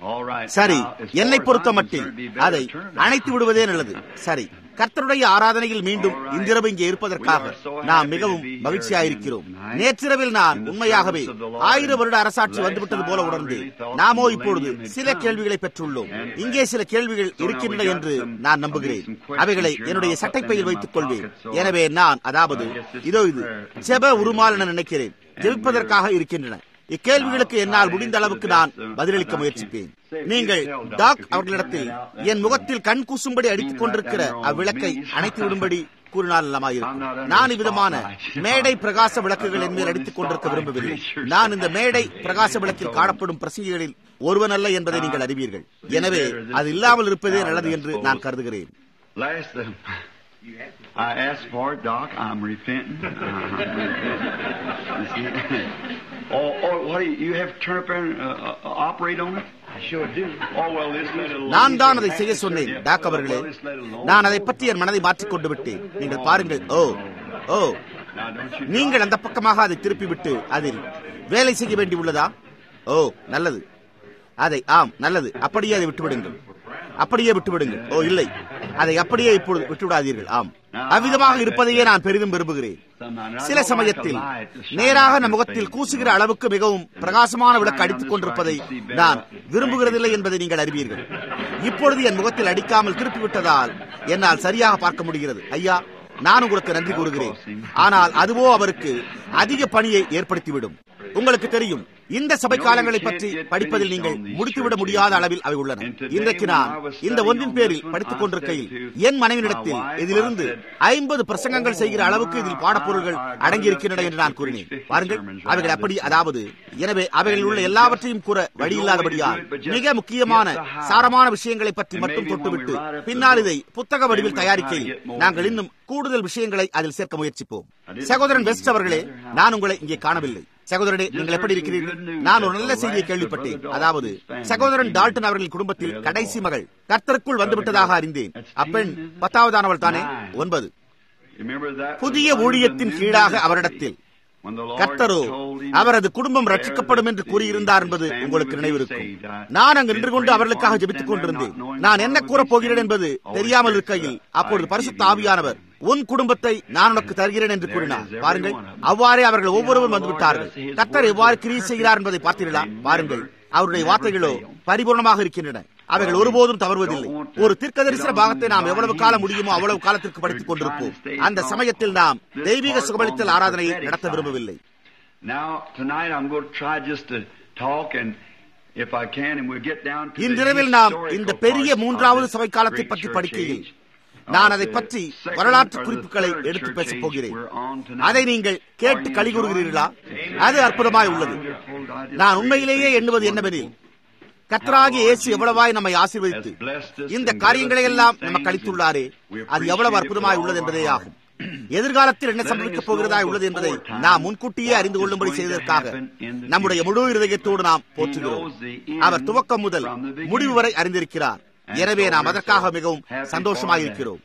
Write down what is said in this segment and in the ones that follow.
சரி என்னை பொறுத்த மட்டில் அதை அணைத்து விடுவதே நல்லது சரி கர்த்தருடைய ஆராதனையில் மீண்டும் இன்றிரவு இங்கே இருப்பதற்காக நாம் மிகவும் மகிழ்ச்சியாயிருக்கிறோம் நேற்றிரவில் நான் உண்மையாகவே ஆயிரம் வருட அரசாட்சி வந்துவிட்டது போல உணர்ந்து நாமோ இப்பொழுது சில கேள்விகளை பெற்றுள்ளோம் இங்கே சில கேள்விகள் இருக்கின்றன என்று நான் நம்புகிறேன் அவைகளை என்னுடைய சட்டைப்பையில் வைத்துக் கொள்வேன் எனவே நான் அதாவது இதோ இது ஜெப உருமால் என நினைக்கிறேன் ஜெபிப்பதற்காக இருக்கின்றன இக்கேள்விகளுக்கு என்னால் முடிந்த அளவுக்கு நான் பதிலளிக்க முயற்சிப்பேன் நீங்கள் டாக் அவர்களிடத்தில் என் முகத்தில் கண் கூசும்படி அடித்துக் கொண்டிருக்கிற அவ்விளக்கை அணைத்து விடும்படி கூறினால் நலமாயிருக்கும் நான் இவ்விதமான மேடை பிரகாச விளக்குகள் என் மேல் அடித்துக் கொண்டிருக்க விரும்பவில்லை நான் இந்த மேடை பிரகாச விளக்கில் காணப்படும் பிரசங்கிகளில் ஒருவன் அல்ல என்பதை நீங்கள் அறிவீர்கள் எனவே அது இல்லாமல் இருப்பதே நல்லது என்று நான் கருதுகிறேன் I asked for it, Doc. I'm repenting. oh, oh, what do you, you have to turn up there and uh, uh, operate on it? I sure do. Oh, well, this let it alone. நான் தான் அதை செய்ய சொன்னேன் talk அவர்களே நான் அதை பற்றி என் மனதை மாற்றிக்கொண்டு விட்டேன் நீங்கள் பாருங்கள் ஓ ஓ Now, don't you நீங்கள் அந்த பக்கமாக அதை திருப்பிவிட்டு அதில் வேலை செய்ய வேண்டி உள்ளதா ஓ நல்லது அதை ஆம் நல்லது அப்படியே அதை விட்டுவிடுங்கள் அப்படியே விட்டுவிடுங்கள் ஓ இல்லை அதை அப்படியே இப்பொழுது விட்டுவிடாதீர்கள் ஆம் அவ்விதமாக இருப்பதையே நான் பெரிதும் விரும்புகிறேன் சில சமயத்தில் நேராக நம் முகத்தில் கூசுகிற அளவுக்கு மிகவும் பிரகாசமான விளக்கு அடித்துக் கொண்டிருப்பதை நான் விரும்புகிறதில்லை என்பதை நீங்கள் அறிவீர்கள் இப்பொழுது என் முகத்தில் அடிக்காமல் திருப்பிவிட்டதால் என்னால் சரியாக பார்க்க முடிகிறது ஐயா நான் உங்களுக்கு நன்றி கூறுகிறேன் ஆனால் அதுவோ அவருக்கு அதிக பணியை ஏற்படுத்திவிடும் உங்களுக்கு தெரியும் இந்த சபை காலங்களை பற்றி படிப்பதில் நீங்கள் முடித்துவிட முடியாத அளவில் அவை உள்ளன இன்றைக்கு நான் இந்த ஒன்றின் பேரில் படித்துக் கொண்டிருக்கையில் என் மனைவியிடத்தில் இதிலிருந்து ஐம்பது பிரசங்கங்கள் செய்கிற அளவுக்கு இதில் பாடப்பொருள்கள் அடங்கியிருக்கின்றன என்று நான் கூறினேன் பாருங்கள் அவைகள் அப்படி அதாவது எனவே அவைகளில் உள்ள எல்லாவற்றையும் கூற வழியில்லாதபடியால் மிக முக்கியமான சாரமான விஷயங்களை பற்றி மட்டும் தொட்டுவிட்டு பின்னால் இதை புத்தக வடிவில் தயாரிக்கையில் நாங்கள் இன்னும் கூடுதல் விஷயங்களை அதில் சேர்க்க முயற்சிப்போம் சகோதரன் பெஸ்ட் அவர்களே நான் உங்களை இங்கே காணவில்லை சகோதரனே நீங்கள் எப்படி இருக்கிறீர்கள் நான் ஒரு நல்ல செய்தியை கேள்விப்பட்டேன் அதாவது சகோதரன் டால்டன் அவர்களின் குடும்பத்தில் கடைசி மகள் கர்த்தருக்குள் வந்துவிட்டதாக அறிந்தேன் அப்பெண் பத்தாவதானவள் தானே ஒன்பது remember that? புதிய ஊழியத்தின் கீழாக அவரிடத்தில் When the Lord கர்த்தரோ told him அவரது குடும்பம் ரட்சிக்கப்படும் என்று கூறியிருந்தார் என்பது உங்களுக்கு நினைவிருக்கும் நான் அங்கு நின்று கொண்டு அவர்களுக்காக ஜெபித்துக் கொண்டிருந்தேன் நான் என்ன கூறப் போகிறேன் என்பது தெரியாமல் இருக்கையில் அப்பொழுது பரிசுத்த ஆவியானவர் உன் குடும்பத்தை நான் உனக்கு தருகிறேன் என்று கூறினார் பாருங்கள் அவ்வாறே அவர்கள் ஒவ்வொருவரும் வந்துவிட்டார்கள் கர்த்தர் எவ்வாறு கிரியை செய்கிறார் என்பதை பார்த்தீர்களா பாருங்கள் அவருடைய வார்த்தைகளோ பரிபூர்ணமாக இருக்கின்றன அவைகள் ஒருபோதும் தவறுவதில்லை ஒரு தீர்க்கதரிசன பாகத்தை நாம் எவ்வளவு காலம் முடியுமோ அவ்வளவு காலத்திற்கு படித்துக் கொண்டிருப்போம் அந்த சமயத்தில் நாம் தெய்வீக சுகமளித்தல் ஆராதனையை நடத்த விரும்பவில்லை Now, tonight I'm going to try just to talk and if I can and we'll get down to the இன்றிரவில் நாம் historical இந்த பெரிய parts of மூன்றாவது this சபை காலத்தை great பற்றி church படிக்கையில் age. நான் Of அதை the பற்றி second வரலாற்று or the குறிப்புகளை third எடுத்து church பேசப் age போகிறேன் we're on tonight. அதை நீங்கள் கேட்டு Are you களி கூறுகிறீர்களா enjoying? அது அற்புதமாய் உள்ளது Wonderful. I just நான் really உண்மையிலேயே think எண்ணுவது it's என்னவெனில் wonderful. கர்த்தராகிய இயேசு எவ்வளவாய் நம்மை ஆசீர்வதித்து இந்த காரியங்களை எல்லாம் நமக்கு அளித்துள்ளாரே அது எவ்வளவு அற்புதமாய் உள்ளது என்பதே ஆகும் எதிர்காலத்தில் என்ன சம்பவிக்கப் போகிறதாய் உள்ளது என்பதை நாம் முன்கூட்டியே அறிந்து கொள்ளும்படி செய்ததற்காக நம்முடைய முழு இருதயத்தோடு நாம் போற்றுகிறோம் அவர் துவக்கம் முதல் முடிவு வரை அறிந்திருக்கிறார் எனவே நாம் அதற்காக மிகவும் சந்தோஷமாயிருக்கிறோம்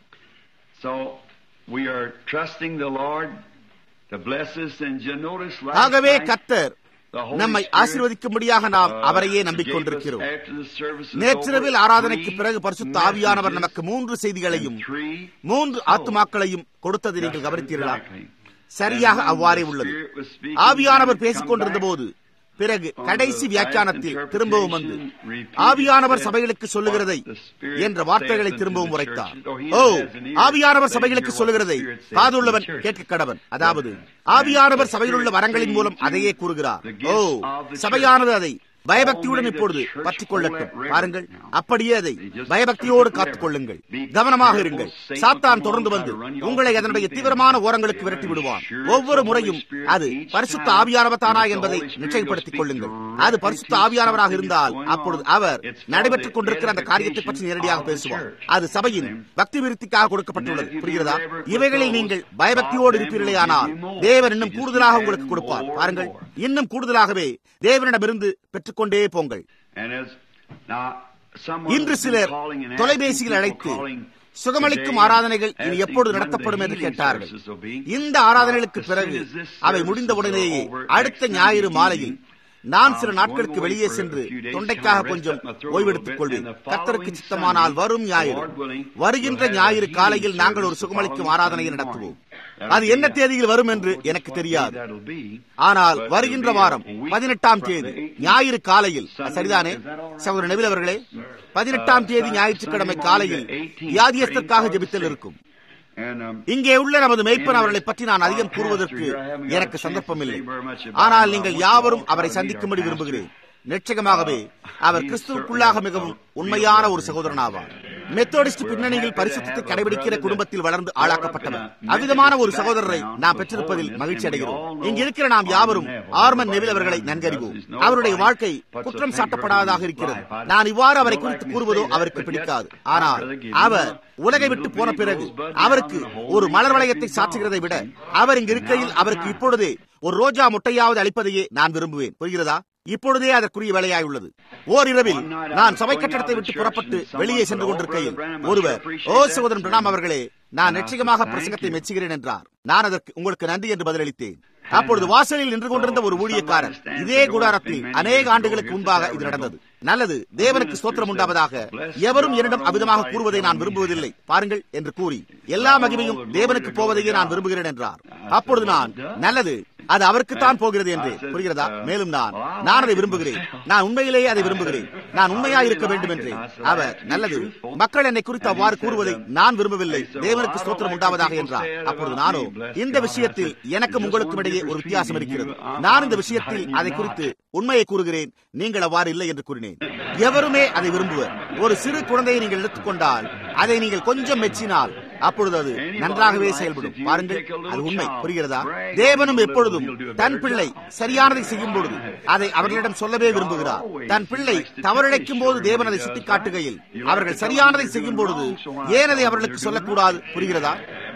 So we are trusting the Lord to bless us and you notice last ஆகவே night, கர்த்தர் the Holy நம்மை Spirit, ஆசீர்வதிக்கும்படியாக நாம் uh, அவரையே gave us நம்பிக்கொண்டிருக்கிறோம் after the service is நேற்றிரவில் over, ஆராதனைக்கு three பிறகு பரிசுத்த ஆவியானவர் messages நமக்கு மூன்று செய்திகளையும் and three மூன்று souls. ஆத்துமாக்களையும் கொடுத்ததை நீங்கள் கவனித்தீர்களா Exactly. சரியாக And when அவ்வாறே the உள்ளது Spirit was speaking, ஆவியானவர் he would பேசிக் come கொண்டிருந்த back போது பிறகு on கடைசி the வியாக்கியானத்தில் last திரும்பவும் வந்து interpretation, ஆவியானவர் repeated சபைகளுக்கு சொல்லுகிறதை what the Spirit என்ற வார்த்தைகளை saith unto திரும்பவும் the உரைத்தார் churches, or he O that has an ear, ஆவியானவர் let him சபைகளுக்கு hear what சொல்லுகிறதை the Spirit saith காதுள்ளவன் to the church. கேட்க கடவன் அதாவது ஆவியானவர் சபையிலுள்ள வரங்களின் மூலம் அதையே கூறுகிறார் ஓ சபையானது அதை பயபக்தியுடன் இப்பொழுது பற்றிக் கொள்ளட்டும் பாருங்கள் அப்படியே அதை பயபக்தியோடு காத்துக் கொள்ளுங்கள் கவனமாக இருங்கள் சாத்தான் தொடர்ந்து வந்து உங்களை அதனுடைய தீவிரமான ஓரங்களுக்கு விரட்டி விடுவான் ஒவ்வொரு முறையும் அது பரிசுத்த ஆவியானவர் தானா என்பதை நிச்சயப்படுத்திக் கொள்ளுங்கள் அது பரிசுத்த ஆவியானவராக இருந்தால் அப்பொழுது அவர் நடைபெற்றுக் கொண்டிருக்கிற அந்த காரியத்தை பற்றி நேரடியாக பேசுவார் அது சபையின் பக்தி விருத்திக்காக கொடுக்கப்பட்டுள்ளது புரிகிறதா இவைகளில் நீங்கள் பயபக்தியோடு இருப்பீர்களே ஆனால் தேவன் இன்னும் கூடுதலாக உங்களுக்கு கொடுப்பார் பாருங்கள் இன்னும் கூடுதலாகவே தேவனிடமிருந்து பெற்றுக்கொண்டே போங்கள் And as now someone இன்று has been சிலர் calling and தொலைபேசியில் asking அழைத்து people calling சுகமளிக்கும் today, ஆராதனைகள் இனி asking எப்பொழுது when நடத்தப்படும் the என்று healing கேட்டார்கள் services will be. இந்த ஆராதனைகளுக்கு As பிறகு soon as this அவை service முடிந்த is உடனேயே over, அடுத்த next ஞாயிறு Sunday மாலையில் evening, நான் சில நாட்களுக்கு வெளியே சென்று தொண்டைக்காக கொஞ்சம் ஓய்வெடுத்துக் கொள்வேன் கர்த்தருக்கு சித்தமானால் வரும் ஞாயிறு வருகின்ற ஞாயிறு காலையில் நாங்கள் ஒரு சுகமளிக்கும் ஆராதனையை நடத்துவோம் அது என்ன தேதியில் வரும் என்று எனக்கு தெரியாது ஆனால் வருகின்ற வாரம் பதினெட்டாம் தேதி ஞாயிறு காலையில் சரிதானே சகோதரர் நபில் அவர்களே பதினெட்டாம் தேதி ஞாயிற்றுக்கிழமை காலையில் வியாதியத்திற்காக ஜெபித்தல் இருக்கும் இங்கே உள்ள நமது மெய்ப்பன் அவர்களை பற்றி நான் அதிகம் கூறுவதற்கு எனக்கு சந்தர்ப்பம் இல்லை ஆனால் நீங்கள் யாவரும் அவரை சந்திக்கும்படி விரும்புகிறேன் நிச்சயமாகவே அவர் கிறிஸ்துவுக்குள்ளாக மிகவும் உண்மையான ஒரு சகோதரன் ஆவார் மெத்தோடிஸ்ட் பின்னணியில் பரிசுத்தத்தை கடைபிடிக்கிற குடும்பத்தில் வளர்ந்து ஆளாக்கப்பட்டவர் அவ்விதமான ஒரு சகோதரரை நாம் பெற்றிருப்பதில் மகிழ்ச்சி அடைகிறோம் இங்கு இருக்கிற நாம் யாவரும் ஆர்மன் நெவில் அவர்களை நன்கறிவோம் அவருடைய வாழ்க்கை குற்றம் சாட்டப்படாததாக இருக்கிறது நான் இவ்வாறு அவரை குறித்து கூறுவதோ அவருக்கு பிடிக்காது ஆனால் அவர் உலகை விட்டு போன பிறகு அவருக்கு ஒரு மலர் வளையத்தை சாற்றுகிறதை விட அவர் இங்கு இருக்கையில் அவருக்கு இப்பொழுதே ஒரு ரோஜா முட்டையாவது அளிப்பதையே நான் விரும்புவேன் புரிகிறதா இப்பொழுதே அதற்குரிய வேலையாய் உள்ளது ஓர் இரவில் நான் சபை கட்டடத்தை விட்டு புறப்பட்டு வெளியே சென்று கொண்டிருக்கையில் ஒருவர் ஓ சகோதரன் பிரணாம் அவர்களே நான் நிச்சயமாக பிரசங்கத்தை மெச்சுகிறேன் என்றார் நான் அதற்கு உங்களுக்கு நன்றி என்று பதிலளித்தேன் அப்பொழுது வாசலில் நின்று கொண்டிருந்த ஒரு ஊழியக்காரர் இதே கூடாரத்தில் அநேக ஆண்டுகளுக்கு முன்பாக இது நடந்தது நல்லது தேவனுக்கு ஸ்தோத்திரம் உண்டாவதாக எவரும் என்னிடம் அவிதமாக கூறுவதை நான் விரும்புவதில்லை பாருங்கள் என்று கூறி எல்லா மகிமையும் தேவனுக்கு போவதையே நான் விரும்புகிறேன் என்றார் அப்பொழுது நான் நல்லது அது அவருக்குத்தான் போகிறது என்று புரிகிறதா மேலும் நான் நான் அதை விரும்புகிறேன் நான் உண்மையிலேயே அதை விரும்புகிறேன் நான் உண்மையா இருக்க வேண்டும் என்று அவர் நல்லது மக்கள் என்னை குறித்து அவ்வாறு கூறுவதை நான் விரும்பவில்லை தேவனுக்கு ஸ்தோத்திரம் உண்டாவதாக என்றார் அப்பொழுது நானோ இந்த விஷயத்தில் எனக்கும் உங்களுக்கும் இடையே ஒரு வித்தியாசம் இருக்கிறது நான் இந்த விஷயத்தில் அதை குறித்து உண்மையை கூறுகிறேன் நீங்கள் அவ்வாறு இல்லை என்று கூறினேன் எவருமே அதை விரும்புவர் ஒரு சிறு குழந்தையை நீங்கள் எடுத்துக்கொண்டால் அதை நீங்கள் கொஞ்சம் மெச்சினால் அப்பொழுது அது நன்றாகவே செயல்படும் பாருங்கள் அது உண்மை புரிகிறதா தேவனும் எப்பொழுதும் தன் பிள்ளை சரியானதை செய்யும் பொழுது அதை அவர்களிடம் சொல்லவே விரும்புகிறார் தன் பிள்ளை தவறிழைக்கும் போது தேவன் அதை சுட்டிக்காட்டுகையில் அவர்கள் சரியானதை செய்யும் பொழுது ஏன் அதை அவர்களுக்கு சொல்லக்கூடாது புரிகிறதா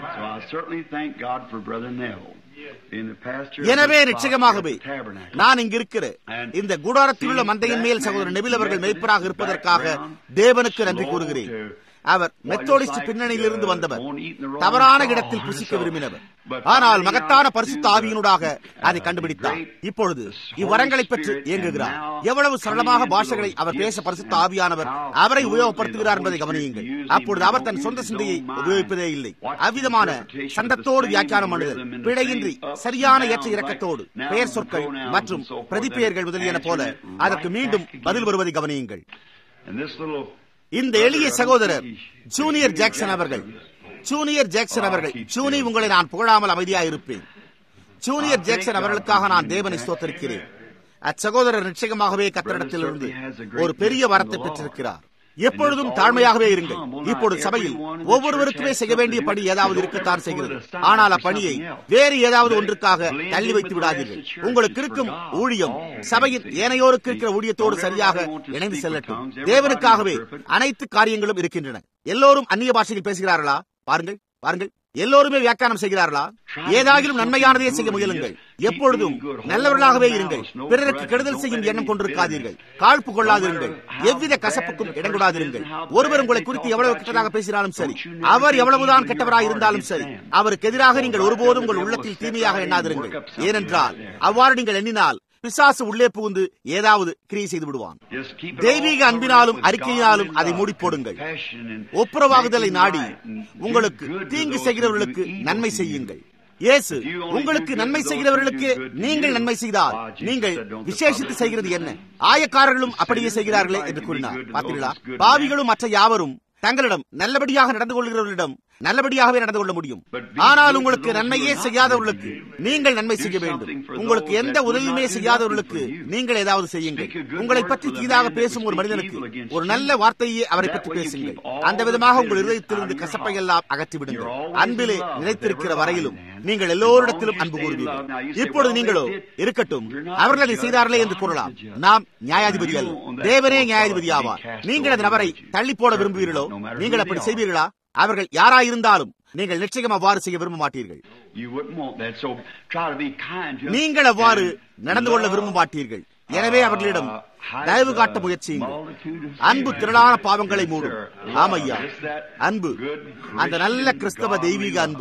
எனவே நிச்சயமாகவே நான் இங்கு இருக்கிற இந்த கூடாரத்தில் உள்ள மந்தையின் மேல் சகோதரர் நெபில் அவர்கள் மெய்ப்பராக இருப்பதற்காக தேவனுக்கு நன்றி கூறுகிறேன் அவர் மெத்தோடிஸ்ட் பின்னணியிலிருந்து வந்தவர் தவறான இடத்தில் புசிக்க விரும்பினவர் ஆனால் மகத்தான பரிசுத்த ஆவியினூடாக அதை கண்டுபிடித்தார் இப்பொழுது இவ்வரங்களை பெற்று இயங்குகிறார் எவ்வளவு சரளமாக பாஷைகளை அவர் பேச பரிசுத்த ஆவியானவர் அவரை உபயோகப்படுத்துகிறார் என்பதை கவனியுங்கள் அப்பொழுது அவர் தன் சொந்த சிந்தையை உபயோகிப்பதே இல்லை அவ்விதமான சண்டத்தோடு வியாக்கியானம் பண்ணுதல் பிழையின்றி சரியான ஏற்ற இறக்கத்தோடு பெயர் சொற்கள் மற்றும் பிரதிப்பெயர்கள் முதலியன போல அதற்கு மீண்டும் பதில் வருவதை கவனியுங்கள் இந்த எளிய சகோதரர் ஜூனியர் ஜாக்சன் அவர்கள் ஜூனியர் ஜாக்சன் அவர்கள் ஜூனி உங்களை நான் புகழாமல் அமைதியாக இருப்பேன் ஜூனியர் ஜாக்சன் அவர்களுக்காக நான் தேவனை ஸ்தோத்தரிக்கிறேன் அச்சகோதரர் நிச்சயமாகவே கத்தரிடத்திலிருந்து ஒரு பெரிய வரத்தை பெற்றிருக்கிறார் எப்பொழுதும் தாழ்மையாகவே இருங்கள் இப்பொழுது சபையில் ஒவ்வொருவருக்குமே செய்ய வேண்டிய பணி ஏதாவது இருக்கத்தான் செய்கிறது ஆனால் அப்பணியை வேறு ஏதாவது ஒன்றுக்காக தள்ளி வைத்து விடாதீர்கள் உங்களுக்கு இருக்கும் ஊழியம் சபையின் ஏனையோருக்கு இருக்கிற ஊழியத்தோடு சரியாக இணைந்து செல்லட்டும் தேவனுக்காகவே அனைத்து காரியங்களும் இருக்கின்றன எல்லோரும் அந்நிய பாஷையில் பேசுகிறார்களா பாருங்கள் பாருங்கள் எல்லோருமே வியாக்கியானம் செய்கிறார்களா ஏதாகிலும் நன்மையானதே செய்ய முயலுங்கள் எப்பொழுதும் நல்லவர்களாகவே இருங்கள் பிறருக்கு கெடுதல் செய்யும் எண்ணம் கொண்டிருக்காதீர்கள் காழ்ப்பு கொள்ளாதிருங்கள் எவ்வித கசப்புக்கும் இடம் கொடாதிருங்கள் ஒருவர் உங்களை குறித்து எவ்வளவு கெட்டதாக பேசினாலும் சரி அவர் எவ்வளவுதான் கெட்டவராக இருந்தாலும் சரி அவருக்கு எதிராக நீங்கள் ஒருபோதும் உங்கள் உள்ளத்தில் தீமையாக எண்ணாதிருங்கள் ஏனென்றால் அவ்வாறு நீங்கள் எண்ணினால் பிசாசு உள்ளே புகுந்து ஏதாவது கிரியை செய்து விடுவான் தெய்வீக அன்பினாலும் அறிக்கையினாலும் அதை மூடி போடுங்கள் ஒப்புரவாகுதலை நாடி உங்களுக்கு தீங்கு செய்கிறவர்களுக்கு நன்மை செய்யுங்கள் இயேசு உங்களுக்கு நன்மை செய்கிறவர்களுக்கு நீங்கள் நன்மை செய்தால் நீங்கள் விசேஷித்து செய்கிறது என்ன ஆயக்காரர்களும் அப்படியே செய்கிறார்களே என்று கூறினார் பார்த்தீர்களா பாவிகளும் மற்ற யாவரும் தங்களிடம் நல்லபடியாக நடந்து கொள்கிறவர்களிடம் நல்லபடியாகவே நடந்து கொள்ள முடியும் ஆனால் உங்களுக்கு நன்மையே செய்யாதவர்களுக்கு நீங்கள் நன்மை செய்ய வேண்டும் உங்களுக்கு எந்த உதவியுமே செய்யாதவர்களுக்கு நீங்கள் ஏதாவது செய்யுங்கள் உங்களை பற்றி தீதாக பேசும் ஒரு மனிதனுக்கு ஒரு நல்ல வார்த்தையே அவரை பற்றி பேசுங்கள் அந்த விதமாக உங்கள் இருதயத்திலிருந்து கசப்பை எல்லாம் அகற்றிவிடுங்கள் அன்பிலே நிலைத்திருக்கிற வரையிலும் நீங்கள் எல்லோரிடத்திலும் அன்பு கூறுவீர்கள் இப்பொழுது நீங்களோ இருக்கட்டும் அவர்கள் அதை செய்தார்களே என்று கூறலாம் நாம் நியாயாதிபதி அல்ல தேவனே நியாயாதிபதி ஆவார் நீங்கள் அந்த நபரை தள்ளி போட விரும்புவீர்களோ நீங்கள் அப்படி செய்வீர்களா அவர்கள் யாராயிருந்தாலும் நீங்கள் நிச்சயம் அவ்வாறு செய்ய விரும்ப மாட்டீர்கள் நீங்கள் அவ்வாறு நடந்து கொள்ள விரும்ப மாட்டீர்கள் எனவே அவர்களிடம் தயவு காட்ட முயற்சியுங்கள் அன்பு திரளான பாவங்களை மூடும் ஆமையா அன்பு அந்த நல்ல கிறிஸ்தவ தெய்வீக அன்பு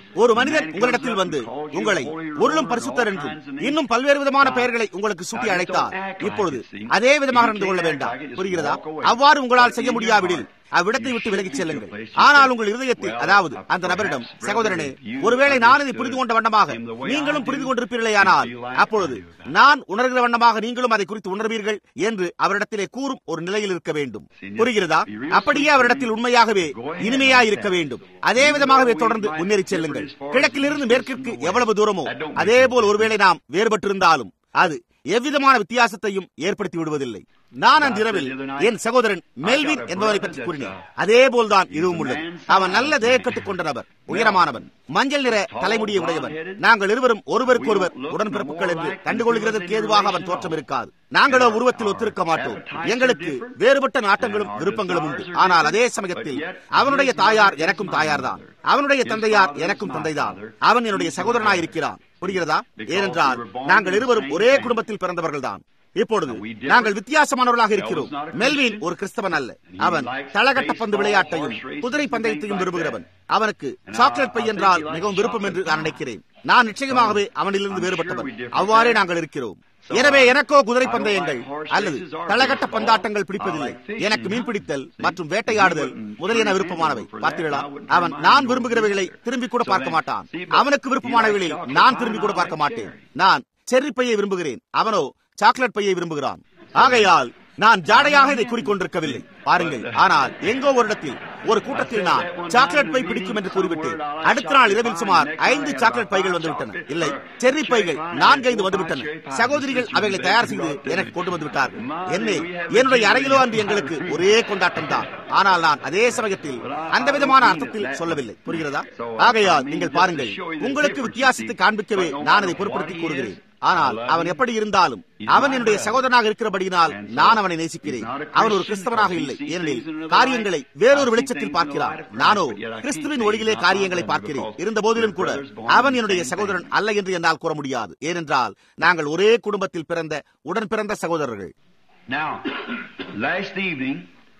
ஒரு மனிதன் உங்களிடத்தில் வந்து உங்களை உள்ளும் பரிசுத்தர் என்றும் இன்னும் பல்வேறு விதமான பெயர்களை உங்களுக்கு சூட்டி அழைத்தார் இப்பொழுது அதே விதமாக நடந்து கொள்ள வேண்டாம் புரிகிறதா அவ்வாறு உங்களால் செய்ய முடியாவிடில் அவ்விடத்தை விட்டு விலகிச் செல்லுங்கள் ஆனால் உங்கள் இருதயத்தில் அதாவது அந்த நபரிடம் சகோதரனே ஒருவேளை நான் இதை புரிந்து கொண்ட வண்ணமாக நீங்களும் புரிந்து கொண்டிருப்பீர்களே ஆனால் அப்பொழுது நான் உணர்கிற வண்ணமாக நீங்களும் அதை குறித்து உணர்வீர்கள் என்று அவரிடத்திலே கூறும் ஒரு நிலையில் இருக்க வேண்டும் புரிகிறதா அப்படியே அவரிடத்தில் உண்மையாகவே இனிமையா இருக்க வேண்டும் அதே விதமாகவே தொடர்ந்து முன்னேறி செல்லுங்கள் கிழக்கிலிருந்து மேற்கிற்கு எவ்வளவு தூரமோ அதே போல் ஒருவேளை நாம் வேறுபட்டிருந்தாலும் அது எவ்விதமான வித்தியாசத்தையும் ஏற்படுத்தி விடுவதில்லை நான் அந்த இரவில் என் சகோதரன் மெல்வின் என்பவரை பற்றி கூறினேன் அதே போல்தான் இதுவும் உள்ளது அவன் நல்ல தேகக்கட்டுக் கொண்ட நபர் உயரமானவன் மஞ்சள் நிற தலைமுடியை உடையவன் நாங்கள் இருவரும் ஒருவருக்கொருவர் உடன்பிறப்புகள் என்று கண்டுகொள்கிறதற்கு ஏதுவாக அவன் தோற்றம் இருக்காது நாங்களோ உருவத்தில் ஒத்திருக்க மாட்டோம் எங்களுக்கு வேறுபட்ட நாட்டங்களும் விருப்பங்களும் உண்டு ஆனால் அதே சமயத்தில் அவனுடைய தாயார் எனக்கும் தாயார்தான் அவனுடைய தந்தையார் எனக்கும் தந்தைதான் அவன் என்னுடைய சகோதரனாய் இருக்கிறான் புரிகிறதா ஏனென்றால் நாங்கள் இருவரும் ஒரே குடும்பத்தில் பிறந்தவர்கள் தான் இப்பொழுது நாங்கள் வித்தியாசமானவர்களாக இருக்கிறோம் மெல்வின் ஒரு கிறிஸ்தவன் அல்ல அவன் தளகட்ட பந்து விளையாட்டையும் குதிரை பந்தயத்தையும் விரும்புகிறவன் அவனுக்கு சாக்லேட் பை என்றால் மிகவும் விருப்பம் என்று நான் நினைக்கிறேன் நான் நிச்சயமாகவே அவனிலிருந்து வேறுபட்டவன் அவ்வாறே நாங்கள் இருக்கிறோம் எனவே எனக்கோ குதிரை பந்தயங்கள் அல்லது தளகட்ட பந்தாட்டங்கள் பிடிப்பதில்லை எனக்கு மீன்பிடித்தல் மற்றும் வேட்டையாடுதல் முதலியன விருப்பமானவை பார்த்தீர்களா அவன் நான் விரும்புகிறவைகளை திரும்பி கூட பார்க்க மாட்டான் அவனுக்கு விருப்பமானவைகளில் நான் திரும்பி கூட பார்க்க மாட்டேன் நான் செர்ரி பையை விரும்புகிறேன் அவனோ சாக்லேட் பையை விரும்புகிறான் ஆகையால் நான் ஜாடையாக இதை கூறிக்கொண்டிருக்கவில்லை பாருங்கள் ஆனால் எங்கோ ஒரு இடத்தில் ஒரு கூட்டத்தில் நான் சாக்லேட் பை பிடிக்கும் என்று கூறிவிட்டு அடுத்த நாள் இரவில் சுமார் ஐந்து சாக்லேட் பைகள் வந்துவிட்டன இல்லை செர்ரி பைகள் நான்கைந்து வந்துவிட்டன சகோதரிகள் அவைகளை தயார் செய்து எனக்கு கொண்டு வந்து விட்டார்கள் என்னை என்னுடைய அறையிலோ அன்று எங்களுக்கு ஒரே கொண்டாட்டம் தான் ஆனால் நான் அதே சமயத்தில் அந்த விதமான அர்த்தத்தில் சொல்லவில்லை புரிகிறதா ஆகையால் நீங்கள் பாருங்கள் உங்களுக்கு வித்தியாசத்தை காண்பிக்கவே நான் அதை பொருட்படுத்தி கூறுகிறேன் ஆனால் அவன் எப்படி இருந்தாலும் அவன் என்னுடைய சகோதரனாக இருக்கிறபடியினால் நான் அவனை நேசிக்கிறேன் அவன் ஒரு கிறிஸ்தவனாக இல்லை ஏனெனில் காரியங்களை வேறொரு வெளிச்சத்தில் பார்க்கிறான் நானோ கிறிஸ்துவின் ஒளியிலே காரியங்களை பார்க்கிறேன் இருந்த போதிலும் கூட அவன் என்னுடைய சகோதரன் அல்ல என்று என்னால் கூற முடியாது ஏனென்றால் நாங்கள் ஒரே குடும்பத்தில் பிறந்த உடன் பிறந்த சகோதரர்கள் Now, last evening,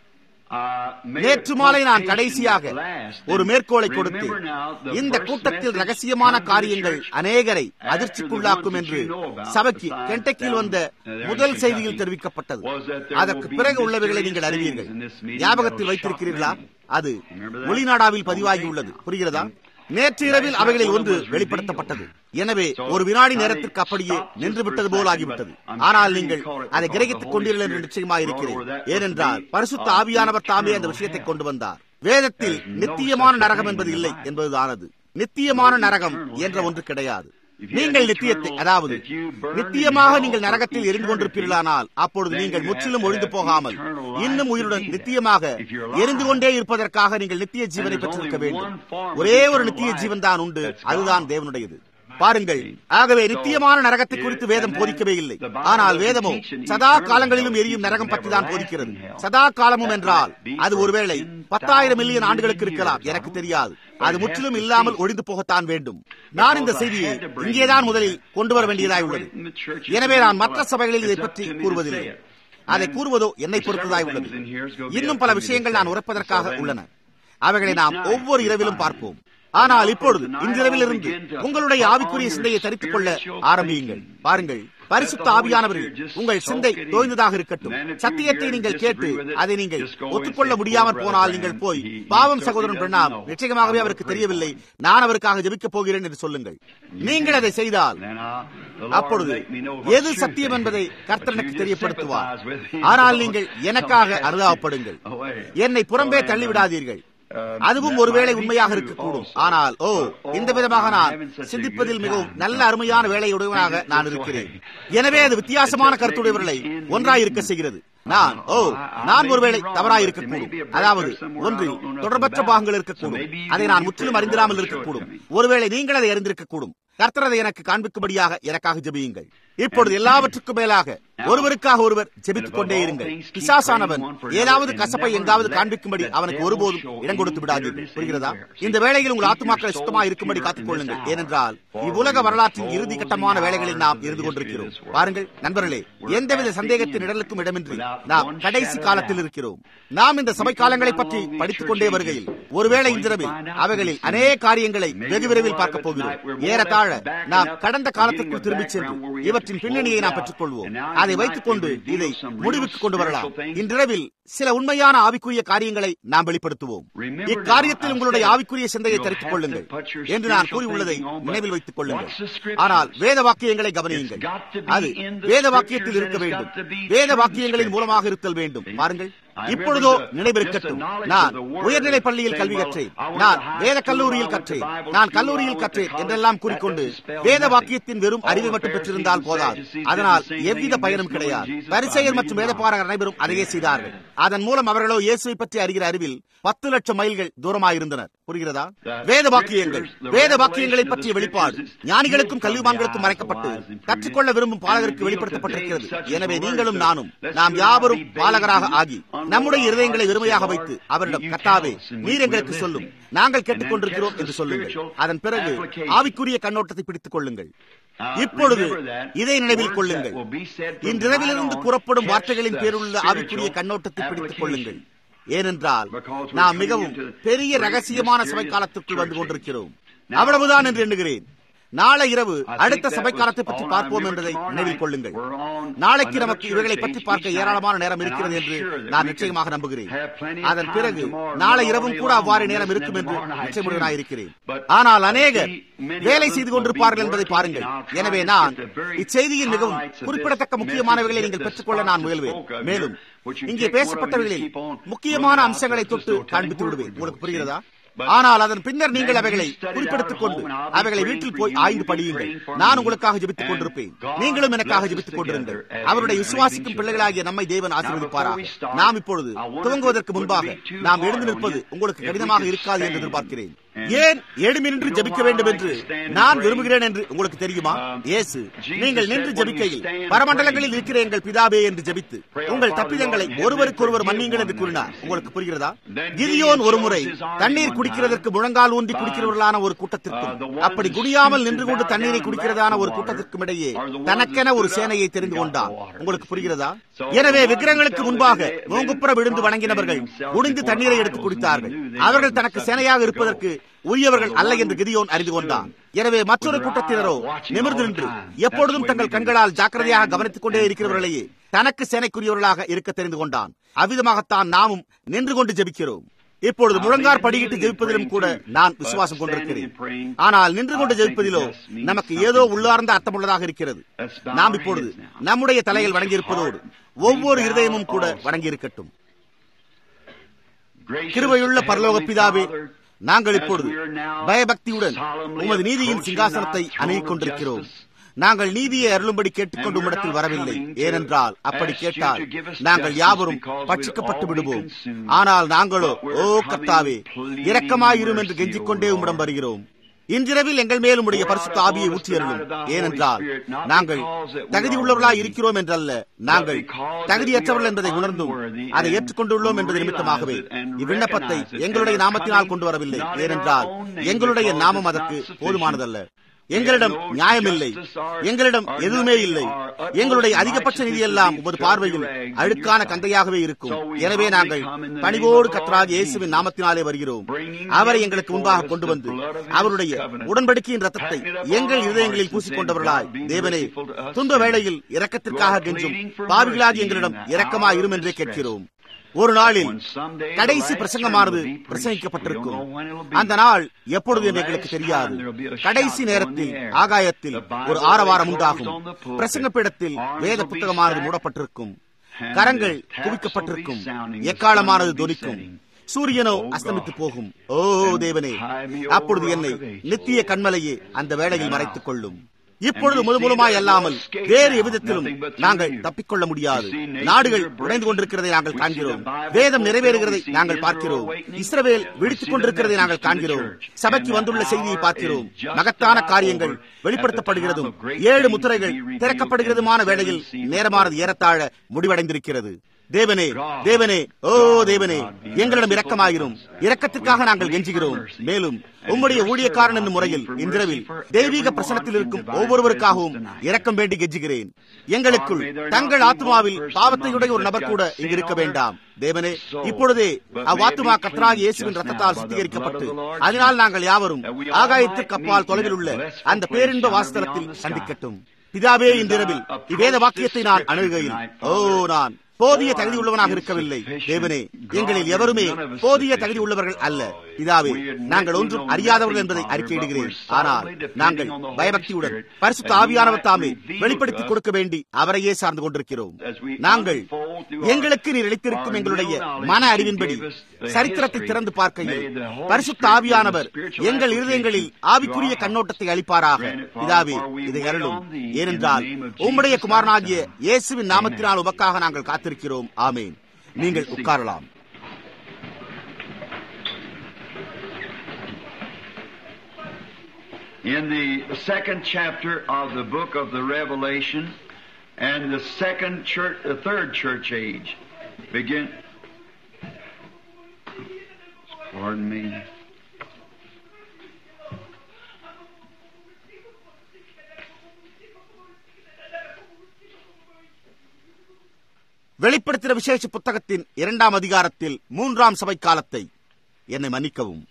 நேற்று மாலை நான் கடைசியாக ஒரு மேற்கோளை கொடுத்து இந்த கூட்டத்தில் ரகசியமான காரியங்கள் அநேகரை அதிர்ச்சிக்குள்ளாக்கும் என்று சபைக்கு கெண்டக்கில் வந்த முதல் செய்தியில் தெரிவிக்கப்பட்டது அதற்கு பிறகு உள்ளவைகளை நீங்கள் அறிவீர்கள் ஞாபகத்தில் வைத்திருக்கிறீர்களா அது ஒளிநாடாவில் பதிவாகி உள்ளது புரிகிறதா நேற்று இரவில் அவைகளில் ஒன்று வெளிப்படுத்தப்பட்டது எனவே ஒரு வினாடி நேரத்திற்கு அப்படியே நின்று விட்டது போல் ஆகிவிட்டது ஆனால் நீங்கள் அதை கிரகித்துக் கொண்டீர்கள் என்று நிச்சயமாக இருக்கிறேன் ஏனென்றால் பரிசுத்த ஆவியானவர் தாமே அந்த விஷயத்தை கொண்டு வந்தார் வேதத்தில் நித்தியமான நரகம் என்பது இல்லை என்பதுதானது நித்தியமான நரகம் என்ற ஒன்று கிடையாது நீங்கள் நித்தியத்தை அதாவது நித்தியமாக நீங்கள் நரகத்தில் எரிந்து கொண்டிருப்பீர்களானால் அப்பொழுது நீங்கள் முற்றிலும் ஒழிந்து போகாமல் இன்னும் உயிருடன் நித்தியமாக எரிந்து கொண்டே இருப்பதற்காக நீங்கள் நித்திய ஜீவனை பெற்றிருக்க வேண்டும் ஒரே ஒரு நித்திய ஜீவன் தான் உண்டு அதுதான் தேவனுடையது பாருங்கள் ஆகவே நித்தியமான நரகத்தை குறித்து வேதம் போதிக்கவே இல்லை ஆனால் வேதமோ சதா காலங்களிலும் எரியும் நரகம் பற்றி தான் போதிக்கிறது சதா காலமும் என்றால் அது ஒருவேளை பத்தாயிரம் மில்லியன் ஆண்டுகளுக்கு இருக்கலாம் எனக்கு தெரியாது அது முற்றிலும் இல்லாமல் ஒழிந்து போகத்தான் வேண்டும் நான் இந்த செய்தியை இங்கேதான் முதலில் கொண்டு வர வேண்டியதாய் உள்ளது எனவே நான் மற்ற சபைகளில் இதை பற்றி கூறுவதில்லை அதை கூறுவதோ என்னை பொறுத்ததாய் உள்ளது இன்னும் பல விஷயங்கள் நான் உரைப்பதற்காக உள்ளன அவைகளை நாம் ஒவ்வொரு இரவிலும் பார்ப்போம் ஆனால் இப்பொழுது இன்றிரவிலிருந்து உங்களுடைய ஆவிக்குரிய சிந்தையை தரித்துக் கொள்ள ஆரம்பியுங்கள் பாருங்கள் பரிசுத்த ஆவியானவர்கள் உங்கள் சிந்தை தோய்ந்ததாக இருக்கட்டும் சத்தியத்தை நீங்கள் கேட்டு அதை நீங்கள் ஒத்துக்கொள்ள முடியாமல் போனால் நீங்கள் போய் பாவம் சகோதரன் பிரணாம் நிச்சயமாகவே அவருக்கு தெரியவில்லை நான் அவருக்காக ஜெபிக்கப் போகிறேன் என்று சொல்லுங்கள் நீங்கள் அதை செய்தால் அப்பொழுது எது சத்தியம் என்பதை கர்த்தனுக்கு தெரியப்படுத்துவார் ஆனால் நீங்கள் எனக்காக அனுதாபப்படுங்கள் என்னை புறம்பே தள்ளிவிடாதீர்கள் அதுவும் ஒருவேளை உண்மையாக இருக்கக்கூடும் ஆனால் ஓ இந்த விதமாக நான் சிந்திப்பதில் மிகவும் நல்ல அருமையான வேலையுடையவனாக நான் இருக்கிறேன் எனவே அது வித்தியாசமான கருத்துடையவர்களை ஒன்றாயிருக்க செய்கிறது நான் ஓ நான் ஒருவேளை தவறாய் இருக்கக்கூடும் அதாவது ஒன்றில் தொடர்பற்ற பாகங்கள் இருக்கக்கூடும் அதை நான் முற்றிலும் அறிந்திராமல் இருக்கக்கூடும் ஒருவேளை நீங்கள் அதை அறிந்திருக்கக்கூடும் கர்த்தரதை எனக்கு காண்பிக்கும்படியாக எனக்காக ஜெபியுங்கள் இப்பொழுது எல்லாவற்றுக்கும் மேலாக ஒருவருக்காக ஒருவர் ஜெபித்துக் கொண்டே இருங்கள் பிசாசானவன் ஏதாவது கசப்பை எங்காவது காண்பிக்கும்படி அவனுக்கு ஒருபோதும் இடம் கொடுத்து விடாதீர்கள் புரிகிறதா இந்த வேளையில் உங்கள் ஆத்துமாக்களை சுத்தமா இருக்கும்படி காத்துக் கொள்ளுங்கள் ஏனென்றால் இவ்வுலக வரலாற்றின் இறுதி கட்டமான வேலைகளில் நாம் இருந்து கொண்டிருக்கிறோம் பாருங்கள் நண்பர்களே எந்தவித சந்தேகத்தின் இடலுக்கும் இடமின்றி நாம் கடைசி காலத்தில் இருக்கிறோம் நாம் இந்த சபை காலங்களை பற்றி படித்துக் கொண்டே வருகையில் ஒருவேளை இன்றிரவில் அவைகளில் அநேக காரியங்களை வெகு விரைவில் பார்க்க போகிறோம் ஏறத்தாழ நாம் கடந்த காலத்திற்குள் திரும்பிச் சென்று இவற்றின் பின்னணியை நாம் பெற்றுக் கொள்வோம் அதை வைத்துக் கொண்டு இதை முடிவுக்கு கொண்டு வரலாம் இன்றிரவில் சில உண்மையான ஆவிக்குரிய காரியங்களை நாம் வெளிப்படுத்துவோம் இக்காரியத்தில் உங்களுடைய ஆவிக்குரிய சிந்தையை தரித்துக் கொள்ளுங்கள் என்று நான் கூறியுள்ளதை நினைவில் வைத்துக் கொள்ளுங்கள் ஆனால் வேத வாக்கியங்களை கவனியுங்கள் அது வேத வாக்கியத்தில் இருக்க வேண்டும் வேத வாக்கியங்களின் மூலமாக இருத்தல் வேண்டும் பாருங்கள் இப்பொழுதோ நினைவிருக்கட்டும் நான் உயர்நிலை பள்ளியில் கல்வி கற்றேன் நான் வேத கல்லூரியில் கற்றேன் நான் கல்லூரியில் கற்றேன் என்றெல்லாம் கூறிக்கொண்டு வேத வாக்கியத்தின் வெறும் அறிவை மட்டும் பெற்றிருந்தால் போதாது அதனால் எவ்வித பயனும் கிடையாது பரிசெயர் மற்றும் வேதப்பாரகர் அனைவரும் அதையே செய்தார்கள் அதன் மூலம் அவர்களோ இயேசுவை பற்றி அறிகிற அறிவில் பத்து லட்சம் மைல்கள் தூரமாயிருந்தனர் புரிகிறதா வேத வாக்கியங்கள் வேத வாக்கியங்களை பற்றிய வெளிப்பாடு ஞானிகளுக்கும் கல்விமான்களுக்கும் மறைக்கப்பட்டு கற்றுக்கொள்ள விரும்பும் பாலகருக்கு வெளிப்படுத்தப்பட்டிருக்கிறது எனவே நீங்களும் நானும் நாம் யாவரும் பாலகராக ஆகி நம்முடைய இருதயங்களை வெறுமையாக வைத்து அவரிடம் கத்தாவே நீர் எங்களுக்கு சொல்லும் நாங்கள் கேட்டுக்கொண்டிருக்கிறோம் என்று சொல்லுங்கள் அதன் பிறகு ஆவிக்குரிய கண்ணோட்டத்தை பிடித்துக் கொள்ளுங்கள் இப்பொழுது இதை நினைவில் கொள்ளுங்கள் இன்றிரவிலிருந்து புறப்படும் வார்த்தைகளின் பேருள்ள ஆவிக்குரிய கண்ணோட்டத்தை பிடித்துக் கொள்ளுங்கள் ஏனென்றால் நாம் மிகவும் பெரிய ரகசியமான சபை காலத்திற்குள் வந்து கொண்டிருக்கிறோம் அவ்வளவுதான் என்று எண்ணுகிறேன் நாளை இரவு அடுத்த சபை காலத்தை பற்றி பார்ப்போம் என்பதை நினைவில் கொள்ளுங்கள் நாளைக்கு நமக்கு இவைகளை பற்றி பார்க்க ஏராளமான நேரம் இருக்கிறது என்று நான் நிச்சயமாக நம்புகிறேன் அதன் பிறகு நாளை இரவும் கூட அவ்வாறு நேரம் இருக்கும் என்று நிச்சயமுடனாயிருக்கிறேன் ஆனால் அநேகர் வேலை செய்து கொண்டிருப்பார்கள் என்பதை பாருங்கள் எனவே நான் இச்செய்தியின் மிகவும் குறிப்பிடத்தக்க முக்கியமானவைகளை நீங்கள் பெற்றுக்கொள்ள நான் முயல்வேன் மேலும் இங்கே பேசப்பட்டவைகளில் முக்கியமான அம்சங்களை தொட்டு காண்பித்து விடுவேன் உங்களுக்கு புரிகிறதா ஆனால் அதன் பின்னர் நீங்கள் அவைகளை குறிப்பிடுத்திக் கொண்டு அவைகளை வீட்டில் போய் ஆய்ந்து படியுங்கள் நான் உங்களுக்காக ஜெபித்துக் கொண்டிருப்பேன் நீங்களும் எனக்காக ஜெபித்துக் கொண்டிருங்கள் அவருடைய விசுவாசிக்கும் பிள்ளைகளாகிய நம்மை தேவன் ஆசீர்வதிப்பாராக நாம் இப்பொழுது துவங்குவதற்கு முன்பாக நாம் எழுந்து நிற்பது உங்களுக்கு கடினமாக இருக்காது என்று எதிர்பார்க்கிறேன் ஏன் எழுமி நின்று ஜபிக்க வேண்டும் என்று நான் விரும்புகிறேன் என்று உங்களுக்கு தெரியுமா இயேசு நீங்கள் நின்று ஜபிக்கையில் பரமண்டலங்களில் இருக்கிற எங்கள் பிதாபே என்று ஜபித்து உங்கள் தப்பிதங்களை ஒருவருக்கொருவர் மன்னியுங்கள் என்று கூறினார் உங்களுக்கு புரிகிறதா கிரியோன் ஒருமுறை தண்ணீர் குடிக்கிறதற்கு முழங்கால் ஊன்றி குடிக்கிறவர்களான ஒரு கூட்டத்திற்கும் அப்படி குடியாமல் நின்று கொண்டு தண்ணீரை குடிக்கிறதான ஒரு கூட்டத்திற்கும் இடையே தனக்கென ஒரு சேனையை தெரிந்து கொண்டார் உங்களுக்கு புரிகிறதா எனவே விக்கிரங்களுக்கு முன்பாக நோங்குப்புற விழுந்து வணங்கினவர்கள் குடிந்து தண்ணீரை எடுத்து குடித்தார்கள் அவர்கள் தனக்கு சேனையாக இருப்பதற்கு உரியவர்கள் அல்ல என்று கிதியோன் அறிந்து கொண்டான் எனவே மற்றொரு கூட்டத்தினரோ நிமிர்ந்து நின்று எப்பொழுதும் தங்கள் கண்களால் ஜாக்கிரதையாக கவனித்துக் கொண்டே இருக்கிறவர்களையே தனக்கு சேனைக்குரியவர்களாக இருக்க தெரிந்து கொண்டான் அவ்விதமாகத்தான் நாமும் நின்று கொண்டு ஜெபிக்கிறோம் இப்பொழுது முழங்கார் படியிட்டு ஜெபிப்பதிலும் கூட நான் விசுவாசம் கொண்டிருக்கிறேன் ஆனால் நின்று கொண்டு ஜெபிப்பதிலோ நமக்கு ஏதோ உள்ளார்ந்த அர்த்தமுள்ளதாக இருக்கிறது நாம் இப்பொழுது நம்முடைய தலையில் வணங்கியிருப்பதோடு ஒவ்வொரு இருதயமும் கூட வணங்கியிருக்கட்டும் கிருபையுள்ள பரலோக பிதாவே நாங்கள் இப்பொழுது பயபக்தியுடன் உமது நீதியின் சிங்காசனத்தை அணுகிக் கொண்டிருக்கிறோம் நாங்கள் நீதியை அருளும்படி கேட்டுக்கொண்டு இடத்தில் வரவில்லை ஏனென்றால் அப்படி கேட்டால் நாங்கள் யாவரும் பட்சிக்கப்பட்டு விடுவோம் ஆனால் நாங்களோ ஓ கத்தாவே இரக்கமாயிரும் என்று கெஞ்சிக் கொண்டே உம்மிடம் வருகிறோம் இன்றிரவில் எங்கள் மேல் உடைய பரிசுத்த ஆவியை ஊற்றியருளும் ஏனென்றால் நாங்கள் தகுதி உள்ளவர்களாய் இருக்கிறோம் என்றல்ல நாங்கள் தகுதியற்றவர்கள் என்பதை உணர்ந்தும் அதை ஏற்றுக்கொண்டுள்ளோம் என்பது நிமித்தமாகவே இவ்விண்ணப்பத்தை எங்களுடைய நாமத்தினால் கொண்டு வரவில்லை ஏனென்றால் எங்களுடைய நாமம் அதற்கு போதுமானதல்ல எங்களிடம் நியாயமில்லை எங்களிடம் எதுவுமே இல்லை எங்களுடைய அதிகபட்ச நிதியெல்லாம் உமது பார்வையில் அழுக்கான கந்தையாகவே இருக்கும் எனவே நாங்கள் பணிவோடு கத்தராக இயேசுவின் நாமத்தினாலே வருகிறோம் அவரை எங்களுக்கு முன்பாக கொண்டு வந்து அவருடைய உடன்படிக்கையின் ரத்தத்தை எங்கள் இருதயங்களில் பூசிக்கொண்டவர்களாய் தேவனே துன்ப வேளையில் இரக்கத்திற்காக கெஞ்சும் பாவிகளாகி எங்களிடம் இரக்கமாய் இரும் என்றே கேட்கிறோம் ஒரு நாளில் கடைசி பிரசங்கமானது பிரசங்கிக்கப்பட்டிருக்கும் அந்த நாள் எப்பொழுது என்று எங்களுக்கு தெரியாது கடைசி நேரத்தில் ஆகாயத்தில் ஒரு ஆரவாரம் உண்டாகும் பிரசங்க பீடத்தில் வேத புத்தகமானது மூடப்பட்டிருக்கும் கரங்கள் குவிக்கப்பட்டிருக்கும் எக்காலமானது தொனிக்கும் சூரியனோ அஸ்தமித்து போகும் ஓ தேவனே அப்பொழுது என்னை நித்திய கண்மலையே அந்த வேளையில் மறைத்துக் கொள்ளும் இப்பொழுது முழுமுழுமாய் அல்லாமல் வேறு எவ்விதத்திலும் நாங்கள் தப்பிக்கொள்ள முடியாது நாடுகள் உடைந்து கொண்டிருக்கிறதை நாங்கள் காண்கிறோம் வேதம் நிறைவேறுகிறதை நாங்கள் பார்க்கிறோம் இஸ்ரவேல் விழித்துக் கொண்டிருக்கிறதை நாங்கள் காண்கிறோம் சபைக்கு வந்துள்ள செய்தியை பார்க்கிறோம் மகத்தான காரியங்கள் வெளிப்படுத்தப்படுகிறதும் ஏழு முத்திரைகள் திறக்கப்படுகிறதுமான வேளையில் நேரமானது ஏறத்தாழ முடிவடைந்திருக்கிறது தேவனே தேவனே ஓ தேவனே எங்களிடம் இரக்கமாயிரும் இரக்கத்திற்காக நாங்கள் கெஞ்சுகிறோம் மேலும் உம்முடைய ஊழியக்காரன் என்னும் முறையில் இன்றிரவில் தெய்வீக பிரசனத்தில் இருக்கும் ஒவ்வொருவருக்காகவும் இரக்கம் வேண்டி கெஞ்சுகிறேன் எங்களுக்குள் தங்கள் ஆத்மாவில் பாவத்தையுடைய ஒரு நபர் கூட இங்கு இருக்க வேண்டாம் தேவனே இப்பொழுதே அவ்வாத்துமா கத்ராக இயேசுவின் ரத்தத்தால் சுத்திகரிக்கப்பட்டு அதனால் நாங்கள் யாவரும் ஆகாயத்திற்கு அப்பால் தொலைவில் உள்ள அந்த பேரின்ப வாஸ்தலத்தில் சந்திக்கட்டும் பிதாவே இன்றிரவில் இவ்வேத வாக்கியத்தை நான் அணுகையில் ஓ நான் போதிய தகுதி உள்ளவனாக இருக்கவில்லை தேவனே எங்களில் எவருமே போதிய தகுதி உள்ளவர்கள் அல்ல இதாவே நாங்கள் ஒன்றும் அறியாதவர்கள் என்பதை அறிக்கையிடுகிறேன் ஆனால் நாங்கள் பயபக்தியுடன் பரிசுத்த ஆவியானவர் தாமே வெளிப்படுத்தி கொடுக்க வேண்டி அவரையே சார்ந்து கொண்டிருக்கிறோம் நாங்கள் எங்களுக்கு நீர் அளித்திருக்கும் எங்களுடைய மன அறிவின்படி சரித்திரத்தை திறந்து பார்க்கையில் பரிசுத்த ஆவியானவர் எங்கள் இருதயங்களில் ஆவிக்குரிய கண்ணோட்டத்தை அளிப்பாராக இதாவே இதை அருளும் ஏனென்றால் உம்முடைய குமாரனாகிய இயேசுவின் நாமத்தினால் உமக்காக நாங்கள் காத்திருக்கிறோம் ஆமேன் நீங்கள் உட்காரலாம் In the second chapter of the book of the Revelation and the second church, the third church age, begin. Pardon me. வெளிப்படுத்தின விசேஷ புத்தகத்தின் இரண்டாம் அதிகாரத்தில் மூன்றாம் சபை காலத்தை என்னை மன்னிக்கவும்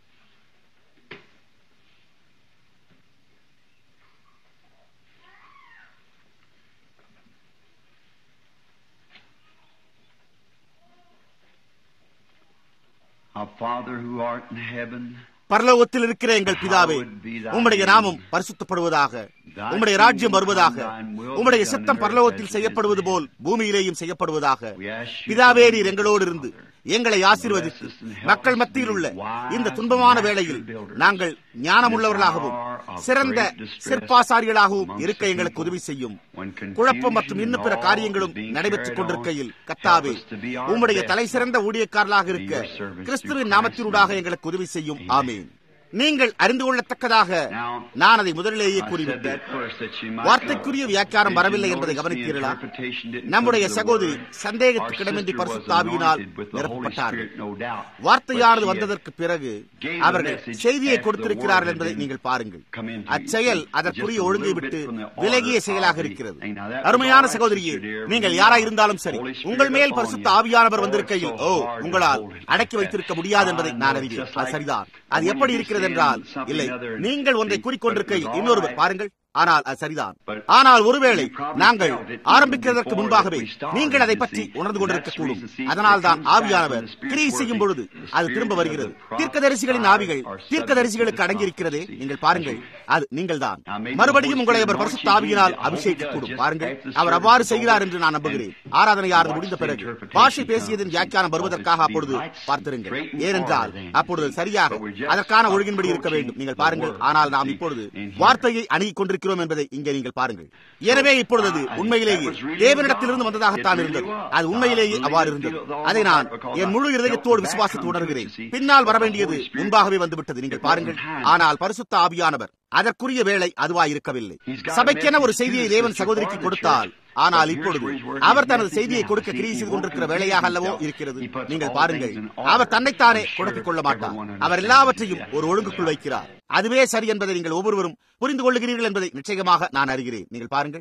Our Father who art in heaven, பரலோகத்தில் இருக்கிற எங்கள் பிதாவே உம்முடைய நாமம் பரிசுத்தப்படுவதாக உம்முடைய ராஜ்யம் வருவதாக உம்முடைய சித்தம் பரலோகத்தில் செய்யப்படுவது போல் பூமியிலேயும் செய்யப்படுவதாக பிதாவே நீர் எங்களோடு இருந்து எங்களை ஆசீர்வதித்து மக்கள் மத்தியில் உள்ள இந்த துன்பமான வேளையில் நாங்கள் ஞானமுள்ளவர்களாகவும் சிறந்த சிற்பாசாரிகளாகவும் இருக்க எங்களுக்கு உதவி செய்யும் குழப்பம் மற்றும் இன்னும் பிற காரியங்களும் நடைபெற்றுக் கொண்டிருக்கையில் கத்தாவே உம்முடைய தலை சிறந்த ஊழியக்காரர்களாக இருக்க கிறிஸ்துவின் நாமத்தினூடாக எங்களுக்கு உதவி செய்யும் ஆமீன் நீங்கள் அறிந்து கொள்ளத்தக்கதாக நான் அதை முதலிலேயே கூறிவிட்டேன் வார்த்தைக்குரிய வியாக்கியானம் வரவில்லை என்பதை கவனித்தீர்களா நம்முடைய சகோதரி சந்தேகத்துக்கிடமின்றி பரிசுத்தாவியினால் நிரப்பப்பட்டார்கள் வார்த்தையானது வந்ததற்கு பிறகு அவர்கள் செய்தியை கொடுத்திருக்கிறார்கள் என்பதை நீங்கள் பாருங்கள் அச்செயல் அதற்குரிய ஒழுங்கை விட்டு விலகிய செயலாக இருக்கிறது அருமையான சகோதரியே நீங்கள் யாரா இருந்தாலும் சரி உங்கள் மேல் பரிசுத்த ஆவியானவர் வந்திருக்கையில் ஓ உங்களால் அடக்கி வைத்திருக்க முடியாது என்பதை நான் அறிவேன் அது சரிதான் அது எப்படி இருக்கிறது என்றால் இல்லை நீங்கள் ஒன்றை கூறிக்கொண்டிருக்கையில் இன்னொருவர் பாருங்கள் ஆனால் அது சரிதான் ஆனால் ஒருவேளை நாங்கள் ஆரம்பிக்கிறதற்கு முன்பாகவே நீங்கள் அதை பற்றி உணர்ந்து கொண்டிருக்கக்கூடும் அதனால் தான் ஆவியானவர் கிரியை செய்யும் பொழுது அது திரும்ப வருகிறது தீர்க்கதரிசிகளின் ஆவிகள் தீர்க்கதரிசிகளுக்கு அடங்கியிருக்கிறதே நீங்கள் பாருங்கள் அது நீங்கள் தான் மறுபடியும் உங்களை அவர் பரிசுத்த ஆவியினால் அபிஷேகிக்கக்கூடும் பாருங்கள் அவர் அவ்வாறு செய்கிறார் என்று நான் நம்புகிறேன் ஆராதனையானது முடிந்த பிறகு பாஷை பேசியதன் வியாக்கியானம் வருவதற்காக அப்பொழுது பார்த்திருங்கள் ஏனென்றால் அப்பொழுது சரியாக அதற்கான ஒழுங்கின்படி இருக்க வேண்டும் நீங்கள் பாருங்கள் ஆனால் நாம் இப்பொழுது வார்த்தையை அணுகிக் கொண்டிருக்கிறோம் என்பதை இங்கே நீங்கள் பாருங்கள் எனவே இப்பொழுது உண்மையிலேயே தேவனிடத்திலிருந்து வந்ததாகத்தான் இருந்தது அது உண்மையிலேயே அவ்வாறு இருந்தது அதை நான் என் முழு இருதயத்தோடு விசுவாசித்து உணர்கிறேன் பின்னால் வர வேண்டியது முன்பாகவே வந்துவிட்டது நீங்கள் பாருங்கள் ஆனால் பரிசுத்த ஆவியானவர் அதற்குரிய வேலை அதுவா இருக்கவில்லை சபைக்கென ஒரு செய்தியை தேவன் சகோதரிக்கு கொடுத்தால் ஆனால் இப்பொழுது அவர் தனது செய்தியை கொடுக்க கிரியை செய்து கொண்டிருக்கிற வேலையாக அல்லவோ இருக்கிறது நீங்கள் பாருங்கள் அவர் தன்னைத்தானே கொடுத்துக் கொள்ள மாட்டார் அவர் எல்லாவற்றையும் ஒரு ஒழுங்குக்குள் வைக்கிறார் அதுவே சரி என்பதை நீங்கள் ஒவ்வொருவரும் புரிந்து கொள்ளுகிறீர்கள் என்பதை நிச்சயமாக நான் அறிகிறேன் நீங்கள் பாருங்கள்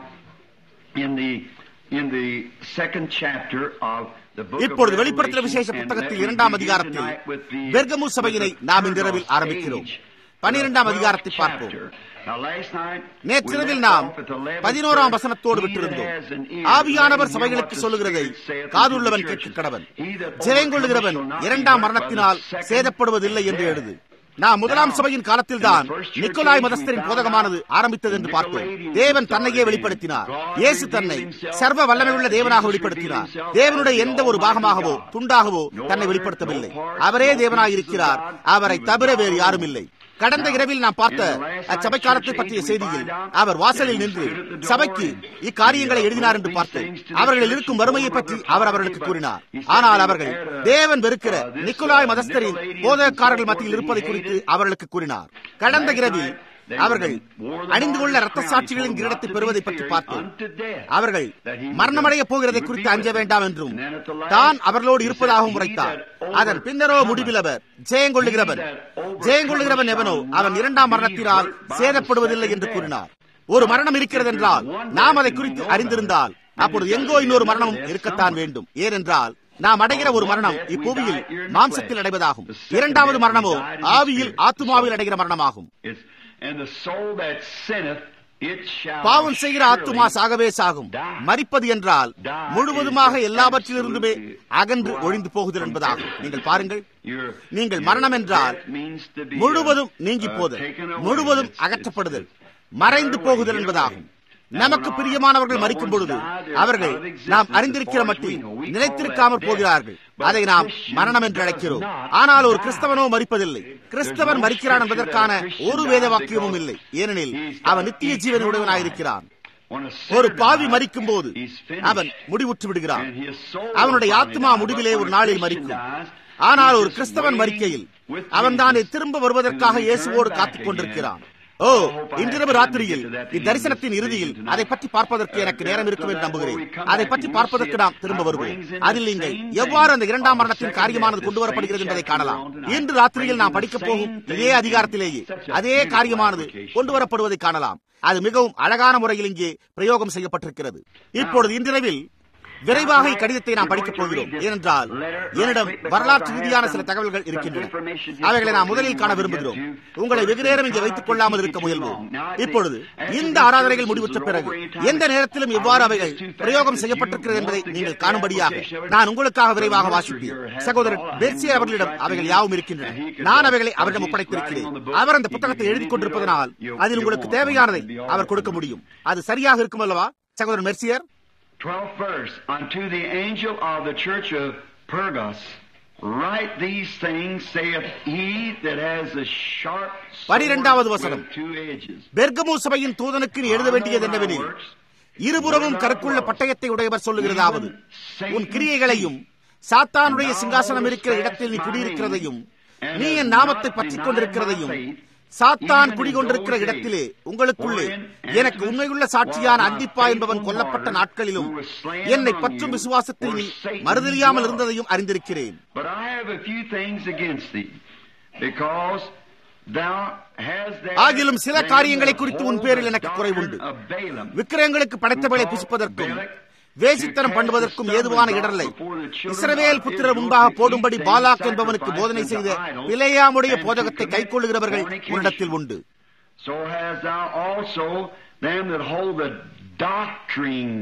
இப்பொழுது வெளிப்படுத்தின விசேஷ புத்தகத்தில் இரண்டாம் அதிகாரத்தில் பெர்கமு சபையினை நாம் இன்றிரவில் ஆரம்பிக்கிறோம் பனிரெண்டாம் அதிகாரத்தை பார்ப்போம் நேற்றிரவில் நாம் பதினோராம் வசனத்தோடு விட்டிருந்தோம் ஆவியானவர் சபைகளுக்கு சொல்லுகிறதை காதுள்ளவன் கேட்க கடவன் ஜெயங்கொள்ளுகிறவன் இரண்டாம் மரணத்தினால் சேதப்படுவதில்லை என்று எழுது நாம் முதலாம் சபையின் காலத்தில் தான் நிக்கோலாய் மதஸ்தரின் போதகமானது ஆரம்பித்தது என்று பார்த்தோம் தேவன் தன்னையே வெளிப்படுத்தினார் இயேசு தன்னை சர்வ வல்லமையுள்ள தேவனாக வெளிப்படுத்தினார் தேவனுடைய எந்த ஒரு பாகமாகவோ துண்டாகவோ தன்னை வெளிப்படுத்தவில்லை அவரே தேவனாய் இருக்கிறார் அவரை தவிர வேறு யாரும் இல்லை கடந்த இரவில் நாம் பார்த்த அச்சபைக்காரத்தை பற்றிய செய்தியில் அவர் வாசலில் நின்று சபைக்கு இக்காரியங்களை எழுதினார் என்று பார்த்தோம் அவர்கள் இருக்கும் வறுமையை பற்றி அவர் அவர்களுக்கு கூறினார் ஆனால் அவர்கள் தேவன் வெறுக்கிற நிக்கோலாய் மதஸ்தரின் போதகக்காரர்கள் மத்தியில் இருப்பதை குறித்து அவர்களுக்கு கூறினார் கடந்த இரவில் அவர்கள் அணிந்து கொள்ள ரத்த சாட்சிகளின் கிரீடத்தை பெறுவதை பற்றி பார்த்தோம் அவர்கள் மரணமடைய போகிறதை குறித்து அஞ்ச வேண்டாம் என்றும் தான் அவர்களோடு இருப்பதாகவும் உரைத்தார் அதன் பின்னரோ முடிவில் அவர் ஜெயங்கொள்ளுகிறவன் ஜெயங்கொள்ளுகிறவன் எவனோ அவன் இரண்டாம் மரணத்தினால் சேதப்படுவதில்லை என்று கூறினார் ஒரு மரணம் இருக்கிறது என்றால் நாம் அதை குறித்து அறிந்திருந்தால் அப்பொழுது எங்கோ இன்னொரு மரணமும் இருக்கத்தான் வேண்டும் ஏனென்றால் நாம் அடைகிற ஒரு மரணம் இப்புவியில் மாம்சத்தில் அடைவதாகும் இரண்டாவது மரணமோ ஆவியில் ஆத்துமாவில் அடைகிற மரணமாகும் பாவம் செய்கிற ஆத்துமா சாகவே சாகும் மறிப்பது என்றால் முழுவதுமாக எல்லாவற்றிலிருந்துமே அகன்று ஒழிந்து போகுதல் என்பதாகும் நீங்கள் பாருங்கள் நீங்கள் மரணம் என்றால் முழுவதும் நீங்கி போதல் முழுவதும் அகற்றப்படுதல் மறைந்து போகுதல் என்பதாகும் நமக்கு பிரியமானவர்கள் மறிக்கும் பொழுது அவர்கள் நாம் அறிந்திருக்கிற மட்டில் நிலைத்திருக்காமற் போகிறார்கள் அதை நாம் மரணம் என்று அழைக்கிறோம் ஆனால் ஒரு கிறிஸ்தவனோ மறிப்பதில்லை கிறிஸ்தவன் மறிக்கிறான் என்பதற்கான ஒரு வேத வாக்கியமும் இல்லை ஏனெனில் அவன் நித்திய ஜீவன் உடையவனாயிருக்கிறான் ஒரு பாவி மறிக்கும் போது அவன் முடிவுற்று விடுகிறான் அவனுடைய ஆத்மா முடிவிலே ஒரு நாளில் மறிக்கும் ஆனால் ஒரு கிறிஸ்தவன் மறிக்கையில் அவன் தானே திரும்ப வருவதற்காக இயேசுவோடு காத்துக் கொண்டிருக்கிறான் ஓ இன்றிரவு ராத்திரியில் இத்தரிசனத்தின் இறுதியில் அதை பற்றி பார்ப்பதற்கு எனக்கு நேரம் இருக்கும் என்று நம்புகிறேன் அதை பற்றி பார்ப்பதற்கு நாம் திரும்ப வருவோம் அதில் நீங்கள் எவ்வாறு அந்த இரண்டாம் மரணத்தின் காரியமானது கொண்டு வரப்படுகிறது என்பதை காணலாம் இன்று ராத்திரியில் நாம் படிக்கப் போகும் இதே அதிகாரத்திலேயே அதே காரியமானது கொண்டு வரப்படுவதை காணலாம் அது மிகவும் அழகான முறையில் இங்கே பிரயோகம் செய்யப்பட்டிருக்கிறது இப்பொழுது இன்றிரவில் விரைவாக இக்கடிதத்தை நாம் படிக்கப் போகிறோம் ஏனென்றால் என்னிடம் வரலாற்று ரீதியான சில தகவல்கள் இருக்கின்றன அவைகளை நாம் முதலில் காண விரும்புகிறோம் உங்களை வெகு நேரம் இங்கே வைத்துக் கொள்ளாமல் இருக்க முயல்வோம் இப்பொழுது இந்த ஆராதனைகள் முடிவுற்ற பிறகு எந்த நேரத்திலும் எவ்வாறு அவைகள் பிரயோகம் செய்யப்பட்டிருக்கிறது என்பதை நீங்கள் காணும்படியாக நான் உங்களுக்காக விரைவாக வாசிப்பேன் சகோதரர் பெர்சி அவர்களிடம் அவைகள் யாவும் இருக்கின்றன நான் அவைகளை அவரிடம் ஒப்படைத்திருக்கிறேன் அவர் அந்த புத்தகத்தை எழுதி கொண்டிருப்பதனால் அதில் உங்களுக்கு தேவையானதை அவர் கொடுக்க முடியும் அது சரியாக இருக்கும் அல்லவா சகோதரர் மெர்சியர் 12th verse unto the angel of the church of Pergamos write these things saith he that has a sharp பனிரெண்டாவது வசனம் with two edges பெர்கமு சபையின் தூதனுக்கு நீ எழுத வேண்டியது என்னவெனில் இருபுறமும் கருக்குள்ள பட்டயத்தை உடையவர் சொல்லுகிறதாவது உன் கிரியைகளையும் சாத்தானுடைய சிங்காசனம் இருக்கிற இடத்தில் நீ குடியிருக்கிறதையும் நீ என் நாமத்தை பற்றிக் கொண்டிருக்கிறதையும் சாத்தான் குடிகொண்டிருக்கிற இடத்திலே உங்களுக்குள்ளே எனக்கு உண்மையுள்ள சாட்சியான அந்திப்பா என்பவன் கொல்லப்பட்ட நாட்களிலும் என்னை பற்றும் விசுவாசத்தில் நீ மறுதலியாமல் இருந்ததையும் அறிந்திருக்கிறேன் But I have a few things against thee because thou hast there ஆகிலும் சில காரியங்களை குறித்து உன் பேரில் எனக்கு குறைவுண்டு of Balaam விக்கிரகங்களுக்கு படைத்தவளை புசிப்பதற்கும் வேசித்தனம் பண்ணுவதற்கும் ஏதுவான இடரலை இஸ்ரவேல் புத்திரர் முன்பாக போடும்படி பாலாக் என்பவனுக்கு போதனை செய்த பிழையாமுடைய போதகத்தை கைக்கொள்ளுகிறவர்கள் உன்னிடத்தில் உண்டு So hast thou also them that hold the doctrine.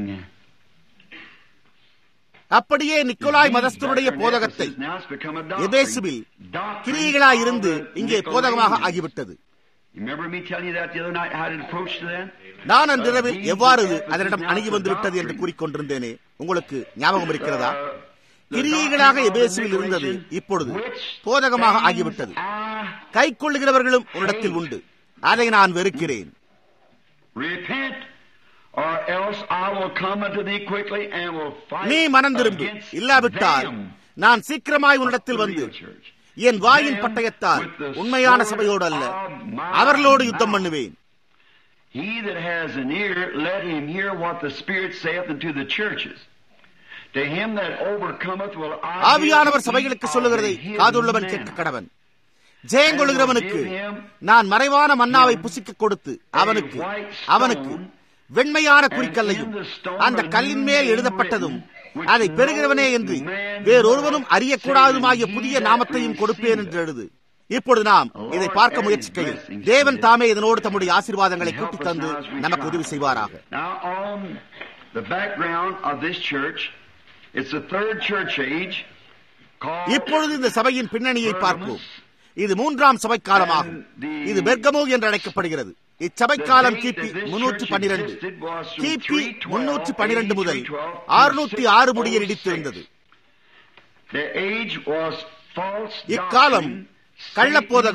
அப்படியே நிக்கோலாய் மதஸ்தருடைய போதகத்தை Now it's become a doctrine. எபேசுவில் Doctrine கிரியைகளாய் இருந்து of the இங்கே போதகமாக Nicolaitans. ஆகிவிட்டது You remember me telling you that the other night, how to approach to them? நான் அன்றிரவில் எவ்வாறு இது அதனிடம் அணுகி வந்துவிட்டது என்று கூறிக்கொண்டிருந்தேனே உங்களுக்கு ஞாபகம் இருக்கிறதா கிரியைகளாக எபேசுவில் இருந்தது இப்பொழுது போதகமாக ஆகிவிட்டது கை கொள்ளுகிறவர்களும் உன்னிடத்தில் உண்டு அதை நான் வெறுக்கிறேன் Repent, or else I will come unto thee quickly and will fight நீ மனம் திரும்பு against இல்லாவிட்டால் them. நான் சீக்கிரமாய் உன்னிடத்தில் The வந்து real church. என் வாயின் பட்டயத்தால் உண்மையான சபையோடு அல்ல அவர்களோடு யுத்தம் பண்ணுவேன் He that has an ear, let him hear what the Spirit saith unto the churches. To him that overcometh will I give ஆவியானவர் eat சபைகளுக்கு of சொல்லுகிறதை the hidden காதுள்ளவன் manna. கேட்க கடவன் ஜெயங்கொள்கிறவனுக்கு நான் மறைவான மன்னாவை புசிக்க கொடுத்து அவனுக்கு அவனுக்கு வெண்மையான குறிக்கல்லையும் அந்த கல்லின் மேல் எழுதப்பட்டதும் அதை பெறுகிறவனே என்று வேறொருவனும் அறியக்கூடாதுமாகிய புதிய நாமத்தையும் கொடுப்பேன் என்று எழுது இப்பொழுது நாம் இதை பார்க்க முயற்சிக்கையில் தேவன் தாமே இதனோடு தம்முடைய ஆசீர்வாதங்களை கூட்டித் தந்து நமக்கு உதவி செய்வாராக Now, on the background of this church, it's the third church age called இப்பொழுது இந்த சபையின் பின்னணியை பார்ப்போம் இது மூன்றாம் சபை காலமாகும் இது பெர்கமோ என்று அழைக்கப்படுகிறது இச்சபை காலம் கிபி முன்னூற்றி பன்னிரண்டு கிபி முன்னூற்றி பன்னிரண்டு முதல் அறுநூற்றி ஆறு முடிய நீடித்திருந்தது The age was false இக்காலம் doctrine, கள்ளப்போதகம்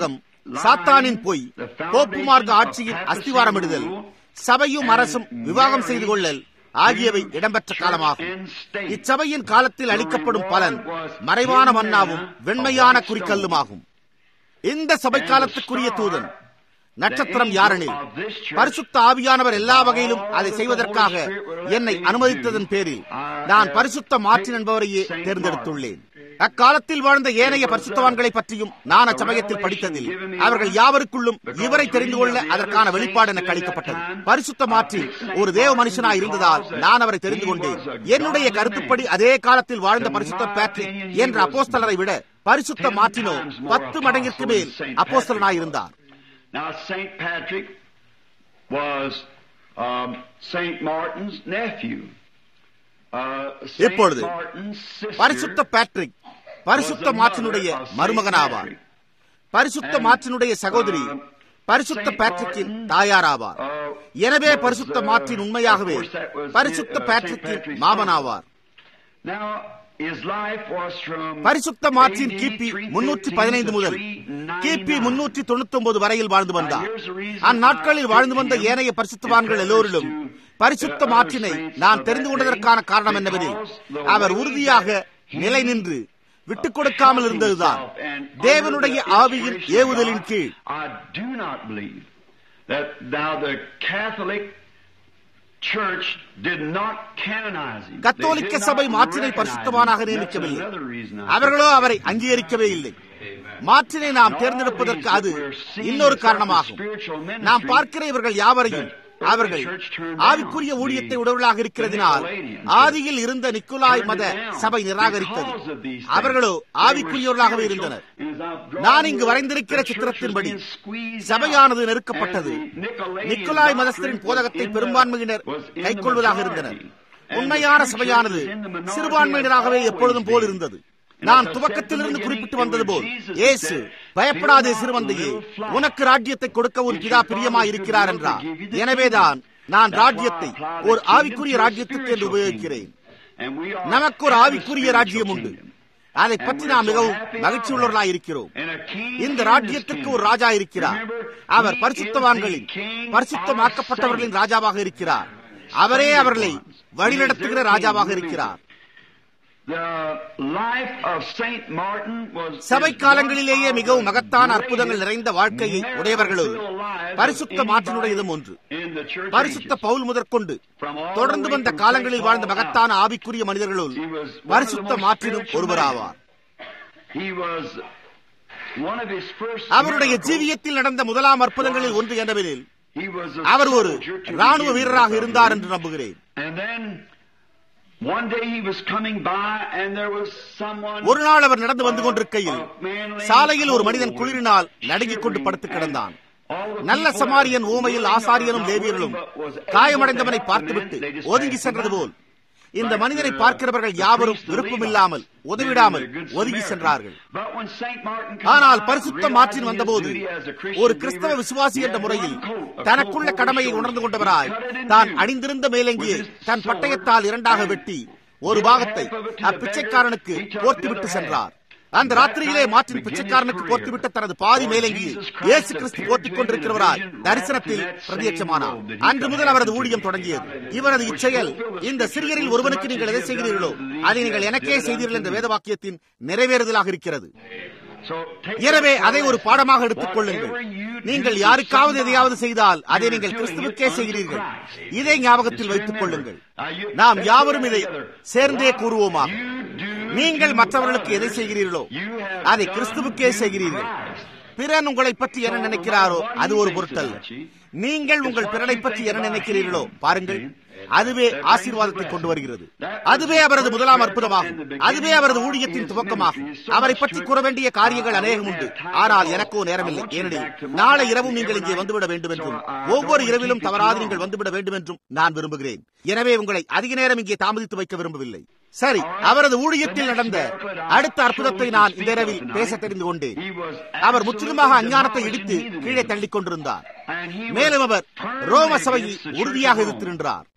சாத்தானின் பொய் போப்பு மார்க்க ஆட்சியின் அஸ்திவாரமிடுதல் சபையும் அரசும் விவாகம் செய்து கொள்ளல் ஆகியவை இடம்பெற்ற காலமாகும் இச்சபையின் காலத்தில் அளிக்கப்படும் பலன் மறைவான மன்னாவும் வெண்மையான குறிக்கல்லுமாகும் இந்த சபை காலத்துக்குரிய தூதன் நட்சத்திரம் யாரெனில் பரிசுத்த ஆவியானவர் எல்லா வகையிலும் அதை செய்வதற்காக என்னை அனுமதித்ததன் பேரில் நான் பரிசுத்த மாற்றின் என்பவரையே தேர்ந்தெடுத்துள்ளேன் அக்காலத்தில் வாழ்ந்த ஏனைய பரிசுத்தவான்களை பற்றியும் நான் அச்சமயத்தில் படித்ததில் அவர்கள் யாவருக்குள்ளும் இவரை தெரிந்து கொள்ள அதற்கான வெளிப்பாடு எனக்கு அளிக்கப்பட்டது பரிசுத்த மாற்றி ஒரு தேவ மனுஷனாய் இருந்ததால் நான் அவரை தெரிந்து கொண்டேன் என்னுடைய கருத்துப்படி அதே காலத்தில் வாழ்ந்த பரிசுத்த பேட்ரிக் என்ற அப்போஸ்தலரை விட பரிசுத்த மாற்றினோ பத்து மடங்கிற்கு மேல் அப்போஸ்தலனாய் இருந்தார் Now, St. Patrick was um, St. Martin's nephew. Uh, St. இப்பொழுது Martin's sister பரிசுத்த பேட்ரிக் பரிசுத்த was the மாற்றினுடைய mother of St. மருமகனாவார் Patrick. பரிசுத்த மாற்றினுடைய சகோதரி பரிசுத்த பேட்ரிக்கின் தாயாராவார் Uh, எனவே was, பரிசுத்த uh, மாற்றின் உண்மையாகவே of course, that was, பரிசுத்த uh, St. பேட்ரிக்கின் Patrick's மாமனாவார் Now, his life was from பரிசுத்த மாற்றின் AD கிபி 315 முன்னூற்றி பதினைந்து முதல் கிபி 399. முன்னூற்றி தொண்ணூத்தி ஒன்பது வரையில் வாழ்ந்து வந்தார் அந்நாட்களில் வாழ்ந்து வந்த ஏனைய பரிசுத்தவான்கள் எல்லோரிலும் பரிசுத்த மாற்றினை நான் தெரிந்து கொண்டதற்கான காரணம் என்னவெனில் அவர் உறுதியாக நிலை நின்று விட்டுக் கொடுக்காமல் இருந்ததுதான் தேவனுடைய ஆவியின் ஏவுதலின் கீழ் I do not believe that now the Catholic Church did not canonize him. They கத்தோலிக்க did not சபை மாற்றினை recognize பரிசுத்தவானாக him. That's நியமிக்கவில்லை another reason I அவர்களோ அவரை அங்கீகரிக்கவே இல்லை மாற்றினை நாம் தேர்ந்தெடுப்பதற்கு அது இன்னொரு காரணமாகும் நாம் பார்க்கிற இவர்கள் யாவரையும் அவர்கள் ஆவிக்குரிய ஊழியத்தை உடவர்களாக இருக்கிறதினால் ஆதியில் இருந்த நிக்குலாய் மத சபை நிராகரித்தது அவர்களோ ஆவிக்குரியவர்களாகவே இருந்தனர் நான் இங்கு வரைந்திருக்கிற சித்திரத்தின்படி சபையானது நெருக்கப்பட்டது நிக்குலாய் மதஸ்தரின் போதகத்தை பெரும்பான்மையினர் கைக்கொள்வதாக இருந்தனர் உண்மையான சபையானது சிறுபான்மையினராகவே எப்பொழுதும் போல் இருந்தது நான் துவக்கத்திலிருந்து குறிப்பிட்டு வந்தது போல் இயேசு பயப்படாதே சிறுவந்தையே உனக்கு ராஜ்யத்தை கொடுக்க ஒரு பிதா பிரியமாய் இருக்கிறார் என்றார் எனவேதான் நான் ராஜ்யத்தை ஒரு ஆவிக்குரிய ராஜ்யத்துக்கு என்று உபயோகிக்கிறேன் நமக்கு ஒரு ஆவிக்குரிய ராஜ்யம் உண்டு அதை பற்றி நாம் மிகவும் மகிழ்ச்சி உள்ளவர்களாய் இருக்கிறோம் இந்த ராஜ்யத்திற்கு ஒரு ராஜா இருக்கிறார் அவர் பரிசுத்தவான்களின் பரிசுத்தமாக்கப்பட்டவர்களின் ராஜாவாக இருக்கிறார் அவரே அவர்களை வழிநடத்துகிற ராஜாவாக இருக்கிறார் சபை காலங்களிலேயே மிகவும் மகத்தான அற்புதங்கள் நிறைந்த வாழ்க்கையை உடையவர்களும் பரிசுத்த மாற்றினுடையதும் ஒன்று பரிசுத்த பவுல் முதற்கொண்டு தொடர்ந்து வந்த காலங்களில் வாழ்ந்த மகத்தான ஆவிக்குரிய மனிதர்களுள் பரிசுத்த மாற்றினும் ஒருவராவார் அவருடைய ஜீவியத்தில் நடந்த முதலாம் அற்புதங்களில் ஒன்று என்னவெனில் அவர் ஒரு ராணுவ வீரராக இருந்தார் என்று நம்புகிறேன் ஒரு நாள் அவர் நடந்து வந்து கொண்டிருக்கையில் சாலையில் ஒரு மனிதன் குளிரினால் நடுங்கிக் கொண்டு படுத்து கிடந்தான் நல்ல சமாரியன் ஊமையில் ஆசாரியனும் லேவியர்களும் காயமடைந்தவனை பார்த்துவிட்டு ஒதுங்கி சென்றது போல் இந்த மனிதனை பார்க்கிறவர்கள் யாவரும் விருப்பமில்லாமல் உதவிடாமல் ஒதுங்கி சென்றார்கள் ஆனால் பரிசுத்த மாற்றின் வந்தபோது ஒரு கிறிஸ்தவ விசுவாசி என்ற முறையில் தனக்குள்ள கடமையை உணர்ந்து கொண்டவராய் தான் அணிந்திருந்த மேலங்கியை தன் பட்டயத்தால் இரண்டாக வெட்டி ஒரு பாகத்தை அப்பிச்சைக்காரனுக்கு போர்த்துவிட்டு சென்றார் அந்த ராத்திரியிலே மாற்றின் பிச்சைக்காரனுக்கு போர்த்துவிட்ட தனது பாதி மேலங்கியை இயேசு கிறிஸ்து போர்த்திக் கொண்டிருக்கிறவராய் தரிசனத்தில் பிரதியட்சமானார் அன்று முதல் அவரது ஊழியம் தொடங்கியது இவரது இச்செயல் இந்த சிறியரில் ஒருவனுக்கு நீங்கள் எதை செய்கிறீர்களோ அதை நீங்கள் எனக்கே செய்தீர்கள் என்ற வேத வாக்கியத்தின் நிறைவேறுதலாக இருக்கிறது எனவே அதை ஒரு பாடமாக எடுத்துக் கொள்ளுங்கள் நீங்கள் யாருக்காவது எதையாவது செய்தால் அதை நீங்கள் கிறிஸ்துவுக்கே செய்கிறீர்கள் இதை ஞாபகத்தில் வைத்துக் கொள்ளுங்கள் நாம் யாவரும் இதை சேர்ந்தே கூறுவோமாக நீங்கள் மற்றவர்களுக்கு எதை செய்கிறீர்களோ அதை கிறிஸ்துவுக்கே செய்கிறீர்கள் பிறன் உங்களை பற்றி என்ன நினைக்கிறாரோ அது ஒரு பொருட்டல்ல நீங்கள் உங்கள் பிறனை பற்றி என்ன நினைக்கிறீர்களோ பாருங்கள் அதுவே ஆசீர்வாதத்தை கொண்டு வருகிறது அதுவே அவரது முதலாம் அற்புதமாகும் அதுவே அவரது ஊழியத்தின் துவக்கமாகும் அவரை பற்றி கூற வேண்டிய காரியங்கள் அநேகம் உண்டு ஆனால் எனக்கோ நேரமில்லை ஏனெனில் நாளை இரவும் நீங்கள் இங்கே வந்துவிட வேண்டும் என்றும் ஒவ்வொரு இரவிலும் தவறாது நீங்கள் வந்துவிட வேண்டும் என்றும் நான் விரும்புகிறேன் எனவே உங்களை அதிக நேரம் இங்கே தாமதித்து வைக்க விரும்பவில்லை சரி அவரது ஊழியத்தில் நடந்த அடுத்த அற்புதத்தை நான் இந்த இரவில் பேச தெரிந்து கொண்டேன் அவர் முற்றிலுமாக அஞ்ஞானத்தை இடித்து கீழே தள்ளிக் கொண்டிருந்தார் மேலும் அவர் ரோம சபையில் உறுதியாக எதிர்த்து நின்றார்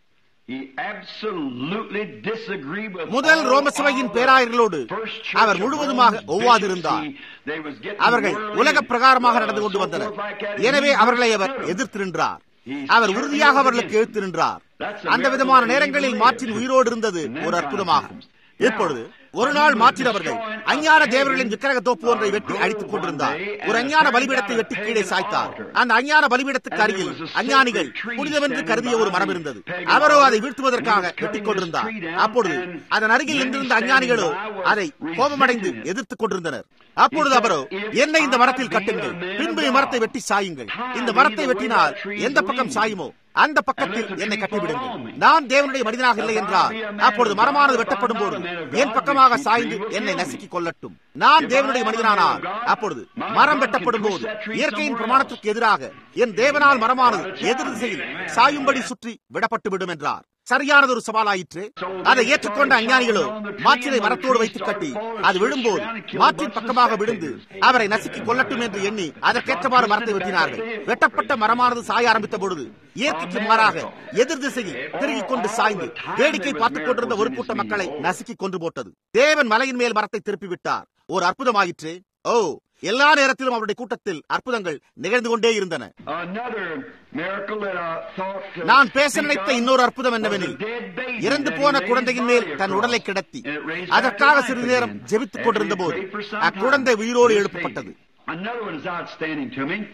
He absolutely disagreed with முதல் all ரோம சபையின் of பேராயர்களோடு the first church our of முழுவதுமாக Rome ஒவ்வாதிருந்தார் bishops. He- they was getting அவர்கள் worldly உலக and, பிரகாரமாக uh, நடந்து கொண்டு so வந்தனர் forth like that. எனவே He அவர்களை அவர் withstood them. எதிர்த்து நின்றார் He அவர் certainly உறுதியாக was அவர்களுக்கு against எழுத்து நின்றார் That's a அந்த miracle விதமான that he நேரங்களில் lived. மாற்றின் உயிரோடு இருந்தது And then ஒரு God அற்புதமாகும் times. Now, இப்பொழுது ஒரு when நாள் he was மாற்றின் அவர்கள் destroying அஞ்ஞான a தேவர்களின் pagan, விக்கிரக தோப்பு ஒன்றை uh, வெட்டி grove அடித்துக் one கொண்டிருந்தார் day, ஒரு and அஞ்ஞான turned பலிபீடத்தை down a வெட்டி pagan கீழே சாய்த்தார் altar. அந்த அஞ்ஞான பலிபீடத்துக்கு And there அருகில் was a அஞ்ஞானிகள் sacred tree புனிதவென்று standing கருதிய ஒரு by மரம் the இருந்தது pagan அவரோ altar, அதை and வீழ்த்துவதற்காக he was cutting வெட்டிக் this கொண்டிருந்தார் tree down, அப்பொழுது and அதன் அருகில் many நின்றிருந்த standing அஞ்ஞானிகளோ by was அதை கோபமடைந்து resenting it. எதிர்த்துக் கொண்டிருந்தனர் அப்பொழுது அவரோ என்னை இந்த மரத்தில் கட்டுங்கள் பின்பு இம்மரத்தை வெட்டி சாயுங்கள் இந்த மரத்தை வெட்டினால் எந்த பக்கம் சாயுமோ அந்த பக்கத்தில் என்னை கட்டிவிடுங்கள் நான் தேவனுடைய மனிதனாக இல்லை என்றால் அப்பொழுது மரமானது வெட்டப்படும் போது என் பக்கமாக சாய்ந்து என்னை நசுக்கிக் கொள்ளட்டும் நான் தேவனுடைய மனிதனானால் அப்பொழுது மரம் வெட்டப்படும் போது இயற்கையின் பிரமாணத்திற்கு எதிராக என் தேவனால் மரமானது எதிர் திசையில் சாயும்படி சுற்றி விடப்பட்டு விடும் என்றார் சரியானது ஒரு சவாலாயிற்று அதை ஏற்றுக்கொண்ட அஞ்ஞானிகளோ மாற்றினை மரத்தோடு வைத்து கட்டி அது விழும்போது மாற்றின் பக்கமாக விழுந்து அவரை நசுக்கிக் கொள்ளட்டும் என்று எண்ணி அதற்கேற்றவாறு மரத்தை வெட்டினார்கள் வெட்டப்பட்ட மரமானது சாய ஆரம்பித்த பொழுது இயற்கைக்கு மாறாக எதிர் திசையில் திருகிக் கொண்டு சாய்ந்து வேடிக்கை பார்த்துக் கொண்டிருந்த ஒரு கூட்ட மக்களை நசுக்கி கொன்று போட்டது தேவன் மலையின் மேல் மரத்தை திருப்பி விட்டார் ஒரு அற்புதமாயிற்று ஓ எல்லா நேரத்திலும் அவருடைய கூட்டத்தில் அற்புதங்கள் நிகழ்ந்து கொண்டே இருந்தன Another miracle that I thought to நான் பேச speak நினைத்த of இன்னொரு அற்புதம் was என்னவெனில் a dead baby இறந்து that he போன laid குழந்தையின் his மேல் body தன் across. உடலை கிடத்தி And it raised back அதற்காக to சிறிது life நேரம் again. ஜெபித்துக் After கொண்டிருந்த he போது prayed for some அக்குழந்தை time. உயிரோடு This எழுப்பப்பட்டது baby. Another one is outstanding to me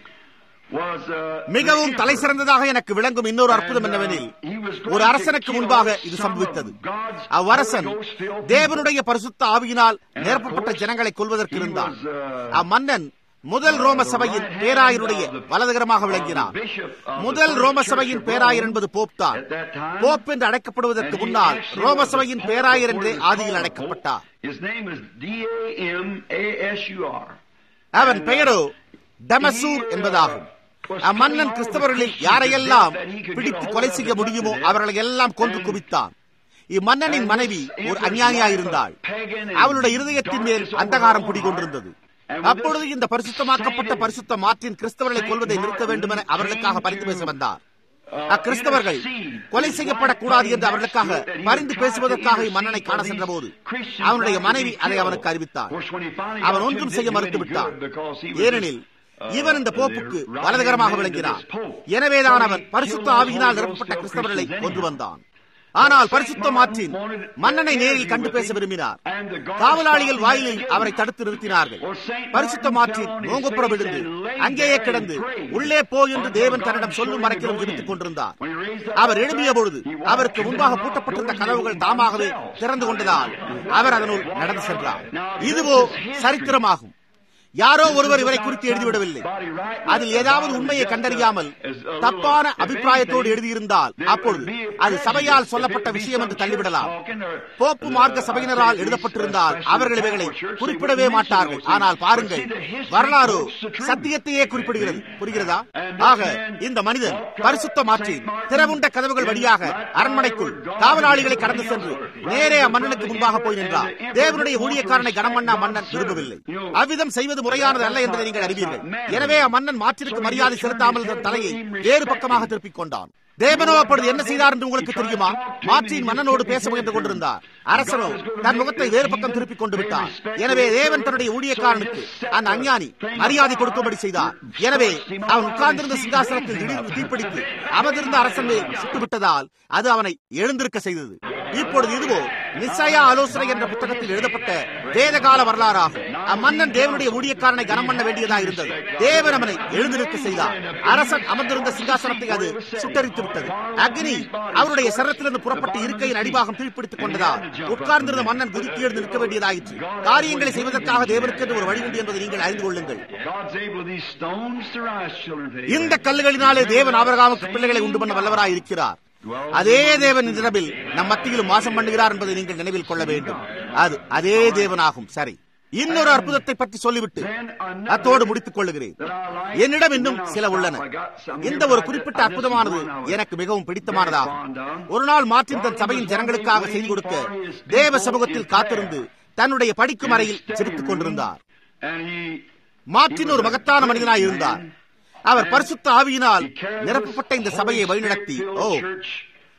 was uh, மிகவும் the தலை emperor. சிறந்ததாக எனக்கு விளங்கும் இன்னொரு அற்புதம் என்னவெனில் ஒரு அரசனுக்கு முன்பாக இது சம்பவித்தது அவ்வரசன் தேவனுடைய பரிசுத்த ஆவியினால் நிரப்பப்பட்ட ஜனங்களை கொல்வதற்கு இருந்தான் அம்மன்னன் முதல் ரோம சபையின் பேராயருடைய வலதுகரமாக விளங்கினார் முதல் ரோம சபையின் பேராயர் என்பது போப் தான் போப் என்று அழைக்கப்படுவதற்கு முன்னால் ரோம சபையின் பேராயர் என்றே ஆதியில் அழைக்கப்பட்டார் His name is D-A-M-A-S-U-R. அவன் பெயரோ டமசூர் என்பதாகும் அம்மன்னன் கிறிஸ்தவர்களில் யாரையெல்லாம் பிடித்து கொலை செய்ய முடியுமோ அவர்களை எல்லாம் கொன்று குவித்தான் இம்மன்னனின் மனைவி ஒரு அஞ்ஞானியாயிருந்தாள் அவளுடைய இருதயத்தின் மேல் அந்தகாரம் குடிகொண்டிருந்தது அப்பொழுது இந்த பரிசுத்தமாக்கப்பட்ட பரிசுத்த மாற்றின் கிறிஸ்தவர்களை கொல்வதை நிறுத்த வேண்டும் என அவர்களுக்காக பரிந்து பேச வந்தார் அக்கிறிஸ்தவர்கள் கொலை செய்யப்படக்கூடாது என்று அவர்களுக்காக பரிந்து பேசுவதற்காக இம்மன்னனை காண சென்றபோது அவனுடைய மனைவி அதை அவனுக்கு அறிவித்தார் அவன் ஒன்றும் செய்ய மறுத்து விட்டான் ஏனெனில் இவன் இந்த போப்புக்கு வலதுகரமாக விளங்கினான் எனவேதான் அவன் பரிசுத்த ஆவியினால் நிரப்பப்பட்ட கிறிஸ்தவர்களை கொண்டு வந்தான் ஆனால் பரிசுத்த மாற்றின் மன்னனை நேரில் கண்டு பேச விரும்பினார் காவலாளிகள் வாயிலில் அவரை தடுத்து நிறுத்தினார்கள் பரிசுத்த மாற்றின் நோங்குப்புற விழுந்து அங்கேயே கிடந்து உள்ளே போ என்று தேவன் தன்னிடம் சொல்லும் மறைக்கிலும் ஜெபித்துக் கொண்டிருந்தார் அவர் எழும்பிய பொழுது அவருக்கு முன்பாக பூட்டப்பட்டிருந்த கதவுகள் தாமாகவே திறந்து கொண்டதால் அவர் அதனுள் நடந்து சென்றார் இதுவோ சரித்திரமாகும் யாரோ ஒருவர் இவரை குறித்து எழுதிவிடவில்லை அதில் ஏதாவது உண்மையை கண்டறியாமல் தப்பான அபிப்பிராயத்தோடு எழுதியிருந்தால் அப்பொழுது அது சபையால் சொல்லப்பட்ட விஷயம் என்று தள்ளிவிடலாம் போப்பு மார்க்க சபையினரால் எழுதப்பட்டிருந்தால் அவர்கள் இவைகளை குறிப்பிடவே மாட்டார்கள் ஆனால் பாருங்கள் வரலாறு சத்தியத்தையே குறிப்பிடுகிறது புரிகிறதா ஆக இந்த மனிதன் பரிசுத்த மாற்றி திறவுண்ட கதவுகள் வழியாக அரண்மனைக்குள் காவலாளிகளை கடந்து சென்று நேரே அம்மன்னனுக்கு முன்பாக போய் நின்றார் தேவனுடைய ஊழியக்காரனை கனமண்ணா மன்னன் விரும்பவில்லை அவ்விதம் செய்வது முறையானது அல்ல என்பதை நீங்கள் அறிவீர்கள் எனவே அம்மன்னன் மாற்றிற்கு மரியாதை செலுத்தாமல் தன் தலையை வேறு பக்கமாக திருப்பிக் கொண்டான் தேவனோ அப்பொழுது என்ன செய்தார் என்று உங்களுக்கு தெரியுமா மாற்றின் மன்னனோடு பேச முயன்று கொண்டிருந்தார் அரசனோ தன் முகத்தை வேறு பக்கம் திருப்பிக் கொண்டு விட்டார் எனவே தேவன் தன்னுடைய ஊழியக்காரனுக்கு அந்த அஞ்ஞானி மரியாதை கொடுக்கும்படி செய்தார் எனவே அவன் உட்கார்ந்திருந்த சிங்காசனத்தில் திடீர்னு தீப்பிடித்து அமர்ந்திருந்த அரசன் மேல் சுட்டுவிட்டதால் அது அவனை எழுந்திருக்க செய்தது இப்பொழுது இதுவோ நிச்சயா ஆலோசனை என்ற புத்தகத்தில் எழுதப்பட்ட வேதகால வரலாறாகும் அம்மன்னன் தேவனுடைய ஊழியக்காரனை கனம் பண்ண வேண்டியதாக இருந்தது தேவன் அவனை எழுந்திருக்க செய்தார் அரசன் அமர்ந்திருந்த சிங்காசனத்தை அது சுட்டரித்து விட்டது அக்னி அவருடைய சரத்திலிருந்து புறப்பட்டு இருக்கையின் அடிபாகம் தீப்பிடித்துக் கொண்டதால் உட்கார்ந்திருந்த மன்னன் குதித்து எழுந்து நிற்க வேண்டியதாயிற்று காரியங்களை செய்வதற்காக தேவனுக்கு என்று ஒரு வழி உண்டு என்பதை நீங்கள் அறிந்து கொள்ளுங்கள் God's able to these stones to rise children to இந்த கல்லுகளினாலே தேவன் ஆபரகாமுக்கு பிள்ளைகளை உண்டு பண்ண வல்லவராய் இருக்கிறார் அதே தேவன் இந்த நிலவில் நம் மத்தியிலும் வாசம் பண்ணுகிறார் என்பதை நீங்கள் நினைவில் கொள்ள வேண்டும் அது அதே தேவனாகும் சரி இன்னொரு அற்புதத்தை பற்றி சொல்லிவிட்டு அத்தோடு முடித்துக் கொள்ளுகிறேன் என்னிடம் இன்னும் சில உள்ளன இந்த ஒரு குறிப்பிட்ட அற்புதமானது எனக்கு மிகவும் பிடித்தமானதாகும் ஒரு நாள் மார்ட்டின் தன் சபையின் ஜனங்களுக்காக செய்து கொடுக்க தேவ சமூகத்தில் காத்திருந்து தன்னுடைய படிக்கும் அறையில் ஜெபித்துக் கொண்டிருந்தார் And he மார்ட்டின் ஒரு மகத்தான மனிதனாய் இருந்தார் அவர் பரிசுத்த ஆவியினால் நிரப்பப்பட்ட இந்த சபையை வழிநடத்தி ஓ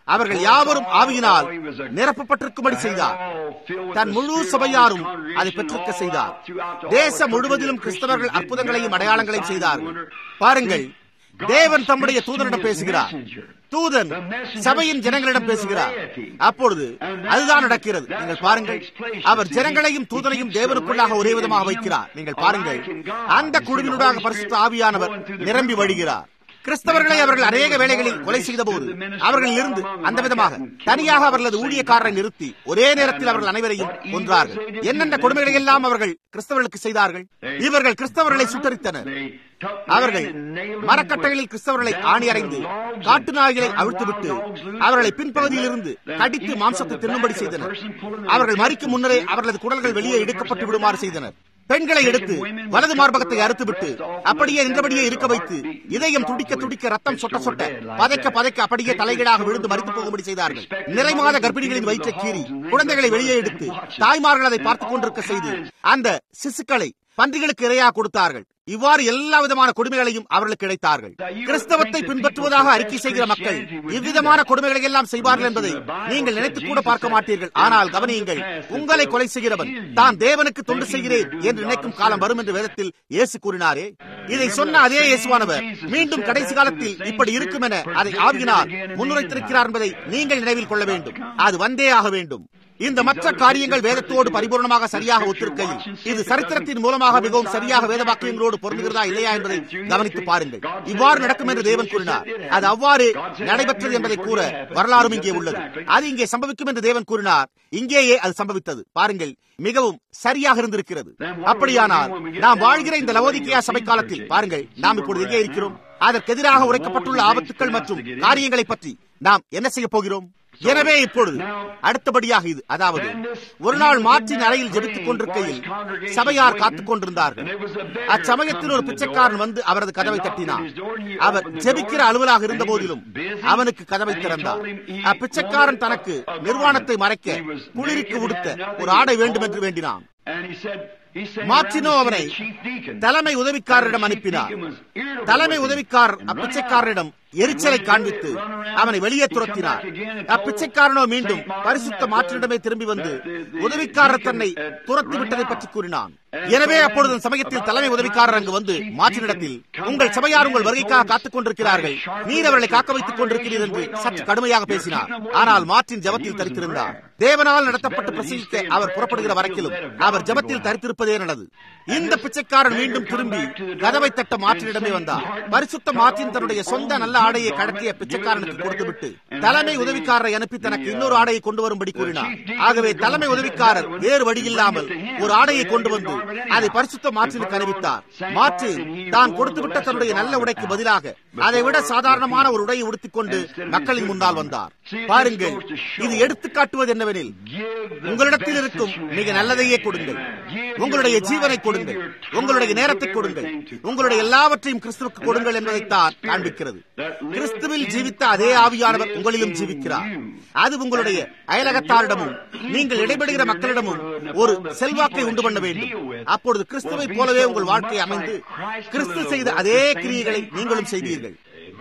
அவர்கள் யாவரும் ஆவியினால் நிரப்பப்பட்டிருக்கும்படி செய்தார் தன் முழு சபையாரும் அதை பெற்றிருக்க செய்தார் தேசம் முழுவதிலும் கிறிஸ்தவர்கள் அற்புதங்களையும் அடையாளங்களையும் செய்தார்கள் பாருங்கள் தேவன் தம்முடைய தூதனிடம் பேசுகிறார் தூதன் சபையின் ஜனங்களிடம் பேசுகிறார் அப்பொழுது அதுதான் நடக்கிறது நீங்கள் பாருங்கள் அவர் ஜனங்களையும் தூதனையும் தேவனுக்குள்ளாக ஒரே விதமாக வைக்கிறார் நீங்கள் பாருங்கள் அந்த குழுவினூடாக பரிசுத்த ஆவியானவர் நிரம்பி வழிகிறார் கிறிஸ்தவர்களை அவர்கள் அநேக வேளைகளில் கொலை செய்த போது அவர்கள் இருந்து அந்த விதமாக தனியாக அவர்களது ஊழியக்காரரை நிறுத்தி ஒரே நேரத்தில் அவர்கள் அனைவரையும் கொன்றார்கள் என்னென்ன கொடுமைகளை எல்லாம் அவர்கள் கிறிஸ்தவர்களுக்கு செய்தார்கள் இவர்கள் கிறிஸ்தவர்களை சுட்டரித்தனர் அவர்கள் மரக்கட்டைகளில் கிறிஸ்தவர்களை ஆணியறைந்து காட்டு நாய்களை அவிழ்த்துவிட்டு அவர்களை பின்பகுதியில் இருந்து கடித்து மாம்சத்தை தின்னும்படி செய்தனர் அவர்கள் மறிக்கும் முன்னரே அவர்களது குடல்கள் வெளியே எடுக்கப்பட்டு விடுமாறு செய்தனர் பெண்களை எடுத்து வலது மார்பகத்தை அறுத்துவிட்டு அப்படியே நின்றபடியே இருக்க வைத்து இதயம் துடிக்க துடிக்க ரத்தம் சொட்ட சொட்ட பதைக்க பதைக்க அப்படியே தலைகீழாக விழுந்து மறித்து போகும்படி செய்தார்கள் நிறைமாத கர்ப்பிணிகளின் வயிற்றை கீறி குழந்தைகளை வெளியே எடுத்து தாய்மார்கள் அதை பார்த்துக் கொண்டிருக்க செய்து அந்த சிசுக்களை பன்றிகளுக்கு இரையாக கொடுத்தார்கள் இவ்வாறு எல்லா விதமான கொடுமைகளையும் அவர்களுக்கு கிடைத்தார்கள் கிறிஸ்தவத்தை பின்பற்றுவதாக அறிக்கை செய்கிற மக்கள் இவ்விதமான கொடுமைகளை எல்லாம் செய்வார்கள் என்பதை நீங்கள் நினைத்து கூட பார்க்க மாட்டீர்கள் ஆனால் கவனியுங்கள் உங்களை கொலை செய்கிறவன் தான் தேவனுக்கு தொண்டு செய்கிறேன் என்று நினைக்கும் காலம் வரும் என்று வேதத்தில் இயேசு கூறினாரே இதை சொன்ன அதே இயேசுவானவர் மீண்டும் கடைசி காலத்தில் இப்படி இருக்கும் என அதை ஆவியினால் முன்னுரைத்திருக்கிறார் என்பதை நீங்கள் நினைவில் கொள்ள வேண்டும் அது வந்தே ஆக வேண்டும் இந்த மற்ற காரியங்கள் வேதத்தோடு பரிபூர்ணமாக சரியாக ஒத்திருக்கையில் இது சரித்திரத்தின் மூலமாக மிகவும் சரியாக வேத வாக்கியங்களோடு பொருந்துகிறதா இல்லையா என்பதை கவனித்து பாருங்கள் இவ்வாறு நடக்கும் என்று தேவன் கூறினார் அது அவ்வாறு நடைபெற்றது என்பதை கூற வரலாறும் இங்கே உள்ளது அது இங்கே சம்பவிக்கும் என்று தேவன் கூறினார் இங்கேயே அது சம்பவித்தது பாருங்கள் மிகவும் சரியாக இருந்திருக்கிறது அப்படியானால் நாம் வாழ்கிற இந்த லவோதிக்கையா சபை காலத்தில் பாருங்கள் நாம் இப்பொழுது எங்கே இருக்கிறோம் அதற்கு எதிராக உரைக்கப்பட்டுள்ள ஆபத்துக்கள் மற்றும் காரியங்களை பற்றி நாம் என்ன செய்ய போகிறோம் எனவே இப்பொழுது அடுத்தபடியாக இது அதாவது ஒரு நாள் மாற்றின் அறையில் ஜெபித்துக் கொண்டிருக்கையில் சபையார் காத்துக் கொண்டிருந்தார்கள் அச்சமயத்தில் ஒரு பிச்சைக்காரன் வந்து அவரது கதவை தட்டினார் அவர் ஜெபிக்கிற அலுவலாக இருந்த போதிலும் அவனுக்கு கதவை திறந்தார் அப்பிச்சைக்காரன் தனக்கு நிர்வாணத்தை மறைக்க குளிருக்கு உடுத்த ஒரு ஆடை வேண்டும் என்று வேண்டினான் மார்டினோ அவனை தலைமை உதவிக்காரரிடம் அனுப்பினார் தலைமை உதவிக்காரர் அப்பிச்சைக்காரரிடம் எரிச்சலை காண்பித்து அவனை வெளியே துரத்தினார் அப்பிச்சைக்காரனோ மீண்டும் பரிசுத்த மாற்றிடமே திரும்பி வந்து உதவிக்காரர் தன்னை துரத்தி விட்டதை பற்றி கூறினான் எனவே அப்பொழுது சமயத்தில் தலைமை உதவிக்காரர் அங்கு வந்து மாற்றினிடத்தில் உங்கள் சபையார் உங்கள் வருகைக்காக காத்துக் கொண்டிருக்கிறார்கள் நீர் அவர்களை காக்க வைத்துக் கொண்டிருக்கிறீர் என்று சற்று கடுமையாக பேசினார் ஆனால் மாற்றின் ஜபத்தில் தரித்திருந்தார் தேவனால் நடத்தப்பட்டு பிரசங்கிக்க அவர் புறப்படுகிற வரைக்கிலும் அவர் ஜபத்தில் தரித்திருப்பதே நல்லது இந்த பிச்சைக்காரன் மீண்டும் திரும்பி கதவை தட்ட மாற்றினிடமே வந்தார் பரிசுத்த மாற்றின் தன்னுடைய சொந்த நல்ல ஆடையை கடத்திய பிச்சைக்காரனுக்கு கொடுத்துவிட்டு தலைமை உதவிக்காரரை அனுப்பி தனக்கு இன்னொரு ஆடையை கொண்டு வரும்படி கூறினார் ஆகவே தலைமை உதவிக்காரர் வேறு வழியில்லாமல் ஒரு ஆடையை கொண்டு வந்து அதை பரிசுத்த மாற்றினுக்கு அறிவித்தார் மாற்று தான் கொடுத்துவிட்ட தன்னுடைய நல்ல உடைக்கு பதிலாக அதை விட சாதாரணமான ஒரு உடையை உடுத்திக் கொண்டு மக்களின் முன்னால் வந்தார் பாருங்கள் இது எடுத்து காட்டுவது என்னவெனில் உங்களிடத்தில் இருக்கும் மிக நல்லதையே கொடுங்கள் உங்களுடைய ஜீவனை கொடுங்கள் உங்களுடைய நேரத்தை கொடுங்கள் உங்களுடைய எல்லாவற்றையும் கிறிஸ்துவுக்கு கொடுங்கள் என்பதைத்தான் காண்பிக்கிறது கிறிஸ்துவில் ஜீவித்த அதே ஆவியானவர் உங்களிலும் ஜீவிக்கிறார் அது உங்களுடைய அயலகத்தாரிடமும் நீங்கள் இடைபெறுகிற மக்களிடமும் ஒரு செல்வாக்கை உண்டு பண்ண வேண்டும் அப்பொழுது கிறிஸ்துவை போலவே உங்கள் வாழ்க்கை அமைந்து கிறிஸ்து செய்த அதே கிரியைகளை நீங்களும் செய்வீர்கள்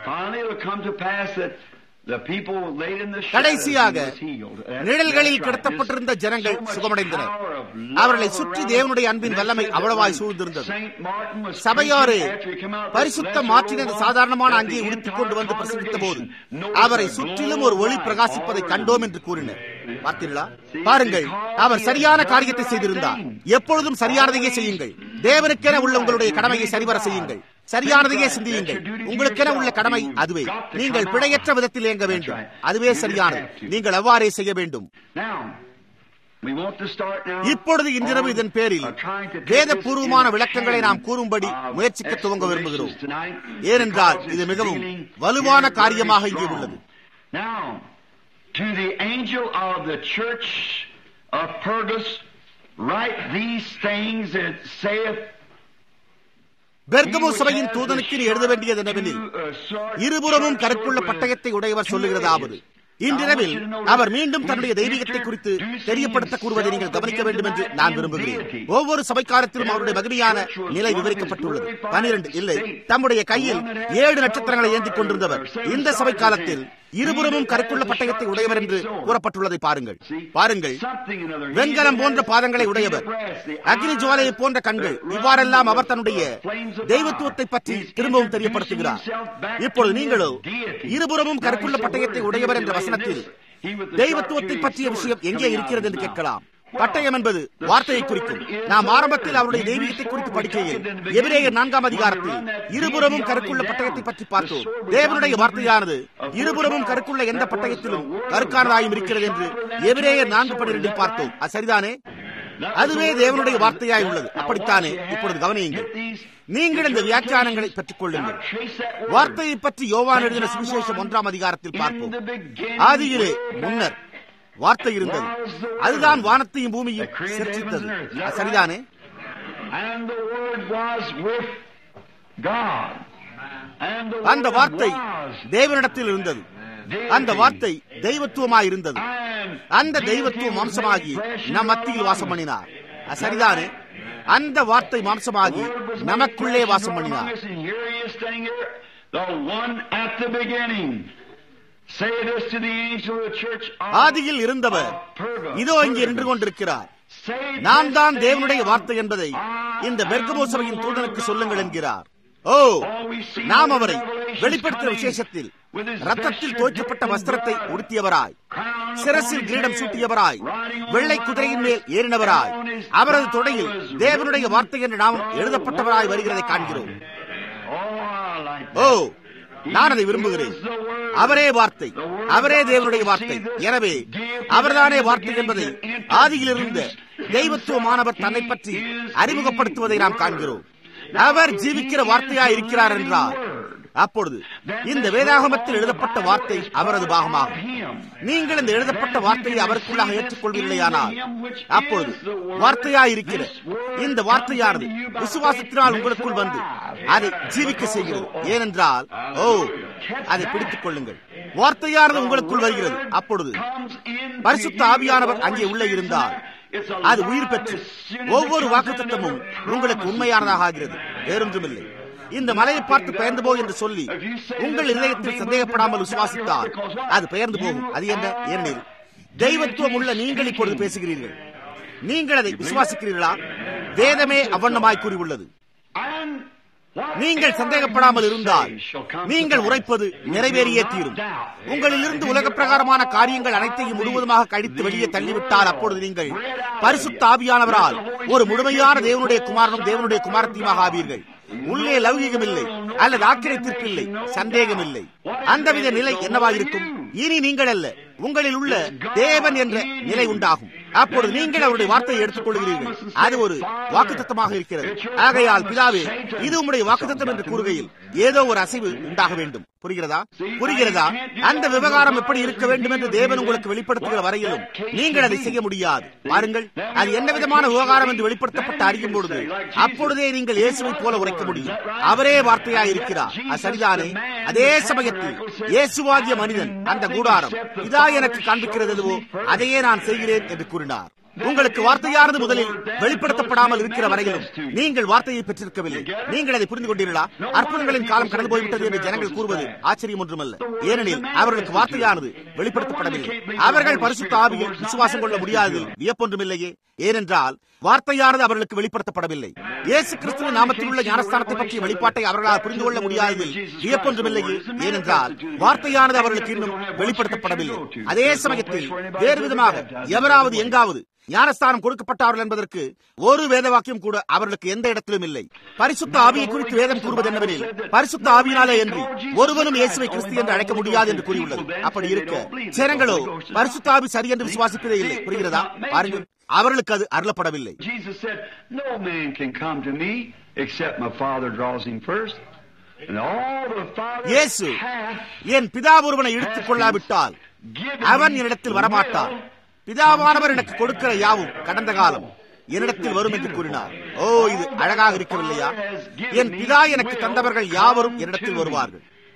கடைசியாக நிழல்களில் கிடத்தப்பட்டிருந்த ஜனங்கள் சுகமடைந்தனர் அவர்களை சுற்றி தேவனுடைய அன்பின் வல்லமை அவ்வளவாய் சூழ்ந்திருந்தது சபையாறு பரிசுத்த மாற்றின சாதாரணமான அங்கேயே உடுத்திக் கொண்டு வந்து பிரசங்கித்த போது அவரை சுற்றிலும் ஒரு ஒளி பிரகாசிப்பதை கண்டோம் என்று கூறினர் பார்த்தீர்களா பாருங்கள் அவர் சரியான காரியத்தை செய்திருந்தார் எப்பொழுதும் சரியானதையே செய்யுங்கள் தேவனுக்கென உள்ள உங்களுடைய கடமையை சரிவர செய்யுங்கள் சரியானதையே சிந்தியுங்கள் உங்களுக்கென உள்ள கடமை அதுவே நீங்கள் பிழையற்ற விதத்தில் இயங்க வேண்டும் அதுவே சரியானது நீங்கள் அவ்வாறே செய்ய வேண்டும் இப்பொழுது இன்றிரவு இதன் பேரில் வேதபூர்வமான விளக்கங்களை நாம் கூறும்படி முயற்சிக்க துவங்க விரும்புகிறோம் ஏனென்றால் இது மிகவும் வலுவான காரியமாக இங்கே உள்ளது To the angel of the church of Pergus, write these things that saith Pergamos சபையின் தூதனுக்கு நீ எழுத வேண்டியது என்னவெனில் இருபுறமும் கருப்புள்ள பட்டயத்தை உடையவர் சொல்லுகிறதாவது இன்றிரவில் அவர் மீண்டும் தன்னுடைய தெய்வீகத்தை குறித்து தெரியப்படுத்த கூறுவதை நீங்கள் கவனிக்க வேண்டும் என்று நான் விரும்புகிறேன் ஒவ்வொரு சபைக்காரத்திலும் அவருடைய மகிமையான நிலை விவரிக்கப்பட்டுள்ளது பனிரெண்டு இல்லை தம்முடைய கையில் ஏழு நட்சத்திரங்களை ஏந்திக் கொண்டிருந்தவர் இந்த சபை காலத்தில் இருபுறமும் கருக்குள்ள பட்டயத்தை உடையவர் என்று கூறப்பட்டுள்ளதை பாருங்கள் பாருங்கள் வெண்கலம் போன்ற பாதங்களை உடையவர் அக்னி ஜுவாலையை போன்ற கண்கள் இவ்வாறெல்லாம் அவர் தன்னுடைய தெய்வத்துவத்தை பற்றி திரும்பவும் தெரியப்படுத்துகிறார் இப்பொழுது நீங்களோ இருபுறமும் கருக்குள்ள பட்டயத்தை உடையவர் என்ற வசனத்தில் தெய்வத்துவத்தை பற்றிய விஷயம் எங்கே இருக்கிறது என்று கேட்கலாம் பட்டயம் என்பது வார்த்தையை குறிக்கும் நாம் ஆரம்பத்தில் அவருடைய தெய்வீகத்தை குறித்து படிக்கையில் எபிரேயர் நான்காம் அதிகாரத்தில் இருபுறமும் கருக்குள்ள பட்டயத்தை பற்றி பார்த்தோம் தேவனுடைய வார்த்தையானது இருபுறமும் கருக்குள்ள எந்த பட்டயத்திலும் கருக்கானதாயும் இருக்கிறது என்று எபிரேயர் நான்கு பன்னிரெண்டில் பார்த்தோம் அது சரிதானே அதுவே தேவனுடைய வார்த்தையாய் உள்ளது அப்படித்தானே இப்பொழுது கவனியுங்கள் நீங்கள் இந்த வியாக்கியானங்களை பெற்றுக் கொள்ளுங்கள் வார்த்தையை பற்றி யோவான் எழுதின சுவிசேஷம் ஒன்றாம் அதிகாரத்தில் பார்ப்போம் ஆதியிலே முன்னர் வார்த்தை இருந்தது அதுதான் வானத்தையும் பூமியும் சிருஷ்டித்தது சரிதானே அந்த வார்த்தை தேவனிடத்தில் இருந்தது அந்த வார்த்தை தெய்வத்துவமாய் இருந்தது அந்த தெய்வத்துவம் மாம்சமாகி நம் மத்தியில் வாசம் பண்ணினார் சரிதானே அந்த வார்த்தை மாம்சமாகி நமக்குள்ளே வாசம் பண்ணினார் ஆதியில் இருந்தவர் இதோ இங்கே நின்று கொண்டிருக்கிறார் நான் தான் தேவனுடைய வார்த்தை என்பதை இந்த பெர்கமோ சபையின் தூதனுக்கு சொல்லுங்கள் என்கிறார் ஓ நாம் அவரை வெளிப்படுத்தின விசேஷத்தில் ரத்தத்தில் தோய்க்கப்பட்ட வஸ்திரத்தை உடுத்தியவராய் சிரசில் கிரீடம் சூட்டியவராய் வெள்ளை குதிரையின் மேல் ஏறினவராய் அவரது தொடையில் தேவனுடைய வார்த்தை என்று நாம் எழுதப்பட்டவராய் வருகிறதை காண்கிறோம் ஓ நான் அதை விரும்புகிறேன் அவரே வார்த்தை அவரே தேவனுடைய வார்த்தை எனவே அவர்தானே வார்த்தை என்பதை ஆதியில் இருந்த தெய்வத்துவமானவர் தன்னை பற்றி அறிமுகப்படுத்துவதை நாம் காண்கிறோம் அவர் ஜீவிக்கிற வார்த்தையாய் இருக்கிறார் என்றார் அப்பொழுது இந்த வேதாகமத்தில் எழுதப்பட்ட வார்த்தை அவரது பாகமாகும் நீங்கள் இந்த எழுதப்பட்ட வார்த்தையை அவருக்குள்ளாக ஏற்றுக்கொள்வீர்களேயானால் அப்பொழுது வார்த்தையாய் இருக்கிற இந்த வார்த்தையானது விசுவாசத்தினால் உங்களுக்குள் வந்து அதை ஜீவிக்க செய்கிறது ஏனென்றால் ஓ அதை பிடித்துக் கொள்ளுங்கள் வார்த்தையானது உங்களுக்குள் வருகிறது அப்பொழுது பரிசுத்த ஆவியானவர் அங்கே உள்ளே இருந்தால் அது உயிர் பெற்று ஒவ்வொரு வாக்குத்தத்தமும் உங்களுக்கு உண்மையானதாக ஆகிறது வேறொன்றுமில்லை இந்த மலையை பார்த்து பெயர்ந்து போ என்று சொல்லி உங்கள் இதயத்தில் சந்தேகப்படாமல் விசுவாசித்தால் அது பெயர்ந்து போகும் அது என்ன ஏனெனில் தெய்வத்துவம் உள்ள நீங்கள் இப்பொழுது பேசுகிறீர்கள் நீங்கள் அதை விசுவாசிக்கிறீர்களா வேதமே அவ்வண்ணமாய் கூறியுள்ளது நீங்கள் சந்தேகப்படாமல் இருந்தால் நீங்கள் உரைப்பது நிறைவேறியே தீரும் உங்களிலிருந்து உலக பிரகாரமான காரியங்கள் அனைத்தையும் முழுவதுமாக கழித்து வெளியே தள்ளிவிட்டால் அப்பொழுது நீங்கள் பரிசுத்த ஆவியானவரால் ஒரு முழுமையான தேவனுடைய குமாரனும் தேவனுடைய குமாரத்தையுமாக ஆவீர்கள் உள்ளே லௌகிகம் இல்லை அல்லது ஆக்கிரத்திற்கு இல்லை சந்தேகம் இல்லை அந்த வித நிலை என்னவாயிருக்கும் இனி நீங்கள் அல்ல உங்களில் உள்ள தேவன் என்ற நிலை உண்டாகும் அப்பொழுது நீங்கள் அவருடைய வார்த்தையை எடுத்துக் கொள்கிறீர்கள் அது ஒரு வாக்குத்தத்தமாக இருக்கிறது ஆகையால் பிதாவே இது உங்களுடைய வாக்குத்தத்தம் என்று கூறுகையில் ஏதோ ஒரு அசைவு உண்டாக வேண்டும் புரிகிறதா புரிகிறதா அந்த விவகாரம் எப்படி இருக்க வேண்டும் என்று தேவன் உங்களுக்கு வெளிப்படுத்துகிற வரையிலும் நீங்கள் அதை செய்ய முடியாது பாருங்கள் அது என்ன விதமான விவகாரம் என்று வெளிப்படுத்தப்பட்டு அறியும் பொழுது அப்பொழுதே நீங்கள் இயேசுவை போல உரைக்க முடியும் அவரே வார்த்தையாய் இருக்கிறார் அது சரிதானே அதே சமயத்தில் இயேசுவாகிய மனிதன் அந்த கூடாரம் இதா எனக்கு காண்பிக்கிறது எதுவோ அதையே நான் செய்கிறேன் என்று கூறினார் உங்களுக்கு வார்த்தையானது முதலில் வெளிப்படுத்தப்படாமல் இருக்கிற வரையிலும் நீங்கள் வார்த்தையை பெற்றிருக்கவில்லை நீங்கள் அதை புரிந்து கொண்டீர்களா அற்புதங்களின் காலம் கடந்து போய்விட்டது என்று ஜனங்கள் கூறுவது ஆச்சரியம் ஒன்றுமல்ல ஏனெனில் அவர்களுக்கு வார்த்தையானது வெளிப்படுத்தப்படவில்லை அவர்கள் பரிசுத்த ஆவியில் விசுவாசம் கொள்ள முடியாததில் வியப்பொன்றுமில்லையே ஏனென்றால் வார்த்தையானது அவர்களுக்கு வெளிப்படுத்தப்படவில்லை இயேசு கிறிஸ்துவின் நாமத்தில் உள்ள ஞானஸ்தானத்தை பற்றிய வெளிப்பாட்டை அவர்களால் புரிந்து கொள்ள முடியாததில் வியப்பொன்றுமில்லையே ஏனென்றால் வார்த்தையானது அவர்களுக்கு இன்னும் வெளிப்படுத்தப்படவில்லை அதே சமயத்தில் வேறு விதமாக எவராவது எங்காவது ஞானஸ்தானம் கொடுக்கப்பட்டார்கள் என்பதற்கு ஒரு வேத வாக்கியம் கூட அவர்களுக்கு எந்த இடத்திலும் இல்லை பரிசுத்த ஆவியை குறித்து வேதம் கூறுவது என்னவெனில் பரிசுத்த ஆவியினாலே என்று ஒருவனும் இயேசுவை கிறிஸ்து என்று அழைக்க முடியாது என்று கூறியுள்ளது அப்படி இருக்க ஜனங்களோ பரிசுத்த ஆவி சரி என்று விசுவாசிப்பதே இல்லை புரிகிறதா பாருங்கள் அவர்களுக்கு அது அருளப்படவில்லை Jesus said, No man can come to me except my Father draws him first. And all the Father இயேசு hath என் பிதா ஒருவனை எடுத்துக் கொள்ளாவிட்டால் அவன் என்னிடத்தில் வரமாட்டான் பிதாவானவர் எனக்கு கொடுக்கிற யாவும் கடந்த காலம் என்னிடத்தில் வரும் என்று கூறினார் ஓ இது அழகாக இருக்கவில்லையா என் பிதா எனக்கு தந்தவர்கள் யாவரும் என்னிடத்தில் வருவார்கள்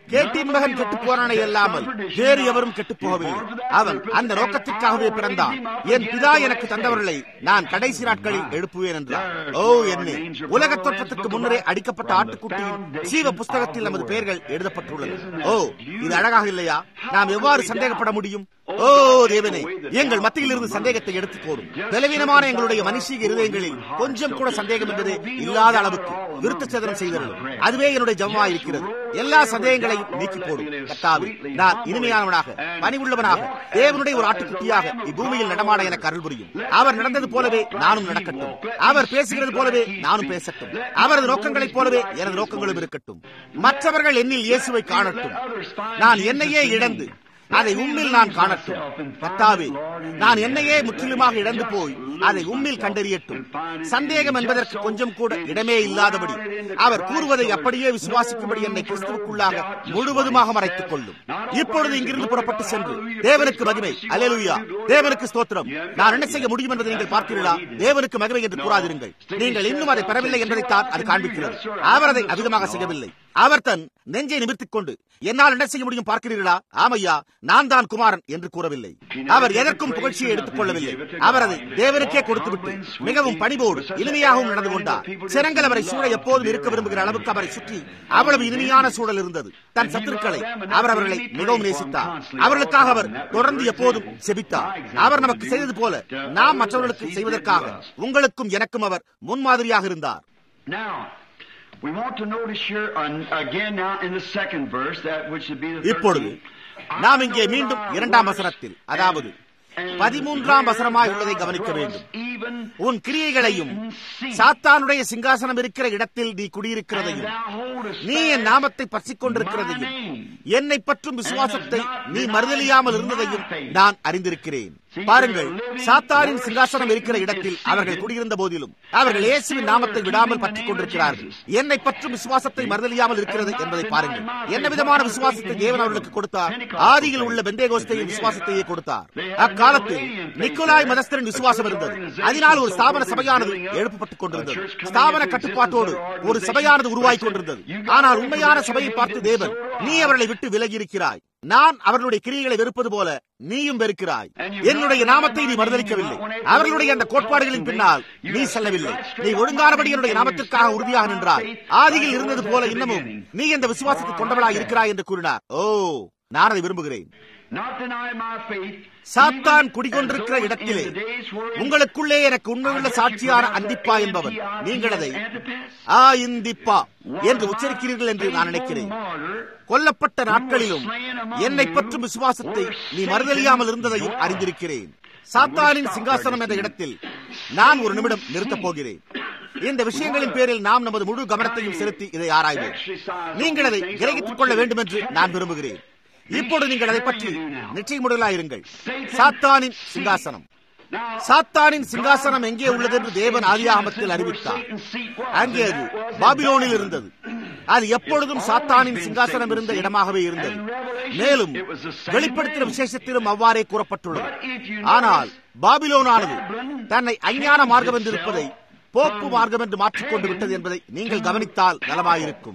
கேட்டின் மகன் கெட்டு போனானே அல்லாமல் வேறு எவரும் கெட்டு போகவில்லை அவன் அந்த நோக்கத்திற்காகவே பிறந்தான் என் பிதா எனக்கு தந்தவர்களை நான் கடைசி நாட்களில் எழுப்புவேன் என்றார் ஓ என்னே உலக தோற்றத்துக்கு முன்னரே அடிக்கப்பட்ட ஆட்டுக்குட்டியின் ஜீவ புஸ்தகத்தில் நமது பெயர்கள் எழுதப்பட்டுள்ளது ஓ இது அழகாக இல்லையா நாம் எவ்வாறு சந்தேகப்பட முடியும் ஓ தேவனே எங்கள் மத்தியில் இருந்து சந்தேகத்தை எடுத்து போடும் பலவீனமான எங்களுடைய மனுஷீக இருதயங்களில் கொஞ்சம் கூட சந்தேகம் என்பது இல்லாத அளவுக்கு விருத்த சேதனம் செய்தது அதுவே என்னுடைய ஜபமா இருக்கிறது எல்லா சந்தேகங்களையும் நீக்கி போடும் கத்தாவே நான் இனிமையானவனாக பணிவுள்ளவனாக தேவனுடைய ஒரு ஆட்டுக்குட்டியாக இப்பூமியில் நடமாட எனக்கு அருள் புரியும் அவர் நடந்தது போலவே நானும் நடக்கட்டும் அவர் பேசுகிறது போலவே நானும் பேசட்டும் அவரது நோக்கங்களைப் போலவே எனது நோக்கங்களும் இருக்கட்டும் மற்றவர்கள் என்னில் இயேசுவை காணட்டும் நான் என்னையே இழந்து அதை உம்மில் நான் காணட்டும் கத்தாவே நான் என்னையே முற்றிலுமாக இழந்து போய் அதை உம்மில் கண்டறியட்டும் சந்தேகம் என்பதற்கு கொஞ்சம் கூட இடமே இல்லாதபடி அவர் கூறுவதை அப்படியே விசுவாசிக்கும்படி என்னை கிறிஸ்துவுக்குள்ளாக முழுவதுமாக மறைத்துக் கொள்ளும் இப்பொழுது இங்கிருந்து புறப்பட்டு சென்று தேவனுக்கு மகிமை அலேலுயா தேவனுக்கு ஸ்தோத்திரம் நான் என்ன செய்ய முடியும் என்பதை நீங்கள் பார்த்தீர்களா தேவனுக்கு மகிமை என்று கூறாதிருங்கள் நீங்கள் இன்னும் அதை பெறவில்லை என்பதைத்தான் அது காண்பிக்கிறது அவர் அதை அதிகமாக செய்யவில்லை அவர் தன் நெஞ்சை நிமிர்த்திக் கொண்டு என்னால் என்ன செய்ய முடியும் பார்க்கிறீர்களா ஆமையா நான் தான் குமாரன் என்று கூறவில்லை அவர் எதற்கும் புகழ்ச்சியை எடுத்துக் கொள்ளவில்லை அவர் அதை தேவனுக்கே கொடுத்துவிட்டு மிகவும் பணிவோடு இனிமையாகவும் நடந்து கொண்டார் சிறங்கள் அவரை சூழ எப்போதும் இருக்க விரும்புகிற அளவுக்கு அவரை சுற்றி அவ்வளவு இனிமையான சூழல் இருந்தது தன் சத்துருக்களை அவர் அவர்களை மிகவும் நேசித்தார் அவர்களுக்காக அவர் தொடர்ந்து எப்போதும் செபித்தார் அவர் நமக்கு செய்தது போல நாம் மற்றவர்களுக்கு செய்வதற்காக உங்களுக்கும் எனக்கும் அவர் முன்மாதிரியாக இருந்தார் Now, we want to notice here on, again now in the second verse, that which would be the இப்பொழுது 13th. நாம் இங்கே மீண்டும் இரண்டாம் வசனத்தில் அதாவது பதிமூன்றாம் வசனமாய் உள்ளதை கவனிக்க வேண்டும் Even உன் கிரியைகளையும் சாத்தானுடைய சிங்காசனம் இருக்கிற இடத்தில் நீ குடியிருக்கிறதையும் நீ என் நாமத்தை பற்றிக் கொண்டிருக்கிறதையும் என்னை பற்றும் விசுவாசத்தை நீ மறுதலியாமல் இருந்ததையும் நான் அறிந்திருக்கிறேன் பாருங்கள் சாத்தானின் சிங்காசனம் இருக்கிற இடத்தில் அவர்கள் குடியிருந்த போதிலும் அவர்கள் இயேசுவின் நாமத்தை விடாமல் பற்றிக் கொண்டிருக்கிறார்கள் என்னை பற்றும் விசுவாசத்தை மறுதலியாமல் இருக்கிறது என்பதை பாருங்கள் என்ன விதமான விசுவாசத்தை தேவன் அவர்களுக்கு கொடுத்தார் ஆதியில் உள்ள பெந்தேகோஸ்தையின் விசுவாசத்தையே கொடுத்தார் அக்காலத்தில் நிக்கோலாய் மதஸ்தரின் விசுவாசம் இருந்தது அதனால் ஒரு ஸ்தாபன சபையானது எழுப்பப்பட்டுக் கொண்டிருந்தது ஸ்தாபன கட்டுப்பாட்டோடு ஒரு சபையானது உருவாகி கொண்டிருந்தது ஆனால் உண்மையான சபையை பார்த்து தேவன் நீ அவர்களை விட்டு விலகி இருக்கிறாய் நான் அவர்களுடைய கிரியைகளை வெறுப்பது போல நீயும் வெறுக்கிறாய் என்னுடைய நாமத்தை நீ மறுதளிக்கவில்லை அவர்களுடைய அந்த கோட்பாடுகளின் பின்னால் நீ செல்லவில்லை நீ ஒழுங்கானபடி என்னுடைய நாமத்திற்காக உறுதியாக நின்றாய் ஆதியில் இருந்தது போல இன்னமும் நீ இந்த விசுவாசத்தை கொண்டவளாய் இருக்கிறாய் என்று கூறினார் ஓ நான் அதை விரும்புகிறேன் not deny my faith, சாத்தான் even குடிகொண்டிருக்கிற as though இடத்திலே in the days wherein உங்களுக்குள்ளே எனக்கு உண்மையுள்ள சாட்சியான அந்திப்பா என்பவன் நீங்கள் அதை ஆ இந்திப்பா என்று உச்சரிக்கிறீர்கள் என்று நான் நினைக்கிறேன் கொல்லப்பட்ட நாட்களிலும் என்னை பற்றும் விசுவாசத்தை நீ மறுதலியாமல் இருந்ததையும் அறிந்திருக்கிறேன் சாத்தானின் சிங்காசனம் என்ற இடத்தில் நான் ஒரு நிமிடம் நிறுத்தப் போகிறேன் இந்த விஷயங்களின் பேரில் நாம் நமது முழு கவனத்தையும் செலுத்தி இதை ஆராய்வோம் நீங்கள் அதை கிரகித்துக் கொள்ள வேண்டும் என்று நான் விரும்புகிறேன் இப்பொழுது நீங்கள் அதை பற்றி நிச்சயமுடலாயிருங்கள் சாத்தானின் சிங்காசனம் சாத்தானின் சிங்காசனம் எங்கே உள்ளது என்று தேவன் ஆதியாகமத்தில் அறிவித்தார் அங்கே அது பாபிலோனில் இருந்தது அது எப்பொழுதும் சாத்தானின் சிங்காசனம் இருந்த இடமாகவே இருந்தது மேலும் வெளிப்படுத்தின விசேஷத்திலும் அவ்வாறே கூறப்பட்டுள்ளது ஆனால் பாபிலோனானது தன்னை அஞ்ஞான மார்க்கம் என்று இருப்பதை போப்பு மார்க்கம் என்று மாற்றிக்கொண்டு விட்டது என்பதை நீங்கள் கவனித்தால் நலமாயிருக்கும்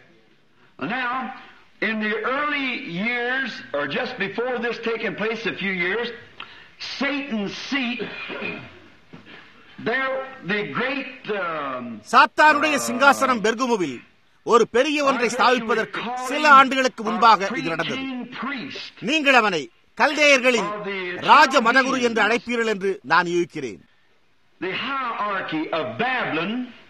Now, in the early years, or just before this taking place, a few years, Satan's seat, there, the great. Um, சாத்தானுடைய சிங்காசனம் பெர்குமுவில் ஒரு பெரிய ஒன்றை ஸ்தாபிப்பதற்கு சில ஆண்டுகளுக்கு முன்பாக இது நடந்தது pre-king priest நீங்கள் அவனை கல்தேயர்களின் ராஜ மதகுரு என்று அழைப்பீர்கள் என்று நான் யூகிக்கிறேன் the hierarchy of Babylon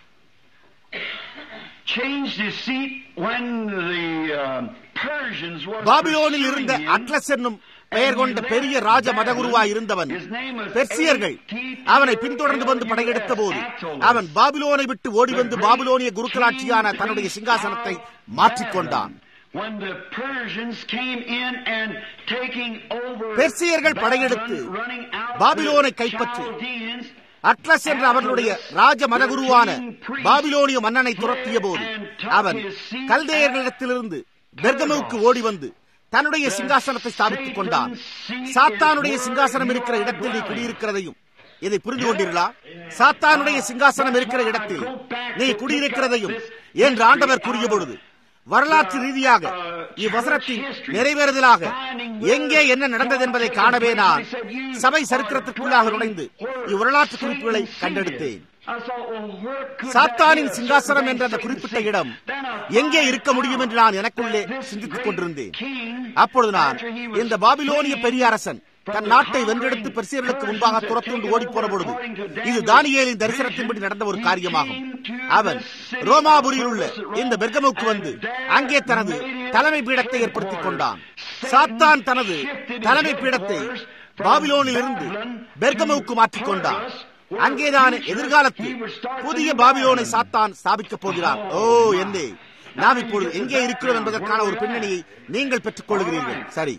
changed his seat when the um, Persians were பாபிலோனில் இருந்த pursuing him. அட்லஸ் என்னும் பெயர் கொண்ட பெரிய ராஜ மதகுருவாய் இருந்தவன் பெர்சியர்கள் அவனை பின்தொடர்ந்து வந்து படையெடுத்த போது அவன் பாபிலோனை விட்டு ஓடி வந்து பாபிலோனிய குருக்களாட்சியான தன்னுடைய சிங்காசனத்தை மாற்றிக்கொண்டான் When the Persians came in and taking over பெர்சியர்கள் படையெடுத்து Babylon, running out பாபிலோனை the கைப்பற்றி Chaldeans, அட்லஸ் என்ற அவர்களுடைய ராஜ மதகுருவான பாபிலோனிய மன்னனை துரத்திய போது அவன் கல்தேயர்களிடத்திலிருந்து பெர்கமுவுக்கு ஓடி வந்து தன்னுடைய சிங்காசனத்தை ஸ்தாபித்துக் கொண்டான் சாத்தானுடைய சிங்காசனம் இருக்கிற இடத்தில் நீ குடியிருக்கிறதையும் இதை புரிந்து கொண்டீர்களா சாத்தானுடைய சிங்காசனம் இருக்கிற இடத்தில் நீ குடியிருக்கிறதையும் என்று ஆண்டவர் கூறிய பொழுது வரலாற்று ரீதியாக இவ்வசனத்தின் நிறைவேறுதலாக எங்கே என்ன நடந்தது என்பதை காணவே நான் சபை சரித்திரத்திற்குள்ளாக நுழைந்து இவ்வரலாற்று குறிப்புகளை கண்டெடுத்தேன் சாத்தானின் சிங்காசனம் என்ற அந்த குறிப்பிட்ட இடம் எங்கே இருக்க முடியும் என்று நான் எனக்குள்ளே சிந்தித்துக் கொண்டிருந்தேன் அப்பொழுது நான் இந்த பாபிலோனிய பெரிய அரசன் தன் நாட்டை வென்றெடுத்து பெர்சியர்களுக்கு முன்பாக துரத்துண்டு ஓடி போன பொழுது இது தானியேலின் தரிசனத்தின்படி நடந்த ஒரு காரியமாகும் அவன் ரோமாபுரியில் உள்ள இந்த பெர்கமுக்கு வந்து அங்கே தனது தலைமை பீடத்தை ஏற்படுத்திக் கொண்டான் சாத்தான் தனது தலைமை பீடத்தை பாபிலோனில் இருந்து பெர்கமுக்கு மாற்றிக் கொண்டான் அங்கேதான் எதிர்காலத்தில் புதிய பாபிலோனை சாத்தான் ஸ்தாபிக்கப் போகிறார் ஓ என்னே நாம் இப்பொழுது எங்கே இருக்கிறோம் என்பதற்கான ஒரு பின்னணியை நீங்கள் பெற்றுக் கொள்கிறீர்கள் சரி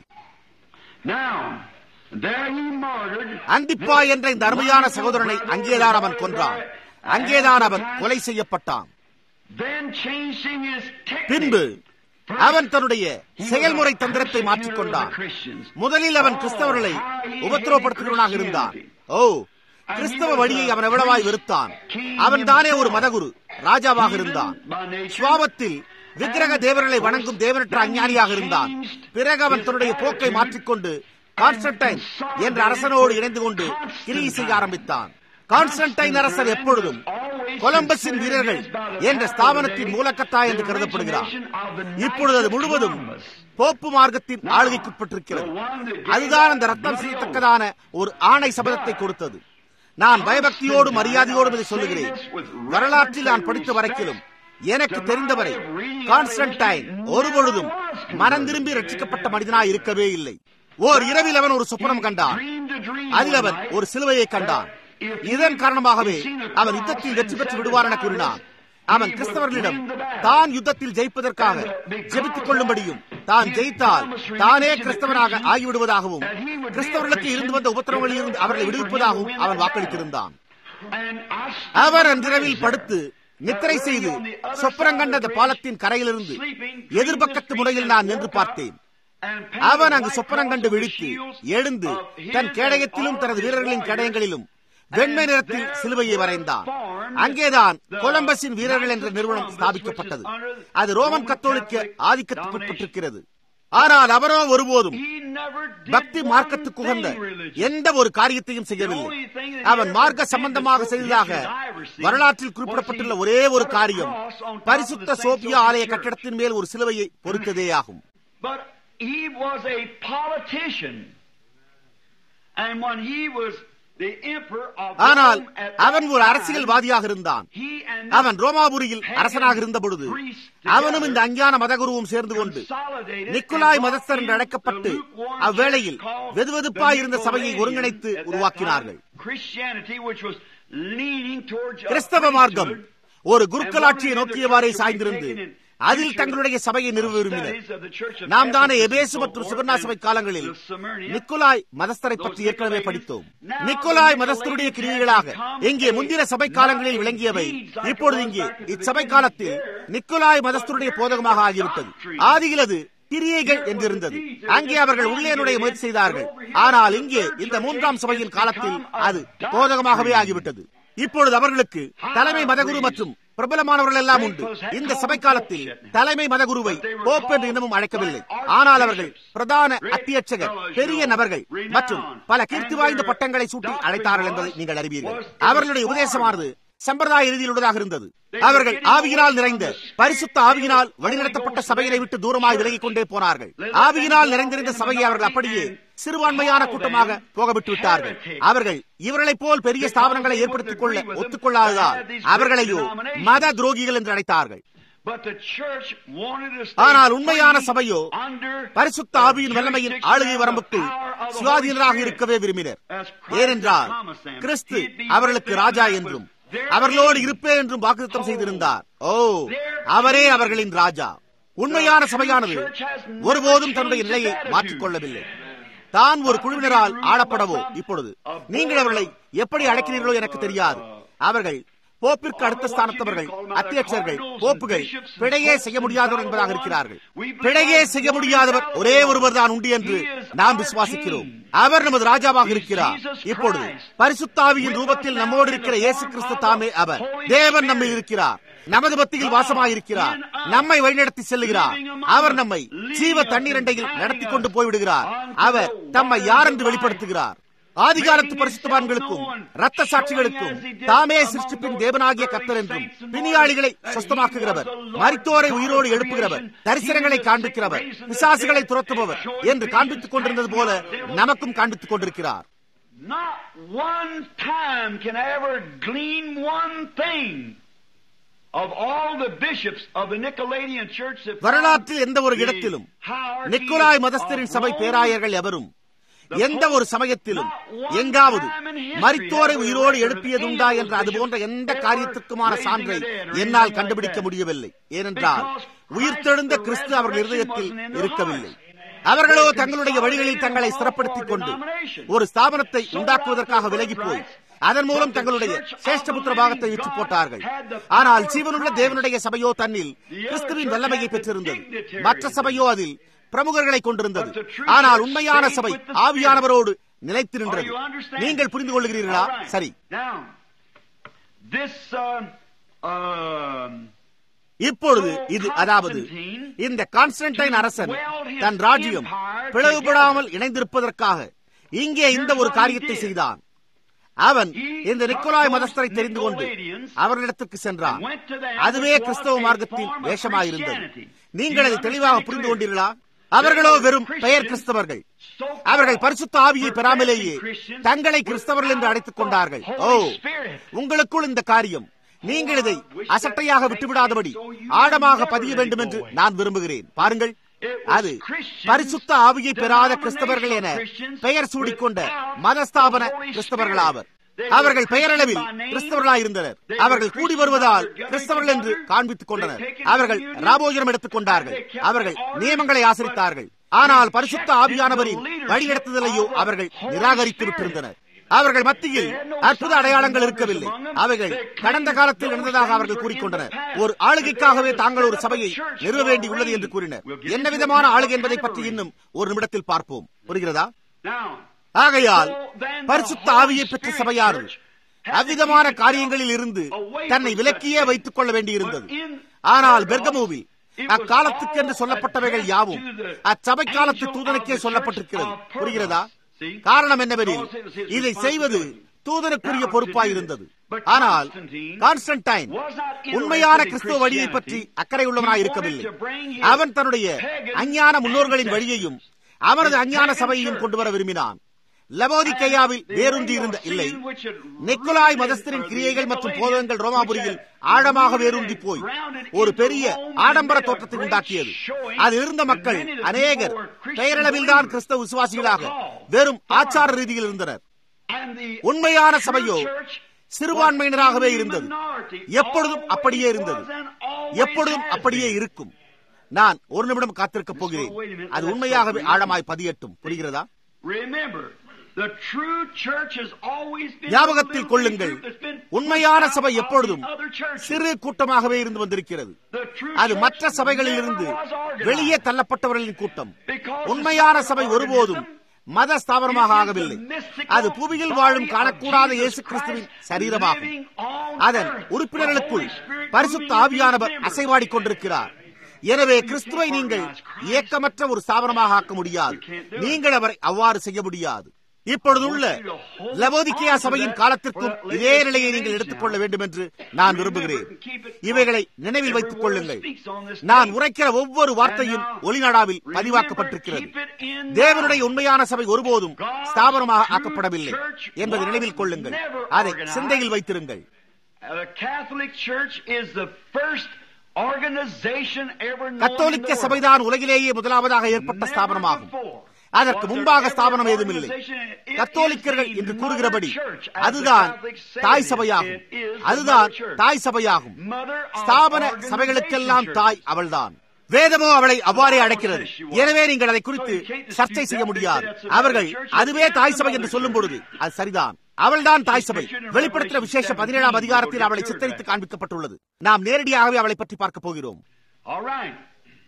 அந்திப்பா என்ற இந்த அருமையான சகோதரனை அங்கேதான் அவன் கொன்றான் அங்கேதான் அவன் கொலை செய்யப்பட்டான் பின்பு அவன் தன்னுடைய செயல்முறை தந்திரத்தை மாற்றிக்கொண்டான் முதலில் அவன் கிறிஸ்தவர்களை உபத்திரவப்படுத்துகிறவனாக இருந்தான் ஓ கிறிஸ்தவ வழியை அவன் எவ்வளவாய் வெறுத்தான் அவன் தானே ஒரு மதகுரு ராஜாவாக இருந்தான் சுவாபத்தில் விக்கிரக தேவர்களை வணங்கும் தேவனற்ற அஞ்ஞானியாக இருந்தான் பிறகு அவன் தன்னுடைய போக்கை மாற்றிக்கொண்டு கான்ஸ்டன்டைன் என்ற அரசனோடு இணைந்து கொண்டு கிரியை செய்ய ஆரம்பித்தான் கான்ஸ்டன்டைன் அரசர் எப்பொழுதும் கொலம்பஸின் வீரர்கள் என்ற ஸ்தாபனத்தின் மூலக்கத்தா என்று கருதப்படுகிறார் இப்பொழுது அது முழுவதும் போப்பு மார்க்கத்தின் ஆளுகைக்குட்பட்டிருக்கிறது அதுதான் அந்த ரத்தம் செய்யத்தக்கதான ஒரு ஆணை சபதத்தை கொடுத்தது நான் பயபக்தியோடு மரியாதையோடு இதை சொல்லுகிறேன் வரலாற்றில் நான் படித்த வரைக்கிலும் எனக்கு தெரிந்தவரை கான்ஸ்டன்டைன் ஒருபொழுதும் மனம் திரும்பி ரட்சிக்கப்பட்ட மனிதனாய் இருக்கவே இல்லை ஓர் இரவில் அவன் ஒரு சொப்பனம் கண்டான் அதில் அவன் ஒரு சிலுவையை கண்டான் இதன் காரணமாகவே அவன் யுத்தத்தில் வெற்றி பெற்று விடுவார் என கூறினான் அவன் கிறிஸ்தவர்களிடம் தான் யுத்தத்தில் ஜெயிப்பதற்காக ஜெபித்துக் கொள்ளும்படியும் தான் ஜெயித்தால் தானே கிறிஸ்தவனாக ஆகிவிடுவதாகவும் கிறிஸ்தவர்களுக்கு இருந்து வந்த உபத்திரவங்களில் இருந்து அவர்களை விடுவிப்பதாகவும் அவன் வாக்களித்திருந்தான் அவர் அன்றிரவில் படுத்து நித்திரை செய்து சொப்பரங்கண்ட அந்த பாலத்தின் கரையிலிருந்து எதிர்பக்கத்து முறையில் நான் நின்று பார்த்தேன் அவன் அங்கு சொப்பனம் கண்டு விழித்து எழுந்து தன் கேடயத்திலும் தனது வீரர்களின் கேடயங்களிலும் வெண்மை நிறத்தில் சிலுவையை வரைந்தான் அங்கேதான் கொலம்பஸின் வீரர்கள் என்ற நிறுவனம் ஸ்தாபிக்கப்பட்டது அது ரோமன் கத்தோலிக்க ஆதிக்கத்துக்குட்பட்டிருக்கிறது ஆனால் அவரோ ஒருபோதும் பக்தி மார்க்கத்துக்கு உகந்த எந்த ஒரு காரியத்தையும் செய்யவில்லை அவன் மார்க்க சம்பந்தமாக செய்ததாக வரலாற்றில் குறிப்பிடப்பட்டுள்ள ஒரே ஒரு காரியம் பரிசுத்த சோபியா ஆலய கட்டிடத்தின் மேல் ஒரு சிலுவையை பொறுத்ததே ஆகும் he was a politician. And when he was the emperor of ஆனால் Rome at அவன் ஒரு that அரசியல்வாதியாக இருந்தான் time, he and அவன் ரோமாபுரியில் அரசனாக இருந்த பொழுது அவனும் இந்த அஞ்ஞான மதகுருவும் சேர்ந்து கொண்டு consolidated நிக்குலாய் and மதஸ்தர் என்று brought in அழைக்கப்பட்டு the lukewarm அவ்வேளையில் church called வெதுவெதுப்பாய் the இருந்த சபையை Nicolaitans ஒருங்கிணைத்து at that உருவாக்கினார்கள் time. Christianity, which was leaning towards a கிறிஸ்தவ மார்க்கம் priesthood, ஒரு குருக்களாட்சியை நோக்கியவாறே சாய்ந்திருந்து அதில் தங்களுடைய சபையை நிறுவ விரும்பினர் நாம் தானே எபேசு மற்றும் சுகர்ணா சபை காலங்களில் நிக்கோலாய் மதஸ்தரை பற்றி ஏற்கனவே படித்தோம் நிக்கோலாய் மதஸ்தருடைய கிரியைகளாக இங்கே முந்தின சபை காலங்களில் விளங்கியவை இப்பொழுது இங்கே இச்சபை காலத்தில் நிக்கோலாய் மதஸ்தருடைய போதகமாக ஆகிவிட்டது ஆதியில் அது கிரியைகள் என்றிருந்தது அங்கே அவர்கள் உள்ளே நுழைய முயற்சி செய்தார்கள் ஆனால் இங்கே இந்த மூன்றாம் சபையின் காலத்தில் அது போதகமாகவே ஆகிவிட்டது இப்பொழுது அவர்களுக்கு தலைமை மதகுரு மற்றும் பிரபலமானவர்கள் எல்லாம் உண்டு இந்த சபை காலத்தில் தலைமை மதகுருவை போப் என்று இன்னமும் அழைக்கவில்லை ஆனால் அவர்கள் பிரதான அத்தியட்சகர் பெரிய நபர்கள் மற்றும் பல கீர்த்தி வாய்ந்த பட்டங்களை சூட்டி அழைத்தார்கள் என்பதை நீங்கள் அறிவீர்கள் அவர்களுடைய உபதேசமானது சம்பிரதாய ரீதியில் உள்ளதாக இருந்தது அவர்கள் ஆவியினால் நிறைந்த பரிசுத்த ஆவியினால் வழிநடத்தப்பட்ட சபையை விட்டு தூரமாய் விலகிக் கொண்டே போனார்கள் ஆவியினால் நிறைந்திருந்த சபையை அவர்கள் அப்படியே சிறுபான்மையான கூட்டமாக போக விட்டு விட்டார்கள் அவர்கள் இவர்களைப் போல் பெரிய ஸ்தாபனங்களை ஏற்படுத்திக் கொள்ள ஒத்துக்கொள்ளாததால் அவர்களையோ மத துரோகிகள் என்று அழைத்தார்கள் But the church wanted to stay ஆனால் உண்மையான free சபையோ under பரிசுத்த ஆவியின் வல்லமையின் ஆளுகை வரம்புக்குள் சுவாதீனராக இருக்கவே விரும்பினர் ஏனென்றால் கிறிஸ்து அவர்களுக்கு ராஜா என்றும் அவர்களோடு இருப்பேன் என்றும் வாக்குத்தம் செய்திருந்தார் ஓ அவரே அவர்களின் ராஜா உண்மையான சபையானது ஒருபோதும் தன்னுடைய நிலையை மாற்றிக் கொள்ளவில்லை தான் ஒரு குழுவினரால் ஆளப்படவோ இப்பொழுது நீங்கள் அவர்களை எப்படி அழைக்கிறீர்களோ எனக்கு தெரியாது அவர்கள் போப்பிற்கு அடுத்த ஸ்தானத்தவர்கள் அத்தியட்சர்கள் போப்புகள் பிழையே செய்ய முடியாதவர் என்பதாக இருக்கிறார்கள் பிழையே செய்ய முடியாதவர் ஒரே ஒருவர் தான் உண்டு என்று நாம் விசுவாசிக்கிறோம் அவர் நமது ராஜாவாக இருக்கிறார் இப்பொழுது பரிசுத்தாவியின் ரூபத்தில் நம்மோடு இருக்கிற இயேசு கிறிஸ்து தாமே அவர் தேவன் நம்மில் இருக்கிறார் நமது மத்தியில் வாசமாயிருக்கிறார் நம்மை வழிநடத்தி செல்லுகிறார் அவர் நம்மை ஜீவ தண்ணீரண்டையில் நடத்தி கொண்டு போய்விடுகிறார் அவர் தம்மை யார் என்று வெளிப்படுத்துகிறார் ஆதிகாலத்து பரிசுத்தவான்களுக்கும் ரத்த சாட்சிகளுக்கும் தாமே சிருஷ்டிப்பின் தேவனாகிய கத்தர் என்றும் பிணியாளிகளை சுஸ்தமாக்குகிறவர் மரித்தோரை உயிரோடு எழுப்புகிறவர் தரிசனங்களை காண்பிக்கிறவர் பிசாசுகளை துரத்துபவர் என்று காண்பித்துக் கொண்டிருந்தது போல நமக்கும் காண்பித்துக் கொண்டிருக்கிறார் Not one time can I ever glean one thing of all the bishops of the Nicolaitan church that வரலாற்றில் எந்த ஒரு இடத்திலும் நிக்கோலாய் மதஸ்தரின் சபை பேராயர்கள் எவரும் எந்த ஒரு சமயத்திலும் எங்காவது மரித்தோரை உயிரோடு எழுப்பியதுண்டா என்ற அது போன்ற எந்த காரியத்திற்குமான சான்றை என்னால் கண்டுபிடிக்க முடியவில்லை ஏனென்றால் உயிர்த்தெழுந்த கிறிஸ்து அவர்கள் இருதயத்தில் இருக்கவில்லை அவர்களோ தங்களுடைய வழிகளில் தங்களை ஸ்திரப்படுத்திக் கொண்டு ஒரு ஸ்தாபனத்தை உண்டாக்குவதற்காக விலகி போய் அதன் மூலம் தங்களுடைய சேஷ்டபுத்திர பாகத்தை விற்று போட்டார்கள் ஆனால் ஜீவனுள்ள தேவனுடைய சபையோ தன்னில் கிறிஸ்துவின் வல்லமையை பெற்றிருந்தது மற்ற சபையோ அதில் பிரமுகர்களை கொண்டிருந்தது ஆனால் உண்மையான சபை ஆவியானவரோடு நிலைத்து நின்றது நீங்கள் புரிந்து கொள்கிறீர்களா சரி Now, this uh, um, இப்பொழுது இது அதாவது இந்த கான்ஸ்டன்டைன் அரசன் தன் ராஜ்யம் பிளவுபடாமல் இணைந்திருப்பதற்காக இங்கே இந்த ஒரு காரியத்தை செய்தான் அவன் இந்த நிக்கோலாய் மதஸ்தரை தெரிந்து கொண்டு அவர்களிடத்துக்கு சென்றான் அதுவே கிறிஸ்தவ மார்க்கத்தின் வேஷமாயிருந்தது நீங்கள் அதை தெளிவாக புரிந்து கொண்டீர்களா அவர்களோ வெறும் பெயர் கிறிஸ்தவர்கள் அவர்கள் பரிசுத்த ஆவியை பெறாமலேயே தங்களை கிறிஸ்தவர்கள் என்று அழைத்துக் கொண்டார்கள் ஓ உங்களுக்குள் இந்த காரியம் நீங்கள் இதை அசட்டையாக விட்டுவிடாதபடி ஆழமாக பதிய வேண்டும் என்று நான் விரும்புகிறேன் பாருங்கள் அது பரிசுத்த ஆவியை பெறாத கிறிஸ்தவர்கள் என பெயர் சூடிக்கொண்ட மதஸ்தாபன கிறிஸ்தவர்கள் ஆவர் அவர்கள் பெயரளவில் கிறிஸ்தவர்களாயிருந்தனர் அவர்கள் கூடி வருவதால் கிறிஸ்தவர்கள் என்று காண்பித்துக் கொண்டனர் அவர்கள் ராபோஜனம் எடுத்துக் கொண்டார்கள் அவர்கள் நியமங்களை ஆசரித்தார்கள் ஆனால் பரிசுத்த ஆவியானவரின் வழிநடத்துதலையோ அவர்கள் நிராகரித்து விட்டிருந்தனர் அவர்கள் மத்தியில் அற்புத அடையாளங்கள் இருக்கவில்லை அவைகள் கடந்த காலத்தில் நடந்ததாக அவர்கள் கூறிக்கொண்டனர் ஒரு ஆளுகைக்காகவே தாங்கள் ஒரு சபையை நிறுவ வேண்டி உள்ளது என்று கூறினர் என்ன விதமான ஆளுகை என்பதை பற்றி இன்னும் ஒரு நிமிடத்தில் பார்ப்போம் புரிகிறதா now, ஆகையால் பரிசுத்த ஆவியை பெற்ற சபையானது அவ்விதமான காரியங்களில் இருந்து தன்னை விலக்கியே வைத்துக் கொள்ள வேண்டியிருந்தது ஆனால் பெர்கமோவில் அக்காலத்துக்கென்று சொல்லப்பட்டவைகள் யாவும் அச்சபை காலத்து தூதனுக்கே சொல்லப்பட்டிருக்கிறது புரிகிறதா காரணம் என்னவெனில் இதை செய்வது தூதனுக்குரிய பொறுப்பாயிருந்தது ஆனால் கான்ஸ்டன்டைன் உண்மையான கிறிஸ்துவ வழியை பற்றி அக்கறை உள்ளவனாய் இருக்கவில்லை அவன் தன்னுடைய அஞ்ஞான முன்னோர்களின் வழியையும் அவனது அஞ்ஞான சபையையும் கொண்டு வர விரும்பினான் லவோதிக்கையாவில் வேரூன்றி இருந்த இல்லை நிக்கோலாய் மதஸ்தரின் கிரியைகள் மற்றும் போதகங்கள் ரோமாபுரியில் ஆழமாக வேரூன்றி போய் ஒரு பெரிய ஆடம்பர தோற்றத்தை உண்டாக்கியது அதில் இருந்த மக்கள் அநேகர் பெயரளவில்தான் கிறிஸ்தவ விசுவாசிகளாக வெறும் ஆச்சார ரீதியில் இருந்தனர் and the உண்மையான சபையோ church சிறுபான்மையினராகவே இருந்தது எப்பொழுதும் அப்படியே இருந்தது எப்பொழுதும் அப்படியே இருக்கும் நான் ஒரு நிமிடம் காத்திருக்க போகிறேன் அது உண்மையாகவே ஆழமாய் பதியட்டும் புரிகிறதா Remember, the true church has always been ஞாபகத்தில் கொள்ளுங்கள் உண்மையான சபை எப்பொழுதும் சிறு சிறு கூட்டமாகவே இருந்து வந்திருக்கிறது அது மற்ற சபைகளில் இருந்து வெளியே தள்ளப்பட்டவர்களின் கூட்டம் உண்மையான சபை ஒருபோதும் மத ஸ்தாபனமாக ஆகவில்லை அது புவியில் வாழும் காணக்கூடாத இயேசு கிறிஸ்துவின் சரீரமாகும் அதன் உறுப்பினர்களுக்குள் பரிசுத்த ஆவியானவர் அசைவாடிக் கொண்டிருக்கிறார் எனவே கிறிஸ்துவை நீங்கள் இயக்கமற்ற ஒரு ஸ்தாபனமாக ஆக்க முடியாது நீங்கள் அவரை அவ்வாறு செய்ய முடியாது இப்பொழுதுள்ள லவோதிக்கேயா சபையின் காலத்திற்கும் இதே நிலையை நீங்கள் எடுத்துக்கொள்ள வேண்டும் என்று நான் விரும்புகிறேன் இவைகளை நினைவில் வைத்துக் கொள்ளுங்கள் நான் உரைக்கிற ஒவ்வொரு வார்த்தையும் ஒளிநாடாவில் பதிவாக்கப்பட்டிருக்கிறது தேவனுடைய உண்மையான சபை ஒருபோதும் ஸ்தாபனமாக ஆக்கப்படவில்லை என்பதை நினைவில் கொள்ளுங்கள் அதை சிந்தையில் வைத்திருங்கள் The Catholic Church is the first organization ever known கத்தோலிக்க in the world. சபைதான் உலகிலேயே முதலாவதாக ஏற்பட்ட Never ஸ்தாபனமாகும் before. அதற்கு முன்பாக ஸ்தாபனம் ஏதுமில்லை கத்தோலிக்கர்கள் என்று கூறுகிறபடி அதுதான் தாய் சபையாகும் அதுதான் தாய் சபையாகும் ஸ்தாபன சபைகளுக்கெல்லாம் தாய் அவள்தான் வேதமோ அவளை அவ்வாறே அழைக்கிறது எனவே நீங்கள் அதை குறித்து சர்ச்சை செய்ய முடியாது அவர்கள் அதுவே தாய் சபை என்று சொல்லும் பொழுது அது சரிதான் அவள்தான் தாய் சபை வெளிப்படுத்தின விசேஷ பதினேழாம் அதிகாரத்தில் அவளை சித்தரித்து காண்பிக்கப்பட்டுள்ளது நாம் நேரடியாகவே அவளை பற்றி பார்க்க போகிறோம் All right.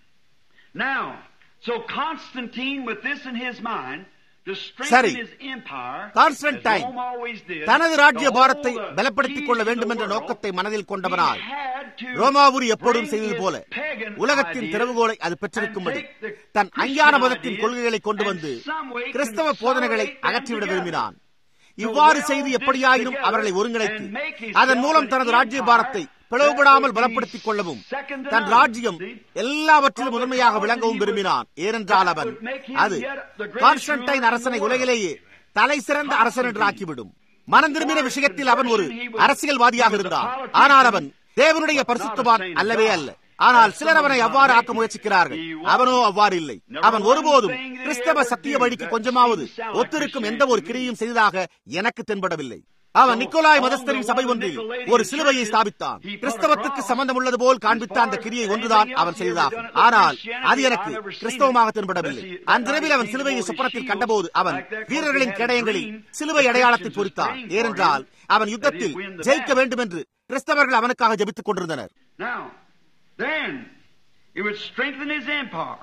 Now, so Constantine, with this in his mind, to strengthen சரி. his empire, Constantine as Rome always did, தனது ராஜ்ய the பாரத்தை whole, uh, பலப்படுத்திக் கொள்ள keys to வேண்டும் the என்ற world, நோக்கத்தை மனதில் he கொண்டவனாய் had ரோமாபுரி எப்பொழுதும் செய்தது போல உலகத்தின் திறவுகோலை அது பெற்றிருக்கும்படி தன் அஞ்ஞான மதத்தின் கொள்கைகளை கொண்டு வந்து கிறிஸ்தவ போதனைகளை அகற்றிவிட விரும்பினான் இவ்வாறு செய்து எப்படியாயினும் அவர்களை ஒருங்கிணைத்து அதன் மூலம் தனது ராஜ்ய பாரத்தை பிளவுபடாமல் பலப்படுத்திக் கொள்ளவும் தன் ராஜ்யம் எல்லாவற்றிலும் முதன்மையாக விளங்கவும் விரும்பினான் ஏனென்றால் அவன் அது கான்ஸ்டன்டைன் அரசனை உலகிலேயே தலை சிறந்த அரசன் என்று ஆக்கிவிடும் மனம் திரும்பின விஷயத்தில் அவன் ஒரு அரசியல்வாதியாக இருந்தான் ஆனால் அவன் தேவனுடைய பரிசுத்தவான் அல்லவே அல்ல ஆனால் சிலர் அவனை அவ்வாறு ஆக்க முயற்சிக்கிறார்கள் அவனோ அவ்வாறு இல்லை அவன் ஒருபோதும் கிறிஸ்தவ சத்திய வழிக்கு கொஞ்சமாவது ஒத்திருக்கும் எந்த ஒரு கிரியும் செய்ததாக எனக்கு தென்படவில்லை அவன் நிக்கோலாய் மதஸ்தரின் சபை ஒன்றில் ஒரு சிலுவையை ஸ்தாபித்தான் கிறிஸ்தவத்துக்கு சம்பந்தம் உள்ளது போல் காண்பித்த அந்த கிரியை ஒன்றுதான் அவன் செய்ததாகும் ஆனால் அது எனக்கு கிறிஸ்தவமாக தென்படவில்லை அன்றிரவில் அவன் சிலுவையை சுப்பனத்தில் கண்டபோது அவன் வீரர்களின் கேடயங்களில் சிலுவை அடையாளத்தை பொறித்தான் ஏனென்றால் அவன் யுத்தத்தில் ஜெயிக்க வேண்டும் என்று கிறிஸ்தவர்கள் அவனுக்காக ஜபித்துக் கொண்டிருந்தனர் Then it would strengthen his empire.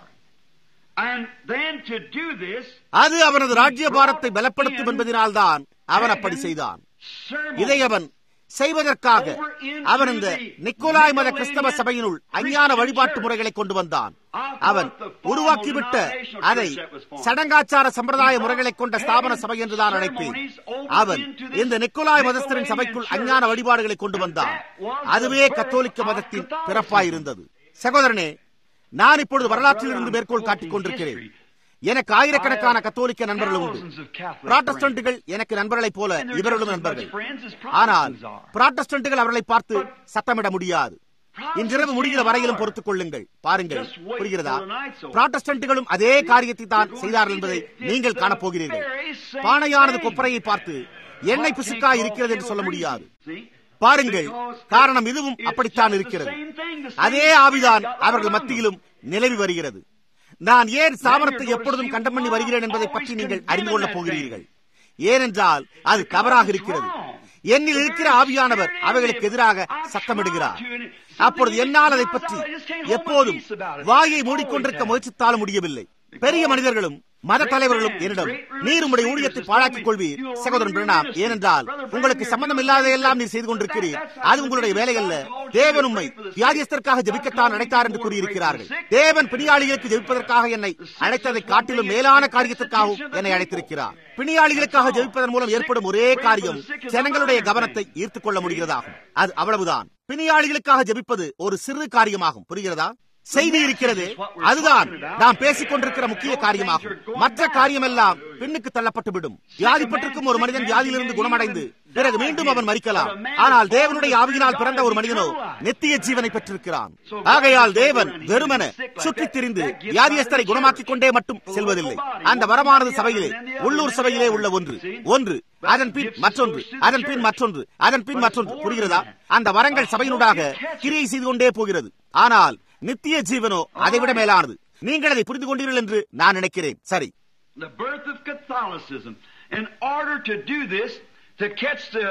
And then to do this, அது அவனது ராஜ்ய பாரத்தை பலப்படுத்தும் என்பதனால்தான் அவன் அப்படி செய்தான் இதை அவன் செய்வதற்காக அவன் இந்த நிக்கோலாய் மத கிறிஸ்தவ சபையினுள் அஞ்ஞான வழிபாட்டு முறைகளை கொண்டு வந்தான் அவன் உருவாக்கிவிட்ட அதை சடங்காச்சார சம்பிரதாய முறைகளை கொண்ட ஸ்தாபன சபை என்றுதான் அழைப்பேன் அவன் இந்த நிக்கோலாய் மதஸ்தரின் சபைக்குள் அஞ்ஞான வழிபாடுகளை கொண்டு வந்தான் அதுவே கத்தோலிக்க மதத்தின் பிறப்பாயிருந்தது சகோதரனே நான் இப்பொழுது வரலாற்றில் இருந்து மேற்கோள் காட்டிக் கொண்டிருக்கிறேன் எனக்கு ஆயிரக்கணக்கான கத்தோலிக்க நண்பர்கள் உண்டு புராட்டஸ்டன்ட்டுகள் எனக்கு நண்பர்களைப் போல இவர்களும் நண்பர்கள் ஆனால் புராட்டஸ்டன்ட்டுகள் அவர்களை பார்த்து சத்தமிட முடியாது இன்றிரவு முடிகிற வரையிலும் பொறுத்துக் கொள்ளுங்கள் பாருங்கள் புரிகிறதா புராட்டஸ்டன்ட்டுகளும் அதே காரியத்தை தான் செய்தார்கள் என்பதை நீங்கள் காணப்போகிறீர்கள் பானையானது கொப்பரையை பார்த்து எண்ணெய் பிசுக்கா இருக்கிறது என்று சொல்ல முடியாது பாருங்கள் காரணம் இதுவும் அப்படித்தான் இருக்கிறது அதே ஆவிதான் அவர்கள் மத்தியிலும் நிலவி வருகிறது நான் ஏன் சாமனத்தை எப்பொழுதும் கண்டம் பண்ணி வருகிறேன் என்பதை பற்றி நீங்கள் அறிந்து கொள்ளப் போகிறீர்கள் ஏனென்றால் அது தவறாக இருக்கிறது என்னில் இருக்கிற ஆவியானவர் அவைகளுக்கு எதிராக சத்தமிடுகிறார் அப்பொழுது என்னால் அதை பற்றி எப்போதும் வாயை மூடிக்கொண்டிருக்க முயற்சித்தாலும் முடியவில்லை பெரிய மனிதர்களும் மத தலைவர்களும் என்னிடம் நீர் உங்களுடைய ஊழியத்தை பாழாக்கிக் கொள்வீர் சகோதரன் பிரணாம் ஏனென்றால் உங்களுக்கு சம்பந்தம் இல்லாதையெல்லாம் நீர் செய்து கொண்டிருக்கிறீர் அது உங்களுடைய வேலை அல்ல தேவன் உண்மை வியாதியஸ்தற்காக ஜபிக்கத்தான் அழைத்தார் என்று கூறியிருக்கிறார்கள் தேவன் பிணியாளிகளுக்கு ஜெபிப்பதற்காக என்னை அழைத்ததை காட்டிலும் மேலான காரியத்திற்காகவும் என்னை அழைத்திருக்கிறார் பிணியாளிகளுக்காக ஜெபிப்பதன் மூலம் ஏற்படும் ஒரே காரியம் ஜனங்களுடைய கவனத்தை ஈர்த்துக் கொள்ள முடிகிறதாகும் அது அவ்வளவுதான் பிணியாளிகளுக்காக ஜெபிப்பது ஒரு சிறு காரியமாகும் புரிகிறதா செய்தி இருக்கிறது அதுதான் நாம் பேசிக் கொண்டிருக்கிற முக்கிய காரியமாகும் மற்ற காரியமெல்லாம் பின்னுக்கு தள்ளப்பட்டுவிடும் வியாதிப்பட்டிருக்கும் ஒரு மனிதன் வியாதியிலிருந்து குணமடைந்து பிறகு மீண்டும் அவன் மறிக்கலாம் ஆனால் தேவனுடைய ஆவியினால் பிறந்த ஒரு மனிதனோ நித்திய ஜீவனை பெற்றிருக்கிறான் ஆகையால் தேவன் வெறுமன சுற்றித் திரிந்து வியாதியஸ்தரை குணமாக்கிக் கொண்டே மட்டும் செல்வதில்லை அந்த வரமானது சபையிலே உள்ளூர் சபையிலே உள்ள ஒன்று ஒன்று அதன் பின் மற்றொன்று அதன் பின் மற்றொன்று அதன் பின் மற்றொன்று புரிகிறதா அந்த வரங்கள் சபையினூடாக கிரியை செய்து கொண்டே போகிறது ஆனால் நித்திய ஜீவனோ அதைவிட மேலானது நீங்கள் அதை புரிந்து கொண்டீர்கள் என்று நான் நினைக்கிறேன் சரி the birth of Catholicism. In order to do this, to catch the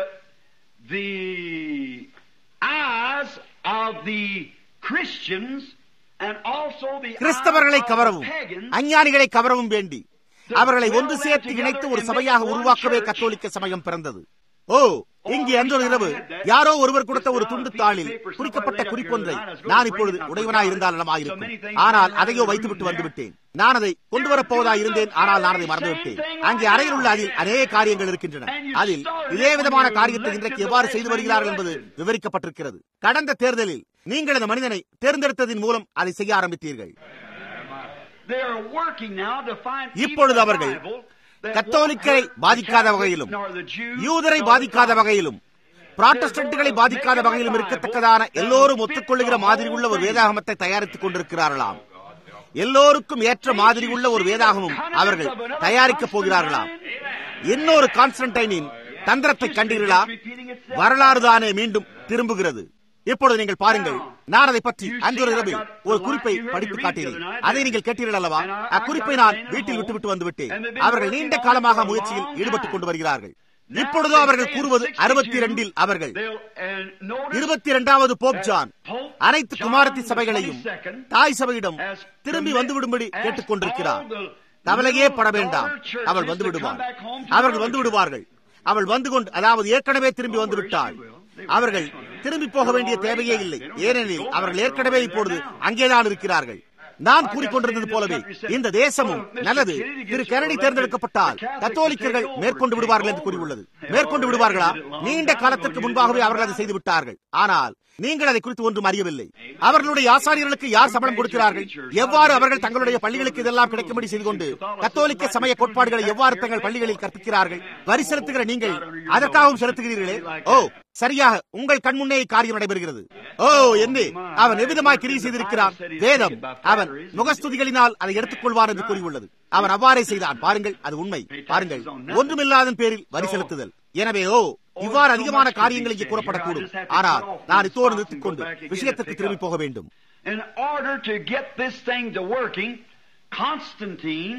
the eyes of the Christians and also the கிறிஸ்தவர்களை eyes of கவரவும் the pagans, அஞ்ஞானிகளை கவரவும் வேண்டி அவர்களை ஒன்று சேர்த்து இணைத்து ஒரு சபையாக உருவாக்கவே கத்தோலிக்க சமயம் பிறந்தது ஓ இங்கே அன்றொரு இரவு யாரோ ஒருவர் கொடுத்த ஒரு துண்டு தாளில் குறிக்கப்பட்ட குறிப்பொன்றை நான் இப்பொழுது உடையவனாய் இருந்தால் நலமாயிருக்கும் ஆனால் அதையோ வைத்துவிட்டு வந்துவிட்டேன் நான் அதை கொண்டு வரப்போவதா இருந்தேன் ஆனால் நான் அதை மறந்துவிட்டேன் அங்கே அறையில் உள்ள அதில் அநேக காரியங்கள் இருக்கின்றன அதில் இதே விதமான காரியத்தை இன்றைக்கு எவ்வாறு செய்து வருகிறார்கள் என்பது விவரிக்கப்பட்டிருக்கிறது கடந்த தேர்தலில் நீங்கள் அந்த மனிதனை தேர்ந்தெடுத்ததின் மூலம் அதை செய்ய ஆரம்பித்தீர்கள் they are working now to find இப்பொழுது even அவர்கள் a Bible that கத்தோலிக்கரை won't hurt பாதிக்காத the வகையிலும் Catholics nor the Jews யூதரை nor the பாதிக்காத Protestants. வகையிலும் புராட்டஸ்டன்ட்களை பாதிக்காத வகையிலும் இருக்கத்தக்கதான எல்லோரும் ஒத்துக்கொள்ளுகிற மாதிரி உள்ள ஒரு வேதாகமத்தை தயாரித்துக் கொண்டிருக்கிறார்களாம் எல்லோருக்கும் ஏற்ற மாதிரி உள்ள ஒரு வேதாகமும் அவர்கள் தயாரிக்கப் போகிறார்களாம் இன்னொரு கான்ஸ்டன்டைனின் தந்திரத்தை கண்டீர்களா வரலாறு தானே மீண்டும் திரும்புகிறது இப்பொழுது நீங்கள் பாருங்கள் நான் அதை பற்றி அன்றொரு இரவில் ஒரு குறிப்பை படித்து காட்டினேன் அதை நீங்கள் கேட்டீர்கள் அல்லவா அக்குறிப்பை நான் வீட்டில் விட்டுவிட்டு வந்து விட்டேன் அவர்கள் நீண்ட காலமாக முயற்சியில் ஈடுபட்டுக் கொண்டு வருகிறார்கள் இப்பொழுதோ அவர்கள் கூறுவது அறுபத்தி இரண்டில் அவர்கள் இருபத்தி இரண்டாவது போப் ஜான் அனைத்து குமாரத்தி சபைகளையும் தாய் சபையிடம் திரும்பி வந்துவிடும்படி கேட்டுக் கொண்டிருக்கிறார் கவலையே பட வேண்டாம் அவள் வந்து விடுவாள் அவர்கள் வந்து விடுவார்கள் அவள் வந்து கொண்டு அதாவது ஏற்கனவே திரும்பி வந்து விட்டாள் அவர்கள் திரும்பி போக வேண்டிய தேவையே இல்லை ஏனெனில் அவர்கள் ஏற்கனவே இப்பொழுது அங்கேதான் இருக்கிறார்கள் நான் கூறிக்கொண்டிருந்தது போலவே இந்த தேசமும் நல்லது திரு கெனடி தேர்ந்தெடுக்கப்பட்டால் கத்தோலிக்கர்கள் மேற்கொண்டு விடுவார்கள் என்று கூறியுள்ளது மேற்கொண்டு விடுவார்களா நீண்ட காலத்திற்கு முன்பாகவே அவர்கள் அதை செய்து விட்டார்கள் ஆனால் நீங்கள் அதை குறித்து ஒன்றும் அறியவில்லை அவர்களுடைய ஆசாரியர்களுக்கு யார் சம்பளம் கொடுக்கிறார்கள் எவ்வாறு அவர்கள் தங்களுடைய பள்ளிகளுக்கு இதெல்லாம் கிடைக்கும்படி செய்து கொண்டு கத்தோலிக்க சமய கோட்பாடுகளை எவ்வாறு தங்கள் பள்ளிகளில் கற்பிக்கிறார்கள் வரி செலுத்துகிற நீங்கள் அதற்காகவும் செலுத்துகிறீர்களே ஓ சரியாக உங்கள் கண்முன்னே காரியம் நடைபெறுகிறது ஓ என்ன அவன் எவ்விதமாய் கிரி செய்திருக்கிறான் வேதம் அவன் முகஸ்துதிகளினால் அதை எடுத்துக் கொள்வார் என்று கூறியுள்ளது அவன் அவ்வாறே செய்தான் பாருங்கள் அது உண்மை பாருங்கள் ஒன்றுமில்லாத பேரில் வரி செலுத்துதல் எனவே ஓ இவ்வாறு அதிகமான காரியங்கள் இங்கே கூறப்படக்கூடும் ஆனால் நான் இத்தோடு நிறுத்திக் கொண்டு விஷயத்திற்கு திரும்பி போக வேண்டும் In order to get this thing to working, Constantine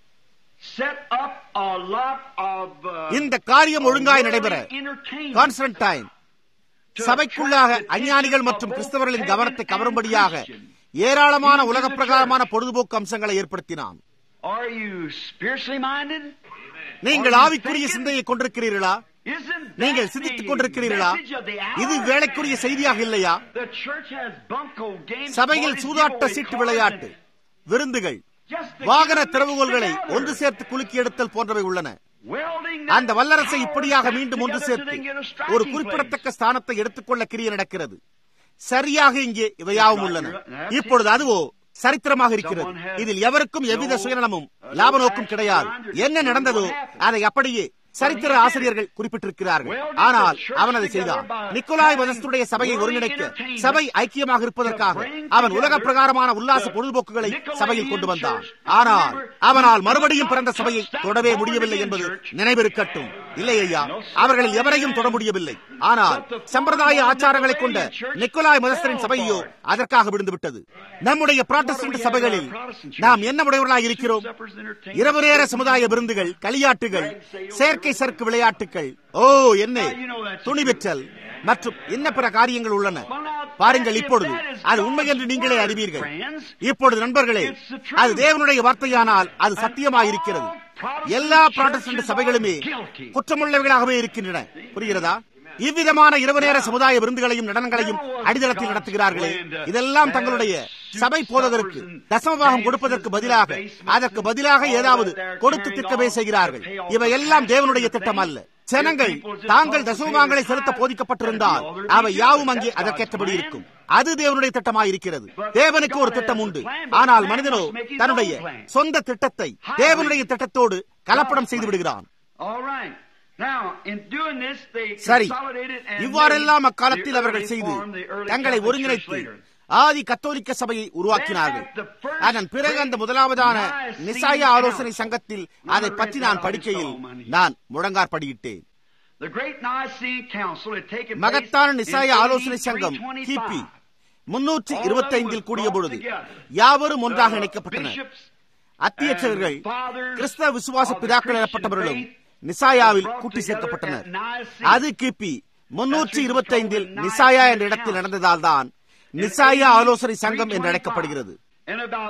set up a lot of uh, இந்த காரியம் ஒழுங்காய் நடைபெற entertainment கான்ஸ்டன்டைன் சபைக்குள்ளாக அஞ்ஞானிகள் மற்றும் கிறிஸ்தவர்களின் கவனத்தை கவரும்படியாக ஏராளமான உலக பிரகாரமான பொழுதுபோக்கு அம்சங்களை ஏற்படுத்தினான் Are you spiritually minded? நீங்கள் ஆவிக்குரிய சிந்தையை கொண்டிருக்கிறீர்களா Isn't that நீங்கள் சிந்தித்துக் the கொண்டிருக்கிறீர்களா message of the hour? இது வேலைக்குரிய செய்தியாக இல்லையா The church has bunco games, சபையில் parties, சூதாட்ட giveaway சீட்டு cards, விளையாட்டு and விருந்துகள் just to வாகன get them திறவுகோல்களை mixed ஒன்று together. சேர்த்து குலுக்கி எடுத்தல் போன்றவை உள்ளன Welding அந்த that வல்லரசை power இப்படியாக back மீண்டும் ஒன்று together so சேர்த்து they can get a ஒரு striking குறிப்பிடத்தக்க ஸ்தானத்தை எடுத்துக்கொள்ள கிரிய நடக்கிறது சரியாக இங்கே இவையாவும் உள்ளன இப்பொழுது அதுவோ சரித்திரமாக இருக்கிறது இதில் எவருக்கும் எவ்வித சுயநலமும் லாப நோக்கும் கிடையாது என்ன நடந்ததோ அதை அப்படியே சரித்திர ஆசிரியர்கள் குறிப்பிட்டிருக்கிறார்கள் ஆனால் அவன் அதை செய்தான் நிக்கோலாய் மதஸ்துடைய சபையை ஒருங்கிணைக்க சபை ஐக்கியமாக இருப்பதற்காக அவன் உலக பிரகாரமான உல்லாச பொழுதுபோக்குகளை சபையில் கொண்டு வந்தான் ஆனால் அவனால் மறுபடியும் பிறந்த சபையை தொடவே முடியவில்லை என்பது நினைவிருக்கட்டும் இல்லை ஐயா அவர்களில் எவரையும் தொட முடியவில்லை ஆனால் சம்பிரதாய ஆச்சாரங்களை கொண்ட நிக்கோலாய் மதஸ்தரின் சபையோ அதற்காக விழுந்து விட்டது நம்முடைய புராட்டஸ்டன்ட் சபைகளில் நாம் என்ன உடையவர்களாக இருக்கிறோம் இரவு நேர சமுதாய விருந்துகள் களியாட்டுகள் செயற்கை சறுக்கு விளையாட்டுகள் ஓ என்ன துணிவெற்றல் மற்றும் என்ன பிற காரியங்கள் உள்ளன பாருங்கள் இப்பொழுது அது உண்மை என்று நீங்களே அறிவீர்கள் இப்பொழுது நண்பர்களே அது தேவனுடைய வார்த்தையானால் அது சத்தியமாயிருக்கிறது எல்லா புராட்டஸ்டன்ட் சபைகளுமே குற்றமுள்ளவர்களாகவே இருக்கின்றன புரிகிறதா இவ்விதமான இரவு நேர சமுதாய விருந்துகளையும் நடனங்களையும் அடித்தளத்தில் நடத்துகிறார்களே இதெல்லாம் தங்களுடைய சபை போததற்கு தசமபாகம் கொடுப்பதற்கு பதிலாக அதற்கு பதிலாக ஏதாவது கொடுத்து திட்டமே செய்கிறார்கள் இவையெல்லாம் தேவனுடைய திட்டம் அல்ல ஜனங்கள் தாங்கள் தசமபாகங்களை செலுத்த போதிக்கப்பட்டிருந்தால் அவை யாவும் அங்கே அதற்கேற்றபடி இருக்கும் அது தேவனுடைய திட்டமாக இருக்கிறது தேவனுக்கு ஒரு திட்டம் உண்டு ஆனால் மனிதனோ தன்னுடைய சொந்த திட்டத்தை தேவனுடைய திட்டத்தோடு கலப்படம் செய்து விடுகிறான் All right. Now, in doing this, they சரி consolidated and இவ்வாறெல்லாம் made அக்காலத்தில் the அவர்கள் early செய்து form, the early தங்களை Catholic ஒருங்கிணைத்து Church later. ஆதி கத்தோலிக்க சபையை உருவாக்கினார்கள் அதன் பிறகு அந்த முதலாவதான நிசாய ஆலோசனை சங்கத்தில் அதை பற்றி நான் படிக்கையில் நான் முழங்காற்படியிட்டேன் The Great Nicene Council had taken place மகத்தான in நிசாய ஆலோசனை சங்கம் 325. கிபி முன்னூற்றி இருபத்தி ஐந்தில் கூடிய பொழுது யாவரும் ஒன்றாக இணைக்கப்பட்டனர் அத்தியட்சகர்கள் கிறிஸ்தவ விசுவாச பிதாக்கள் எனப்பட்டவர்களும் நிசாயாவில் கூட்டி சேர்க்கப்பட்டனர் அது கிபி முன்னூற்றி இருபத்தி ஐந்தில் நிசாயா என்ற இடத்தில் நடந்ததால் தான் நிசாயா ஆலோசனை சங்கம் என்று அழைக்கப்படுகிறது And about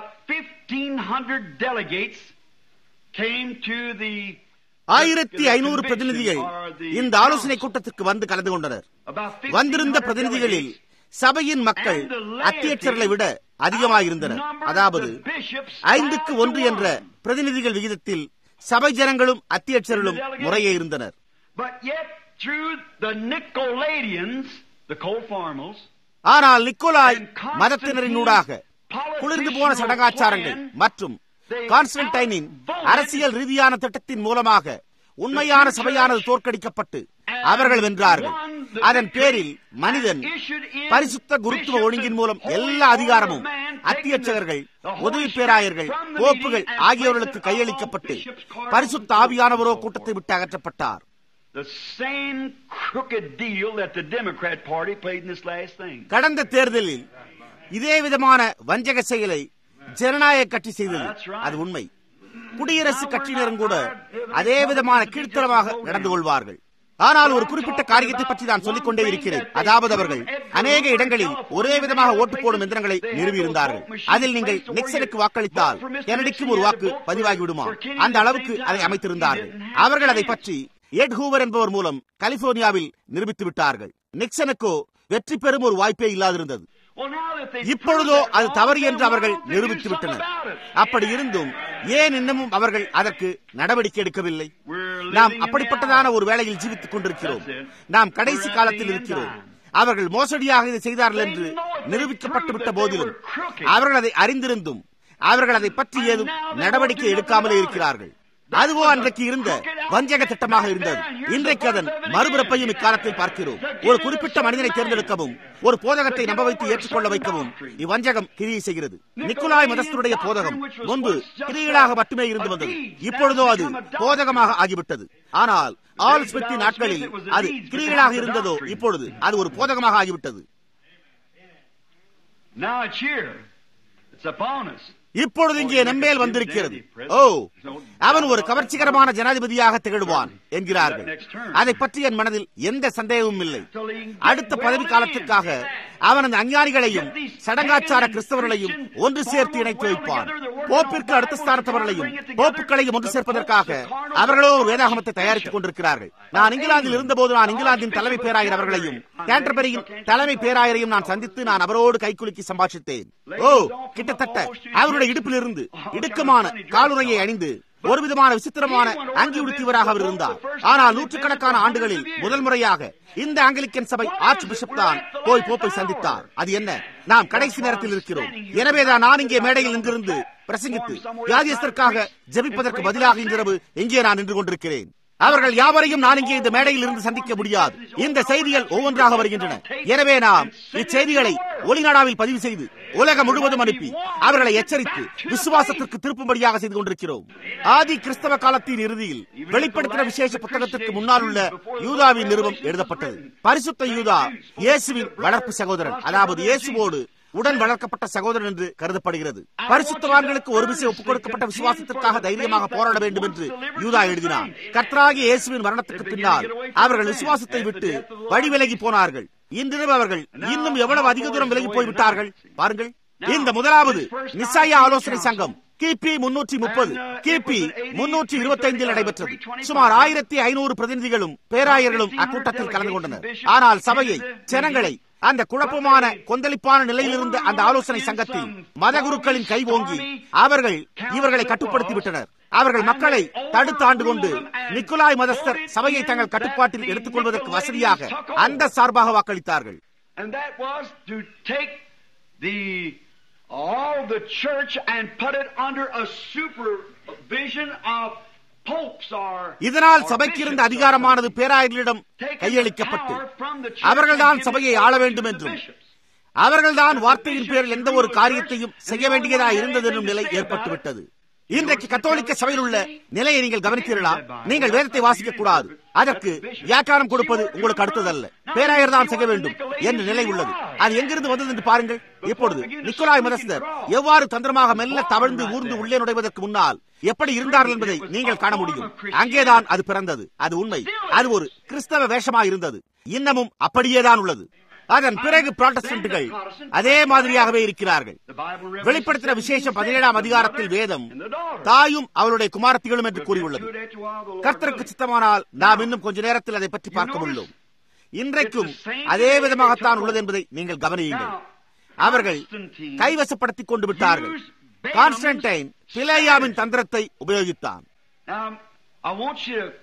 1500 delegates came to the ஆயிரத்தி ஐநூறு பிரதிநிதிகள் இந்த ஆலோசனை கூட்டத்திற்கு வந்து கலந்து கொண்டனர் about வந்திருந்த 1500 பிரதிநிதிகளில் delegates. சபையின் மக்கள் அத்தியட்சர்களை விட அதிகமாயிருந்தனர் அதாவது ஐந்துக்கு ஒன்று என்ற பிரதிநிதிகள் விகிதத்தில் சபை ஜனங்களும் அத்தியட்சர்களும் முறையே இருந்தனர் But yet, through the Nicolaitans, the co-formals, ஆனால் நிக்கோலாய் மதத்தினரினூடாக குளிர்ந்து போன சடங்காச்சாரங்கள் மற்றும் கான்ஸ்டன்டைனின் அரசியல் ரீதியான திட்டத்தின் மூலமாக உண்மையான சபையானது தோற்கடிக்கப்பட்டு அவர்கள் வென்றார்கள் அதன் பேரில் மனிதன் பரிசுத்த குருத்துவ ஒழுங்கின் மூலம் எல்லா அதிகாரமும் அத்தியட்சகர்கள் உதவி பேராயர்கள் கோப்புகள் ஆகியோர்களுக்கு கையளிக்கப்பட்டு பரிசுத்த ஆவியானவரோ கூட்டத்தை விட்டு அகற்றப்பட்டார் the same crooked deal that the Democrat Party played in this last thing. கடந்த தேர்தலில் இதே விதமான வஞ்சக செயலை ஜனநாயக கட்சி செய்தது அது உண்மை குடியரசு கட்சியினரும் கூட அதே விதமான கீழ்த்தரமாக நடந்து கொள்வார்கள் ஆனால் ஒரு குறிப்பிட்ட காரியத்தை பற்றி நான் சொல்லிக் கொண்டே இருக்கிறேன் அதாவது அவர்கள் அநேக இடங்களில் ஒரே விதமாக ஓட்டு போடும் எந்திரங்களை நிறுவியிருந்தார்கள் அதில் நீங்கள் நிக்சனுக்கு வாக்களித்தால் கெனடிக்கும் ஒரு வாக்கு பதிவாகி விடுமா அந்த அளவுக்கு அதை அமைத்திருந்தார்கள் அவர்கள் அதை பற்றி எட் ஹூவர் என்பவர் மூலம் கலிபோர்னியாவில் நிரூபித்து விட்டார்கள் நிக்சனுக்கோ வெற்றி பெறும் ஒரு வாய்ப்பே இல்லாதிருந்தது Well, now that they இப்பொழுதோ proved that அது wrong, தவறு then என்று why அவர்கள் don't they do நிரூபித்து something விட்டனர் about it? அப்படி இருந்தும் ஏன் இன்னமும் அவர்கள் அதற்கு நடவடிக்கை எடுக்கவில்லை We're நாம் living in அப்படிப்பட்டதான the hour. ஒரு வேளையில் ஜீவித்துக் கொண்டிருக்கிறோம் That's it. நாம் கடைசி We're at காலத்தில் the end இருக்கிறோம் time. அவர்கள் மோசடியாக இதை செய்தார்கள் They என்று know it. They நிரூபிக்கப்பட்டு proved விட்ட that they போதிலும் were crooked. அவர்கள் அதை அறிந்திருந்தும் அவர்கள் அதை பற்றி And ஏதும் now they நடவடிக்கை won't do எடுக்காமலே nothing இருக்கிறார்கள் about it. அதுவோ That was a அன்றைக்கு இருந்த crooked outfit வஞ்சக திட்டமாக back இருந்தது there, and here's இன்றைக்கு the அதன் birth of it மறுபிறப்பையும் again. இக்காலத்தில் பார்க்கிறோம் To give ஒரு it a குறிப்பிட்ட certain மனிதனை man. தேர்ந்தெடுக்கவும் ஒரு போதகத்தை To நம்ப give வைத்து over a ஏற்றுக்கொள்ள certain வைக்கவும் doctrine. இவ்வஞ்சகம் கிரியை செய்கிறது Nicolaitan நிக்கோலாய் மதஸ்தருடைய doctrine, போதகம் which was முன்பு once just கிரியைகளாக a- மட்டுமே இருந்து a வந்தது deed. இப்பொழுதோ Now அது it's become a doctrine. போதகமாக ஆகிவிட்டது ஆனால் ஆல் Days ஸ்மித்தின் without நாட்களில் Smith, it was a அது deed, but கிரியைகளாக now it's a இருந்ததோ doctrine. இப்பொழுது அது ஒரு போதகமாக ஆகிவிட்டது Now it's here. It's upon us. இப்பொழுது இங்கே நம்மேல் வந்திருக்கிறது ஓ அவன் ஒரு கவர்ச்சிகரமான ஜனாதிபதியாக திகழ்வான் என்கிறார்கள் அதை பற்றி என் மனதில் எந்த சந்தேகமும் இல்லை அடுத்த பதவி காலத்திற்காக அவன் அந்த அஞ்ஞானிகளையும் சடங்காச்சார கிறிஸ்தவர்களையும் ஒன்று சேர்த்து இணைத்து வைப்பான் போப்பிற்கு அடுத்த ஸ்தானத்தவர்களையும் போப்புக்களையும் ஒன்று சேர்ப்பதற்காக அவர்களோ ஒரு வேதாகமத்தை தயாரித்துக் கொண்டிருக்கிறார்கள் நான் இங்கிலாந்தில் இருந்தபோது நான் இங்கிலாந்தின் தலைமை பேராயர் அவர்களையும் கேண்டர்பரியின் தலைமை பேராயரையும் நான் சந்தித்து நான் அவரோடு கைக்குலுக்கி சம்பாஷித்தேன் ஓ கிட்டத்தட்ட அவருடைய இடுப்பிலிருந்து இடுக்கமான காலுறையை அணிந்து ஒரு விதமான விசித்திரமான அங்கி உடுத்தியவராக அவர் இருந்தார் ஆனால் நூற்றுக்கணக்கான ஆண்டுகளில் முதல் முறையாக இந்த ஆங்கிலிக்கன் சபை ஆர்ச் பிஷப் தான் போய் போப்பை சந்தித்தார் அது என்ன நாம் கடைசி நேரத்தில் இருக்கிறோம் எனவேதான் நான் இங்கே மேடையில் நின்றிருந்து பிரசங்கித்து வியாதியஸ்தற்காக ஜெபிப்பதற்கு பதிலாக இன்றிரவு இங்கே நான் நின்று கொண்டிருக்கிறேன் அவர்கள் யாவரையும் நான் இங்கே இந்த மேடையில் இருந்து சந்திக்க முடியாது இந்த செய்திகள் ஒவ்வொன்றாக வருகின்றன எனவே நாம் இச்செய்திகளை ஒளிநாடாவில் பதிவு செய்து உலகம் முழுவதும் அனுப்பி அவர்களை எச்சரித்து விசுவாசத்திற்கு திருப்பும்படியாக செய்து கொண்டிருக்கிறோம் ஆதி கிறிஸ்தவ காலத்தின் இறுதியில் வெளிப்படுத்தின விசேஷ புத்தகத்திற்கு முன்னால் உள்ள யூதாவின் நிறுவம் எழுதப்பட்டது பரிசுத்த யூதா இயேசுவின் வளர்ப்பு சகோதரன் அதாவது இயேசுவோடு உடன் வளர்க்கப்பட்ட சகோதரன் என்று கருதப்படுகிறது பரிசுத்தவான்களுக்கு ஒரு விசை ஒப்புக் கொடுக்கப்பட்ட விசுவாசத்திற்காக தைரியமாக போராட வேண்டும் என்று யூதா எழுதினார் கர்த்தராகிய இயேசுவின் மரணத்துக்கு பின்னால் அவர்கள் விசுவாசத்தை விட்டு வழி விலகி போனார்கள் இன்றிரவு அவர்கள் இன்னும் எவ்வளவு அதிக தூரம் விலகி போய்விட்டார்கள் பாருங்கள் இந்த முதலாவது நிசாயா ஆலோசனை சங்கம் கிபி முன்னூற்றி முப்பது கிபி முன்னூற்றி இருபத்தி ஐந்தில் நடைபெற்றது சுமார் ஆயிரத்தி ஐநூறு பிரதிநிதிகளும் பேராயர்களும் அக்கூட்டத்தில் கலந்து கொண்டனர் ஆனால் சபையை ஜனங்களை அந்த குழப்பமான கொந்தளிப்பான நிலையில் இருந்த அந்த ஆலோசனை சங்கத்தில் மதகுருக்களின் கை ஓங்கி அவர்கள் இவர்களை கட்டுப்படுத்தி விட்டனர் அவர்கள் மக்களை தடுத்து ஆண்டு கொண்டு நிக்கோலாய் மதஸ்தர் சபையை தங்கள் கட்டுப்பாட்டில் எடுத்துக் கொள்வதற்கு வசதியாக அந்த சார்பாக வாக்களித்தார்கள் And that was to take the all the church and put it under a supervision of popes or இதனால் or சபைக்கு இருந்த bishops or அதிகாரமானது something. பேராயர்களிடம் Taking the கையளிக்கப்பட்டு power from the church அவர்கள்தான் and giving சபையை it ஆள over வேண்டும் to the என்றும் bishops. அவர்கள்தான் வார்த்தையின் பேரில் எந்த ஒரு காரியத்தையும் செய்ய வேண்டியதா இருந்தது என்னும் நிலை ஏற்பட்டுவிட்டது இன்றைக்கு கத்தோலிக்க சபையில் உள்ள நிலையை நீங்கள் கவனித்தீர்களா நீங்கள் வேதத்தை வாசிக்க கூடாது அதற்கு வியாக்கியானம் கொடுப்பது உங்களுக்கு அடுத்ததல்ல பேராயர் தான் செய்ய வேண்டும் என்ற நிலை உள்ளது அது எங்கிருந்து வந்தது என்று பாருங்கள் இப்பொழுது நிக்கோலாய் மதஸ்தர் எவ்வாறு தந்திரமாக மெல்ல தவழ்ந்து ஊர்ந்து உள்ளே நுழைவதற்கு முன்னால் எப்படி இருந்தார்கள் என்பதை நீங்கள் காண முடியும் அங்கேதான் அது பிறந்தது அது உண்மை அது ஒரு கிறிஸ்தவ வேஷமா இருந்தது இன்னமும் அப்படியேதான் உள்ளது அதன் பிறகு புராட்டஸ்டன்ட்கள் அதே மாதிரியாகவே இருக்கிறார்கள் The Bible வெளிப்படுத்தின விசேஷம் பதினேழாம் அதிகாரத்தில் வேதம் தாயும் அவளுடைய குமாரத்திகளும் என்று கூறியுள்ளது கர்த்தருக்கு சித்தமானால் நாம் இன்னும் கொஞ்ச நேரத்தில் அதை பற்றி பார்க்க உள்ளோம் இன்றைக்கும் அதே விதமாகத்தான் உள்ளது என்பதை நீங்கள் கவனியுங்கள் அவர்கள் கைவசப்படுத்திக் கொண்டு விட்டார்கள் கான்ஸ்டன்டைன் பிலேயாவின் தந்திரத்தை உபயோகித்தான் Now, I want you to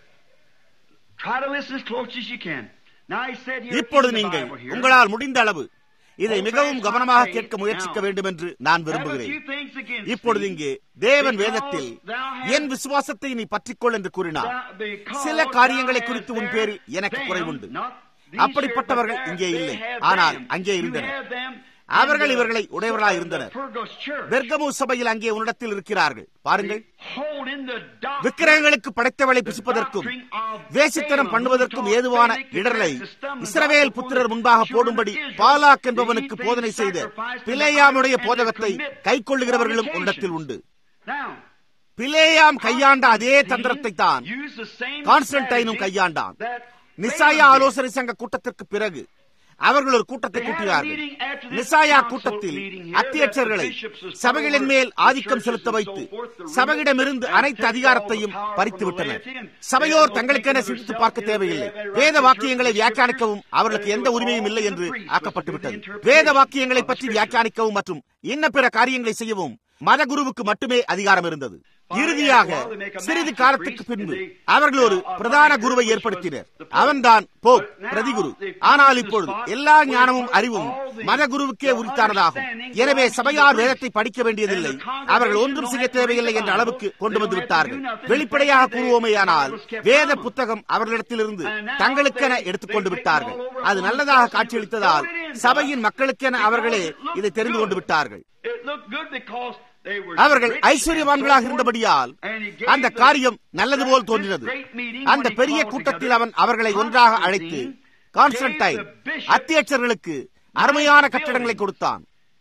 try to listen as close as you can. Now he said here இப்பொழுது in the நீங்கள் Bible here, உங்களால் முடிந்த அளவு இதை மிகவும் கவனமாக கேட்க முயற்சிக்க வேண்டும் என்று நான் have a விரும்புகிறேன் few things against இப்பொழுது me. இங்கே தேவன் வேதத்தில் என் விசுவாசத்தை நீ பற்றிக்கொள் என்று கூறினார் Because சில காரியங்களை thou குறித்து hast உன் பேரில் there எனக்கு them, குறைவுண்டு not these அப்படிப்பட்டவர்கள் here, but இங்கே they இல்லை have ஆனால் them. அங்கே You இருந்தனர் have them அவர்கள் in the- இவர்களை உடையவர்களாய் in the இருந்தனர் Pergamos church. பெர்கமு சபையில் அங்கே உன்னிடத்தில் இருக்கிறார்கள் பாருங்கள் Hold in the doctrine விக்கிரகங்களுக்கு படைத்தவளை புசிப்பதற்கும் வேசித்தனம் பண்ணுவதற்கும் ஏதுவான இடரலை இஸ்ரவேல் புத்திரர் முன்பாக போடும்படி பாலாக் என்பவனுக்கு போதனை செய்த பிலேயாமுடைய போதகத்தை கைக்கொள்ளுகிறவர்களும் உன்னிடத்தில் உண்டு Now, பிலேயாம் கையாண்ட அதே தந்திரத்தை தான் use the same கான்ஸ்டன்டைனும் strategy கையாண்டான் that நிசாயா Balaam did. ஆலோசனை சங்க கூட்டத்திற்கு பிறகு அவர்கள் ஒரு கூட்டத்தை கூட்டினார்கள் நிசாயா கூட்டத்தில் அத்தியட்சர்களை சபைகளின் மேல் ஆதிக்கம் செலுத்த வைத்து சபையிடமிருந்து அனைத்து அதிகாரத்தையும் பறித்து விட்டனர் சபையோர் தங்களுக்கென சிந்தித்து பார்க்க தேவையில்லை வேத வாக்கியங்களை வியாக்கியானிக்கவும் அவர்களுக்கு எந்த உரிமையும் இல்லை என்று ஆக்கப்பட்டு விட்டது வேத வாக்கியங்களை பற்றி வியாக்கியானிக்கவும் மற்றும் இன்ன பிற காரியங்களை செய்யவும் மத குருவுக்கு மட்டுமே அதிகாரம் இருந்தது இறுதியாக சிறிது காலத்துக்கு பின்பு அவர்கள் ஒரு பிரதான குருவை ஏற்படுத்தினர் அவன்தான் போப் பிரதிகுரு ஆனால் இப்பொழுது எல்லா ஞானமும் அறிவும் மத குருவுக்கே உரித்தானதாகும் எனவே சபையார் வேதத்தை படிக்க வேண்டியதில்லை அவர்கள் ஒன்றும் செய்ய தேவையில்லை என்ற அளவுக்கு கொண்டு வந்து விட்டார்கள் வெளிப்படையாக கூறுவோமேயானால் வேத புத்தகம் அவர்களிடத்திலிருந்து தங்களுக்கென எடுத்துக்கொண்டு விட்டார்கள் அது நல்லதாக காட்சியளித்ததால் சபையின் மக்களுக்கென அவர்களே இதை தெரிந்து கொண்டு விட்டார்கள் அவர்கள் ஐஸ்வர்யவான்களாக இருந்தபடியால் அந்த காரியம் நல்லது போல் தோன்றினது அந்த பெரிய கூட்டத்தில் அவன் அவர்களை ஒன்றாக அழைத்து கான்ஸ்டன்டைன் அத்தியட்சர்களுக்கு அருமையான கட்டடங்களை கொடுத்தான்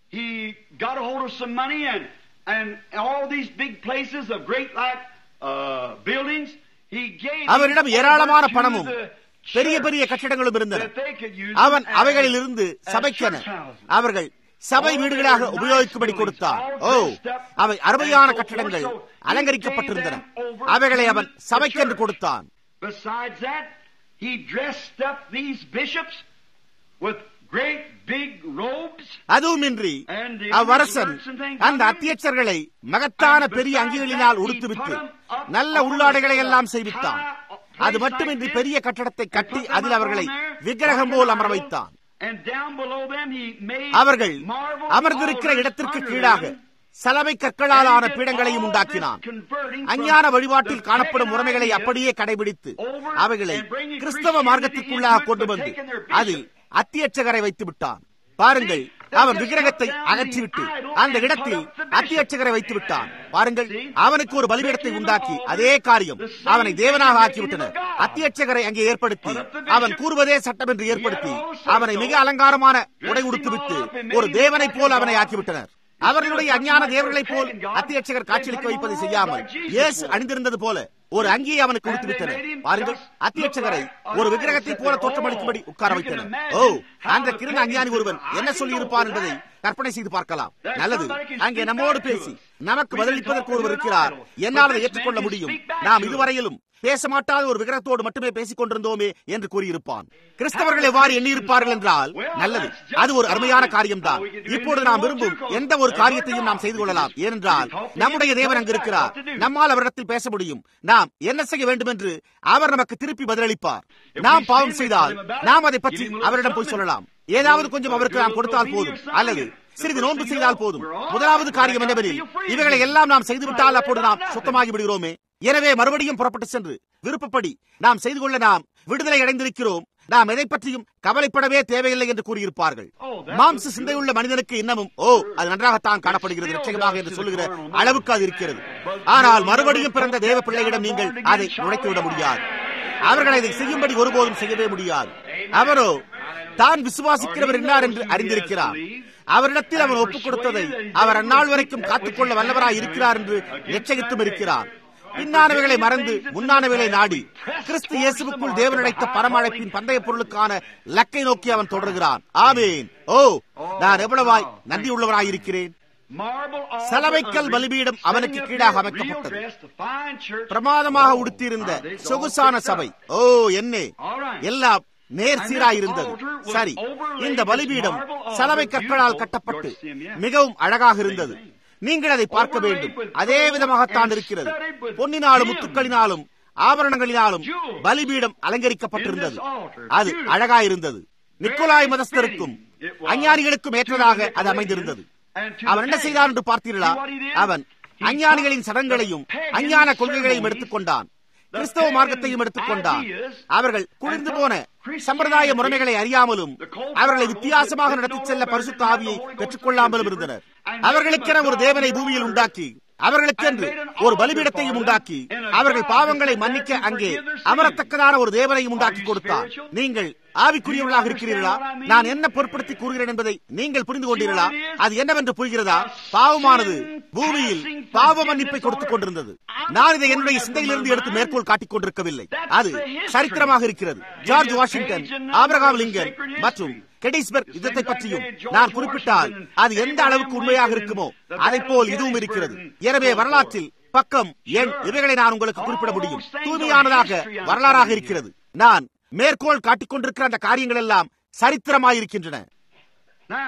அவரிடம் ஏராளமான பணமும் பெரிய பெரிய கட்டிடங்களும் இருந்தன அவன் அவைகளில் இருந்து சபைக்கென அவர்கள் சபை வீடுகளாக உபயோகிக்கும்படி கொடுத்தான் ஓ அவை அருமையான கட்டடங்கள் அலங்கரிக்கப்பட்டிருந்தன அவைகளை அவன் சபைக்கென்று கொடுத்தான் அதுவுமின்றி அவ்வரசன் அந்த அத்தியட்சர்களை மகத்தான பெரிய அங்கிகளினால் உடுத்துவிட்டு நல்ல உள்ளாடைகளை எல்லாம் செய்வித்தான் அது மட்டுமின்றி பெரிய கட்டடத்தை கட்டி அதில் அவர்களை விக்கிரகம் போல் அமர வைத்தான் அவர்கள் அமர்ந்திருக்கிற இடத்திற்கு கீழாக சலவை கற்களாலான பீடங்களையும் உண்டாக்கினான் அஞ்ஞான வழிபாட்டில் காணப்படும் முறைமைகளை அப்படியே கடைபிடித்து அவைகளை கிறிஸ்தவ மார்க்கத்திற்குள்ளாக கொண்டு வந்து அதில் அத்தியட்சகரை வைத்து விட்டான் பாருங்கள் அவன் விக்கிரகத்தை அகற்றிவிட்டு அந்த இடத்தில் அத்தியட்சகரை வைத்து விட்டான் பாருங்கள் அவனுக்கு ஒரு பலிபீடத்தை உண்டாக்கி அதே காரியம் அவனை தேவனாக ஆக்கிவிட்டனர் அத்தியட்சகரை அங்கே ஏற்படுத்தி அவன் கூறுவதே சட்டம் என்று ஏற்படுத்தி அவனை மிக அலங்காரமான உடை உடுத்துவிட்டு ஒரு தேவனை போல் அவனை ஆக்கிவிட்டனர் அவர்களுடைய அஞ்ஞான தேவர்களைப் போல் அத்தியட்சகர் காட்சியளிக்க வைப்பதை செய்யாமல் இயேசு அணிந்திருந்தது போல ஒரு அங்கியை அவனுக்கு கொடுத்து விட்டனர் பாருங்கள் அத்தியட்சகரை ஒரு விக்கிரகத்தை போல தோற்றமளிக்கும்படி உட்கார வைத்தனர் ஓ அந்த கிருண அஞ்ஞானி ஒருவன் என்ன சொல்லி இருப்பார் என்பதை கற்பனை செய்து பார்க்கலாம் நல்லது அங்கே நம்மோடு பேசி நமக்கு பதிலளிப்பதற்கு ஒருவர் இருக்கிறார் என்னால் அதை ஏற்றுக்கொள்ள முடியும் நாம் இதுவரையிலும் பேச மாட்டாத ஒரு விக்கிரகத்தோடு மட்டுமே பேசிக் கொண்டிருந்தோமே என்று கூறியிருப்பான் கிறிஸ்தவர்கள் எவ்வாறு எண்ணியிருப்பார்கள் என்றால் நல்லது அது ஒரு அருமையான காரியம்தான் இப்பொழுது நாம் விரும்பும் எந்த ஒரு காரியத்தையும் நாம் செய்து கொள்ளலாம் ஏனென்றால் நம்முடைய தேவன் அங்கு இருக்கிறார் நம்மால் அவரிடத்தில் பேச முடியும் நாம் என்ன செய்ய வேண்டும் என்று அவர் நமக்கு திருப்பி பதிலளிப்பார் நாம் பாவம் செய்தால் நாம் அதை பற்றி அவரிடம் போய் சொல்லலாம் ஏதாவது கொஞ்சம் அவருக்கு நாம் கொடுத்தால் போதும் அல்லது சிறிது நோன்பு செய்தால் போதும் முதலாவது காரியம் என்னவெனில் இவைகளை எல்லாம் நாம் செய்துவிட்டால் அப்போது நாம் சுத்தமாகி விடுகிறோமே எனவே மறுபடியும் புறப்பட்டு சென்று விருப்பப்படி நாம் செய்து கொள்ள நாம் விடுதலை அடைந்திருக்கிறோம் நாம் எதை பற்றியும் கவலைப்படவே தேவையில்லை என்று கூறியிருப்பார்கள் மாம்ச சிந்தையுள்ள மனிதனுக்கு இன்னமும் ஓ அது நன்றாகத்தான் காணப்படுகிறது நிச்சயமாக என்று சொல்லுகிற அளவுக்கு அது இருக்கிறது ஆனால் மறுபடியும் பிறந்த தேவ பிள்ளையிடம் நீங்கள் அதை நுழைத்துவிட முடியாது அவர்கள் அதை செய்யும்படி ஒருபோதும் செய்யவே முடியாது அவரோ தான் விசுவாசிக்கிறவர் என்னார் என்று அறிந்திருக்கிறார் அவரிடத்தில் அவர் ஒப்புக் கொடுத்ததை அவர் அந்நாள் வரைக்கும் காத்துக்கொள்ள வல்லவராய் இருக்கிறார் என்று நிச்சயித்தும் இருக்கிறார் பின்னானவைகளை மறந்து முன்னானவைகளை நாடி கிறிஸ்து இயேசுக்குள் தேவன் அழைத்த பரமழைப்பின் பந்தய பொருளுக்கான லக்கை நோக்கி அவன் தொடர்கிறான் ஆமேன் ஓ நான் எவ்வளவாய் நன்றி உள்ளவராய் இருக்கிறேன் சலவைக்கல் பலிபீடம் அவனுக்கு கீழாக அமைக்கப்பட்டது பிரமாதமாக உடுத்தியிருந்த சொகுசான சபை ஓ என்னே எல்லாம் நேர் சீராயிருந்தது சரி இந்த பலிபீடம் சலவை கற்களால் கட்டப்பட்டு மிகவும் அழகாக இருந்தது நீங்கள் அதை பார்க்க வேண்டும் அதே விதமாகத்தான் இருக்கிறது பொன்னினாலும் முத்துக்களினாலும் ஆபரணங்களினாலும் பலிபீடம் அலங்கரிக்கப்பட்டிருந்தது அது அழகாயிருந்தது நிக்கோலாய் மதஸ்தருக்கும் அஞ்ஞானிகளுக்கும் ஏற்றதாக அது அமைந்திருந்தது அவன் என்ன செய்தான் என்று பார்த்தீர்களா அவன் அஞ்ஞானிகளின் சடங்களையும் அஞ்ஞான கொள்கைகளையும் எடுத்துக்கொண்டான் கிறிஸ்தவ மார்க்கத்தையும் எடுத்துக்கொண்டான் அவர்கள் குளிர்ந்து போன சம்பிரதாய முறைமைகளை அறியாமலும் அவர்களை வித்தியாசமாக நடத்திச் செல்ல பரிசுத்த ஆவியை பெற்றுக் கொள்ளாமலும் இருந்தனர் அவர்களுக்கென ஒரு தேவனை பூமியில் உண்டாக்கி அவர்களுக்கென்று ஒரு பலிபீடத்தையும் உண்டாக்கி அவர்கள் பாவங்களை மன்னிக்க அங்கே அமரத்தக்கதான ஒரு தேவனையும் உண்டாக்கி கொடுத்தார் நீங்கள் ஆவிக்குரியவர்களாக இருக்கிறீர்களா நான் என்ன பொருட்படுத்தி கூறுகிறேன் என்பதை நீங்கள் புரிந்து கொண்டீர்களா அது என்னவென்று புரிகிறதா பாவமானது பூமியில் பாவ மன்னிப்பை கொடுத்துக் கொண்டிருந்தது நான் இதை என்னுடைய சிந்தையிலிருந்து எடுத்து மேற்கோள் காட்டிக் கொண்டிருக்கவில்லை அது சரித்திரமாக இருக்கிறது ஜார்ஜ் வாஷிங்டன் ஆபிரகாம் லிங்கன் மற்றும் கெடிஸ்பர்க் யுத்தத்தை பற்றியும் நான் குறிப்பிட்டால் அது எந்த அளவுக்கு உண்மையாக இருக்குமோ அதை போல் இதுவும் இருக்கிறது எனவே வரலாற்றில் பக்கம் எண் இவைகளை நான் உங்களுக்கு குறிப்பிட முடியும் தூய்மையானதாக வரலாறாக இருக்கிறது நான் மேற்கோள் காட்டிக் கொண்டிருக்கிற அந்த காரியங்கள் எல்லாம் சரித்திரமாயிருக்கின்றன Now,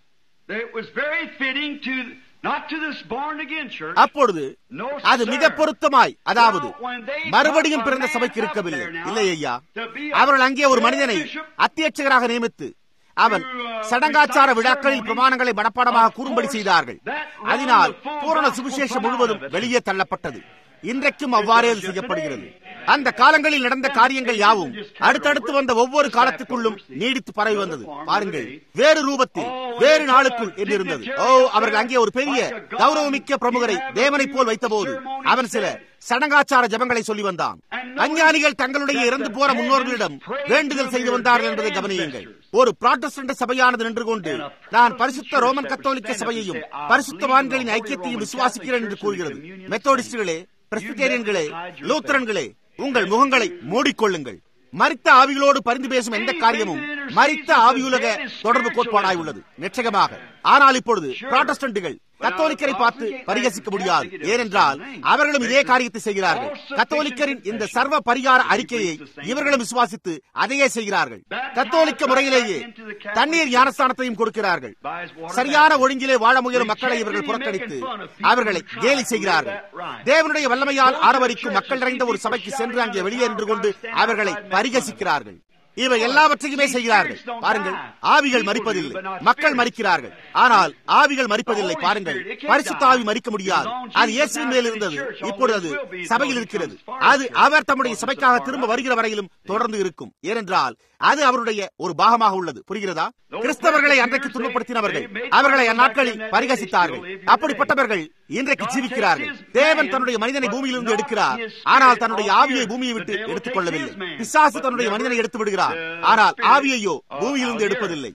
it was very fitting to not to this born again church. அப்பொழுது அது மிக பொருத்தமாய் அதாவது மறுபடியும் பிறந்த சபைக்கு இருக்கவில்லை இல்லை ஐயா அவர்கள் அங்கே ஒரு மனிதனை அத்தியட்சகராக நியமித்து அவன் சடங்காச்சார விழாக்களில் பிரமாணங்களை மனப்பாடமாக கூறும்படி செய்தார்கள் அதனால் பூரண சுவிசேஷம் முழுவதும் வெளியே தள்ளப்பட்டது இன்றைக்கும் அவ்வாறே அது செய்யப்படுகிறது அந்த காலங்களில் நடந்த காரியங்கள் யாவும் அடுத்தடுத்து வந்த ஒவ்வொரு காலத்துக்குள்ளும் நீடித்து பரவி வந்தது பாருங்கள் வேறு ரூபத்தில் வேறு நாளுக்குள் என்று இருந்தது ஓ அவர்கள் அங்கே ஒரு பெரிய கௌரவமிக்க பிரமுகரை தேவனை போல் வைத்தபோது அவன் சில சடங்காச்சார ஜபங்களை சொல்லி வந்தான் அஞ்ஞானிகள் தங்களுடைய இறந்து போற முன்னோர்களிடம் வேண்டுதல் செய்து வந்தார்கள் என்பதை கவனியுங்கள் ஒரு புராட்டஸ்டன்ட் சபையானது நின்று கொண்டு நான் பரிசுத்த ரோமன் கத்தோலிக்க சபையையும் பரிசுத்தவான்களின் ஐக்கியத்தையும் விசுவாசிக்கிறேன் என்று கூறுகிறது மெத்தோடிஸ்டுகளே பிரஸ்பிட்டேரியன்களே லூத்தரன்களே உங்கள் முகங்களை மூடிக்கொள்ளுங்கள் மரித்த ஆவிகளோடு பரிந்து பேசும் எந்த காரியமும் மரித்த ஆவியுலக தொடர்பு கோட்பாடாய் உள்ளது நிச்சயமாக ஆனால் இப்பொழுது புராட்டஸ்டன்ட்டுகள் கத்தோலிக்கரை பார்த்து பரிகசிக்க முடியாது ஏனென்றால் அவர்களும் இதே காரியத்தை செய்கிறார்கள் கத்தோலிக்கரின் இந்த சர்வ பரிகார அறிக்கையை இவர்களும் விசுவாசித்து அதையே செய்கிறார்கள் கத்தோலிக்க முறையிலேயே தண்ணீர் ஞானஸ்தானத்தையும் கொடுக்கிறார்கள் சரியான ஒழுங்கிலே வாழ முயலும் மக்களை இவர்கள் புறக்கணித்து அவர்களை கேலி செய்கிறார்கள் தேவனுடைய வல்லமையால் ஆரவரிக்கும் மக்கள் நிறைந்த ஒரு சபைக்கு சென்று அங்கே வெளியே நின்று கொண்டு அவர்களை பரிகசிக்கிறார்கள் இவை எல்லாவற்றையுமே செய்கிறார்கள் பாருங்கள் ஆவிகள் மறிப்பதில்லை மக்கள் மறிக்கிறார்கள் ஆனால் ஆவிகள் மறிப்பதில்லை பாருங்கள் பரிசுத்த ஆவி மறிக்க முடியாது அது இயேசுவின் மேல் இருந்தது இப்பொழுது அது சபையில் இருக்கிறது அது அவர் தம்முடைய சபைக்காக திரும்ப வருகிற வரையிலும் தொடர்ந்து இருக்கும் ஏனென்றால் அது அவருடைய ஒரு பாகமாக உள்ளது புரிகிறதா கிறிஸ்தவர்களை அன்றைக்கு துன்பப்படுத்தினவர்கள் அவர்களை அந்நாட்களில் பரிகசித்தார்கள் அப்படிப்பட்டவர்கள் இன்றைக்கு ஜீவிக்கிறார்கள் தேவன் தன்னுடைய மனிதனை பூமியிலிருந்து எடுக்கிறார் ஆனால் தன்னுடைய ஆவியை பூமியை விட்டு எடுத்துக் கொள்ளவில்லை பிசாசு தன்னுடைய மனிதனை எடுத்து விடுகிறார் ஆனால் ஆவியையோ பூமியிலிருந்து எடுப்பதில்லை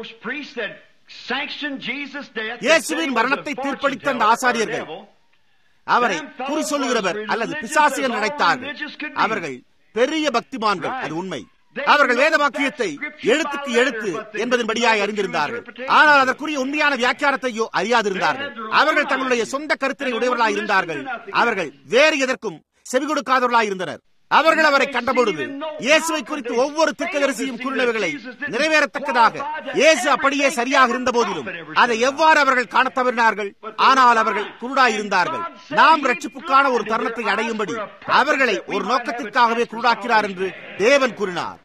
இயேசுவின் மரணத்தை தீர்ப்பளித்த அந்த ஆசாரியர்கள் அவரை குறி சொல்லுகிறவர் அல்லது பிசாசு என்று நினைத்தார்கள் அவர்கள் பெரிய பக்திமான்கள் அது உண்மை அவர்கள் வேத வாக்கியத்தை எழுத்துக்கு எழுத்து என்பதன்படியாய் அறிந்திருந்தார்கள் ஆனால் அதற்குரிய உண்மையான வியாக்கியானத்தையோ அறியாதிருந்தார்கள் அவர்கள் தங்களுடைய சொந்த கருத்தினை உடையவர்களாய் இருந்தார்கள் அவர்கள் வேறு எதற்கும் செவி கொடுக்காதவர்களாய் இருந்தனர் அவர்கள் அவரை கண்டபொழுது இயேசுவை குறித்து ஒவ்வொரு திக்கதரிசியும் கூறினவர்களை நிறைவேறத்தக்கதாக இயேசு அப்படியே சரியாக இருந்த போதிலும் அதை எவ்வாறு அவர்கள் காண தவறினார்கள் ஆனால் அவர்கள் குருடாய் இருந்தார்கள் நாம் ரட்சிப்புக்கான ஒரு தருணத்தை அடையும்படி அவர்களை ஒரு நோக்கத்திற்காகவே குருடாக்கிறார் என்று தேவன் கூறினார்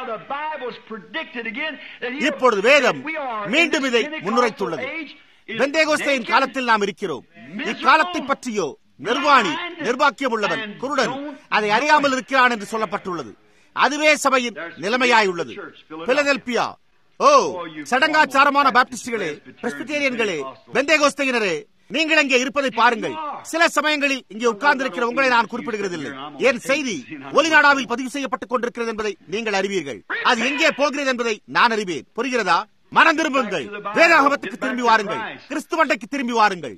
இப்பொழுது வேதம் மீண்டும் இதை முன்னுரைத்துள்ளது பெந்தேகோஸ்தையின் காலத்தில் நாம் இருக்கிறோம் இக்காலத்தை பற்றியோ நிர்வாணி நிர்வாக்கியம் உள்ளவன் குருடன் அதை அறியாமல் இருக்கிறான் என்று சொல்லப்பட்டுள்ளது அதுவே சபையின் நிலைமையாய் உள்ளது பிலதெல்பியா ஓ சடங்காச்சாரமான பாப்டிஸ்டுகளே பிரஸ்பிட்டேரியன்களே பெந்தேகோஸ்தையினரே நீங்கள் அங்கே இருப்பதை பாருங்கள் சில சமயங்களில் இங்கே உட்கார்ந்திருக்கிற உங்களை நான் குறிப்பிடுகிறதில்லை என் செய்தி ஒலிநாடாவில் பதிவு செய்யப்பட்டுக் கொண்டிருக்கிறது என்பதை நீங்கள் அறிவீர்கள் அது எங்கே போகிறது என்பதை நான் அறிவேன் புரிகிறதா மனம் திரும்புங்கள் வேதாகமத்துக்கு திரும்பி வாருங்கள் கிறிஸ்துவண்டைக்கு திரும்பி வாருங்கள்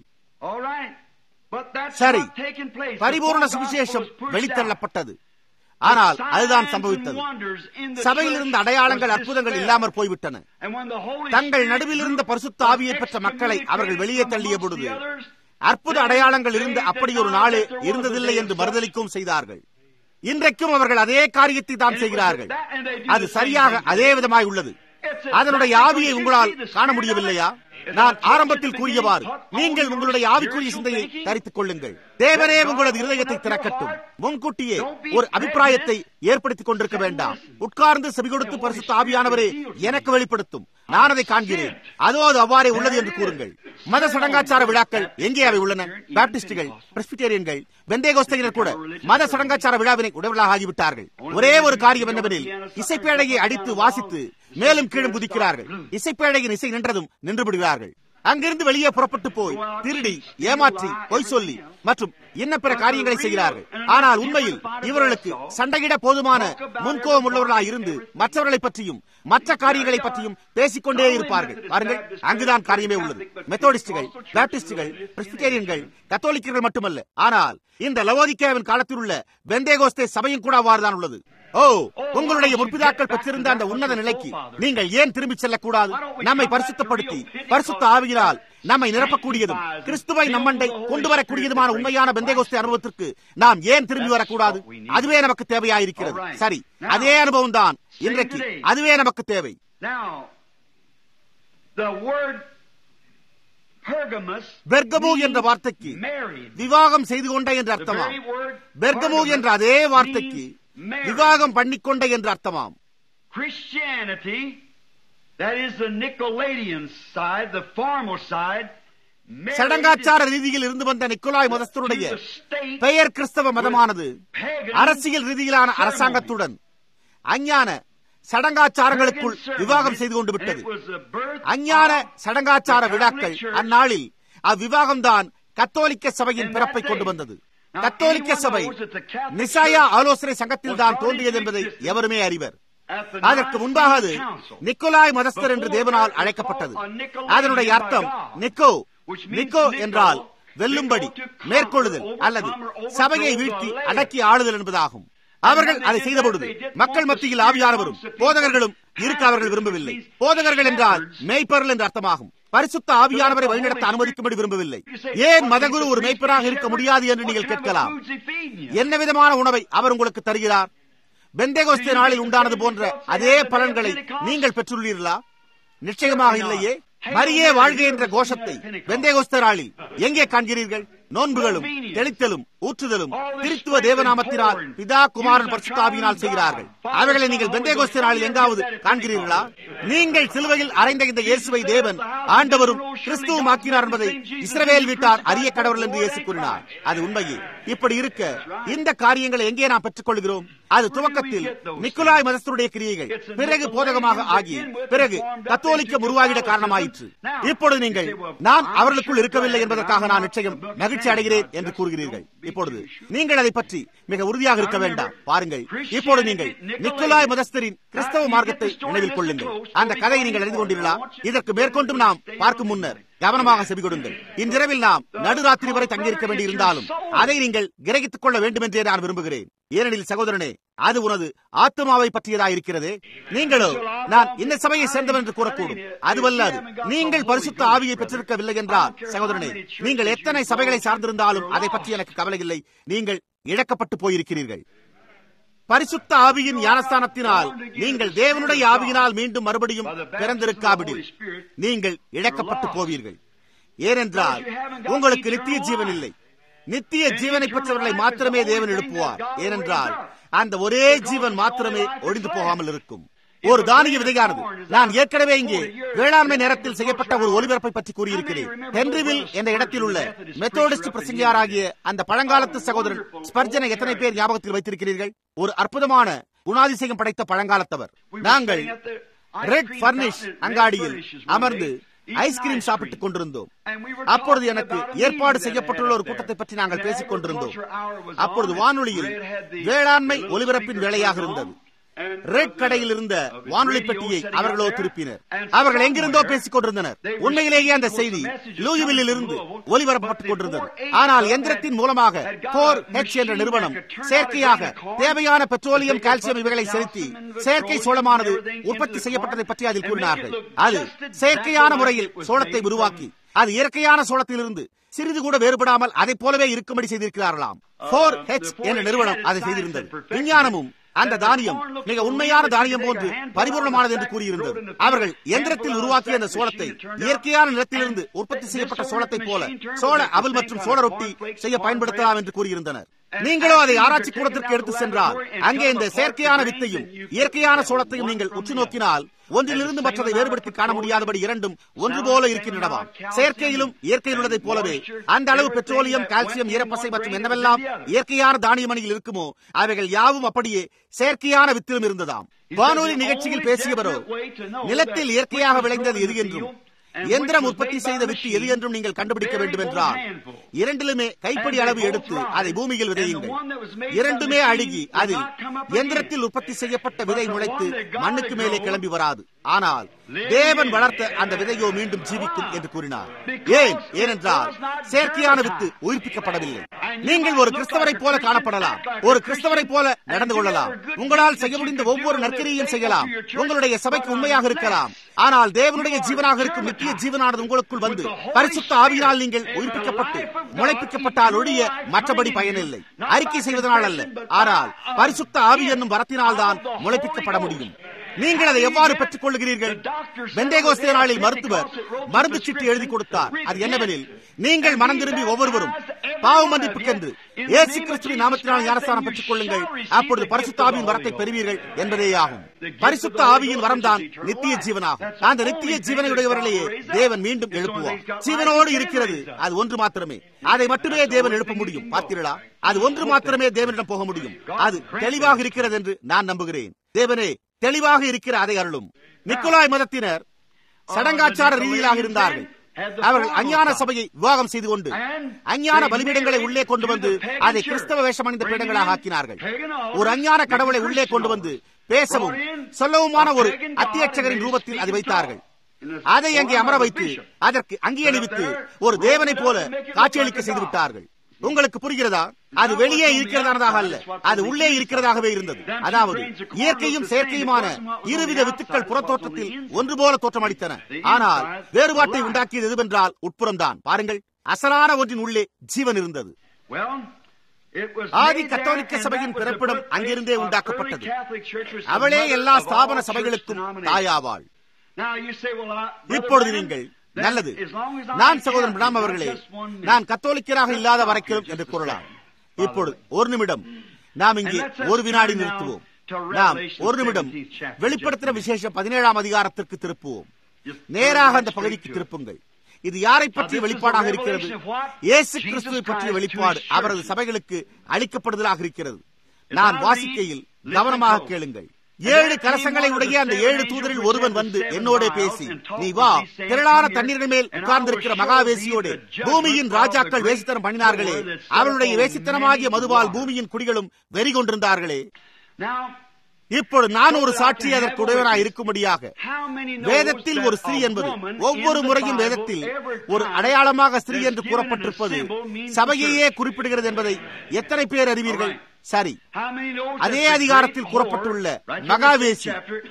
சரி பரிபூர்ண சுவிசேஷம் வெளித்தள்ளப்பட்டது ஆனால் அதுதான் சம்பவித்தது சபையில் இருந்த அடையாளங்கள் அற்புதங்கள் இல்லாமற் போய்விட்டன தங்கள் நடுவில் இருந்த பரிசுத்த ஆவியை பெற்ற மக்களை அவர்கள் வெளியே தள்ளிய பொழுது அற்புத அடையாளங்கள் இருந்து அப்படி ஒரு நாளே இருந்ததில்லை என்று மறுதளிக்கவும் செய்தார்கள் இன்றைக்கும் அவர்கள் அதே காரியத்தை தான் செய்கிறார்கள் அது சரியாக அதே விதமாய் உள்ளது அதனுடைய ஆவியை உங்களால் காண முடியவில்லையா நான் ஆரம்பத்தில் கூறியவாறு நீங்கள் உங்களுடைய ஆவிக்குரிய சிந்தையை தரித்துக் கொள்ளுங்கள் தேவனே உங்களது இருதயத்தை திறக்கட்டும் முன்கூட்டியே ஒரு அபிப்பிராயத்தை ஏற்படுத்திக் கொண்டிருக்க வேண்டாம் உட்கார்ந்து செவி கொடுத்து பரிசுத்த ஆவியானவரே எனக்கு வெளிப்படுத்தும் நான் அதை காண்கிறேன் அதோ அது அவ்வாறே உள்ளது என்று கூறுங்கள் மத சடங்காச்சார விழாக்கள் எங்கே அவை உள்ளன பாப்டிஸ்டுகள் பிரஸ்பிட்டேரியன்கள் வெந்தேகோஸ்தையினர் கூட மத சடங்காச்சார விழாவினை உடவர்களாக ஆகிவிட்டார்கள் ஒரே ஒரு காரியம் என்னவெனில் இசைப்பேழையை அடித்து வாசித்து மேலும் கீழும் குதிக்கிறார்கள் இசைப்பேழையின் இசை நின்றதும் நின்று விடுகிறார்கள் அங்கிருந்து வெளியே புறப்பட்டு போய் திருடி ஏமாற்றி பொய் சொல்லி மற்றும் இன்ன பிற காரியங்களை செய்கிறார்கள் ஆனால் உண்மையில் இவர்களுக்கு சண்டையிட போதுமான முன்கோபம் உள்ளவர்களாக இருந்து மற்றவர்களை பற்றியும் மற்ற காரியங்களை பற்றியும் பேசிக்கொண்டே இருப்பார்கள் பாருங்கள் அங்குதான் காரியமே உள்ளது மெத்தோடிஸ்டுகள் பேப்டிஸ்டுகள் பிரெஸ்பிடேரியன்கள் கத்தோலிக்கர்கள் மட்டுமல்ல ஆனால் இந்த லவோதிக்காவின் காலத்தில் உள்ள வெந்தேகோஸ்தே சபையும் கூட அவ்வாறுதான் உள்ளது ஓ உங்களுடைய முற்பிதாக்கள் பெற்றிருந்த அந்த உன்னத நிலைக்கு நீங்கள் ஏன் திரும்பி செல்லக்கூடாது நம்மை பரிசுத்தப்படுத்தி பரிசுத்த ஆவியினால் நம்மை நிரப்பக்கூடியதும் கிறிஸ்துவை நம்மண்டை கொண்டு வரக்கூடியதுமான உண்மையான பெந்தேகோஸ்தே அனுபவத்திற்கு நாம் ஏன் திரும்பி வரக்கூடாது அதுவே நமக்கு தேவையாயிருக்கிறது சரி அதே அனுபவம் தான் இன்றைக்கு அதுவே நமக்கு தேவை பெர்கமு என்ற வார்த்தைக்கு விவாகம் செய்து கொண்ட என்ற அர்த்தமாம் பெர்கமு என்ற அதே வார்த்தைக்கு விவாகம் பண்ணிக்கொண்ட என்று அர்த்தமாம் Christianity, that is the Nicolaitan side, the formal side, சடங்காச்சார ரீதியில் இருந்து வந்த நிக்கோலாய் மதஸ்தருடைய பெயர் கிறிஸ்தவ மதமானது அரசியல் ரீதியிலான அரசாங்கத்துடன் அஞ்ஞான சடங்காச்சாரங்களுக்குள் விவாகம் செய்து கொண்டு விட்டது அஞ்ஞான சடங்காச்சார விழாக்கள் அந்நாளில் அவ்விவாகம்தான் கத்தோலிக்க சபையின் பிறப்பை கொண்டு வந்தது கத்தோலிக்க சபை நிசாயா ஆலோசனை சங்கத்தில் தான் தோன்றியது என்பதை எவருமே அறிவர் அதற்கு முன்பாக அது நிக்கோலாய் மதஸ்தர் என்று தேவனால் அழைக்கப்பட்டது அதனுடைய அர்த்தம் நிக்கோ நிக்கோ என்றால் வெல்லும்படி மேற்கொள்ளுதல் அல்லது சபையை வீழ்த்தி அடக்கி ஆளுதல் என்பதாகும் அவர்கள் அதை செய்த பொழுது மக்கள் மத்தியில் ஆவியானவரும் போதகர்களும் இருக்க அவர்கள் விரும்பவில்லை போதகர்கள் என்றால் மேய்ப்பர்கள் என்று அர்த்தமாகும் பரிசுத்த ஆவியானவரை வழிநடத்த அனுமதிக்கும்படி விரும்பவில்லை ஏன் மதகுரு ஒரு மேய்ப்பராக இருக்க முடியாது என்று நீங்கள் கேட்கலாம் என்ன விதமான உணவை அவர் உங்களுக்கு தருகிறார் பெந்தேகோஸ்தே நாளில் உண்டானது போன்ற அதே பலன்களை நீங்கள் பெற்றுள்ளீர்களா நிச்சயமாக இல்லையே மரியே வாழ்க என்ற கோஷத்தை பெந்தேகோஸ்தே நாளில் எங்கே காண்கிறீர்கள் நோன்புகளும் தெளித்தலும் ஊற்றுதலும் திருத்துவ தேவநாமத்தினால் பிதா குமாரன் பரிசுத்தாவியினால் செய்கிறார்கள் அவர்களை நீங்கள் பெந்தேகோஸ்தே நாளில் எங்காவது காண்கிறீர்களா நீங்கள் சிலுவையில் அறைந்த இந்த இயேசுவை தேவன் ஆண்டவரும் கிறிஸ்துவும் ஆக்கினார் என்பதை இஸ்ரவேல் வீட்டார் அறிய கடவுள் என்று இயேசு கூறினார் அது உண்மையே இப்படி இருக்க இந்த காரியங்களை எங்கே நாம் பெற்றுக் கொள்கிறோம் அது துவக்கத்தில் நிக்குலாய் மதஸ்தருடைய கிரியைகள் பிறகு போதகமாக ஆகி பிறகு கத்தோலிக்க உருவாகிட காரணமாயிற்று இப்பொழுது நீங்கள் நான் அவர்களுக்குள் இருக்கவில்லை என்பதற்காக நான் நிச்சயம் மகிழ்ச்சி அடைகிறேன் என்று கூறுகிறீர்கள் இப்பொழுது நீங்கள் அதை பற்றி மிக உறுதியாக இருக்க வேண்டாம் பாருங்கள் இப்பொழுது நீங்கள் நிக்கோலாய் மதஸ்தரின் கிறிஸ்தவ மார்க்கத்தை நினைவில் கொள்ளுங்கள் அந்த கதையை நீங்கள் அறிந்து கொண்டீர்களா இதற்கு மேற்கொண்டும் நாம் பார்க்கும் முன்னர் கவனமாக செவி கொடுங்கள் இன்றிரவில் நாம் நடுராத்திரி வரை தங்கியிருக்க வேண்டியிருந்தாலும் அதை நீங்கள் கிரகித்துக் கொள்ள வேண்டும் என்றே நான் விரும்புகிறேன் ஏனெனில் சகோதரனே அது உனது ஆத்மாவை பற்றியதா இருக்கிறதே நீங்களோ நான் இந்த சபையை சேர்ந்தவன் என்று கூறக்கூடும் அதுவல்ல அது நீங்கள் பரிசுத்த ஆவியை பெற்றிருக்கவில்லை என்றால் சகோதரனே நீங்கள் எத்தனை சபைகளை சார்ந்திருந்தாலும் அதை பற்றி எனக்கு கவலை இல்லை நீங்கள் இழக்கப்பட்டு போயிருக்கிறீர்கள் பரிசுத்த ஆவியின் ஞானஸ்தானத்தினால் நீங்கள் தேவனுடைய ஆவியினால் மீண்டும் மறுபடியும் பிறந்திருக்காவிடில் நீங்கள் இழக்கப்பட்டு போவீர்கள் ஏனென்றால் உங்களுக்கு நித்திய ஜீவன் இல்லை நித்திய ஜீவனை பெற்றவர்களை மாத்திரமே தேவன் எழுப்புவார் ஏனென்றால் அந்த ஒரே ஜீவன் மாத்திரமே ஒழிந்து போகாமல் இருக்கும் ஒரு தானிய விதையானது நான் ஏற்கனவே இங்கே வேளாண்மை நேரத்தில் செய்யப்பட்ட ஒரு ஒலிபரப்பை பற்றி கூறியிருக்கிறேன் ஹென்ரிவில் என்ற இடத்தில் உள்ள மெத்தோடிஸ்ட் பிரசங்கியாராகிய அந்த பழங்காலத்து சகோதரன் ஸ்பர்ஜனை எத்தனை பேர் ஞாபகத்தில் வைத்திருக்கிறீர்கள் ஒரு அற்புதமான குணாதிசயம் படைத்த பழங்காலத்தவர் நாங்கள் ரெட் பர்னிஷ் அங்காடியில் அமர்ந்து ஐஸ்கிரீம் சாப்பிட்டுக் கொண்டிருந்தோம் அப்பொழுது எனக்கு ஏற்பாடு செய்யப்பட்டுள்ள ஒரு கூட்டத்தை பற்றி நாங்கள் பேசிக் கொண்டிருந்தோம் அப்பொழுது வானொலியில் வேளாண்மை ஒலிபரப்பின் வேலையாக இருந்தது ரெட் கடையில் இருந்த வானொலி பெட்டியை அவர்களோ திருப்பினர் அவர்கள் எங்கிருந்தோ பேசிக் கொண்டிருந்தனர் உண்மையிலேயே அந்த செய்தி லூயுவிலில் இருந்து ஒலிபரப்பப்பட்டுக் கொண்டிருந்தது ஆனால் எந்திரத்தின் மூலமாக போர் ஹெச் என்ற நிறுவனம் செயற்கையாக தேவையான பெட்ரோலியம் கால்சியம் இவைகளை செலுத்தி செயற்கை சோளமானது உற்பத்தி செய்யப்பட்டதை பற்றி அதில் கூறினார்கள் அது செயற்கையான முறையில் சோளத்தை உருவாக்கி அது இயற்கையான சோளத்திலிருந்து சிறிது கூட வேறுபடாமல் அதை போலவே இருக்கும்படி செய்திருக்கிறார்களாம் போர் ஹெச் என்ற நிறுவனம் அதை செய்திருந்தது விஞ்ஞானமும் அந்த தானியம் மிக உண்மையான தானியம் போன்று பரிபூர்ணமானது என்று கூறியிருந்தது அவர்கள் எந்திரத்தில் உருவாக்கிய அந்த சோளத்தை இயற்கையான நிலத்திலிருந்து உற்பத்தி செய்யப்பட்ட சோளத்தை போல சோள அவல் மற்றும் சோள ரொட்டி செய்ய பயன்படுத்தலாம் என்று கூறியிருந்தனர் நீங்களோ அதை ஆராய்ச்சி கூடத்திற்கு எடுத்து சென்றால் அங்கே இந்த செயற்கையான வித்தையும் இயற்கையான சோளத்தையும் நீங்கள் உற்று நோக்கினால் ஒன்றிலிருந்து மற்றதை வேறுபடுத்தி காண முடியாதபடி இரண்டும் ஒன்று போல இருக்கின்றனவா செயற்கையிலும் இயற்கையில் உள்ளதைப் போலவே அந்த அளவு பெட்ரோலியம் கால்சியம் ஈரப்பசை மற்றும் என்னவெல்லாம் இயற்கையான தானியமணியில் இருக்குமோ அவைகள் யாவும் அப்படியே செயற்கையான வித்திலும் இருந்ததாம் வானொலி நிகழ்ச்சியில் பேசியவரோ நிலத்தில் இயற்கையாக விளைந்தது எது என்றும் எந்திரம் உற்பத்தி செய்த வித்து எது என்றும் நீங்கள் கண்டுபிடிக்க வேண்டும் என்றால் இரண்டிலுமே கைப்படி அளவு எடுத்து அதை பூமியில் விதையுங்கள் இரண்டுமே அழுகி அதில் எந்திரத்தில் உற்பத்தி செய்யப்பட்ட விதை முளைத்து மண்ணுக்கு மேலே கிளம்பி வராது ஆனால் தேவன் வளர்த்த அந்த விதையோ மீண்டும் ஜீவிக்கும் என்று கூறினார் ஏன் ஏனென்றால் செயற்கையான வித்து உயிர்ப்பிக்கப்படவில்லை நீங்கள் ஒரு கிறிஸ்தவரை போல காணப்படலாம் ஒரு கிறிஸ்தவரை போல நடந்து கொள்ளலாம் உங்களால் செய்ய முடிந்த ஒவ்வொரு நற்கரியையும் செய்யலாம் உங்களுடைய சபைக்கு உண்மையாக இருக்கலாம் ஆனால் தேவனுடைய ஜீவனாக இருக்கும் நித்திய ஜீவனானது உங்களுக்குள் வந்து பரிசுத்த ஆவியினால் நீங்கள் உயிர்ப்பிக்கப்பட்டு முளைப்பிக்கப்பட்டால் ஒழிய மற்றபடி பயனில்லை அறிக்கை செய்வதனால் அல்ல ஆனால் பரிசுத்த ஆவி என்னும் வரத்தினால் தான் முளைப்பிக்கப்பட முடியும் நீங்கள் அதை எவ்வாறு பெற்றுக் கொள்ளுகிறீர்கள் பெந்தேகோஸ்தே நாளில் மருத்துவர் மருந்து சீட்டு எழுதி கொடுத்தார் அது என்னவெனில் நீங்கள் மனம் திரும்பி ஒவ்வொருவரும் பாவ மன்னிப்புக்கென்று ஏசு கிறிஸ்துவின் நாமத்தினால் ஞானஸ்தானம் பெற்றுக் கொள்ளுங்கள் அப்பொழுது பரிசுத்த ஆவியின் வரத்தை பெறுவீர்கள் என்பதே ஆகும் பரிசுத்த ஆவியின் வரம் தான் நித்திய ஜீவனாகும் அந்த நித்திய ஜீவனையுடையவர்களையே தேவன் மீண்டும் எழுப்புவார் ஜீவனோடு இருக்கிறது அது ஒன்று மாத்திரமே அதை மட்டுமே தேவன் எழுப்ப முடியும் பார்த்தீர்களா அது ஒன்று மாத்திரமே தேவனிடம் போக முடியும் அது தெளிவாக இருக்கிறது என்று நான் நம்புகிறேன் தேவனே தெளிவாக இருக்கிற அதை அருளும் நிக்கோலாய் மதத்தினர் சடங்காச்சார ரீதியிலாக இருந்தார்கள் அவர்கள் அஞ்ஞான சபையை விவாகம் செய்து கொண்டு அஞ்ஞான பலிபீடங்களை உள்ளே கொண்டு வந்து அதை கிறிஸ்தவ வேஷமணிந்த பீடங்களாக ஆக்கினார்கள் ஒரு அஞ்ஞான கடவுளை உள்ளே கொண்டு வந்து பேசவும் சொல்லவுமான ஒரு அத்தியட்சகரின் ரூபத்தில் அதை வைத்தார்கள் அதை அங்கே அமர வைத்து அதற்கு அங்கி அணிவித்து ஒரு தேவனை போல காட்சியளிக்க செய்து விட்டார்கள் உங்களுக்கு புரிகிறதா அது வெளியே இருக்கிறதானதாக அல்ல அது உள்ளே இருக்கிறதாகவே இருந்தது அதாவது இயற்கையும் செயற்கையுமான இருவித வித்துக்கள் புறத்தோற்றத்தில் ஒன்று போல தோற்றமளித்தன ஆனால் வேறுபாட்டை உண்டாக்கியது எதுவென்றால் உட்புறம்தான் பாருங்கள் அசலான ஒன்றின் உள்ளே ஜீவன் இருந்தது ஆதி கத்தோலிக்க சபையின் பிறப்பிடம் அங்கிருந்தே உண்டாக்கப்பட்டது அவளே எல்லா ஸ்தாபன சபைகளுக்கும் தாயாவாள் இப்பொழுது நீங்கள் நல்லது நான் சகோதரன் பிராம் அவர்களே நான் கத்தோலிக்கராக இல்லாத வரைக்கும் என்று கூறலாம் இப்பொழுது ஒரு நிமிடம் நாம் இங்கே ஒரு வினாடி நிறுத்துவோம் நாம் ஒரு நிமிடம் வெளிப்படுத்தின விசேஷம் பதினேழாம் அதிகாரத்திற்கு திருப்புவோம் நேராக அந்த பகுதிக்கு திருப்புங்கள் இது யாரை பற்றிய வெளிப்பாடாக இருக்கிறது இயேசு கிறிஸ்துவை பற்றிய வெளிப்பாடு அவரது சபைகளுக்கு அளிக்கப்படுதலாக இருக்கிறது நான் வாசிக்கையில் கவனமாக கேளுங்கள் ஏழு கலசங்களை உடைய அந்த ஏழு தூதரில் ஒருவன் வந்து என்னோட பேசி நீ வா திரளான தண்ணீர்கள் மேல் உட்கார்ந்திருக்கிற மகாவேசியோடு பூமியின் ராஜாக்கள் வேசித்தனம் பண்ணினார்களே அவளுடைய வேசித்தனமாகிய மதுவால் பூமியின் குடிகளும் வெறி கொண்டிருந்தார்களே இப்பொழுது நான் ஒரு சாட்சி அதற்கு உடையவராய் இருக்கும்படியாக வேதத்தில் ஒரு ஸ்திரீ என்பது ஒவ்வொரு முறையும் வேதத்தில் ஒரு அடையாளமாக ஸ்திரீ என்று கூறப்பட்டிருப்பது சபையையே குறிப்பிடுகிறது என்பதை எத்தனை பேர் அறிவீர்கள் சரி அதே அதிகாரத்தில் கூறப்பட்டுள்ள மகாவேசி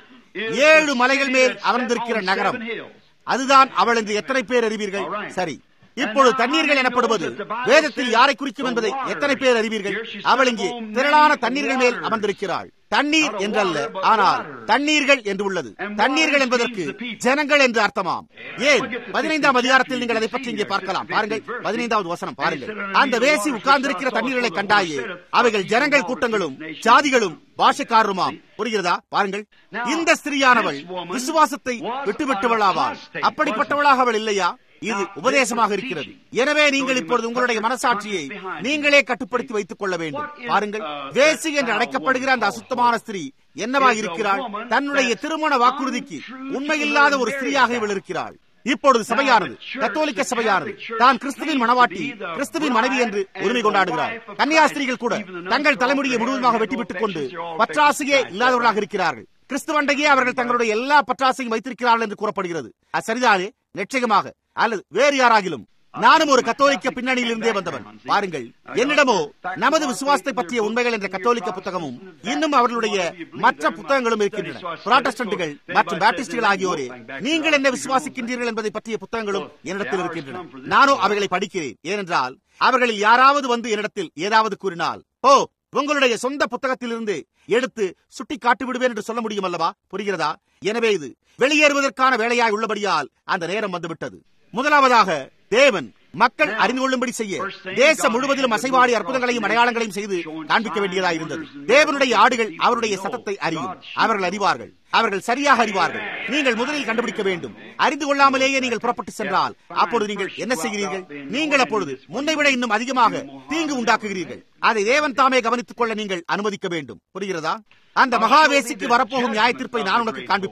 ஏழு மலைகள் மேல் அமர்ந்திருக்கிற நகரம் அதுதான் அவள் என்று எத்தனை பேர் அறிவீர்கள் சரி இப்பொழுது தண்ணீர்கள் எனப்படுவது வேதத்தில் யாரை குறிக்கும் என்பதை எத்தனை பேர் அறிவீர்கள் அவள் இங்கே திரளான தண்ணீர்கள் மேல் அமர்ந்திருக்கிறாள் தண்ணீர் என்றல்ல ஆனால் தண்ணீர்கள் என்று உள்ளது தண்ணீர்கள் என்பதற்கு ஜனங்கள் என்று அர்த்தமாம் ஏன் பதினைந்தாம் அதிகாரத்தில் நீங்கள் அதை பற்றி இங்கே பார்க்கலாம் பாருங்கள் பதினைந்தாவது வசனம் பாருங்கள் அந்த வேசி உட்கார்ந்திருக்கிற தண்ணீர்களை கண்டாயே அவைகள் ஜனங்கள் கூட்டங்களும் ஜாதிகளும் பாஷக்காரருமாம் புரிகிறதா பாருங்கள் இந்த ஸ்திரீயானவள் விசுவாசத்தை விட்டுவிட்டவளாவாள் அப்படிப்பட்டவளாக அவள் இல்லையா இது உபதேசமாக இருக்கிறது எனவே நீங்கள் இப்பொழுது உங்களுடைய மனசாட்சியை நீங்களே கட்டுப்படுத்தி வைத்துக் கொள்ள வேண்டும் பாருங்கள் வேசி என்று அழைக்கப்படுகிற அந்த அசுத்தமான ஸ்திரீ என்னவா இருக்கிறாள் தன்னுடைய திருமண வாக்குறுதிக்கு உண்மையில்லாத ஒரு ஸ்திரீயாக இவள் இருக்கிறாள் இப்பொழுது சபையானது கத்தோலிக்க சபையானது தான் கிறிஸ்துவின் மனவாட்டி கிறிஸ்துவின் மனைவி என்று உரிமை கொண்டாடுகிறார் கன்னியாஸ்திரிகள் கூட தங்கள் தலைமுடியை முழுவதுமாக வெட்டிவிட்டுக் கொண்டு பற்றாசையே இல்லாதவர்களாக இருக்கிறார்கள் கிறிஸ்துவண்டையே அவர்கள் தங்களுடைய எல்லா பற்றாசையும் வைத்திருக்கிறார்கள் என்று கூறப்படுகிறது அது சரிதானே நிச்சயமாக அல்லது வேறு யாராகிலும் நானும் ஒரு கத்தோலிக்க பின்னணியில் இருந்தே வந்தவன் பாருங்கள் என்னிடமோ நமது விசுவாசத்தை பற்றிய உண்மைகள் என்ற கத்தோலிக்க புத்தகமும் இன்னும் அவர்களுடைய மற்ற புத்தகங்களும் இருக்கின்றன புராட்டஸ்டன்ட்டுகள் மற்றும் பேப்டிஸ்டுகள் ஆகியோரே நீங்கள் என்ன விசுவாசிக்கின்றீர்கள் என்பதை பற்றிய புத்தகங்களும் என்னிடத்தில் இருக்கின்றன நானும் அவைகளை படிக்கிறேன் ஏனென்றால் அவர்களில் யாராவது வந்து என்னிடத்தில் ஏதாவது கூறினால் ஓ உங்களுடைய சொந்த புத்தகத்திலிருந்து எடுத்து சுட்டி காட்டி விடுவேன் என்று சொல்ல முடியும் அல்லவா புரிகிறதா எனவே இது வெளியேறுவதற்கான வேலையாய் உள்ளபடியால் அந்த நேரம் வந்துவிட்டது முதலாவதாக தேவன் மக்கள் அறிந்து கொள்ளும்படி செய்ய தேசம் முழுவதிலும் அசைவாடி அற்புதங்களையும் அடையாளங்களையும் செய்து காண்பிக்க வேண்டியதாக இருந்தது தேவனுடைய ஆடுகள் அவருடைய சத்தத்தை அறியும் அவர்கள் அறிவார்கள் அவர்கள் சரியாக அறிவார்கள் நீங்கள் முதலில் கண்டுபிடிக்க வேண்டும் அறிந்து கொள்ளாமலேயே நீங்கள் புறப்பட்டு சென்றால் அப்பொழுது நீங்கள் என்ன செய்கிறீர்கள் நீங்கள் அப்பொழுது முன்னை விட இன்னும் அதிகமாக தீங்கு உண்டாக்குகிறீர்கள் அதை தேவன் தாமே கவனித்துக் கொள்ள நீங்கள் அனுமதிக்க வேண்டும் புரிகிறதா அந்த மகாவேசிக்கு வரப்போகும் நியாயத்தீர்ப்பை நான் உனக்கு காண்பிப்பேன்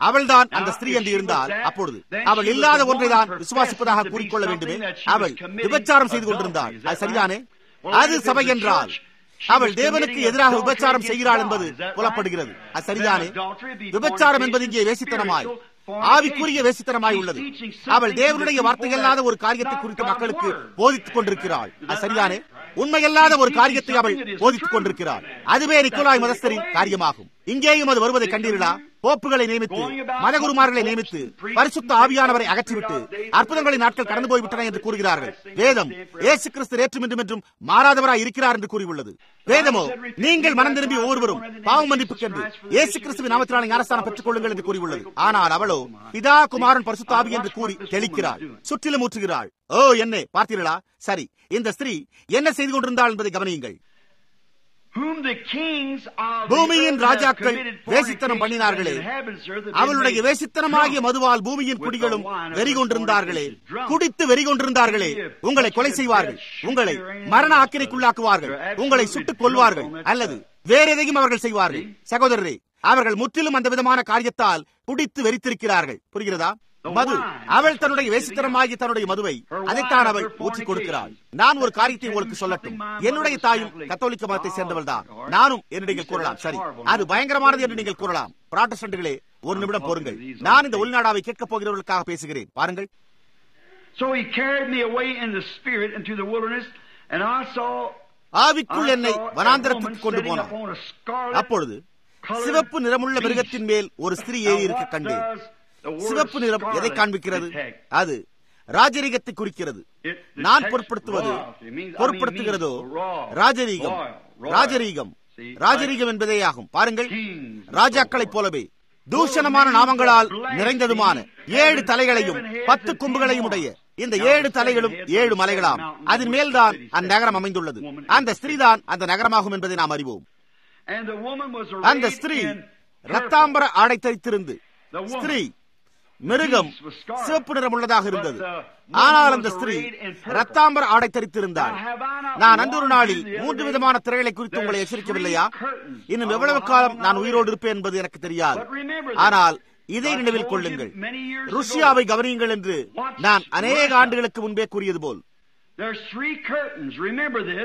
அவள்தான் அந்த ஸ்திரீ என்று இருந்தால் அப்பொழுது அவள் இல்லாத ஒன்றை தான் விசுவாசிப்பதாக கூறிக்கொள்ள வேண்டுமே அவள் விபச்சாரம் செய்து கொண்டிருந்தாள் அது சரிதானே அது சபை என்றால் அவள் தேவனுக்கு எதிராக விபச்சாரம் செய்கிறாள் என்பது புலப்படுகிறது அது சரிதானே விபச்சாரம் என்பது இங்கே வேசித்தனமாய் ஆவிக்குரிய வேசித்தனமாய் உள்ளது அவள் தேவனுடைய வார்த்தையல்லாத ஒரு காரியத்தை குறித்து மக்களுக்கு போதித்துக் கொண்டிருக்கிறாள் அது சரிதானே உண்மையல்லாத ஒரு காரியத்தை அவள் போதித்துக் கொண்டிருக்கிறாள் அதுவே நிக்கோலாய் மதஸ்தரின் காரியமாகும் இங்கேயும் அது வருவதை கண்டீர்களா போப்புகளை நியமித்து மதகுருமார்களை நியமித்து பரிசுத்த ஆவியானவரை அகற்றிவிட்டு அற்புதங்களின் நாட்கள் கடந்து போய்விட்டன என்று கூறுகிறார்கள் வேதம் ஏசு கிறிஸ்து ஏற்றும் என்றும் என்றும் மாறாதவராய் இருக்கிறார் என்று கூறியுள்ளது வேதமோ நீங்கள் மனம் திரும்பி ஒவ்வொருவரும் பாவ மன்னிப்புக்கென்று இயேசு கிறிஸ்துவின் நாமத்தினால ஞானஸ்தானம் பெற்றுக் கொள்ளுங்கள் என்று கூறியுள்ளது ஆனால் அவளோ பிதா குமாரன் பரிசுத்த ஆவி என்று கூறி தெளிக்கிறாள் சுற்றிலும் ஊற்றுகிறாள் ஓ என்ன பார்த்தீர்களா சரி இந்த ஸ்திரீ என்ன செய்து கொண்டிருந்தாள் என்பதை கவனியுங்கள் பூமியின் ராஜாக்கள் வேசித்தனம் பண்ணினார்களே அவளுடைய வேசித்தனமாகிய மதுவால் பூமியின் குடிகளும் வெறி கொண்டிருந்தார்களே குடித்து வெறி கொண்டிருந்தார்களே உங்களை கொலை செய்வார்கள் உங்களை மரண ஆக்கிரைக்குள்ளாக்குவார்கள் உங்களை சுட்டுக் கொள்வார்கள் அல்லது வேற எதையும் அவர்கள் செய்வார்கள் சகோதரரே அவர்கள் முற்றிலும் அந்த விதமான காரியத்தால் குடித்து வெறித்திருக்கிறார்கள் புரிகிறதா மது அவள் தன்னுடைய வேசித்தனமாகி தன்னுடைய மதுவை அதைத்தான் அவள் ஊற்றிக் கொடுக்கிறாள் நான் ஒரு காரியத்தை உங்களுக்கு சொல்லட்டும் என்னுடைய தாயும் கத்தோலிக்க மதத்தை சேர்ந்தவள் தான் நானும் என்று நீங்கள் கூறலாம் சரி அது பயங்கரமானது என்று நீங்கள் கூறலாம் புராட்டஸ்டன்ட்களே ஒரு நிமிடம் பொறுங்கள் நான் இந்த உள்நாடாவை கேட்கப் போகிறவர்களுக்காக பேசுகிறேன் பாருங்கள் So he carried me away in the spirit into the wilderness, and I saw ஆவிக்குள் என்னை வனாந்திரத்துக்கு கொண்டு போனார் அப்பொழுது சிவப்பு நிறமுள்ள மிருகத்தின் மேல் ஒரு ஸ்திரீ ஏறி இருக்க கண்டேன் சிவப்பு நிறம் எதை காண்பிக்கிறது அது ராஜரீகத்தை குறிக்கிறது நான் பொருட்படுத்துவது பொருட்படுத்துகிறதோ ராஜரீகம் ராஜரீகம் ராஜரீகம் என்பதே ஆகும் பாருங்கள் ராஜாக்களைப் போலவே தூஷணமான நாமங்களால் நிறைந்ததுமான ஏழு தலைகளையும் பத்து கொம்புகளையும் உடைய இந்த ஏழு தலைகளும் ஏழு மலைகளாம் அதன் மேல்தான் அந்நகரம் அமைந்துள்ளது அந்த ஸ்திரீதான் அந்த நகரமாகும் என்பதை நாம் அறிவோம் அந்த ஸ்திரீ ரத்தாம்பர ஆடை தைத்திருந்து ஸ்திரீ மிருகம் சிவப்பு நிறம் உள்ளதாக இருந்தது ஆனால் அந்த ஸ்திரீ ரத்தாம்பர ஆடை தரித்திருந்தாள் நான் அன்று ஒரு நாளில் மூன்று விதமான திரைகளை குறித்து உங்களை எச்சரிக்கவில்லையா இன்னும் எவ்வளவு காலம் நான் உயிரோடு இருப்பேன் என்பது எனக்கு தெரியாது ஆனால் இதை நினைவில் கொள்ளுங்கள் ருஷ்யாவை கவனியுங்கள் என்று நான் அநேக ஆண்டுகளுக்கு முன்பே கூறியது போல் There's three curtains. Remember this.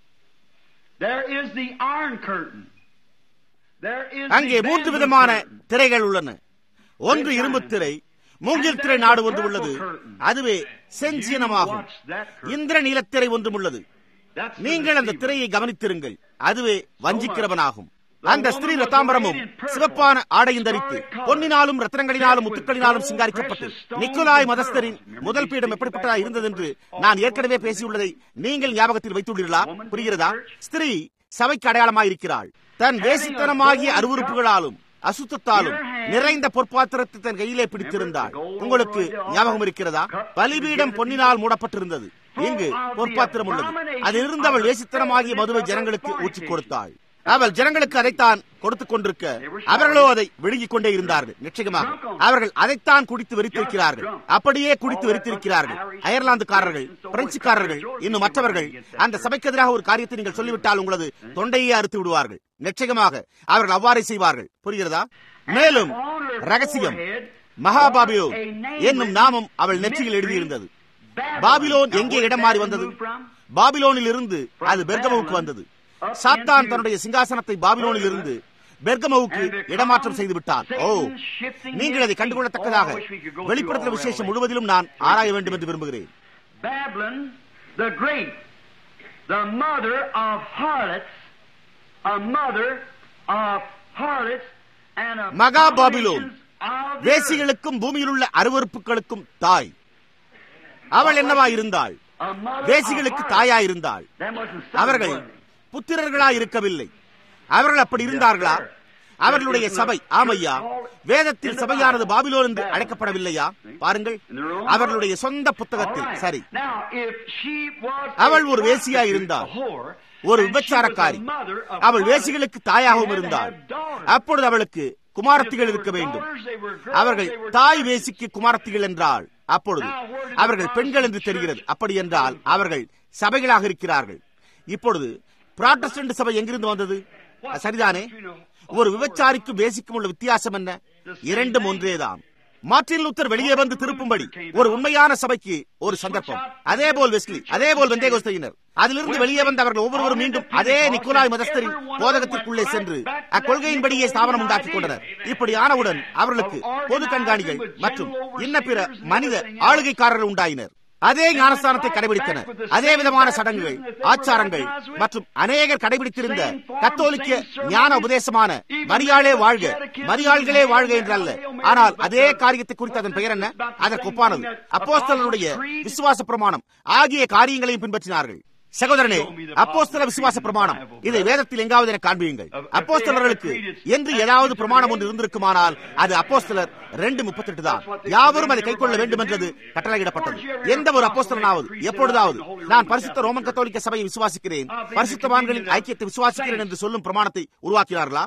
There is the iron curtain. There is அங்கே the மூன்று bamboo விதமான curtain. திரைகள் உள்ளன ஒன்று இரும்பு திரை மூங்கில் திரை நாடு ஒன்றும் உள்ளது அதுவே செஞ்சியனமாகும் இந்திர நீலத்திரை ஒன்றும் உள்ளது That's the நீங்கள் அந்த deceiver. திரையை கவனித்திருங்கள் அதுவே வஞ்சிக்கிறவனாகும் அந்த ஸ்திரீ ரத்தாம்பரமும் சிவப்பான ஆடையும் தரித்து பொன்னினாலும் ரத்னங்களினாலும் முத்துக்களினாலும் சிங்காரிக்கப்பட்டு நிக்கோலாய் மதஸ்தரின் முதல் பீடம் எப்படிப்பட்டதா இருந்தது என்று நான் ஏற்கனவே பேசியுள்ளதை நீங்கள் ஞாபகத்தில் வைத்துள்ளீர்களா புரிகிறதா ஸ்திரீ சபைக்கு அடையாளமாய் இருக்கிறாள் தன் வேசித்தனமாகிய அருவறுப்புகளாலும் அசுத்தத்தாலும் நிறைந்த பொற்பாத்திரத்தை தன் கையிலே பிடித்திருந்தாள் உங்களுக்கு ஞாபகம் இருக்கிறதா பலிபீடம் பொன்னினால் மூடப்பட்டிருந்தது இங்கு பொற்பாத்திரம் உள்ளது அதிலிருந்து அவள் வேசித்தனமாகிய மதுவை ஜனங்களுக்கு ஊற்றிக் கொடுத்தாள் அவள் ஜனங்களுக்கு அதைத்தான் கொடுத்துக் கொண்டிருக்க அவர்களோ அதை விழுங்கிக் கொண்டே இருந்தார்கள் நிச்சயமாக அவர்கள் அதைத்தான் குடித்து வெறித்திருக்கிறார்கள் அப்படியே குடித்து வெறித்திருக்கிறார்கள் அயர்லாந்துக்காரர்கள் பிரெஞ்சுக்காரர்கள் இன்னும் மற்றவர்கள் அந்த சபைக்கு எதிராக ஒரு காரியத்தை நீங்கள் சொல்லிவிட்டால் உங்களது தொண்டையே அறுத்து விடுவார்கள் நிச்சயமாக அவர்கள் அவ்வாறே செய்வார்கள் புரிகிறதா மேலும் ரகசியம் மகாபாபிலோன் என்னும் நாமம் அவள் நெற்றியில் எழுதியிருந்தது பாபிலோன் எங்கே இடம் மாறி வந்தது பாபிலோனில் இருந்து அது பெர்கமுவுக்கு வந்தது சாத்தான் தன்னுடைய சிங்காசனத்தை பாபிலோனில் இருந்து பெர்கமவுக்கு இடமாற்றம் செய்து விட்டான் ஓ நீங்கள் அதை கண்டுகொள்ளத்தக்கதாக வெளிப்படுத்துகிற விசேஷம் முழுவதிலும் நான் ஆராய வேண்டும் என்று விரும்புகிறேன் Babylon the Great, the mother of harlots, a mother of harlots and of மகா பாபிலோன், of the earth. வேசிகளுக்கும் பூமியில் உள்ள அருவறுப்புகளுக்கும் தாய் அவள் என்னவா இருந்தாள் A mother வேசிகளுக்கு of தாயா harlots. இருந்தாள் That wasn't some அவர்கள் woman. புத்திரர்களா இருக்கவில்லை அவர்கள் அப்படி இருந்தார்களா அவர்களுடைய சபை ஆமையா வேதத்தில் சபையானது பாபிலோன் என்று அழைக்கப்படவில்லையா பாருங்கள் அவர்களுடைய சொந்த புத்தகத்தில் All right. சரி Now, if she was அவள் a ஒரு வேசியா prostitute, இருந்தாள். a whore, ஒரு and she விபச்சாரக்காரி was the mother of அவள் harlots, வேசிகளுக்கு தாயாகவும் she had to இருந்தாள் have daughters. அப்பொழுது அவளுக்கு குமாரத்திகள் If they இருக்க were வேண்டும் daughters, they were girls, அவர்கள் they were தாய் churches. வேசிக்கு குமாரத்திகள் என்றால் அப்பொழுது அவர்கள் பெண்கள் என்று தெரிகிறது அப்படி என்றால் அவர்கள் சபைகளாக இருக்கிறார்கள் இப்பொழுது புராட்டஸ்டன்ட் சபை எங்கிருந்து வந்தது சரிதானே ஒரு விபச்சாரிக்கும் வேசிக்கும் உள்ள வித்தியாசம் என்ன இரண்டும் ஒன்றேதான் மார்ட்டின் லூத்தர் வெளியே வந்து திருப்பும்படி ஒரு உண்மையான சபைக்கு ஒரு சந்தர்ப்பம் அதே போல் வெஸ்லி அதே போல் வெந்தேகோஸ்தையினர் அதிலிருந்து வெளியே வந்த அவர்கள் ஒவ்வொருவரும் மீண்டும் அதே நிக்கோலாய் மதஸ்தரின் போதகத்திற்குள்ளே சென்று அக்கொள்கையின்படியே ஸ்தாபனம் உண்டாக்கிக் கொண்டனர் இப்படி ஆனவுடன் அவர்களுக்கு பொது கண்காணிகள் மற்றும் இன்ன பிற மனித ஆளுகைக்காரர்கள் உண்டாயினர் அதே ஞானஸ்தானத்தை கடைபிடித்தனர் அதே விதமான சடங்குகள் ஆச்சாரங்கள் மற்றும் அநேகர் கடைபிடித்திருந்த கத்தோலிக்க ஞான உபதேசமான மரியாளே வாழ்க மரியாள்களே வாழ்க என்றல்ல ஆனால் அதே காரியத்தை குறித்து அதன் பெயர் என்ன அதற்கு ஒப்பானது அப்போஸ்தலனுடைய விசுவாச பிரமாணம் ஆகிய காரியங்களையும் பின்பற்றினார்கள் சகோதரனே அப்போஸ்தல விசுவாச பிரமாணம் இதை வேதத்தில் எங்காவது என காண்பியுங்கள் அப்போஸ்தலர்களுக்கு என்று ஏதாவது பிரமாணம் ஒன்று இருந்திருக்குமானால் அது அப்போஸ்தலர் ரெண்டு முப்பத்தி எட்டு தான் யாவரும் அதை கைக்கொள்ள வேண்டும் என்றது கட்டளையிடப்பட்டது எந்த ஒரு அப்போஸ்தலனாவது எப்பொழுதாவது நான் பரிசுத்த ரோமன் கத்தோலிக்க சபையை விசுவாசிக்கிறேன் பரிசுத்தவான்களின் ஐக்கியத்தை விசுவாசிக்கிறேன் என்று சொல்லும் பிரமாணத்தை உருவாக்கினார்களா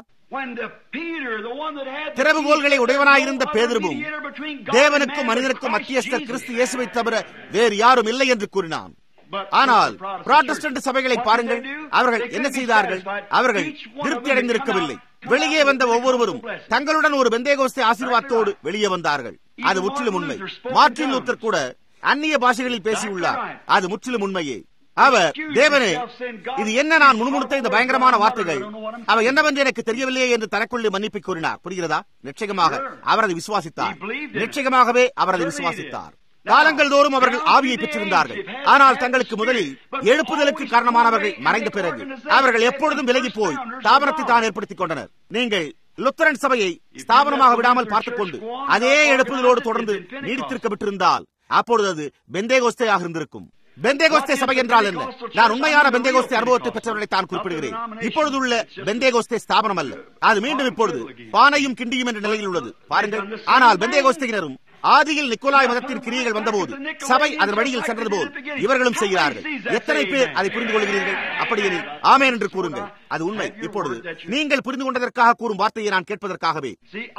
திறவுகோள்களை உடையவனாயிருந்த பேதருவும் தேவனுக்கும் மனிதனுக்கும் மத்தியஸ்தர் கிறிஸ்து இயேசுவை தவிர வேறு யாரும் இல்லை என்று கூறினான் ஆனால் புராட்டஸ்டன்ட் சபைகளை பாருங்கள் அவர்கள் என்ன செய்தார்கள் அவர்கள் திருப்தி அடைந்திருக்கவில்லை வெளியே வந்த ஒவ்வொருவரும் தங்களுடன் ஒரு பெந்தேகோஸ்தை ஆசீர்வாதத்தோடு வெளியே வந்தார்கள் அது முற்றிலும் உண்மை மார்டின் லூத்தர் கூட அந்நிய பாஷைகளில் பேசியுள்ளார் அது முற்றிலும் உண்மையே அவர் தேவனே இது என்ன நான் முணுமுணுத்த இந்த பயங்கரமான வார்த்தைகள் அவர் என்னவென்று எனக்கு தெரியவில்லையே என்று தனக்குள்ளே மன்னிப்பு கூறினார் புரிகிறதா நிச்சயமாக அவர் அதை விசுவாசித்தார் நிச்சயமாகவே அவர் அதை விசுவாசித்தார் காலங்கள் தோறும் அவர்கள் ஆவியை பெற்றிருந்தார்கள் ஆனால் தங்களுக்கு முதலில் எழுப்புதலுக்கு காரணமானவர்கள் மறைந்த பிறகு அவர்கள் எப்பொழுதும் விலகி போய் தாபனத்தை தான் ஏற்படுத்திக் கொண்டனர் நீங்கள் லுத்தரன் சபையை ஸ்தாபனமாக விடாமல் பார்த்துக் கொண்டு அதே எழுப்புதலோடு தொடர்ந்து நீடித்திருக்க விட்டிருந்தால் அப்பொழுது அது பெந்தேகோஸ்தையாக இருந்திருக்கும் பெந்தேகோஸ்தே சபை என்றால் என்ன நான் உண்மையான பெந்தேகோஸ்தே அனுபவத்தை பெற்றவர்களை தான் குறிப்பிடுகிறேன் இப்பொழுது உள்ள பெந்தேகோஸ்தே ஸ்தாபனம் அல்ல அது மீண்டும் இப்பொழுது பானையும் கிண்டியும் என்ற நிலையில் உள்ளது பாருங்கள் ஆனால் பெந்தேகோஸ்தையினரும் ஆதியில் நிக்கோலாய் மதத்தின் கிரியைகள் வந்தபோது சபை அதன் வழியில் சென்றது போல் இவர்களும் செய்கிறார்கள் எத்தனை பேர் அதை புரிந்து கொள்கிறீர்கள் அப்படியெனில் ஆமேன் என்று கூறுங்கள் அது உண்மை இப்பொழுது நீங்கள் புரிந்து கொண்டதற்காக கூறும் வார்த்தையை நான் கேட்பதற்காகவே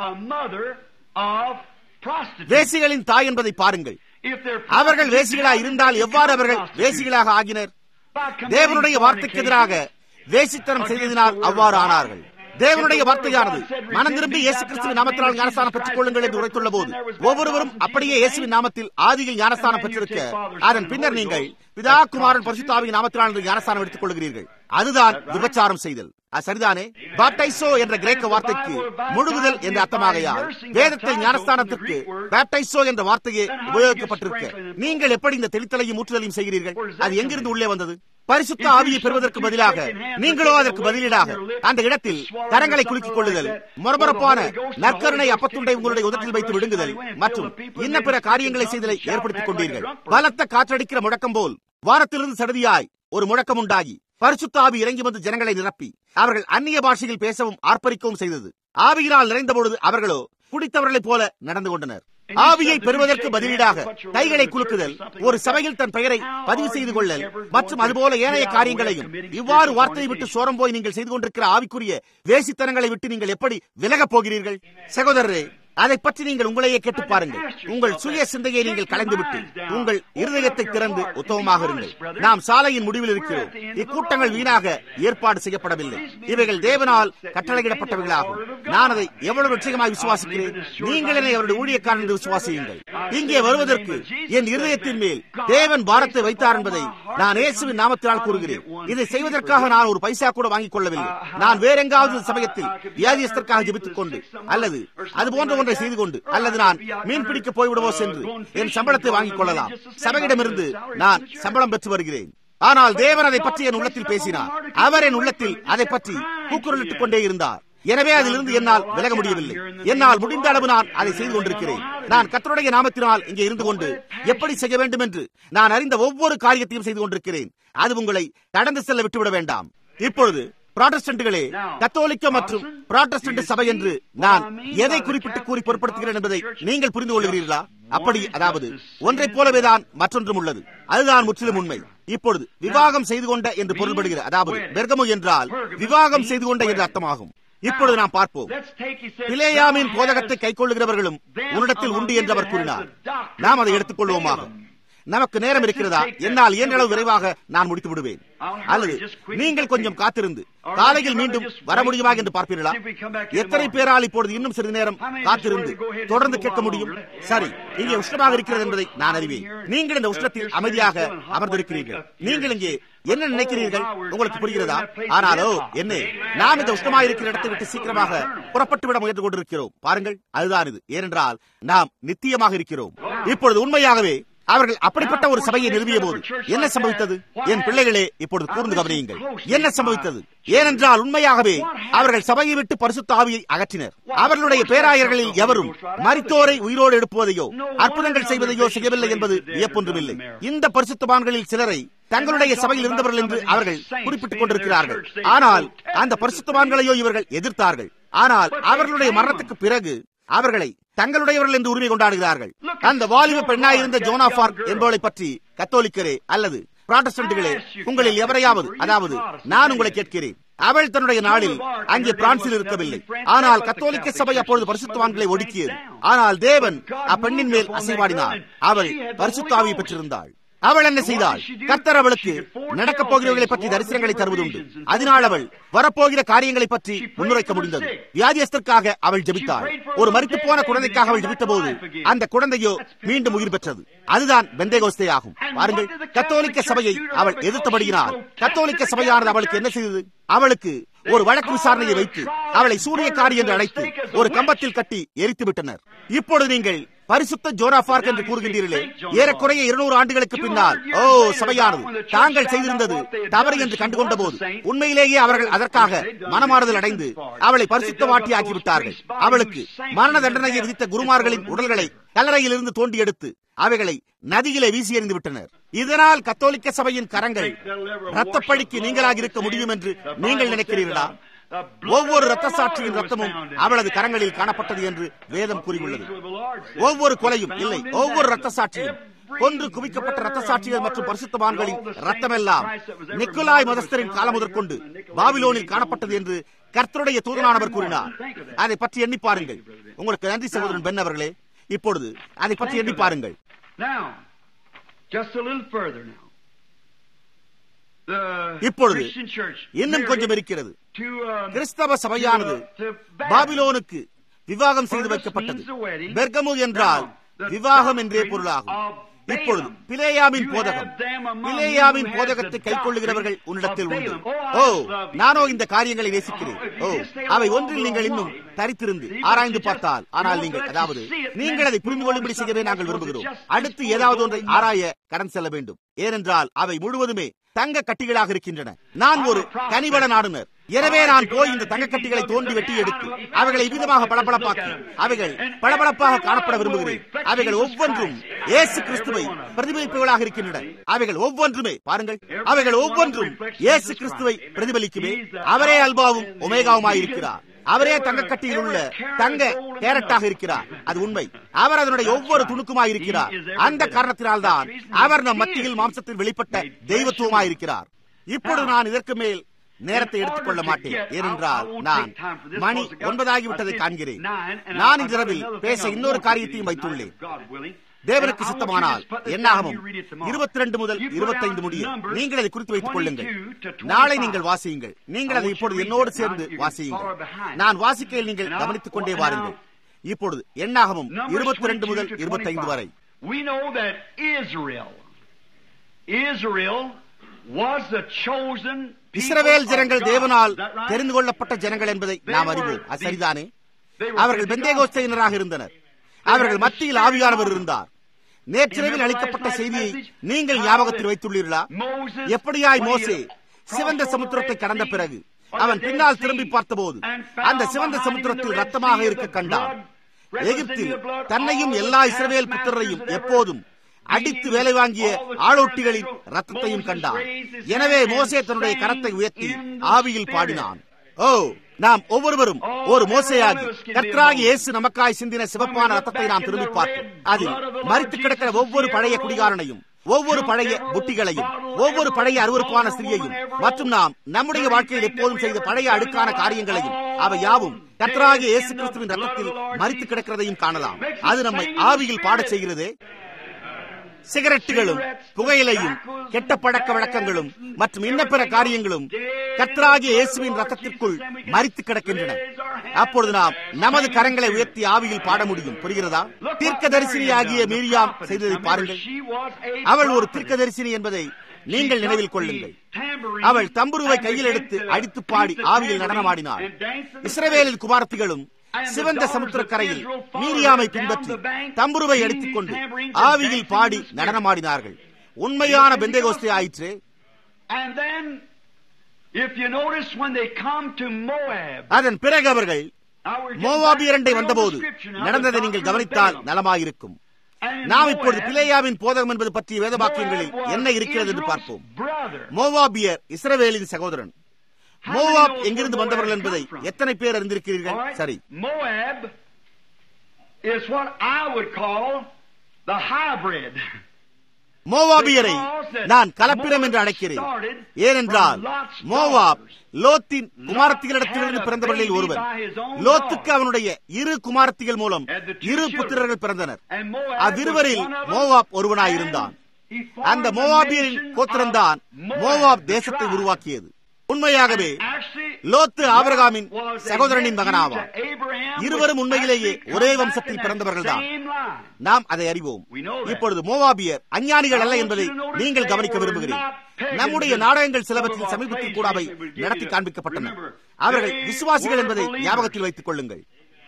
வேசிகளின் தாய் என்பதை பாருங்கள் அவர்கள் வேசிகளாக இருந்தால் எவ்வாறு அவர்கள் வேசிகளாக ஆகினர் தேவனுடைய வார்த்தைக்கு எதிராக வேசித்தனம் செய்ததினால் அவ்வாறு ஆனார்கள் தேவனுடைய வார்த்தையானது மனம் திரும்பி இயேசு கிறிஸ்துவின் நாமத்தினால் ஞானஸ்தானம் பெற்றுக் கொள்ளுங்கள் என்று உரைத்துள்ள போது ஒவ்வொருவரும் அப்படியே இயேசுவின் நாமத்தில் ஆதியில் ஞானஸ்தானம் பெற்றிருக்க அதன் பின்னர் நீங்கள் பிதா குமாரன் பரிசுத்தாவின் நாமத்தினால் ஞானஸ்தானம் எடுத்துக் கொள்கிறீர்கள் அதுதான் விபச்சாரம் செய்தல் அது சரிதானே பாப்டைசோ என்ற கிரேக்க வார்த்தைக்கு முழுகுதல் என்ற அர்த்தமாகையால் வேதத்தில் ஞானஸ்தானத்திற்கு பாப்டைசோ என்ற வார்த்தையே உபயோகிக்கப்பட்டிருக்க நீங்கள் எப்படி இந்த தெளித்தலையும் ஊற்றுதலையும் செய்கிறீர்கள் அது எங்கிருந்து உள்ளே வந்தது பரிசுத்த ஆவியை பெறுவதற்கு பதிலாக நீங்களோ அதற்கு பதிலீடாக அந்த இடத்தில் கரங்களை குலுக்கிக் கொள்ளுதல் மொரபரப்பான நற்கருணை அப்பத்துண்டை உங்களுடைய உதட்டில் வைத்து விடுங்குதல் மற்றும் இன்ன பிற காரியங்களை செய்தலை ஏற்படுத்திக் கொண்டீர்கள் பலத்த காற்றடிக்கிற முழக்கம் போல் வானத்திலிருந்து சடுதியாய் ஒரு முழக்கம் உண்டாகி பரிசுத்த ஆவி இறங்கி வந்து ஜனங்களை நிரப்பி அவர்கள் அந்நிய பாஷையில் பேசவும் ஆர்ப்பரிக்கவும் செய்தது ஆவியினால் நிறைந்த பொழுது அவர்களோ குடித்தவர்களைப் போல நடந்து கொண்டனர் ஆவியை பெறுவதற்கு பதிலீடாக கைகளை குலுக்குதல் ஒரு சபையில் தன் பெயரை பதிவு செய்து கொள்ளல் மற்றும் அதுபோல ஏனைய காரியங்களையும் இவ்வாறு வார்த்தையை விட்டு சோரம் போய் நீங்கள் செய்து கொண்டிருக்கிற ஆவிக்குரிய வேசித்தனங்களை விட்டு நீங்கள் எப்படி விலகப் போகிறீர்கள் சகோதரரே அதை பற்றி நீங்கள் உங்களையே கேட்டு பாருங்கள் உங்கள் சுய சிந்தையை நீங்கள் கலந்துவிட்டு உங்கள் இருதயத்தை திறந்து உத்தவமாக இருங்கள் நாம் சாலையின் முடிவில் இருக்கிறோம் இக்கூட்டங்கள் வீணாக ஏற்பாடு செய்யப்படவில்லை இவைகள் தேவனால் கட்டளையிடப்பட்டவைகளாகும் நான் அதை எவ்வளவு நிச்சயமாக விசுவாசிக்கிறேன் நீங்கள் என்னை அவருடைய ஊழியக்காரன் என்று விசுவாசியுங்கள் இங்கே வருவதற்கு என் இருதயத்தின் மேல் தேவன் பாரத்தை வைத்தார் என்பதை நான் இயேசுவின் நாமத்தினால் கூறுகிறேன் இதை செய்வதற்காக நான் ஒரு பைசா கூட வாங்கிக் கொள்ளவில்லை நான் வேற எங்காவது சமயத்தில் வியாதியஸ்தற்காக ஜெபித்துக் கொண்டு அல்லது அது போன்ற ஒன்றை செய்து கொண்டு அல்லது நான் மீன் பிடிக்க போய்விடவோ சென்று என் சம்பளத்தை வாங்கிக் கொள்ளலாம் சபையிடமிருந்து நான் சம்பளம் பெற்று வருகிறேன் ஆனால் தேவன் அதை பற்றி என் உள்ளத்தில் பேசினார் அவர் என் உள்ளத்தில் அதை பற்றி கூக்குரலிட்டுக் கொண்டே இருந்தார் எனவே அதிலிருந்து என்னால் விலக முடியவில்லை என்னால் முடிந்த அளவு நான் அதை செய்து கொண்டிருக்கிறேன் நான் கத்தருடைய நாமத்தினால் இங்கே இருந்து கொண்டு எப்படி செய்ய வேண்டும் என்று நான் அறிந்த ஒவ்வொரு காரியத்தையும் செய்து கொண்டிருக்கிறேன் அது உங்களை கடந்து செல்ல விட்டுவிட வேண்டாம் இப்பொழுது புராட்டஸ்டன்ட்களே கத்தோலிக்க மற்றும் புராட்டஸ்டன்ட் சபை என்று நான் எதை குறிப்பிட்டு கூறி பொருட்படுத்துகிறேன் என்பதை நீங்கள் புரிந்து கொள்கிறீர்களா அப்படி அதாவது ஒன்றை போலவேதான் மற்றொன்றும் உள்ளது அதுதான் முற்றிலும் உண்மை இப்பொழுது விவாகம் செய்து கொண்ட என்று பொருள்படுகிற அதாவது பெர்கமு என்றால் விவாகம் செய்து கொண்ட என்று அர்த்தமாகும் இப்பொழுது நாம் பார்ப்போம் பிளேயாமின் போதகத்தை கைக்கொள்ளுகிறவர்களும் உன்னிடத்தில் உண்டு என்று அவர் கூறினார் நாம் அதை எடுத்துக் கொள்வோமாக நமக்கு நேரம் இருக்கிறதா என்னால் இயன்ற அளவு விரைவாக நான் முடித்து விடுவேன் அல்லது நீங்கள் கொஞ்சம் காத்திருந்து காலையில் மீண்டும் வர முடியுமா என்று பார்ப்பீர்களா எத்தனை பேரால் இப்பொழுது இன்னும் சிறிது நேரம் காத்திருந்து தொடர்ந்து கேட்க முடியும் சரி இங்கே உஷ்ணமாக இருக்கிறது என்பதை நான் அறிவேன் நீங்கள் இந்த உஷ்ணத்தில் அமைதியாக அமர்ந்திருக்கிறீர்கள் நீங்கள் இங்கே என்ன நினைக்கிறீர்கள் உங்களுக்கு புரிகிறதா ஆனாலோ என்ன நாம் இந்த உஷ்ணமாக இருக்கிற இடத்தை விட்டு சீக்கிரமாக புறப்பட்டு விட முயன்று கொண்டிருக்கிறோம் பாருங்கள் அதுதான் இது ஏனென்றால் நாம் நித்தியமாக இருக்கிறோம் இப்பொழுது உண்மையாகவே அவர்கள் அப்படிப்பட்ட ஒரு சபையை நிறுவிய போது என்ன சம்பவித்தது என் பிள்ளைகளே இப்பொழுது கூர்ந்து கவனியுங்கள் என்ன சம்பவித்தது ஏனென்றால் உண்மையாகவே அவர்கள் சபையை விட்டு பரிசுத்த ஆவியை அகற்றினர் அவர்களுடைய பேராயர்களில் எவரும் மரித்தோரை உயிரோடு எழுப்புவதையோ அற்புதங்கள் செய்வதையோ செய்யவில்லை என்பது வியப்பொன்றுமில்லை இந்த பரிசுத்தவான்களில் சிலரை தங்களுடைய சபையில் இருந்தவர்கள் என்று அவர்கள் குறிப்பிட்டுக் கொண்டிருக்கிறார்கள் ஆனால் அந்த பரிசுத்தவான்களையோ இவர்கள் எதிர்த்தார்கள் ஆனால் அவர்களுடைய மரணத்துக்கு பிறகு அவர்களை தங்களுடையவர்கள் என்று உரிமை கொண்டாடுகிறார்கள் அந்த வாலிப பெண்ணாய் இருந்த ஜோனா பார்க் என்பவளை பற்றி கத்தோலிக்கரே அல்லது புராட்டஸ்டன்ட்டுகளே உங்களில் எவரையாவது அதாவது நான் உங்களை கேட்கிறேன் அவள் தன்னுடைய நாளில் அங்கே பிரான்சில் இருக்கவில்லை ஆனால் கத்தோலிக்க சபை அப்பொழுது பரிசுத்தவான்களை ஒடுக்கியது ஆனால் தேவன் அப்பெண்ணின் மேல் அசைவாடினார் அவள் பரிசுத்தாவியை பெற்றிருந்தாள் அவள் என்ன செய்தாள் கர்த்தர் அவளுக்கு நடக்கப் போகிறவர்களை பற்றி தரிசனங்களை தருவதுண்டு அதனால் அவள் வரப்போகிற காரியங்களை பற்றி முன்னுரைக்க முடிந்தது வியாதியஸ்தற்காக அவள் ஜெபித்தாள் ஒரு மறித்து போன குழந்தைக்காக அவள் ஜெபித்த போது அந்த குழந்தையோ மீண்டும் உயிர் பெற்றது அதுதான் பெந்தேகோஸ்தே ஆகும் பாருங்கள் கத்தோலிக்க சபையை அவள் எதிர்த்தபடியினால் கத்தோலிக்க சபையானது அவளுக்கு என்ன செய்தது அவளுக்கு ஒரு வழக்கு விசாரணையை வைத்து அவளை சூரியக்காரி என்று அழைத்து ஒரு கம்பத்தில் கட்டி எரித்து விட்டனர் இப்பொழுது நீங்கள் பரிசுத்த ஜோனா பார்க் என்று கூறுகின்றீர்களே ஏறக்குறைய இருநூறு ஆண்டுகளுக்கு பின்னால் ஓ சபையானது தாங்கள் செய்திருந்தது தவறு என்று கண்டுகொண்ட போது உண்மையிலேயே அவர்கள் அதற்காக மனமாறுதல் அடைந்து அவளை பரிசுத்த வாட்டி ஆக்கிவிட்டார்கள் அவளுக்கு மரண தண்டனையை விதித்த குருமார்களின் உடல்களை கல்லறையில் இருந்து தோண்டி எடுத்து அவைகளை நதியிலே வீசி எறிந்து விட்டனர் இதனால் கத்தோலிக்க சபையின் கரங்கள் ரத்தப்பழிக்கு நீங்களாக இருக்க முடியும் என்று நீங்கள் நினைக்கிறீர்களா ஒவ்வொரு ரத்த சாட்சியின் ரத்தமும் அவளது கரங்களில் காணப்பட்டது என்று வேதம் கூறியுள்ளது ஒவ்வொரு கொலையும் இல்லை ஒவ்வொரு ரத்த சாட்சியும் கொன்று குவிக்கப்பட்ட ரத்த சாட்சிகள் மற்றும் பரிசுத்தவான்களின் ரத்தமெல்லாம் நிக்கோலாய் மதஸ்தரின் காலம் முதற்கொண்டு பாபிலோனில் காணப்பட்டது என்று கர்த்தருடைய தூதனானவர் கூறினார் அதை பற்றி எண்ணி பாருங்கள் உங்களுக்கு நன்றி சகோதரன் பெண் அவர்களே இப்பொழுது அதை பற்றி எண்ணி பாருங்கள் இப்பொழுது இன்னும் கொஞ்சம் இருக்கிறது கிறிஸ்தவ சபையானது பாபிலோனுக்கு விவாகம் செய்து வைக்கப்பட்டது பெர்கமு என்றால் விவாகம் என்றே பொருளாகும் இப்பொழுது பிளேயாவின் போதகம் பிளேயாவின் போதகத்தை கைக்கொள்ளுகிறவர்கள் உன்னிடத்தில் உண்டு ஓ நானோ இந்த காரியங்களை நேசிக்கிறேன் ஓ அவை ஒன்றில் நீங்கள் இன்னும் தரித்திருந்து ஆராய்ந்து பார்த்தால் ஆனால் நீங்கள் அதாவது நீங்கள் அதை புரிந்து கொள்ளும்படி செய்யவே நாங்கள் விரும்புகிறோம் அடுத்து ஏதாவது ஒன்றை ஆராய கடன் செல்ல வேண்டும் ஏனென்றால் அவை முழுவதுமே தங்க கட்டிகளாக இருக்கின்றன நான் ஒரு கனிவள நாடுனர் எனவே நான் போய் இந்த தங்க கட்டிகளை தோண்டி வெட்டி எடுத்து அவைகளை விதமாக பளபளப்பாக்கி அவைகள் பளபளப்பாக காணப்பட விரும்புகிறேன் அவைகள் ஒவ்வொன்றும் இயேசு கிறிஸ்துவை பிரதிபலிப்புகளாக இருக்கின்றன அவைகள் ஒவ்வொன்றுமே பாருங்கள் அவைகள் ஒவ்வொன்றும் இயேசு கிறிஸ்துவை பிரதிபலிக்குமே அவரே அல்பாவும் ஒமேகாவுமாய் இருக்கிறார் அவரே தங்கக்கட்டியில் உள்ள தங்க கேரட்டாக இருக்கிறார் அது உண்மை அவர் அதனுடைய ஒவ்வொரு துணுக்குமாய் இருக்கிறார் அந்த காரணத்தினால் தான் அவர் நம் மத்தியில் மாம்சத்தில் வெளிப்பட்ட தெய்வத்துவமாய் இருக்கிறார் இப்பொழுது நான் இதற்கு மேல் நேரத்தை எடுத்துக்கொள்ள மாட்டேன் ஏனென்றால் நான் மணி ஒன்பதாகி விட்டதை காண்கிறேன் நான் இன்றிரவில் பேச இன்னொரு காரியத்தையும் வைத்துள்ளேன் தேவனுக்கு சித்தமானால் என்னாகவும் இருபத்தி ரெண்டு முதல் இருபத்தைந்து முடிய நீங்கள் அதை குறித்து வைத்துக் கொள்ளுங்கள் நாளை நீங்கள் வாசியுங்கள் நீங்கள் அதை இப்பொழுது என்னோடு சேர்ந்து வாசியுங்கள் நான் வாசிக்கையில் நீங்கள் கவனித்துக் கொண்டே வாருங்கள் இப்பொழுது என்னாகவும் இருபத்தி ரெண்டு முதல் இருபத்தைந்து வரை We know that Israel, Israel was the chosen இஸ்ரவேல் ஜனங்கள் தேவனால் தெரிந்து கொள்ளப்பட்ட ஜனங்கள் என்பதை நாம் அறிவோம் அது சரிதானே அவர்கள் பெந்தேகோஸ்தையினராக இருந்தனர் அவர்கள் மத்தியில் ஆவியானவர் இருந்தார் நேற்றிரவில் அளிக்கப்பட்ட செய்தியை நீங்கள் ஞாபகத்தில் வைத்துள்ளீர்களா எப்படியாய் மோசே சிவந்த சமுத்திரத்தை கடந்த பிறகு அவன் பின்னால் திரும்பி பார்த்தபோது அந்த சிவந்த சமுத்திரத்தில் ரத்தமாக இருக்க கண்டான் எகிப்தில் தன்னையும் எல்லா இஸ்ரவேல் புத்திரரையும் எப்போதும் அடித்து வேலை வாங்கிய ஆளோட்டிகளின் ரத்தத்தையும் கண்டான் எனவே மோசே தன்னுடைய கரத்தை உயர்த்தி ஆவியில் பாடினான் ஓ நாம் ஒவ்வொருவரும் ஒரு மோசையாகி கர்த்தராகி இயேசு நமக்காய் சிந்தின சிவப்பான ரத்தத்தை நாம் திரும்பி பார்த்தோம் அதில் மறித்து கிடக்கிற ஒவ்வொரு பழைய குடிகாரனையும் ஒவ்வொரு பழைய புட்டிகளையும் ஒவ்வொரு பழைய அருவறுப்பான ஸ்திரியையும் மற்றும் நாம் நம்முடைய வாழ்க்கையில் எப்போதும் செய்த பழைய அடுக்கான காரியங்களையும் அவை யாவும் கர்த்தராகிய இயேசு கிறிஸ்துவின் ரத்தத்தில் மறித்து கிடக்கிறதையும் காணலாம் அது நம்மை ஆவியில் பாடச் செய்கிறதே சிகரெட்டுகளும் புகையிலையும் கெட்ட பழக்க வழக்கங்களும் மற்றும் இன்ன பிற காரியங்களும் கத்ராகிய இயேசுவின் ரத்தத்திற்குள் மறித்து கிடக்கின்றன அப்பொழுது நாம் நமது கரங்களை உயர்த்தி ஆவியில் பாட முடியும் புரிகிறதா தீர்க்கதரிசினி ஆகிய மீரியாம் செய்ததை பாருங்கள் அவள் ஒரு தீர்க்கதரிசினி என்பதை நீங்கள் நினைவில் கொள்ளுங்கள் அவள் தம்புருவை கையில் எடுத்து அடித்து பாடி ஆவியில் நடனமாடினாள் இஸ்ரவேலில் குமாரத்திகளும் சிவந்த சமுத்திரக்கரையில் மீரியாமை பின்பற்றி தம்புருவை அடித்துக் கொண்டு ஆவியில் பாடி நடனமாடினார்கள் உண்மையான பெந்தேகோஸ்தே ஆயிற்று அதன் பிறகு அவர்கள் மோவாபியரண்டை வந்தபோது நடந்ததை நீங்கள் கவனித்தால் நலமாயிருக்கும் நாம் இப்பொழுது பிளேயாவின் போதகம் என்பது பற்றிய வேத வாக்கியங்களில் என்ன இருக்கிறது என்று பார்ப்போம் மோவாபியர் இஸ்ரவேலின் சகோதரன் மோவாப் எங்கிருந்து வந்தவர்கள் என்பதை எத்தனை பேர் அறிந்திருக்கிறீர்கள் சரி Moab is what I would call the hybrid. மோவாபியரை நான் கலப்பினம் என்று அழைக்கிறேன் ஏனென்றால் மோவாப் லோத்தின் குமாரத்திகளிடத்திலிருந்து பிறந்தவர்களில் ஒருவன் லோத்துக்கு அவனுடைய இரு குமாரத்திகள் மூலம் இரு புத்திரர்கள் பிறந்தனர் அவ்விருவரில் மோவாப் ஒருவனாயிருந்தான் அந்த மோவாபியரின் கோத்திரம்தான் மோவாப் தேசத்தை உருவாக்கியது உண்மையாகவே லோத்து ஆபிரகாமின் சகோதரனின் மகனாவார் இருவரும் உண்மையிலேயே ஒரே வம்சத்தில் பிறந்தவர்கள் தான் நாம் அதை அறிவோம் இப்பொழுது மோவாபியர் அஞ்ஞானிகள் அல்ல என்பதை நீங்கள் கவனிக்க விரும்புகிறேன் நம்முடைய நாடகங்கள் சிலவற்றில் சமீபத்தில் கூட அவை நடத்தி காண்பிக்கப்பட்டன அவர்கள் விசுவாசிகள் என்பதை ஞாபகத்தில் வைத்துக் கொள்ளுங்கள்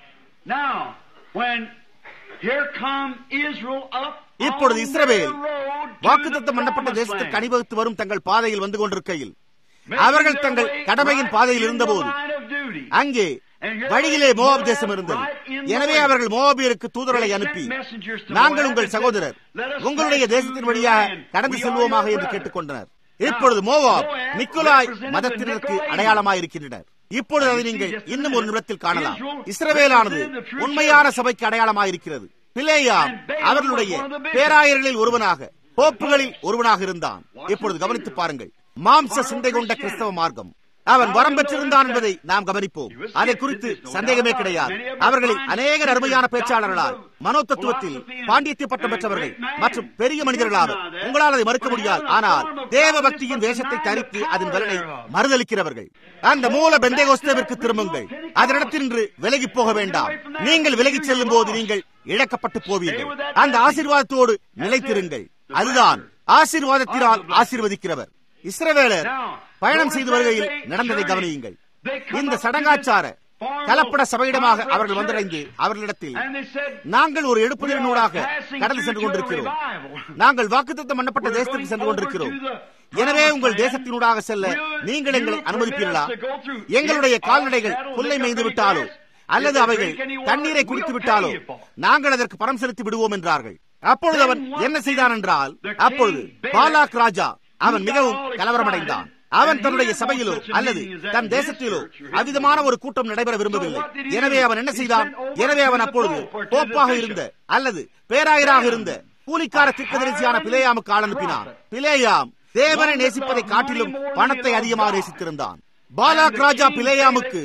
Now, when here come Israel up இப்பொழுது on Israel their road to வாக்குத்தத்தம் the பண்ணப்பட்ட promised தேசத்திற்கு land. அணிவகுத்து வரும் தங்கள் பாதையில் வந்து கொண்டிருக்கையில் Making அவர்கள் their தங்கள் way கடமையின் right பாதையில் in இருந்தபோது the line of duty. அங்கே வழியிலே மோவாப் தேசம் இருந்தது எனவே அவர்கள் மோவாபியருக்கு தூதர்களை அனுப்பி நாங்கள் உங்கள் சகோதரர் உங்களுடைய தேசத்தின் வழியாக கடந்து செல்வோமாக என்று கேட்டுக்கொண்டனர் இப்பொழுது மோவாப் நிக்கோலாய் மதத்தினருக்கு அடையாளமாயிருக்கின்றனர் இப்பொழுது அதை நீங்கள் இன்னும் ஒரு நிமிடத்தில் காணலாம் இஸ்ரவேலானது உண்மையான சபைக்கு அடையாளமாயிருக்கிறது பிளேயாம் அவர்களுடைய பேராயர்களில் ஒருவனாக போப்புகளில் ஒருவனாக இருந்தான் இப்பொழுது கவனித்து பாருங்கள் மாம்ச சிந்தை கொண்ட கிறிஸ்தவ மார்க்கம் அவன் வரம் பெற்றிருந்தான் என்பதை நாம் கவனிப்போம் அதை குறித்து சந்தேகமே கிடையாது அவர்களில் அநேக அருமையான பேச்சாளர்களால் மனோதத்துவத்தில் பாண்டித்ய பட்டம் பெற்றவர்கள் மற்றும் பெரிய மனிதர்களாவர் உங்களால் அதை மறுக்க முடியாது ஆனால் தேவ பக்தியின் வேஷத்தை தரித்து அதன் பலனை மறுதளிக்கிறவர்கள் அந்த மூல பெந்தேகோஸ்தேவிற்கு திரும்புங்கள் அதனிடத்தின்று விலகி போக வேண்டாம் நீங்கள் விலகிச் செல்லும் போது நீங்கள் இழக்கப்பட்டு போவீர்கள் அந்த ஆசீர்வாதத்தோடு நிலைத்திருங்கள் அதுதான் ஆசீர்வாதத்தினால் ஆசீர்வதிக்கிறவர் இஸ்ரவேலர் பயணம் செய்து வருகையில் நடந்ததை கவனியுங்கள் இந்த சடங்காச்சார கலப்பட சபையிடமாக அவர்கள் வந்தடைந்து அவர்களிடத்தில் நாங்கள் ஒரு எடுப்புதலினூடாக கடந்து சென்று கொண்டிருக்கிறோம் நாங்கள் வாக்குத்தத்தம் பண்ணப்பட்ட தேசத்திற்கு சென்று கொண்டிருக்கிறோம் எனவே உங்கள் தேசத்தினூடாக செல்ல நீங்கள் எங்களை அனுமதிப்பீர்களா எங்களுடைய கால்நடைகள் புல்லை மேய்ந்து விட்டாலோ அல்லது அவைகள் தண்ணீரை குடித்து விட்டாலோ நாங்கள் அதற்கு பணம் செலுத்தி விடுவோம் என்றார்கள் அப்பொழுது அவன் என்ன செய்தான் என்றால் அப்பொழுது பாலாக் ராஜா அவன் மிகவும் கலவரமடைந்தான் அவன் தன்னுடைய சபையிலோ அல்லது தன் தேசத்திலோ அவிதமான ஒரு கூட்டம் நடைபெற விரும்பவில்லை எனவே அவன் என்ன செய்தான் எனவே அவன் அப்பொழுது போப்பாக இருந்த அல்லது பேராயராக இருந்த கூலிக்கார திக்கதரிசியான பிளேயாமுக்கு ஆள் அனுப்பினான் பிளேயாம் தேவனை நேசிப்பதை காட்டிலும் பணத்தை அதிகமாக நேசித்திருந்தான் பாலாக் ராஜா பிளேயாமுக்கு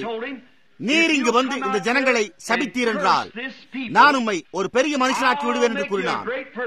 நீர் இங்கு வந்து இந்த ஜனங்களை சபித்தீர் என்றால் நான் உம்மை ஒரு பெரிய மனுஷனாக்கி விடுவேன் என்று கூறினார்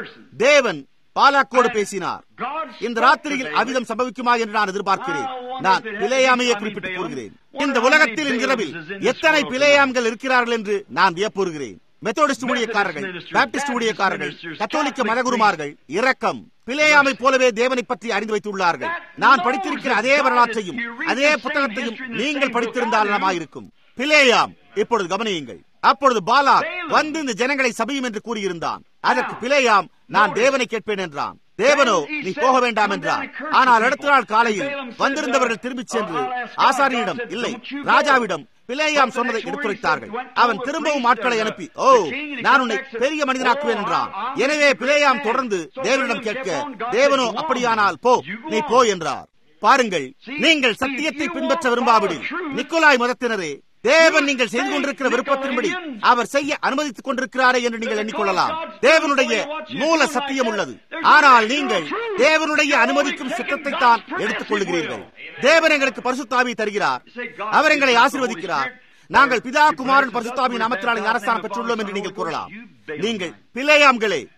தேவன் பாலாக்கோடு பேசினார் இந்த ராத்திரியில் அவிதம் சம்பவிக்குமா என்று நான் எதிர்பார்க்கிறேன் நான் பிளேயாமையை குறிப்பிட்டு கூறுகிறேன் இந்த உலகத்தில் இன்றிரவில் எத்தனை பிளேயாம்கள் இருக்கிறார்கள் என்று நான் வியப்புறுகிறேன் மெத்தோடிஸ்ட் ஊழியக்காரர்கள் பாப்டிஸ்ட் ஊழியக்காரர்கள் கத்தோலிக்க மதகுருமார்கள் இரக்கம் பிளேயாமை போலவே தேவனை பற்றி அறிந்து வைத்துள்ளார்கள் நான் படித்திருக்கிற அதே வரலாற்றையும் அதே புத்தகத்தையும் நீங்கள் படித்திருந்தால் நலமாயிருக்கும் பிளேயாம் இப்பொழுது கவனியுங்கள் அப்பொழுது பாலாக் வந்து இந்த ஜனங்களை சபியும் என்று கூறியிருந்தான் அதற்கு பிளேயாம் நான் தேவனை கேட்பேன் என்றான் தேவனோ நீ போக வேண்டாம் என்றார் ஆனால் அடுத்த நாள் காலையில் வந்திருந்தவர்கள் திரும்பிச் சென்று ஆசாரியனிடம் இல்லை ராஜாவிடம் பிளேயாம் சொன்னதை எடுத்துரைத்தார்கள் அவன் திரும்பவும் ஆட்களை அனுப்பி ஓ நான் உன்னை பெரிய மனிதனாக்குவேன் என்றான் எனவே பிளேயாம் தொடர்ந்து தேவனிடம் கேட்க தேவனோ அப்படியானால் போ நீ போ என்றார் பாருங்கள் நீங்கள் சத்தியத்தை பின்பற்ற விரும்பாவிடில் நிக்கோலாய் மதத்தினரே தேவன் நீங்கள் செய்து கொண்டிருக்கிற விருப்பத்தின்படி அவர் செய்ய அனுமதித்துக் கொண்டிருக்கிறாரே என்று நீங்கள் எண்ணிக்கொள்ளலாம் தேவனுடைய மூல சத்தியம் உள்ளது ஆனால் நீங்கள் தேவனுடைய அனுமதிக்கும் சித்தத்தை தான் எடுத்துக் கொள்ளுகிறீர்கள் தேவன் எங்களுக்கு பரிசுத்தாவி தருகிறார் அவர் எங்களை ஆசீர்வதிக்கிறார் நாங்கள் பிதா குமாரன் பரிசுத்தாவி நாமத்தினாலே அரசாணம் பெற்றுள்ளோம் என்று நீங்கள் கூறலாம் நீங்கள் பிள்ளையாம்களே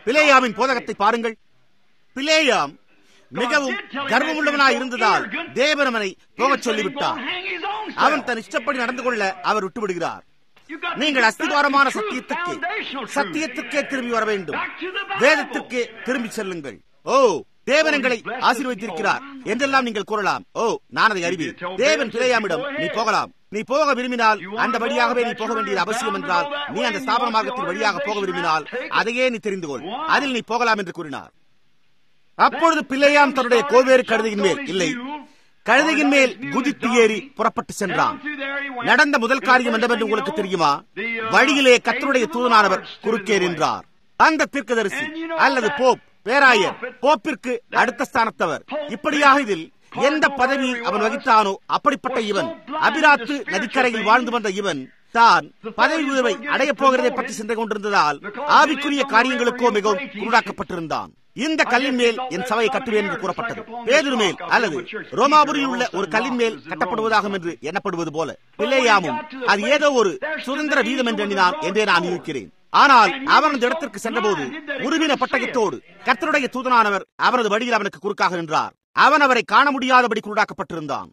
பிலேயாவின் போதகத்தை பாருங்கள் பிலேயாம் மிகவும் கர்வமுள்ளவனாய் இருந்ததால் தேவன் அவனை போகச் சொல்லிவிட்டார் அவன் தன் இஷ்டப்படி நடந்து கொள்ள அவர் விட்டுவிடுகிறார் நீங்கள் அஸ்திவாரமான சத்தியத்துக்கு சத்தியத்துக்கே திரும்பி வர வேண்டும் வேதத்திற்கு திரும்பி செல்லுங்கள் ஓ தேவன் எங்களை ஆசீர்வதித்திருக்கிறார் என்றெல்லாம் நீங்கள் கூறலாம் ஓ நான் அதை அறிவேன் தேவன் பிழையாமிடம் நீ போகலாம் நீ போக விரும்பினால் அந்த வழியாகவே நீ போக வேண்டியது அவசியம் என்றால் நீ அந்த ஸ்தாபன மார்க்கத்தின் வழியாக போக விரும்பினால் அதையே நீ தெரிந்து கொள் அதில் நீ போகலாம் என்று கூறினார் அப்பொழுது பிள்ளையாம் தன்னுடைய கோவேறு கழுதையின் மேல் இல்லை கழுதையின் மேல் குதித்து ஏறி புறப்பட்டு சென்றான் நடந்த முதல் காரியம் என்னவென்று உங்களுக்கு தெரியுமா வழியிலே கத்தருடைய தூதனானவர் குறுக்கே நின்றார் அந்த தீர்க்கதரிசி அல்லது போப் பேராயர் போப்பிற்கு அடுத்த ஸ்தானத்தவர் இப்படியாக இதில் எந்த பதவியை அவன் வகித்தானோ அப்படிப்பட்ட இவன் அபிராத்து நதிக்கரையில் வாழ்ந்து வந்த இவன் தான் பதவி உயர்வை அடையப் போகிறதை பற்றி சிந்தை கொண்டிருந்ததால் ஆவிக்குரிய காரியங்களுக்கோ மிகவும் குருடாக்கப்பட்டிருந்தான் இந்த கல்லின் மேல் என் சபையை கட்டுவேன் என்று கூறப்பட்டது பேதுரு மேல் அல்லது ரோமாபுரியில் உள்ள ஒரு கல்லின் மேல் கட்டப்படுவதாகும் என்று எண்ணப்படுவது போல பிள்ளையாமும் அது ஏதோ ஒரு சுதந்திர வீதம் என்று எண்ணினான் என்றே நான் இருக்கிறேன் ஆனால் அவன் அந்த இடத்திற்கு சென்றபோது உருவின பட்டயத்தோடு கர்த்தருடைய தூதனானவர் அவரது வழியில் அவனுக்கு குறுக்காக நின்றார் அவன் அவரை காண முடியாதபடி குருடாக்கப்பட்டிருந்தான்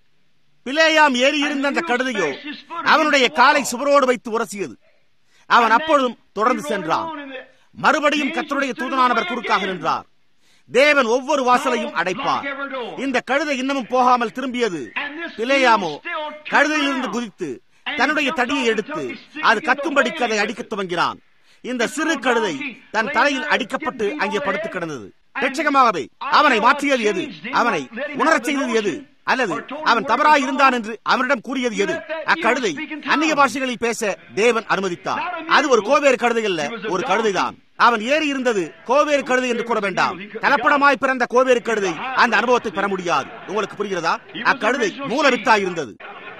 பிளேயாம் ஏறி இருந்த அந்த கழுதையோ அவனுடைய காலை சுவரோடு வைத்து உரசியது அவன் அப்பொழுதும் தொடர்ந்து சென்றான் மறுபடியும் கத்தருடைய தூதனானவர் குறுக்காக நின்றார் தேவன் ஒவ்வொரு வாசலையும் அடைப்பார் இந்த கழுதை இன்னமும் போகாமல் திரும்பியது பிளேயாமோ கழுதையிலிருந்து குதித்து தன்னுடைய தடியை எடுத்து அது கத்தும்படிக்கு அதை அடிக்கத் துவங்கினான் இந்த சிறு கழுதை தன் தலையில் அடிக்கப்பட்டு அங்கே படுத்து கிடந்தது லட்சகமாகவே அவனை மாற்றியது எது அவனை உணரச் செய்தது எது அல்லது அவன் தவறாய் இருந்தான் என்று அவனிடம் கூறியது எது அக்கழுதை அந்நிய பாஷைகளில் பேச தேவன் அனுமதித்தார் அது ஒரு கோவேறு கழுதை அல்ல ஒரு கழுதைதான் அவன் ஏறி இருந்தது கோவேறு கழுதை என்று கூற வேண்டாம் கலப்படமாய் பிறந்த கோவேறு கழுதை அந்த அனுபவத்தை பெற முடியாது உங்களுக்கு புரிகிறதா அக்கழுதை மூலவித்தாய் இருந்தது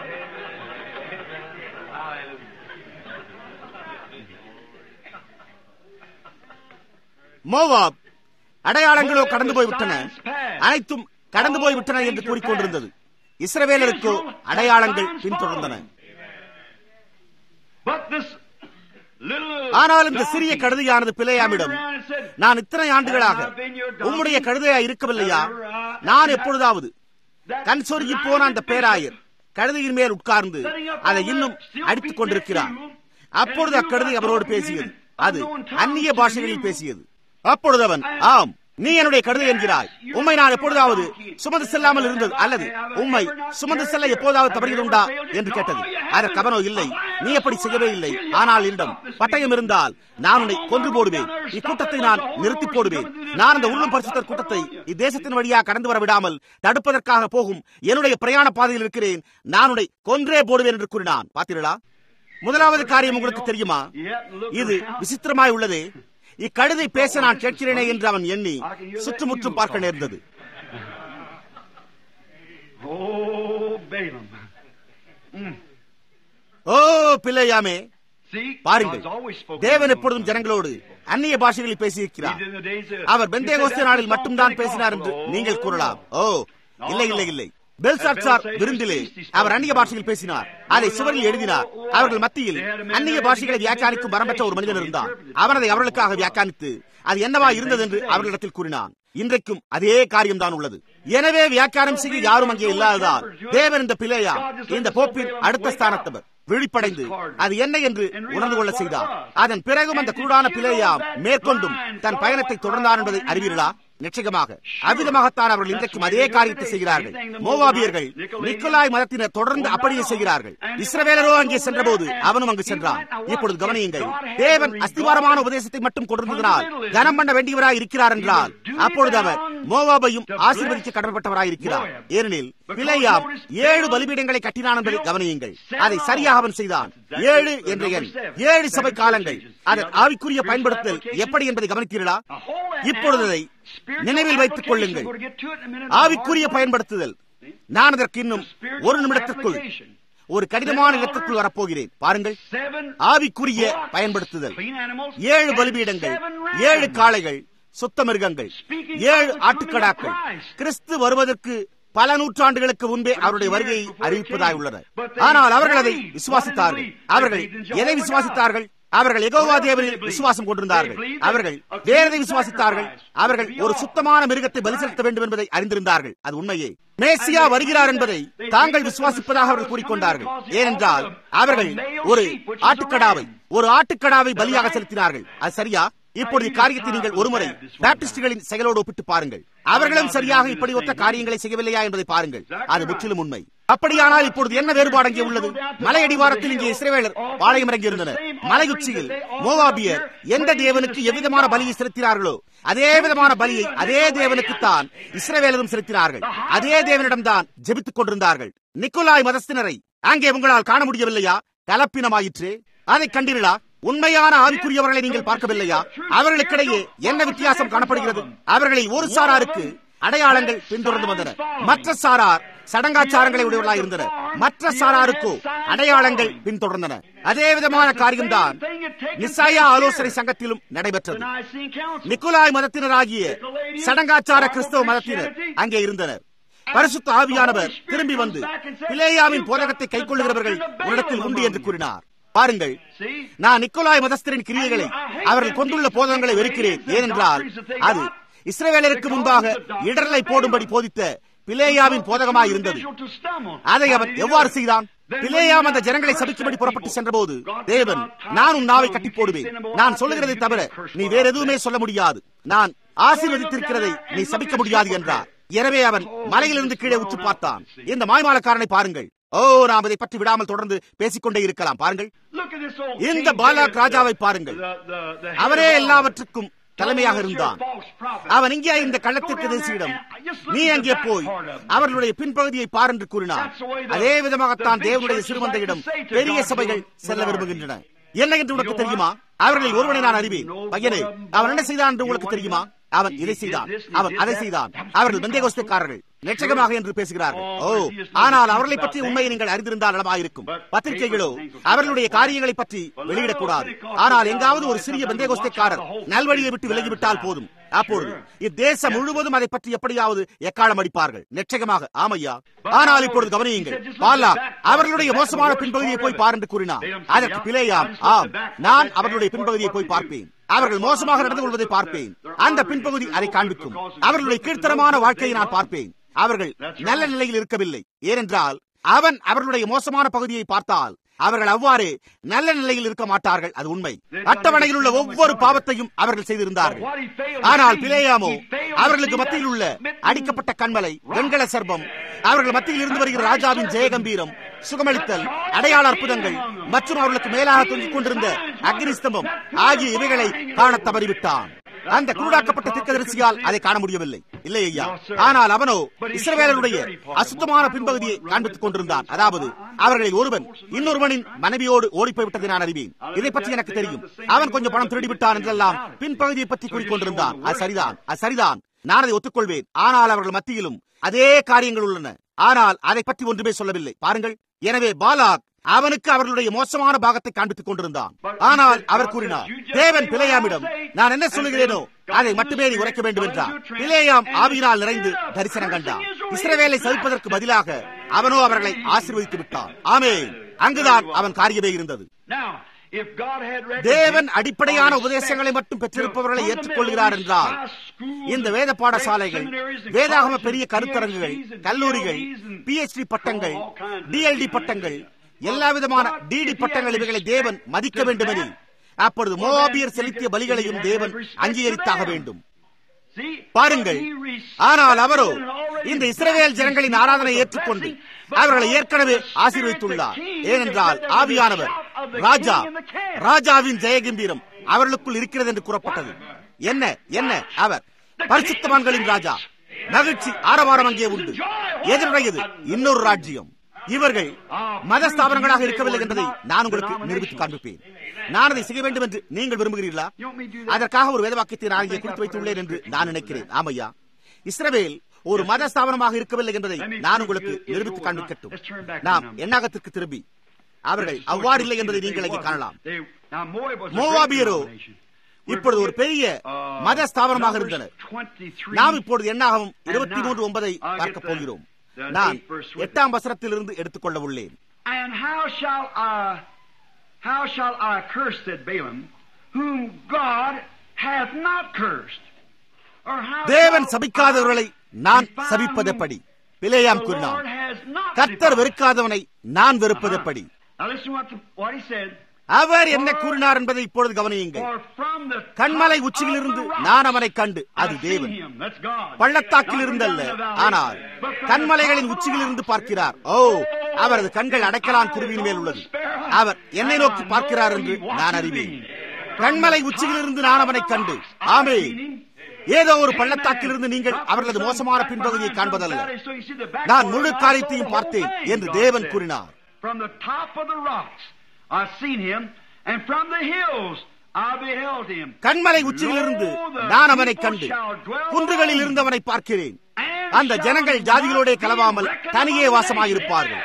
மோவாப் அடையாளங்களோ கடந்து போய்விட்டன அனைத்தும் கடந்து போய்விட்டன என்று கூறிக்கொண்டிருந்தது இஸ்ரவேலருக்கோ அடையாளங்கள் பின்தொடர்ந்தன ஆனால் இந்த சிறிய கழுதையானது பிள்ளையாமிடம் நான் இத்தனை ஆண்டுகளாக உம்முடைய கழுதையா இருக்கவில்லையா நான் எப்பொழுதாவது கண் சொருகி போன அந்த பேராயர் கழுதையின் மேல் உட்கார்ந்து அதை இன்னும் அடித்துக் கொண்டிருக்கிறார் அப்பொழுது அக்கழுதை அவரோடு பேசியது அது அந்நிய பாஷைகளில் பேசியது அப்பொழுது அவன் ஆம் நீ என்னுடைய கழுதை என்கிறாய் உண்மை நான் எப்பொழுதாவது சுமந்து செல்லாமல் இருந்தது அல்லது உண்மை சுமந்து செல்ல எப்போதாவது தவறியது உண்டா என்று கேட்டது அதற்கு அவனோ இல்லை நீ எப்படி செய்யவே இல்லை ஆனால் இன்றும் பட்டயம் இருந்தால் நான் உன்னை கொன்று போடுவேன் இக்கூட்டத்தை நான் நிறுத்தி போடுவேன் நான் அந்த உள்ளும் பரிசுத்தர் கூட்டத்தை இத்தேசத்தின் வழியாக கடந்து வர விடாமல் தடுப்பதற்காக போகும் என்னுடைய பிரயாண பாதையில் இருக்கிறேன் நான் உன்னை கொன்றே போடுவேன் என்று கூறினான் பார்த்தீர்களா முதலாவது காரியம் உங்களுக்கு தெரியுமா இது விசித்திரமாய் உள்ளதே இக்கழுதை பேச நான் கேட்கிறேனே என்று அவன் எண்ணி சுற்றுமுற்றும் பார்க்க நேர்ந்தது ஓ பிள்ளையாமே பாருங்கள் தேவன் எப்பொழுதும் ஜனங்களோடு அந்நிய பாஷைகளில் பேசியிருக்கிறார் அவர் பெந்தேகோஸ்தே நாளில் மட்டும்தான் பேசினார் என்று நீங்கள் கூறலாம் ஓ இல்லை இல்லை இல்லை பெல்சாட்சார் விருந்திலே அவர் அந்நிய பாஷையில் பேசினார் அதை சுவரில் எழுதினார் அவர்கள் மத்தியில் அந்நிய பாஷைகளை வியாக்கியானிக்கும் வரம்பற்ற ஒரு மனிதன் இருந்தான் அவன் அதை அவர்களுக்காக வியாக்கியானித்து அது என்னவா இருந்தது என்று அவர்களிடத்தில் கூறினான் இன்றைக்கும் அதே காரியம் தான் உள்ளது எனவே வியாக்கியானம் செய்ய யாரும் அங்கே இல்லாததால் தேவன் இந்த பிள்ளையா இந்த போப்பின் அடுத்த ஸ்தானத்தவர் விழிப்படைந்து அது என்ன என்று உணர்ந்து கொள்ள செய்தார் அதன் பிறகும் அந்த குருடான பிள்ளையாம் மேற்கொண்டும் தன் பயணத்தை தொடர்ந்தார் என்பதை அறிவீர்களா நிச்சயமாக அவ்விதமாகத்தான் அவர்கள் இன்றைக்கும் அதே காரியத்தை செய்கிறார்கள் மோவாபியர்கள் நிக்கோலாய் மதத்தினர் தொடர்ந்து அப்படியே செய்கிறார்கள் இஸ்ரவேலரோ அங்கே சென்றபோது அவனும் அங்கு சென்றான் இப்பொழுது கவனியுங்கள் தேவன் அஸ்திவாரமான உபதேசத்தை மட்டும் கொண்டிருந்ததனால் கனம் பண்ண வேண்டியவராய் இருக்கிறார் என்றால் அப்பொழுது அவர் மோவாபையும் ஆசீர்வதிக்க கடமைப்பட்டவராய் இருக்கிறார் ஏனெனில் பிழையாம் ஏழு பலிபீடங்களை கட்டினான் என்பதை கவனியுங்கள் அதை சரியாக அவன் செய்தான் ஏழு என்ற எண் ஏழு சபை காலங்கள் அதன் ஆவிக்குரிய பயன்படுத்தல் எப்படி என்பதை கவனித்தீர்களா இப்பொழுது அதை நினைவில் வைத்துக் கொள்ளுங்கள் ஆவிக்குரிய பயன்படுத்துதல் நான் அதற்கு இன்னும் ஒரு நிமிடத்திற்குள் ஒரு கடினமான இடத்திற்குள் வரப்போகிறேன் பாருங்கள் ஆவிக்குரிய பயன்படுத்துதல் ஏழு பலிபீடங்கள் ஏழு காளைகள் சுத்த மிருகங்கள் ஏழு ஆட்டுக்கடாக்கள் கிறிஸ்து வருவதற்கு பல நூற்றாண்டுகளுக்கு முன்பே அவருடைய வருகையை அறிவிப்பதாய் உள்ளனர் ஆனால் அவர்கள் அதை விசுவாசித்தார்கள் அவர்கள் எதை விசுவாசித்தார்கள் அவர்கள் எகோவா தேவனில் விசுவாசம் கொண்டிருந்தார்கள் அவர்கள் வேறதை விசுவாசித்தார்கள் அவர்கள் ஒரு சுத்தமான மிருகத்தை பலி செலுத்த வேண்டும் என்பதை அறிந்திருந்தார்கள் அது உண்மையே மேசியா வருகிறார் என்பதை தாங்கள் விசுவாசிப்பதாக அவர்கள் கூறிக்கொண்டார்கள் ஏனென்றால் அவர்கள் ஒரு ஆட்டுக்கடாவை ஒரு ஆட்டுக்கடாவை பலியாக செலுத்தினார்கள் அது சரியா இப்பொழுது காரியத்தை நீங்கள் ஒருமுறை பாப்டிஸ்டுகளின் செயலோடு ஒப்பிட்டு பாருங்கள் அவர்களும் சரியாக இப்படி ஒத்த காரியங்களை செய்யவில்லையா என்பதை பாருங்கள் அது முற்றிலும் உண்மை அப்படியானால் இப்பொழுது என்ன வேறுபாடு அங்கே உள்ளது மலையடிவாரத்தில் இங்கே இஸ்ரேவேலர் பாளையம் இறங்கியிருந்தனர் மலையுச்சியில் மோவாபியர் எந்த தேவனுக்கு எவ்விதமான பலியை செலுத்தினார்களோ அதே விதமான பலியை அதே தேவனுக்குத்தான் இஸ்ரவேலரும் செலுத்தினார்கள் அதே தேவனிடம்தான் ஜெபித்துக் கொண்டிருந்தார்கள் நிக்கோலாய் மதஸ்தினரை அங்கே உங்களால் காண முடியவில்லையா கலப்பினமாயிற்று அதை கண்டீர்களா உண்மையான ஆவிக்குரியவர்களை நீங்கள் பார்க்கவில்லையா அவர்களுக்கிடையே என்ன வித்தியாசம் காணப்படுகிறது அவர்களில் ஒரு சாராருக்கு அடையாளங்கள் பின்தொடர்ந்து வந்தன மற்ற சாரார் சடங்காச்சாரங்களை உடையவர்களாக இருந்தனர் மற்ற சாராருக்கோ அடையாளங்கள் பின்தொடர்ந்தன அதே விதமான காரியம்தான் நிசாயா ஆலோசனை சங்கத்திலும் நடைபெற்றது நிக்கோலாய் மதத்தினராகிய சடங்காச்சார கிறிஸ்தவ மதத்தினர் அங்கே இருந்தனர் பரிசுத்த ஆவியானவர் திரும்பி வந்து பிளேயாவின் போதகத்தை கைக்கொள்ளுகிறவர்கள் உன்னிடத்தில் உண்டு என்று கூறினார் பாருங்கள் நான் நிக்கோலாய் மதஸ்தரின் கிரியைகளை அவர்கள் கொண்டுள்ள போதகங்களை வெறுக்கிறேன் ஏனென்றால் அது இஸ்ரேவேலருக்கு முன்பாக இடரலை போடும்படி போதித்த பிளேயாவின் போதகமாய் இருந்தது அதை அவன் எவ்வாறு செய்தான் பிளேயாம் அந்த ஜனங்களை சபிக்கும்படி புறப்பட்டு சென்றபோது தேவன் நான் உன் நாவை கட்டி போடுவேன் நான் சொல்லுகிறதை தவிர நீ வேற எதுவுமே சொல்ல முடியாது நான் ஆசீர்வதித்திருக்கிறதை நீ சபிக்க முடியாது என்றார் எனவே அவன் மலையிலிருந்து கீழே உற்று பார்த்தான் இந்த மாய்மாலக்காரனை பாருங்கள் ஓ நாம் இதை பற்றி விடாமல் தொடர்ந்து பேசிக்கொண்டே இருக்கலாம் பாருங்கள் இந்த பாலாக் ராஜாவை பாருங்கள் அவரே எல்லாவற்றுக்கும் தலைமையாக இருந்தான் அவன் இங்கே இந்த கள்ளத்திற்கு தேசியிடம் நீ அங்கே போய் அவர்களுடைய பின்பகுதியை பார் என்று கூறினான் அதே விதமாகத்தான் தேவனுடைய சிறுமந்தையிடம் பெரிய சபைகள் செல்ல விரும்புகின்றன என்ன என்று உனக்கு தெரியுமா அவர்களில் ஒருவனை நான் அறிவேன் பையனே அவன் என்ன செய்தான் என்று உங்களுக்கு தெரியுமா அவன் இதை செய்தான் அவன் அதை செய்தான் அவர்கள் வெந்தயகோஸ்தக்காரர்கள் நெச்சகமாக என்று பேசுகிறார்கள் ஓ ஆனால் அவர்களை பற்றி உண்மையை நீங்கள் அறிந்திருந்தால் நலமாயிருக்கும் பத்திரிகைகளோ அவர்களுடைய காரியங்களை பற்றி வெளியிடக்கூடாது ஆனால் எங்காவது ஒரு சிறிய பெந்தேகோஸ்தைக்காரர் நல்வழியை விட்டு விலகிவிட்டால் போதும் அப்பொழுது இத்தேசம் முழுவதும் அதை பற்றி எப்படியாவது எக்காலம் அடிப்பார்கள் நெச்சகமாக ஆமையா ஆனால் இப்பொழுது கவனியுங்கள் பாலா அவர்களுடைய மோசமான பின்பகுதியை போய் பார் என்று கூறினார் அதற்கு பிழையாம் ஆம் நான் அவர்களுடைய பின்பகுதியை போய் பார்ப்பேன் அவர்கள் மோசமாக நடந்து கொள்வதை பார்ப்பேன் அந்த பின்பகுதி அதை காண்பிக்கும் அவர்களுடைய கீழ்த்தரமான வாழ்க்கையை நான் பார்ப்பேன் அவர்கள் நல்ல நிலையில் இருக்கவில்லை ஏனென்றால் அவன் அவர்களுடைய மோசமான பகுதியை பார்த்தால் அவர்கள் அவ்வாறு நல்ல நிலையில் இருக்க மாட்டார்கள் அது உண்மை அட்டவணையில் உள்ள ஒவ்வொரு பாவத்தையும் அவர்கள் செய்திருந்தார்கள் ஆனால் பிளேயாமோ அவர்களுக்கு மத்தியில் உள்ள அடிக்கப்பட்ட கண்மலை வெண்கல சர்பம் அவர்கள் மத்தியில் இருந்து வருகிற ராஜாவின் ஜெயகம்பீரம் சுகமளித்தல் அடையாள அற்புதங்கள் மற்றும் அவர்களுக்கு மேலாக தொங்கிக் கொண்டிருந்த அக்னிஸ்தம்பம் ஆகிய இவைகளை காண தவறிவிட்டான் அந்த குருடாக்கப்பட்ட தீர்க்கதரிசியால் அதை காண முடியவில்லை இல்லை ஐயா ஆனால் அவனோ இஸ்ரவேலருடைய அசுத்தமான பின்பகுதியை காண்பித்துக் கொண்டிருந்தான் அதாவது அவர்களில் ஒருவன் இன்னொருவனின் மனைவியோடு ஓடிப்போய் விட்டதை நான் அறிவேன் இதை பற்றி எனக்கு தெரியும் அவன் கொஞ்சம் பணம் திருடி விட்டான் என்றெல்லாம் பின்பகுதியை பற்றி கூறிக்கொண்டிருந்தான் அது சரிதான் அது சரிதான் நான் அதை ஒத்துக்கொள்வேன் ஆனால் அவர்கள் மத்தியிலும் அதே காரியங்கள் உள்ளன ஆனால் அதை பற்றி ஒன்றுமே சொல்லவில்லை பாருங்கள் எனவே பாலாக் அவனுக்கு அவர்களுடைய மோசமான பாகத்தை காண்பித்துக் கொண்டிருந்தான் ஆனால் அவர் கூறினார் தேவன் பிழையாமிடம் நான் என்ன சொல்லுகிறேனோ அதை மட்டுமே நீ உரைக்க வேண்டும் என்றார் பிளேயாம் ஆவியினால் நிறைந்து தரிசனம் கண்டான் இஸ்ரவேலை சவிப்பதற்கு பதிலாக அவனோ அவர்களை ஆசீர்வதித்து விட்டான் ஆமே அங்குதான் அவன் காரியமே இருந்தது தேவன் அடிப்படையான உபதேசங்களை மட்டும் பெற்றிருப்பவர்களை ஏற்றுக்கொள்கிறார் என்றால் இந்த வேத பாடசாலைகள் வேதாகம பெரிய கருத்தரங்குகள் கல்லூரிகள் பிஎச்டி பட்டங்கள் டிஎல்டி பட்டங்கள் எல்லா விதமான டிடி பட்டங்கள் இவைகளை தேவன் மதிக்க வேண்டுமெனில் அப்பொழுது மோவாபியர் செலுத்திய பலிகளையும் தேவன் அங்கீகரித்தாக வேண்டும் பாருங்கள் ஆனால் அவரோ இந்த இஸ்ரவேல் ஜனங்களின் ஆராதனை ஏற்றுக்கொண்டு அவர்களை ஏற்கனவே ஆசீர்வதித்துள்ளார் ஏனென்றால் ஆவியானவர் ராஜா ராஜாவின் ஜெயகம்பீரம் அவர்களுக்குள் இருக்கிறது என்று கூறப்பட்டது என்ன என்ன அவர் பரிசுத்தவான்களின் ராஜா மகிழ்ச்சி ஆரவாரம் அங்கே உண்டு எதிர்டையது இன்னொரு ராஜ்யம் இவர்கள் மத ஸ்தாபனங்களாக இருக்கவில்லை என்பதை நான் உங்களுக்கு நிரூபித்து காண்பிப்பேன் நான் அதை செய்ய வேண்டும் என்று நீங்கள் விரும்புகிறீர்களா அதற்காக ஒரு வேதவாக்கியத்தை நான் இங்கே குறித்து வைத்துள்ளேன் என்று நான் நினைக்கிறேன் ஆமையா இஸ்ரவேல் ஒரு மத ஸ்தாபனமாக இருக்கவில்லை என்பதை நான் உங்களுக்கு நிரூபித்து காண்பிக்கட்டும் நாம் எண்ணாகத்திற்கு திரும்பி அவர்கள் அவ்வாறு இல்லை என்பதை நீங்கள் இங்கே காணலாம் மோவாபியரோ இப்பொழுது ஒரு பெரிய மத ஸ்தாபனமாக இருந்தனர் நாம் இப்பொழுது எண்ணாகவும் இருபத்தி மூன்று ஒன்பதை பார்க்க போகிறோம் நான் எட்டாம் வசனத்திலிருந்து எடுத்துக்கொள்ள உள்ளேன் And how shall I How shall I curse, said Balaam, whom God hath not cursed? Or how தேவன் shall சபிக்காதவர்களை நான் சபிப்பதெப்படி பிலேயாம் the கூறினான் Lord has not கர்த்தர் defied? வெறுக்காதவனை நான் வெறுப்பதெப்படி Now listen what, the, what he said. அவர் என்ன கூறினார் என்பதை இப்பொழுது கவனியுங்கள் For from the கண்மலை top உச்சியிலிருந்து of the rock நான் அவனை கண்டு அது I've seen தேவன் him. That's God. பள்ளத்தாக்கில் இருந்தல்ல Not from down the ஆனால் valley, but from the கண்மலைகளின் top of the உச்சியிலிருந்து rock. பார்க்கிறார் ஓ அவரது கண்கள் அடைக்கலான் குருவியின் மேல் உள்ளது அவர் என்னை நோக்கி பார்க்கிறார் என்று நான் அறிவேன் கண்மலை உச்சியிலிருந்து நான் அவனை கண்டு ஆமே ஏதோ ஒரு பள்ளத்தாக்கிலிருந்து நீங்கள் அவர்களது மோசமான பின்பகுதியை காண்பதல்ல நான் முழு காரியத்தையும் பார்த்தேன் என்று தேவன் கூறினார் From the top of the rocks I've seen him, and from the hills I beheld him. கண்மலை உச்சியிலிருந்து நான் அவனை கண்டு குன்றுகளில் இருந்து அவனை பார்க்கிறேன் அந்த ஜனங்கள் ஜாதிகளோட கலவாமல் தனியே வாசமாயிருப்பார்கள்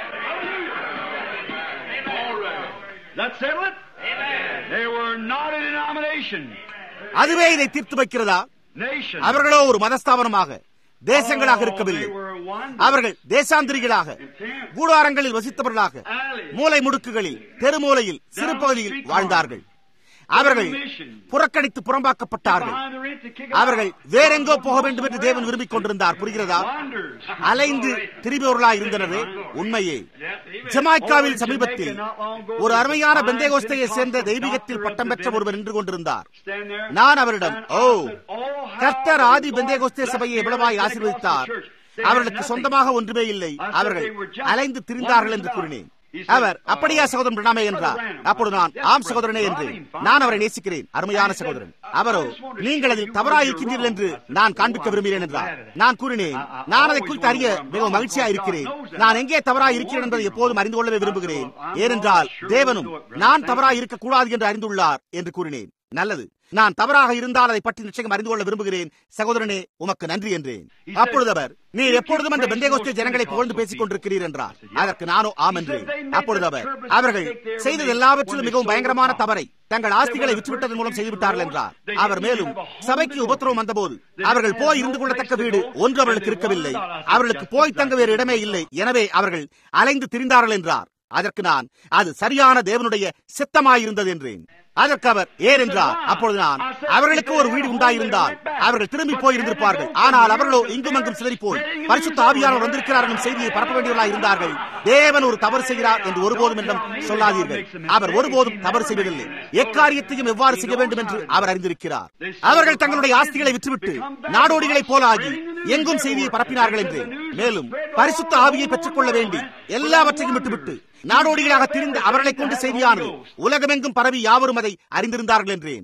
That settle it? They were not a denomination. அதுவே இதை தீர்த்து வைக்கிறதா Nation. அவர்களோ ஒரு மதஸ்தாபனமாக தேசங்களாக இருக்கவில்லை Oh, they were one. அவர்கள் தேசாந்திரிகளாக கூடாரங்களில் வசித்தவர்களாக மூலை முடுக்குகளில் தெருமூலையில் சிறு பகுதியில் வாழ்ந்தார்கள் அவர்கள் புறக்கணித்து புறம்பாக்கப்பட்டார்கள் Behind the rent to kick அவர்கள் வேறெங்கோ போக வேண்டும் என்று தேவன் விரும்பிக் கொண்டிருந்தார் புரிகிறதா Wonders. அலைந்து திரிபவர்களாய் இருந்தனரே உண்மையே ஜமாய்க்காவில் சமீபத்தில் ஒரு அருமையான பெந்தேகோஸ்தையை சேர்ந்த தெய்வீகத்தில் பட்டம் பெற்ற ஒருவர் நின்று கொண்டிருந்தார் Stand there. நான் அவரிடம் ஓ Oh, how கர்த்தர் ஆதி God பெந்தேகோஸ்தே blessed சபையை the எவ்வளவாய் Pentecostal ஆசீர்வதித்தார் church. They had அவர்களுக்கு nothing. சொந்தமாக ஒன்றுமே இல்லை அவர்கள் அலைந்து திரிந்தார்கள் என்று கூறினேன் அவர் அப்படியா சகோதரன் பிரணாமே என்றார் அப்பொழுது நான் ஆம் சகோதரனே என்றேன் நான் அவரை நேசிக்கிறேன் அருமையான சகோதரன் அவரோ நீங்கள் அதில் தவறாக இருக்கின்றீர்கள் என்று நான் காண்பிக்க விரும்புகிறேன் என்றார் நான் கூறினேன் நான் அதை குறித்து அறிய மிகவும் மகிழ்ச்சியா இருக்கிறேன் நான் எங்கே தவறாக இருக்கிறேன் என்பதை எப்போதும் அறிந்து கொள்ளவே விரும்புகிறேன் ஏனென்றால் தேவனும் நான் தவறாக இருக்கக்கூடாது என்று அறிந்துள்ளார் என்று கூறினேன் நல்லது நான் தவறாக இருந்தால் அதை பற்றி நிச்சயம் அறிந்து கொள்ள விரும்புகிறேன் சகோதரனே உமக்கு நன்றி என்றேன் அப்பொழுது அவர் நீர் எப்பொழுதும் அந்த பெந்தேகோஸ்தே ஜனங்களை புகழ்ந்து பேசிக் கொண்டிருக்கிறீர் என்றார் அதற்கு நானோ ஆம் என்றேன் அப்பொழுது அவர் அவர்கள் செய்தது எல்லாவற்றிலும் மிகவும் பயங்கரமான தவறை தங்கள் ஆஸ்திகளை விற்றுவிட்டதன் மூலம் செய்துவிட்டார்கள் என்றார் அவர் மேலும் சபைக்கு உபத்திரவம் வந்தபோது அவர்கள் போய் இருந்து கொள்ளத்தக்க வீடு ஒன்று அவர்களுக்கு இருக்கவில்லை அவர்களுக்கு போய் தங்க வேறு இடமே இல்லை எனவே அவர்கள் அலைந்து திரிந்தார்கள் என்றார் அதற்கு நான் அது சரியான தேவனுடைய சித்தமாயிருந்தது என்றேன் அதற்கு அவர் ஏன் என்றார் அப்பொழுது நான் அவர்களுக்கு ஒரு வீடு உண்டாயிருந்தால் அவர்கள் திரும்பி போயிருந்திருப்பார்கள் ஆனால் அவர்களோ இங்கும் அங்கும் சிதறி போய் பரிசுத்த ஆவியானவர் வந்திருக்கிறார் என்னும் செய்தியை பரப்ப வேண்டியவர்களாக இருந்தார்கள் தேவன் ஒரு தவறு செய்கிறார் என்று ஒருபோதும் என்றும் சொல்லாதீர்கள் அவர் ஒருபோதும் தவறு செய்வதில்லை எக்காரியத்தையும் எவ்வாறு செய்ய வேண்டும் என்று அவர் அறிந்திருக்கிறார் அவர்கள் தங்களுடைய ஆஸ்திகளை விற்றுவிட்டு நாடோடிகளைப் போலாகி எங்கும் செய்தியை பரப்பினார்கள் என்று மேலும் பரிசுத்த ஆவியை பெற்றுக் கொள்ள வேண்டி எல்லாவற்றையும் விட்டுவிட்டு நாடோடிகளாக திரிந்து அவர்களை கொண்டு செய்தியானது உலகமெங்கும் பரவி யாவரும் அதை அறிந்திருந்தார்கள் என்றேன்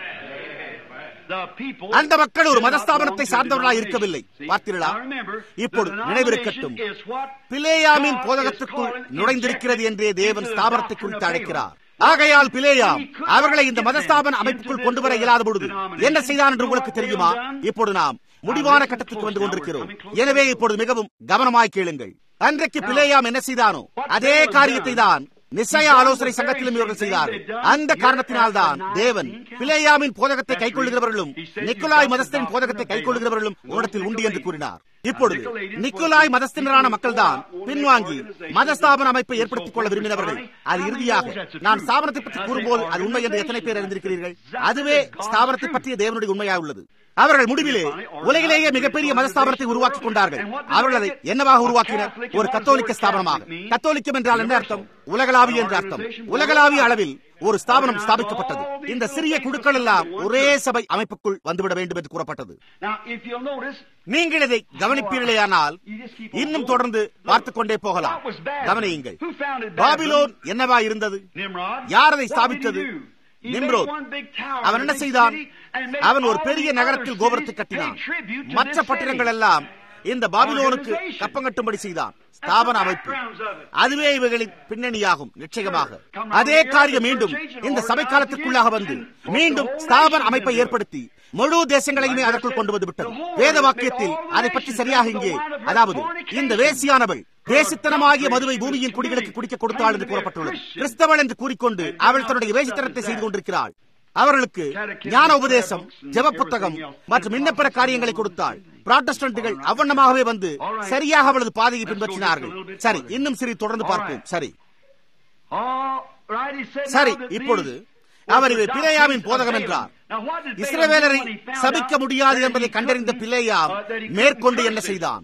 The people அந்த மக்கள் ஒரு மதஸ்தாபனத்தை சார்ந்தவர்களாக இருக்கவில்லை பார்த்தீர்களா இப்பொழுது நினைவிருக்கட்டும் பிலேயாமின் போதகத்துக்குள் நுழைந்திருக்கிறது என்றே தேவன் ஸ்தாபனத்தை குறித்து அழைக்கிறார் ஆகையால் பிலேயாம் அவர்களை இந்த மதஸ்தாபன அமைப்புக்குள் கொண்டு வர இயலாத பொழுது என்ன செய்தான் என்று உங்களுக்கு தெரியுமா இப்பொழுது நாம் முடிவான கட்டத்துக்கு வந்து கொண்டிருக்கிறோம் எனவே இப்பொழுது மிகவும் கவனமாய் கேளுங்கள் அன்றைக்கு பிலேயாம் என்ன செய்தானோ அதே காரியத்தை தான் நிச்சய ஆலோசனை சங்கத்திலும் இவர்கள் செய்தார்கள் அந்த காரணத்தினால்தான் தேவன் பிலேயாமின் போதகத்தை கைக்கொள்ளுகிறவர்களும் நிக்கோலாய் மதஸ்தரின் போதகத்தை கைக்கொள்ளுகிறவர்களும் உன்னிடத்தில் உண்டு என்று கூறினார் இப்பொழுது நிக்கோலாய் மதஸ்தினரான மக்கள் தான் பின்வாங்கி மதஸ்தாபன அமைப்பை ஏற்படுத்திக் கொள்ள விரும்பினவர்கள் அது இறுதியாக நான் ஸ்தாபனத்தை பற்றி கூறும்போது அது உண்மை என்று எத்தனை பேர் அறிந்திருக்கிறீர்கள் அதுவே ஸ்தாபனத்தை பற்றிய தேவனுடைய உண்மையாக உள்ளது அவர்கள் முடிவிலே உலகிலேயே மிகப்பெரிய மதஸ்தாபனத்தை உருவாக்கிக் கொண்டார்கள் அவர்கள் அதை என்னவாக உருவாக்கினர் ஒரு கத்தோலிக்க ஸ்தாபனமாக கத்தோலிக்கம் என்றால் என்ன அர்த்தம் உலகளாவிய என்ற அர்த்தம் உலகளாவிய அளவில் ஒரு ஸ்தாபனம் ஸ்தாபிக்கப்பட்டது இந்த சிறிய குழுக்கள் எல்லாம் ஒரே சபை அமைப்புக்குள் வந்துவிட வேண்டும் என்று கூறப்பட்டது Now, if you'll notice, நீங்கள் இதை கவனிப்பீர்களேயானால் இன்னும் தொடர்ந்து பார்த்துக் கொண்டே போகலாம் what was Babylon? கவனியுங்கள் Who founded பாபிலோன் என்னவா இருந்தது Nimrod. யார் அதை What did he ஸ்தாபித்தது do? He Nimrod made one big tower, அவன் என்ன a big செய்தான் city, and made அவன் ஒரு all பெரிய the நகரத்தில் other கோபுரத்தை cities கட்டினான் pay tribute to மற்ற this பட்டினங்கள் city. எல்லாம் இந்த பாபிலோனுக்கு Organization. கப்பங்கட்டும்படி செய்தான் That's ஸ்தாபன the அமைப்பு backgrounds of it. அதுவே இவைகளின் பின்னணியாகும் நிச்சயமாக Sure. Come அதே around here, காரியம் the மீண்டும் church age and இந்த organize சபை காலத்திற்குள்ளாக again, வந்து and மீண்டும் the whole ஸ்தாபன nation அமைப்பை into it. ஏற்படுத்தி முழு தேசங்களையுமே Like I அதற்குள் said, கொண்டு வந்து விட்டது the whole வேத earth, வாக்கியத்தில் make all அதை பற்றி nations சரியாக into the இங்கே line of her அதாவது fornication. இந்த வேசியானவள் தேசித்தனமாகிய மதுவை பூமியின் குடிகளுக்கு குடிக்க கொடுத்தாள் என்று கூறப்பட்டுள்ளது கிறிஸ்தவள் என்று கூறிக்கொண்டு அவள் தன்னுடைய வேசித்தனத்தை செய்து கொண்டிருக்கிறாள் அவர்களுக்கு ஞான உபதேசம் ஜெப புத்தகம் மற்றும் இன்னப்பிற காரியங்களை கொடுத்தாள் புராட்டஸ்டன்ட்டுகள் அவ்வண்ணமாகவே வந்து சரியாக அவளது பாதையை பின்பற்றினார்கள் சரி இன்னும் சிறிது தொடர்ந்து பார்ப்போம் சரி All right, he said, சரி now that இப்பொழுது these அவர் were இவர் the பிலேயாமின் doctrines போதகம் of என்றார் Balaam. Now, what did Balaam இஸ்ரவேலரை do when he found சபிக்க out முடியாது that என்பதை he கண்டறிந்த couldn't, Balaam uh, that he couldn't மேற்கொண்டு curse என்ன it? செய்தான்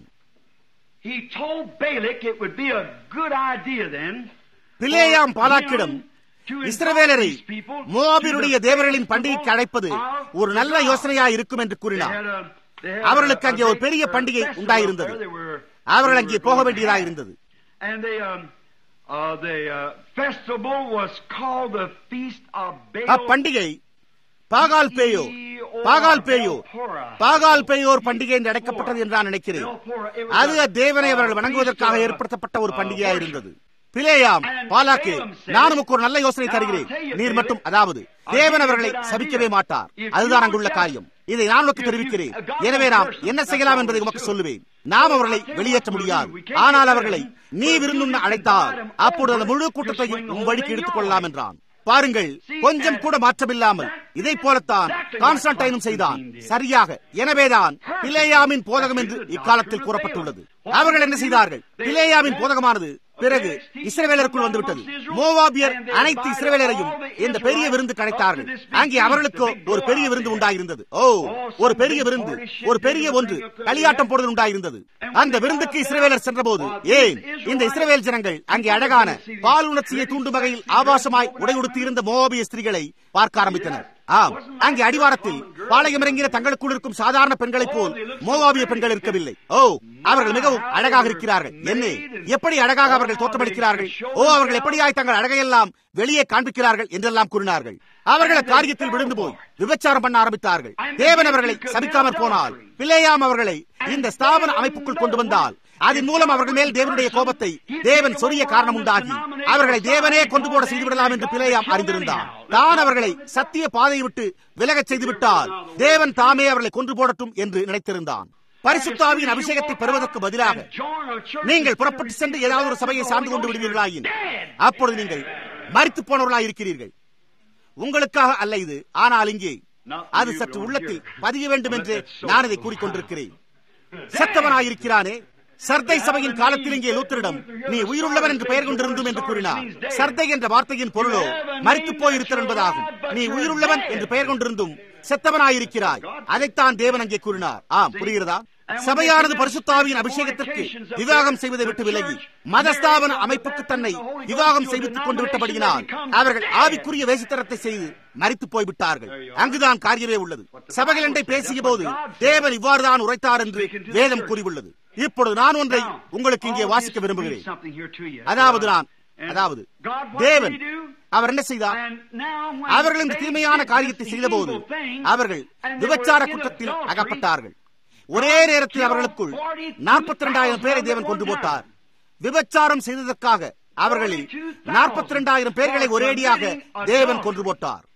He told Balak it would be a good idea then Balaam for பாலாக்கிடம் him to invite இஸ்ரவேலரை these people to மோவாபியருடைய the தேவர்களின் பண்டிகைக்கு festival அழைப்பது of ஒரு நல்ல God. யோசனையா இருக்கும் என்று They கூறினார் had a- they had அவர்களுக்கு a- அங்கே a ஒரு big, பெரிய uh, பண்டிகை festival உண்டாயிருந்தது. there. They were- அவர்கள் they அங்கே were போக going to வேண்டியதாக have. இருந்தது And they, um, uh, the uh, festival was called the Feast of Baal. அப்பண்டிகை பாகால் பேயோ பாகால் பேயோ பாகால் பேயோர் பண்டிகை என்று அழைக்கப்பட்டது என்று நான் நினைக்கிறேன் அது தேவனை அவர்கள் வணங்குவதற்காக ஏற்படுத்தப்பட்ட ஒரு பண்டிகையா இருந்தது பிலேயாம் பாலாக்கு நான் உமக்கு ஒரு நல்ல யோசனை தருகிறேன் நீர் மட்டும் அதாவது தேவன் அவர்களை சபிக்கவே மாட்டார் அதுதான் அங்குள்ள காரியம் இதை நான் உனக்கு தெரிவிக்கிறேன் எனவே நாம் என்ன செய்யலாம் என்பதை உமக்கு சொல்லுவேன் நாம் அவர்களை வெளியேற்ற முடியாது ஆனால் அவர்களை நீ விருந்துண்ண அழைத்தால் அப்பொழுது அந்த முழு கூட்டத்தையும் உன் வழிக்கு எடுத்துக் கொள்ளலாம் என்றான் பாருங்கள் கொஞ்சம் கூட மாற்றமில்லாமல் இதை போலத்தான் கான்ஸ்டன்டைனும் செய்தான் சரியாக எனவேதான் பிலேயாமின் போதகம் என்று இக்காலத்தில் கூறப்பட்டுள்ளது அவர்கள் என்ன செய்தார்கள் பிலேயாமின் போதகமானது பிறகு இஸ்ரவேலருக்குள் வந்துவிட்டது மோவாபியர் அனைத்து இஸ்ரவேலரையும் இந்த பெரிய விருந்து கிடைத்தார்கள் அங்கே அவர்களுக்கு ஒரு பெரிய விருந்து உண்டாயிருந்தது ஓ ஒரு பெரிய விருந்து ஒரு பெரிய ஒன்று களியாட்டம் போடுதல் உண்டாயிருந்தது அந்த விருந்துக்கு இஸ்ரவேலர் சென்றபோது ஏன் இந்த இஸ்ரவேல் ஜனங்கள் அங்கே அழகான பால் உணர்ச்சியை தூண்டும் வகையில் ஆபாசமாய் உடை உடுத்தி இருந்த மோவாபிய ஸ்திரீகளை பார்க்க ஆரம்பித்தனர் ஆம் அங்கே அடிவாரத்தில் பாளையம் இறங்கின தங்களுக்குள் இருக்கும் சாதாரண பெண்களைப் போல் மோவாபிய பெண்கள் இருக்கவில்லை ஓ அவர்கள் மிகவும் அழகாக இருக்கிறார்கள் என்ன எப்படி அழகாக அவர்கள் தோற்றமளிக்கிறார்கள் ஓ அவர்கள் எப்படியாய் தங்கள் அழகையெல்லாம் வெளியே காண்பிக்கிறார்கள் என்றெல்லாம் கூறினார்கள் அவர்கள் காரியத்தில் விழுந்து போய் விபச்சாரம் பண்ண ஆரம்பித்தார்கள் தேவன் அவர்களை சபிக்காமற் போனால் பிள்ளையாம் அவர்களை இந்த ஸ்தாபன அமைப்புக்குள் கொண்டு வந்தால் அதன் மூலம் அவர்கள் மேல் தேவனுடைய கோபத்தை தேவன் சொரிய காரணம் உண்டாகி அவர்களை தேவனே கொண்டு போட செய்துவிடலாம் என்று பிழையாம் அறிந்திருந்தார் தான் அவர்களை சத்திய பாதையை விட்டு விலகச் செய்துவிட்டால் தேவன் தாமே அவர்களை கொன்று போடட்டும் என்று நினைத்திருந்தான் பரிசுத்தாவியின் அபிஷேகத்தை பெறுவதற்கு பதிலாக நீங்கள் புறப்பட்டு சென்று ஏதாவது ஒரு சபையை சார்ந்து கொண்டு விடுவீர்களாயின் அப்பொழுது நீங்கள் மறித்து போனவர்களாய் இருக்கிறீர்கள் உங்களுக்காக அல்ல இது ஆனால் இங்கே அது சற்று உள்ளத்தில் பதிய வேண்டும் என்று நான் இதை கூறிக்கொண்டிருக்கிறேன் செத்தவனாயிருக்கிறானே சர்தை சபையின் காலத்தில் இங்கே லூத்தரிடம் நீ உயிருள்ளவன் என்று பெயர் கொண்டிருந்தும் என்று கூறினார் சர்தை என்ற வார்த்தையின் பொருளோ மறித்து போயிருத்தல் என்பதாகும் நீ உயிருள்ளவன் என்று பெயர் கொண்டிருந்தும் செத்தவனாயிருக்கிறாய் அதைத்தான் தேவன் அங்கே கூறினார் ஆம் புரிகிறதா சபையானது பரிசுத்தாவியின் அபிஷேகத்திற்கு விவாகம் செய்வதை விட்டு விலகி மதஸ்தாபன அமைப்புக்கு தன்னை விவாகம் செய்வித்துக் கொண்டு விட்டபடியினால் அவர்கள் ஆவிக்குரிய வேசித்தரத்தை செய்து மறித்து போய்விட்டார்கள் அங்குதான் காரியமே உள்ளது சபைகள் என்றை பேசிய போது தேவன் இவ்வாறுதான் உரைத்தார் என்று வேதம் கூறியுள்ளது இப்பொழுது நான் ஒன்றை உங்களுக்கு இங்கே வாசிக்க விரும்புகிறேன் அதாவது நான் அதாவது தேவன் அவர் என்ன செய்தார் அவர்கள் இந்த தீமையான காரியத்தை செய்தபோது அவர்கள் விபச்சார குற்றத்தில் அகப்பட்டார்கள் ஒரே நேரத்தில் அவர்களுக்குள் நாற்பத்தி இரண்டாயிரம் பேரை தேவன் கொண்டு போட்டார் விபச்சாரம் செய்ததற்காக அவர்களில் நாற்பத்தி இரண்டாயிரம் பேர்களை ஒரேடியாக தேவன் கொன்று போட்டார்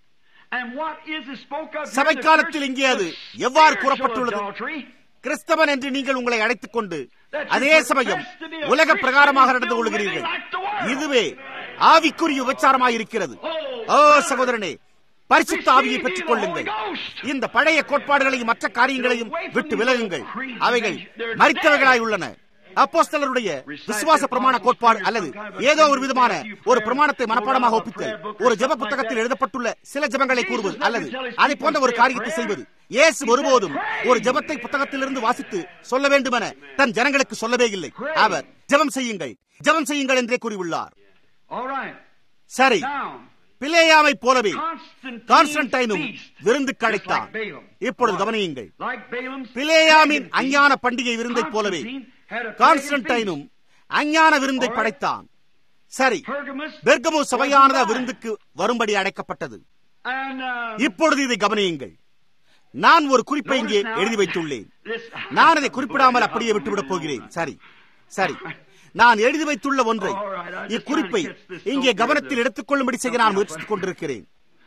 சபைக்காலத்தில் இங்கே அது எவ்வாறு கூறப்பட்டுள்ளது கிறிஸ்தவன் என்று நீங்கள் உங்களை அழைத்துக் கொண்டு அதே சமயம் உலக பிரகாரமாக நடந்து கொள்கிறீர்கள் இதுவே ஆவிக்குரிய விபச்சாரமாக இருக்கிறது ஓ சகோதரனே பரிசுத்த ஆவியை பெற்றுக் கொள்ளுங்கள் இந்த பழைய கோட்பாடுகளையும் மற்ற காரியங்களையும் விட்டு விலகுங்கள் அவைகள் மறித்தவர்களாய் உள்ளன அப்போஸ்தலருடைய விசுவாச பிரமாண கோட்பாடு அல்லது ஏதோ ஒரு விதமான ஒரு பிரமாணத்தை மனப்பாடமாக ஒப்பித்தல் ஒரு ஜப புத்தகத்தில் எழுதப்பட்டுள்ள சில ஜபங்களை கூறுவது அல்லது அதை போன்ற ஒரு காரியத்தை செய்வது இயேசு ஒருபோதும் ஒரு ஜபத்தை புத்தகத்திலிருந்து வாசித்து சொல்ல வேண்டும் என தன் ஜனங்களுக்கு சொல்லவே இல்லை அவர் ஜபம் செய்யுங்கள் ஜபம் செய்யுங்கள் என்றே கூறியுள்ளார் சரி பிளேயாமை போலவே கான்ஸ்டன்டைனும் விருந்து கழைத்தான் இப்பொழுது கவனியுங்கள் பிளேயாமின் அஞ்ஞான பண்டிகை விருந்தை போலவே கான்ஸ்டன்டைனும் அஞ்ஞான விருந்தை படைத்தான் சரி பெர்கமோ சபையானதா விருந்துக்கு வரும்படி அடைக்கப்பட்டது இப்பொழுது இதை கவனியுங்கள் நான் ஒரு குறிப்பை இங்கே எழுதி வைத்துள்ளேன் நான் அதை குறிப்பிடாமல் அப்படியே விட்டுவிடப் போகிறேன் சரி சரி நான் எழுதி வைத்துள்ள ஒன்றை இக்குறிப்பை இங்கே கவனத்தில் எடுத்துக் கொள்ளும்படி செய்ய நான் முயற்சித்துக் கொண்டிருக்கிறேன்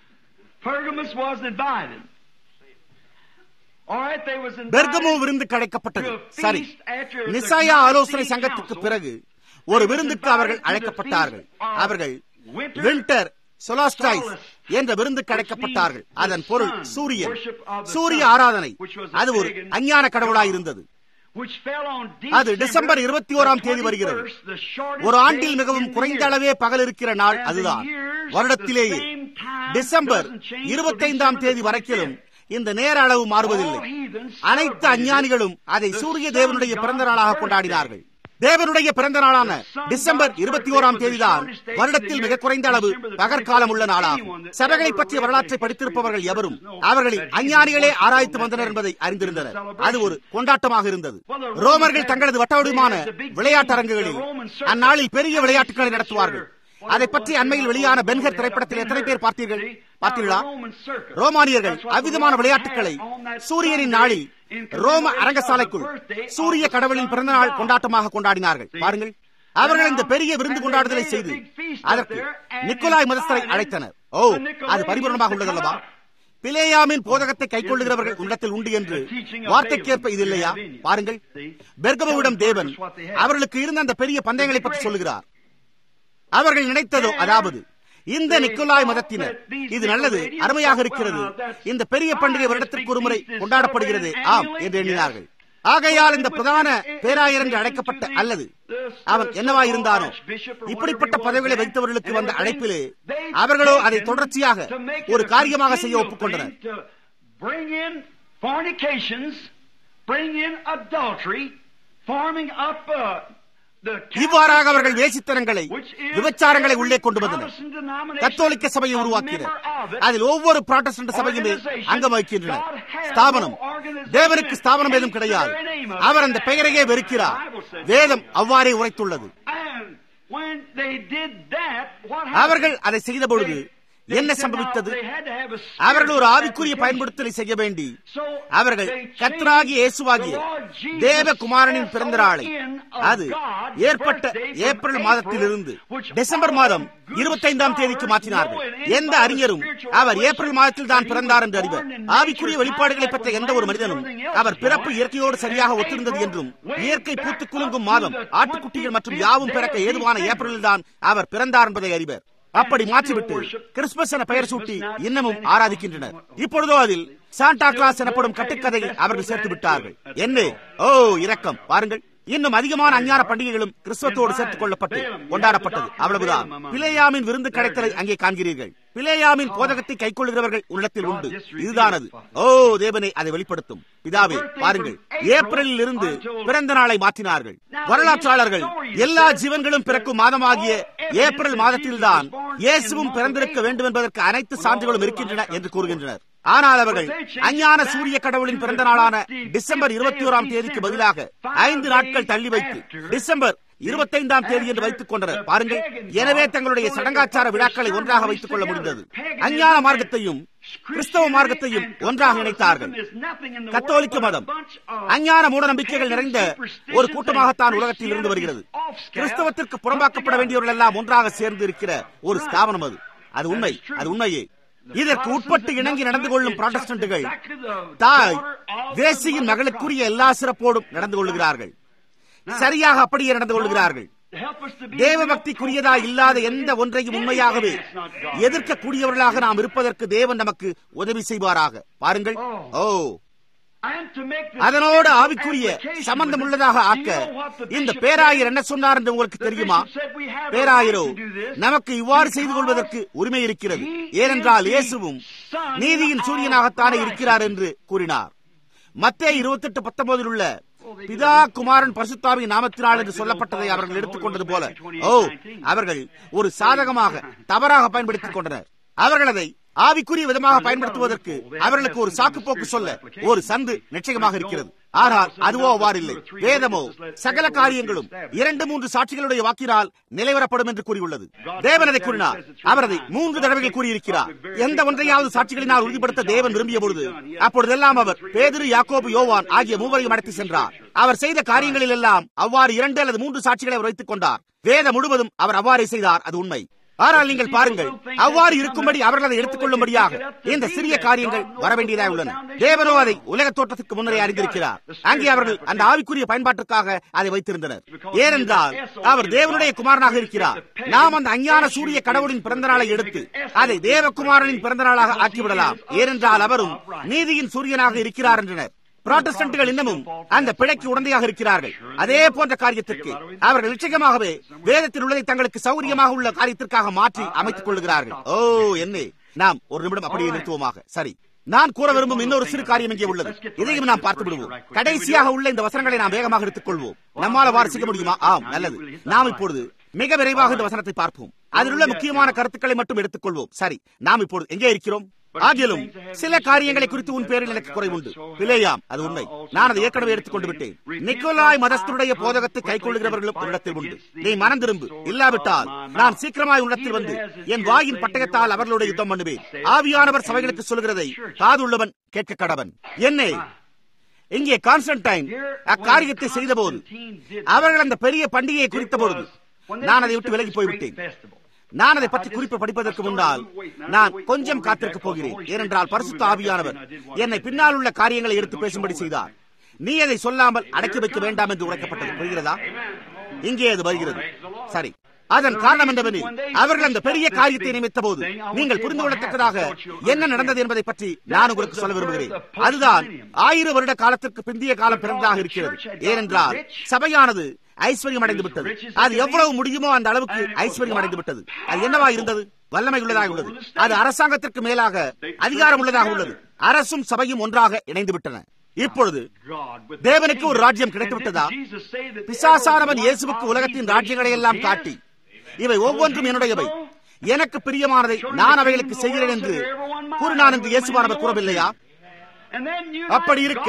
பெர்கமோ விருந்து கிடைக்கப்பட்டது சரி நிசாயா ஆலோசனை சங்கத்துக்கு பிறகு ஒரு விருந்துக்கு அவர்கள் அழைக்கப்பட்டார்கள் அவர்கள் வின்டர் சொலாஸ்டைஸ் என்ற விருந்து கிடைக்கப்பட்டார்கள் அதன் பொருள் சூரியன் சூரிய ஆராதனை அது ஒரு அஞ்ஞான கடவுளாய் இருந்தது அது டிசம்பர் இருபத்தி ஓராம் தேதி வருகிறது ஒரு ஆண்டில் மிகவும் குறைந்த அளவே பகல் இருக்கிற நாள் அதுதான் வருடத்திலேயே டிசம்பர் இருபத்தைந்தாம் தேதி வரைக்கிலும் இந்த நேர அளவு மாறுவதில்லை அனைத்து அஞ்ஞானிகளும் அதை சூரிய தேவனுடைய பிறந்த நாளாக கொண்டாடினார்கள் தேவனுடைய பிறந்த நாளான டிசம்பர் இருபத்தி ஓராம் தேதிதான் வருடத்தில் மிக குறைந்த அளவு பகற்காலம் உள்ள நாளாகும் சபைகளை பற்றிய வரலாற்றை படித்திருப்பவர்கள் எவரும் அவர்களில் அஞ்ஞானிகளே ஆராய்த்து வந்தனர் என்பதை அறிந்திருந்தனர் அது ஒரு கொண்டாட்டமாக இருந்தது ரோமர்கள் தங்களது வட்டவடிமான விளையாட்டரங்குகளில் அந்நாளில் பெரிய விளையாட்டுகளை நடத்துவார்கள் அதை பற்றி அண்மையில் வெளியான பென்கர் திரைப்படத்தில் எத்தனை பேர் பார்த்தீர்கள் பார்த்தீர்களா ரோமானியர்கள் அவ்விதமான விளையாட்டுகளை சூரியனின் நாளில் ரோம அரங்கசாலைக்குள் சூரிய கடவுளின் பிறந்த நாள் கொண்டாட்டமாக கொண்டாடினார்கள் பாருங்கள் அவர்கள் இந்த பெரிய விருந்து கொண்டாடுதலை செய்து அதற்கு நிக்கோலாய் மதஸ்தரை அழைத்தனர் ஓ அது பரிபூர்ணமாக உள்ளதல்லவா பிளேயாமின் போதகத்தை கைக்கொள்ளுகிறவர்கள் உள்ளத்தில் உண்டு என்று வார்த்தைக்கேற்ப இது இல்லையா பாருங்கள் பெர்கபுவிடம் தேவன் அவர்களுக்கு இருந்த அந்த பெரிய பந்தயங்களை பற்றி சொல்லுகிறார் அவர்கள் நினைத்ததோ அதாவது இந்த நிக்கோலாய் மதத்தினர் இது நல்லது அருமையாக இருக்கிறது இந்த பெரிய பண்டிகை வருடத்திற்கு ஒரு முறை கொண்டாடப்படுகிறது ஆம் என்று எண்ணினார்கள் ஆகையால் இந்த பிரதான பேராயர் என்று அழைக்கப்பட்ட அல்லது அவன் என்னவா இருந்தானோ இப்படிப்பட்ட பதவிகளை வைத்தவர்களுக்கு வந்த அழைப்பிலே அவர்களோ அதை தொடர்ச்சியாக ஒரு காரியமாக செய்ய ஒப்புக்கொண்டனர் இவ்வாறாக அவர்கள் வேசித்தனங்களை விபச்சாரங்களை உள்ளே கொண்டு வந்தனர் கத்தோலிக்க சபையை உருவாக்கினர் அதில் ஒவ்வொரு புராட்டஸ்டன்ட் சபையுமே அங்கம் வகிக்கின்றனர் ஸ்தாபனம் தேவனுக்கு ஸ்தாபனம் ஏதும் கிடையாது அவர் அந்த பெயரையே வெறுக்கிறார் வேதம் அவ்வாறே உரைத்துள்ளது அவர்கள் அதை செய்த பொழுது என்ன சம்பவித்தது அவர்கள் ஒரு ஆவிக்குரிய பயன்படுத்தலை செய்ய வேண்டி அவர்கள் கத்ராகி இயேசுவாகிய தேவகுமாரனின் பிறந்த நாளை அது ஏற்பட்ட ஏப்ரல் மாதத்திலிருந்து டிசம்பர் மாதம் இருபத்தைந்தாம் தேதிக்கு மாற்றினார்கள் எந்த அறிஞரும் அவர் ஏப்ரல் மாதத்தில் தான் பிறந்தார் என்று அறிவர் ஆவிக்குரிய வெளிப்பாடுகளை பெற்ற எந்த ஒரு மனிதனும் அவர் பிறப்பு இயற்கையோடு சரியாக ஒத்திருந்தது என்றும் இயற்கை பூத்து குலுங்கும் மாதம் ஆட்டுக்குட்டிகள் மற்றும் யாவும் பிறக்க ஏதுவான ஏப்ரலில் தான் அவர் பிறந்தார் என்பதை அறிவர் அப்படி மாற்றிவிட்டு கிறிஸ்துமஸ் என பெயர் சூட்டி இன்னமும் ஆராதிக்கின்றனர் இப்பொழுதோ அதில் சாண்டா கிளாஸ் எனப்படும் கட்டுக்கதையை அவர்கள் சேர்த்து விட்டார்கள் என்ன ஓ இரக்கம் பாருங்கள் இன்னும் அதிகமான அஞ்ஞான பண்டிகைகளும் கிறிஸ்துவத்தோடு சேர்த்துக் கொள்ளப்பட்டு கொண்டாடப்பட்டது அவ்வளவுதான் பிளேயாமின் விருந்து கிடைத்தலை அங்கே காண்கிறீர்கள் பிளேயாமின் போதகத்தை கைக்கொள்கிறவர்கள் உள்ளத்தில் உண்டு இதுதானது ஓ தேவனை அதை வெளிப்படுத்தும் பிதாவே பாருங்கள் ஏப்ரலில் இருந்து பிறந்த நாளை மாற்றினார்கள் வரலாற்றாளர்கள் எல்லா ஜீவன்களும் பிறக்கும் மாதமாகிய ஏப்ரல் மாதத்தில்தான் இயேசுவும் பிறந்திருக்க வேண்டும் என்பதற்கு அனைத்து சான்றுகளும் இருக்கின்றன என்று கூறுகின்றனர் ஆனால் அவர்கள் அஞ்ஞான சூரிய கடவுளின் பிறந்த நாளான டிசம்பர் இருபத்தி ஓராம் தேதிக்கு பதிலாக ஐந்து நாட்கள் தள்ளி வைத்து டிசம்பர் இருபத்தைந்தாம் தேதி என்று வைத்துக் கொண்டனர் பாருங்கள் எனவே தங்களுடைய சடங்காச்சார விழாக்களை ஒன்றாக வைத்துக் கொள்ள முடிந்தது அஞ்ஞான மார்க்கத்தையும் கிறிஸ்தவ மார்க்கத்தையும் ஒன்றாக இணைத்தார்கள் கத்தோலிக்க மதம் அஞ்ஞான மூட நம்பிக்கைகள் நிறைந்த ஒரு கூட்டமாகத்தான் உலகத்தில் இருந்து வருகிறது கிறிஸ்தவத்திற்கு புறம்பாக்கப்பட வேண்டியவர்கள் எல்லாம் ஒன்றாக சேர்ந்து இருக்கிற ஒரு ஸ்தாபனம் அது அது உண்மை அது உண்மையே இதற்கு உட்பட்டு இணங்கி நடந்து கொள்ளும் புராட்டஸ்டன்ட்டுகள் தாய் தேசியின் மகளுக்குரிய எல்லா சிறப்போடும் நடந்து கொள்ளுகிறார்கள் சரியாக அப்படியே நடந்து கொள்கிறார்கள் தேவ பக்திக்குரியதா இல்லாத எந்த ஒன்றையும் உண்மையாகவே எதிர்க்கக்கூடியவர்களாக நாம் இருப்பதற்கு தேவன் நமக்கு உதவி செய்வாராக பாருங்கள் ஓ அதனோடு ஆவிக்குரிய சம்பந்தம் உள்ளதாக ஆக்க இந்த பேராயர் என்ன சொன்னார் என்று உங்களுக்கு தெரியுமா பேராயரோ நமக்கு இவ்வாறு செய்து கொள்வதற்கு உரிமை இருக்கிறது ஏனென்றால் இயேசுவும் நீதியின் சூரியனாகத்தானே இருக்கிறார் என்று கூறினார் மத்திய இருபத்தி எட்டு பத்தொன்பதில் உள்ள பிதா குமாரன் பரிசுத்தாவின் நாமத்தினால் என்று சொல்லப்பட்டதை அவர்கள் எடுத்துக்கொண்டது போல ஓ அவர்கள் ஒரு சாதகமாக தவறாக பயன்படுத்திக் கொண்டனர் அவர்கள் அதை ஆவிக்குரிய விதமாக பயன்படுத்துவதற்கு அவர்களுக்கு ஒரு சாக்கு போக்கு சொல்ல ஒரு சந்து நிச்சயமாக இருக்கிறது ஆனால் அதுவோ அவ்வாறு இல்லை வேதமோ சகல காரியங்களும் இரண்டு மூன்று சாட்சிகளுடைய வாக்கினால் நிலைவரப்படும் என்று கூறியுள்ளது தேவன் அதை கூறினார் அவர் அதை மூன்று தடவைகள் கூறியிருக்கிறார் எந்த ஒன்றையாவது சாட்சிகளினால் உறுதிப்படுத்த தேவன் விரும்பிய பொழுது அப்பொழுதெல்லாம் அவர் பேதிரு யாக்கோபு யோவான் ஆகிய மூவரையும் அழைத்து சென்றார் அவர் செய்த காரியங்களில் எல்லாம் அவ்வாறு இரண்டு அல்லது மூன்று சாட்சிகளை அவர் வைத்துக் கொண்டார் வேதம் முழுவதும் அவர் அவ்வாறே செய்தார் அது உண்மை ஆனால் நீங்கள் பாருங்கள் அவ்வாறு இருக்கும்படி அவர்கள் அதை எடுத்துக்கொள்ளும்படியாக இந்த சிறிய காரியங்கள் வரவேண்டியதாக உள்ளன தேவனோ அதை உலக தோற்றத்துக்கு முன்னரே அறிந்திருக்கிறார் அங்கே அவர்கள் அந்த ஆவிக்குரிய பயன்பாட்டிற்காக அதை வைத்திருந்தனர் ஏனென்றால் அவர் தேவனுடைய குமாரனாக இருக்கிறார் நாம் அந்த அஞ்ஞான சூரிய கடவுளின் பிறந்த நாளை எடுத்து அதை தேவகுமாரனின் பிறந்த நாளாக ஆக்கிவிடலாம் ஏனென்றால் அவரும் நீதியின் சூரியனாக இருக்கிறார் என்றனர் புராட்டஸ்டன்ட்கள் இன்னமும் அந்த பிழைக்கு உடந்தையாக இருக்கிறார்கள் அதே போன்ற காரியத்திற்கு அவர்கள் நிச்சயமாகவே வேதத்தில் உள்ளதை தங்களுக்கு சௌரியமாக உள்ள காரியத்திற்காக மாற்றி அமைத்துக் கொள்கிறார்கள் ஓ என்ன நாம் ஒரு நிமிடம் அப்படியே நிறுத்துவோமாக சரி நான் கூற விரும்பும் இன்னொரு சிறு காரியம் இங்கே உள்ளது இதையும் நாம் பார்த்து விடுவோம் கடைசியாக உள்ள இந்த வசனங்களை நாம் வேகமாக எடுத்துக் கொள்வோம் நம்மால வாசிக்க முடியுமா ஆம் நல்லது நாம் இப்பொழுது மிக விரைவாக இந்த வசனத்தை பார்ப்போம் அதில் உள்ள முக்கியமான கருத்துக்களை மட்டும் எடுத்துக் கொள்வோம் சரி நாம் இப்பொழுது எங்கே இருக்கிறோம் ஆகிலும் சில காரியங்களை குறித்து உன் பேரில் எனக்கு குறை உண்டு பிள்ளையாம் அது உண்மை நான் அதை ஏற்கனவே எடுத்துக்கொண்டு விட்டேன் நிக்கோலாய் மதஸ்தருடைய போதகத்தை கைக்கொள்கிறவர்களும் உன்னிடத்தில் உண்டு நீ மனம் திரும்பு இல்லாவிட்டால் நான் சீக்கிரமாய் உன்னிடத்தில் வந்து என் வாயின் பட்டயத்தால் அவர்களுடைய யுத்தம் பண்ணுவேன் ஆவியானவர் சபைகளுக்கு சொல்கிறதை காதுள்ளவன் கேட்க கடவன் என்னை இங்கே கான்ஸ்டன்டைன் அக்காரியத்தை செய்தபோது அவர்கள் அந்த பெரிய பண்டிகையை குறித்த பொழுது நான் அதை விட்டு விலகி போய்விட்டேன் நான் அதை பற்றி குறிப்பு படிப்பதற்கு முன்னால் நான் கொஞ்சம் காத்திருக்க போகிறேன் ஏனென்றால் பரிசுத்த ஆவியானவர் என்னை பின்னால் உள்ள காரியங்களை எடுத்து பேசும்படி செய்தார் நீ அதை சொல்லாமல் அடக்கி வைக்க வேண்டாம் என்று உரைக்கப்பட்டது புரிகிறதா இங்கே அது வருகிறது சரி அதன் காரணம் என்னவெனில் அவர்கள் அந்த பெரிய காரியத்தை நிமித்த போது நீங்கள் புரிந்து கொள்ளத்தக்கதாக என்ன நடந்தது என்பதை பற்றி நான் உங்களுக்கு சொல்ல விரும்புகிறேன் அதுதான் ஆயிரம் வருட காலத்திற்கு பிந்தைய காலம் பிறந்ததாக இருக்கிறது ஏனென்றால் சபையானது ஐஸ்வர்யம் அடைந்து விட்டது அது எவ்வளவு முடியுமோ அந்த அளவுக்கு ஐஸ்வர்யம் அடைந்து விட்டது அது என்னவா இருந்தது வல்லமை உள்ளதாக உள்ளது அது அரசாங்கத்திற்கு மேலாக அதிகாரம் உள்ளதாக உள்ளது அரசும் சபையும் ஒன்றாக இணைந்து விட்டன இப்பொழுது தேவனுக்கு ஒரு ராஜ்யம் கிடைத்துவிட்டதா பிசாசானவன் இயேசுவுக்கு உலகத்தின் ராஜ்யங்களை எல்லாம் காட்டி இவை ஒவ்வொன்றும் என்னுடையவை எனக்கு பிரியமானதை நான் அவைகளுக்கு செய்கிறேன் என்று கூறினான் என்று இயேசுவானவர் கூறவில்லையா அப்படி இருக்க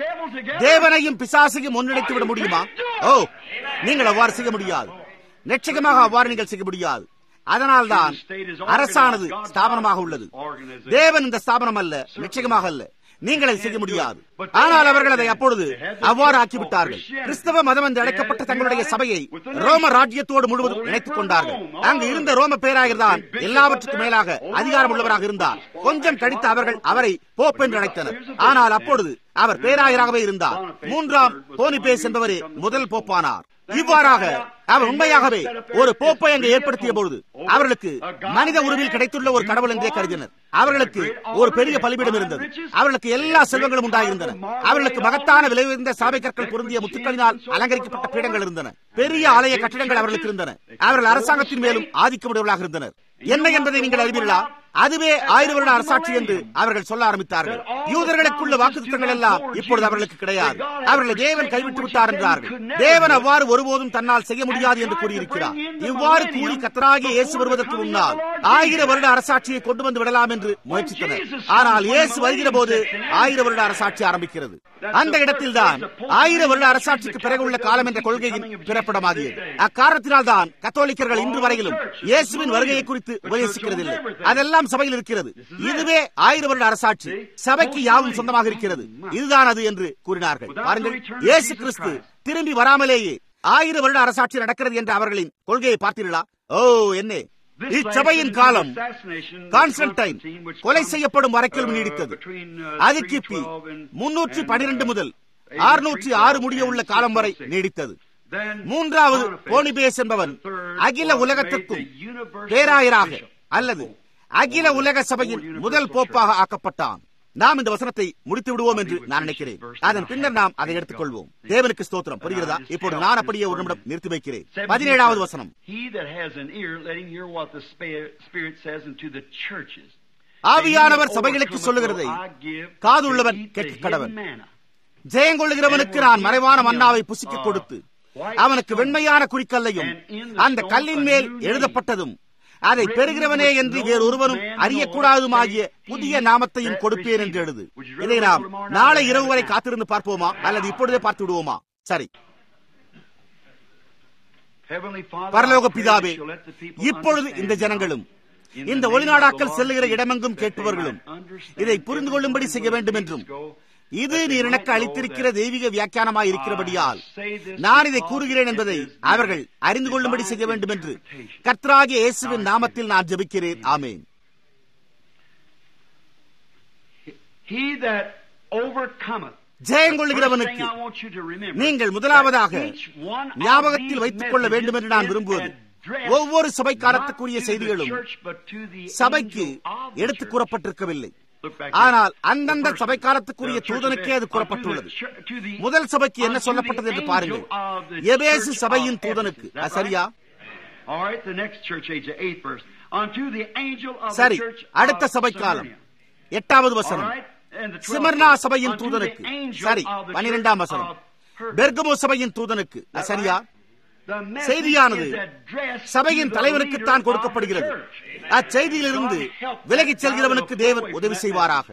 தேவனையும் பிசாசையும் ஒன்றிணைத்து விட முடியுமா ஓ நீங்கள் அவ்வாறு செய்ய முடியாது நிச்சயமாக அவ்வாறு நீங்கள் செய்ய முடியாது அதனால்தான் அரசானது ஸ்தாபனமாக உள்ளது தேவன் இந்த ஸ்தாபனம் அல்ல நிச்சயமாக அல்ல நீங்கள் அதை செய்ய முடியாது ஆனால் அவர்கள் அதை அப்பொழுது அவ்வாறு ஆக்கிவிட்டார்கள் கிறிஸ்தவ மதம் என்று அழைக்கப்பட்ட தங்களுடைய சபையை ரோம ராஜ்யத்தோடு முழுவதும் இணைத்துக் கொண்டார்கள் அங்கு இருந்த ரோம பேராயர் தான் எல்லாவற்றுக்கும் மேலாக அதிகாரம் உள்ளவராக இருந்தார் கொஞ்சம் கழித்து அவர்கள் அவரை போப் என்று அழைத்தனர் ஆனால் அப்பொழுது அவர் பேராயராகவே இருந்தார் மூன்றாம் போனிபேஸ் என்பவரே முதல் போப்பானார் இவ்வாறாக அவர் உண்மையாகவே ஒரு போப்பை அங்கு ஏற்படுத்திய பொழுது அவர்களுக்கு மனித உருவில் கிடைத்துள்ள ஒரு கடவுள் என்றே கருதினர் அவர்களுக்கு ஒரு பெரிய பலிபீடம் இருந்தது அவர்களுக்கு எல்லா செல்வங்களும் உண்டாயிருந்தன அவர்களுக்கு மகத்தான விலை உயர்ந்த சாவை கற்கள் பொருந்திய முத்துக்களினால் அலங்கரிக்கப்பட்ட பீடங்கள் இருந்தன பெரிய ஆலய கட்டிடங்கள் அவர்களுக்கு இருந்தன அவர்கள் அரசாங்கத்தின் மேலும் ஆதிக்கமுடையவர்களாக இருந்தனர் என்ன என்பதை நீங்கள் அறிவீர்களா அதுவே ஆயிரம் வருட அரசாட்சி என்று அவர்கள் சொல்ல ஆரம்பித்தார்கள் யூதர்களுக்குள்ள வாக்குத்தங்கள் எல்லாம் இப்பொழுது அவர்களுக்கு கிடையாது அவர்களை தேவன் கைவிட்டு விட்டார் என்றார்கள் தேவன் அவ்வாறு ஒருபோதும் தன்னால் செய்ய முடியாது என்று கூறியிருக்கிறார் இவ்வாறு கூறி கத்தராகிய இயேசு வருவதற்கு முன்னால் ஆயிரம் வருட அரசாட்சியை கொண்டு வந்து விடலாம் என்று முயற்சித்தனர் ஆனால் இயேசு வருகிற போது ஆயிரம் வருட அரசாட்சி ஆரம்பிக்கிறது அந்த இடத்தில்தான் ஆயிரம் வருட அரசாட்சிக்கு பிறகு உள்ள காலம் என்ற கொள்கையின் பிறப்பிடமாகியது அக்காரணத்தினால் தான் கத்தோலிக்கர்கள் இன்று வரையிலும் இயேசுவின் வருகையை குறித்து உபதேசிக்கிறதில்லை அதெல்லாம் சபையில் இருக்கிறது இதுவே ஆயிரம் வருட அரசாட்சி சபைக்கு யாவும் சொந்தமாக இருக்கிறது இதுதான் அது என்று கூறினார்கள் பாருங்கள் இயேசு கிறிஸ்து திரும்பி வராமலேயே ஆயிரம் வருட அரசாட்சி நடக்கிறது என்ற அவர்களின் கொள்கையை பார்த்தீர்களா ஓ என்ன இச்சபையின் காலம் கான்ஸ்டன்டைன் கொலை செய்யப்படும் வரைக்கும் நீடித்தது அது கிபி முன்னூற்றி பனிரெண்டு முதல் அறுநூற்றி ஆறு முடிய உள்ள காலம் வரை நீடித்தது மூன்றாவது போனிபேஸ் என்பவன் அகில உலகத்திற்கும் பேராயராக அல்லது அகில உலக சபையின் முதல் போப்பாக ஆக்கப்பட்டான் நாம் இந்த வசனத்தை முடித்து விடுவோம் என்று நான் நினைக்கிறேன் அதன் பின்னர் நாம் அதை எடுத்துக்கொள்வோம் தேவனுக்கு ஸ்தோத்திரம் புரிகிறதா இப்போது நான் அப்படியே ஒரு நிமிடம் நிறுத்தி வைக்கிறேன் பதினேழாவது வசனம் ஆவியானவர் சபைகளுக்கு சொல்லுகிறதை காதுள்ளவன் கேட்க கடவன் ஜெயங்கொள்ளுகிறவனுக்கு நான் மறைவான மன்னாவை புசிக்க கொடுத்து அவனுக்கு வெண்மையான குறிக்கல்லையும் அந்த கல்லின் மேல் எழுதப்பட்டதும் அதை பெறுகிறவனே என்று வேறொருவனும் அறியக்கூடாதுமாகிய புதிய நாமத்தையும் கொடுப்பேன் என்று எழுது இதை நாம் நாளை இரவு வரை காத்திருந்து பார்ப்போமா அல்லது இப்பொழுதே பார்த்து விடுவோமா சரி பரலோக பிதாவே இப்பொழுது இந்த ஜனங்களும் இந்த ஒளிநாடாக்கள் செல்லுகிற இடமெங்கும் கேட்பவர்களும் இதை புரிந்து கொள்ளும்படி செய்ய வேண்டும் என்றும் இது நீர் எனக்கு அளித்திருக்கிற தெய்வீக வியாக்கியானமாய் இருக்கிறபடியால் நான் இதை கூறுகிறேன் என்பதை அவர்கள் அறிந்து கொள்ளும்படி செய்ய வேண்டும் என்று கர்த்தராகிய இயேசுவின் நாமத்தில் நான் ஜெபிக்கிறேன் ஆமேன் ஜெயங்கொள்கிறவனுக்கு நீங்கள் முதலாவதாக ஞாபகத்தில் வைத்துக் கொள்ள வேண்டும் என்று நான் விரும்புவது ஒவ்வொரு சபை காலத்துக்குரிய செய்திகளும் சபைக்கு எடுத்துக் கூறப்பட்டிருக்கவில்லை ஆனால் அந்தந்த சபை காலத்துக்குரிய தூதனுக்கே அது கூறப்பட்டுள்ளது முதல் சபைக்கு என்ன சொல்லப்பட்டது என்று பாருங்கள் எபேசு சபையின் தூதனுக்கு அது சரியா All right, the next church age, the eighth verse. Unto the angel of சரி the church அடுத்த of சபை காலம் Smyrna. எட்டாவது All வசனம் right, and the twelfth Smyrna verse. சபையின் Unto the தூதனுக்கு angel சரி of the பனிரெண்டாம் church வசனம் of Pergamum. பெர்கமோ சபையின் தூதனுக்கு அது சரியா The message செய்தியானது is addressed சபையின் to the தலைவனுக்கு leader தான் of கொடுக்கப்படுகிறது the church. அச்செய்தியிலிருந்து விலகிச் செல்கிறவனுக்கு தேவன் உதவி செய்வாராக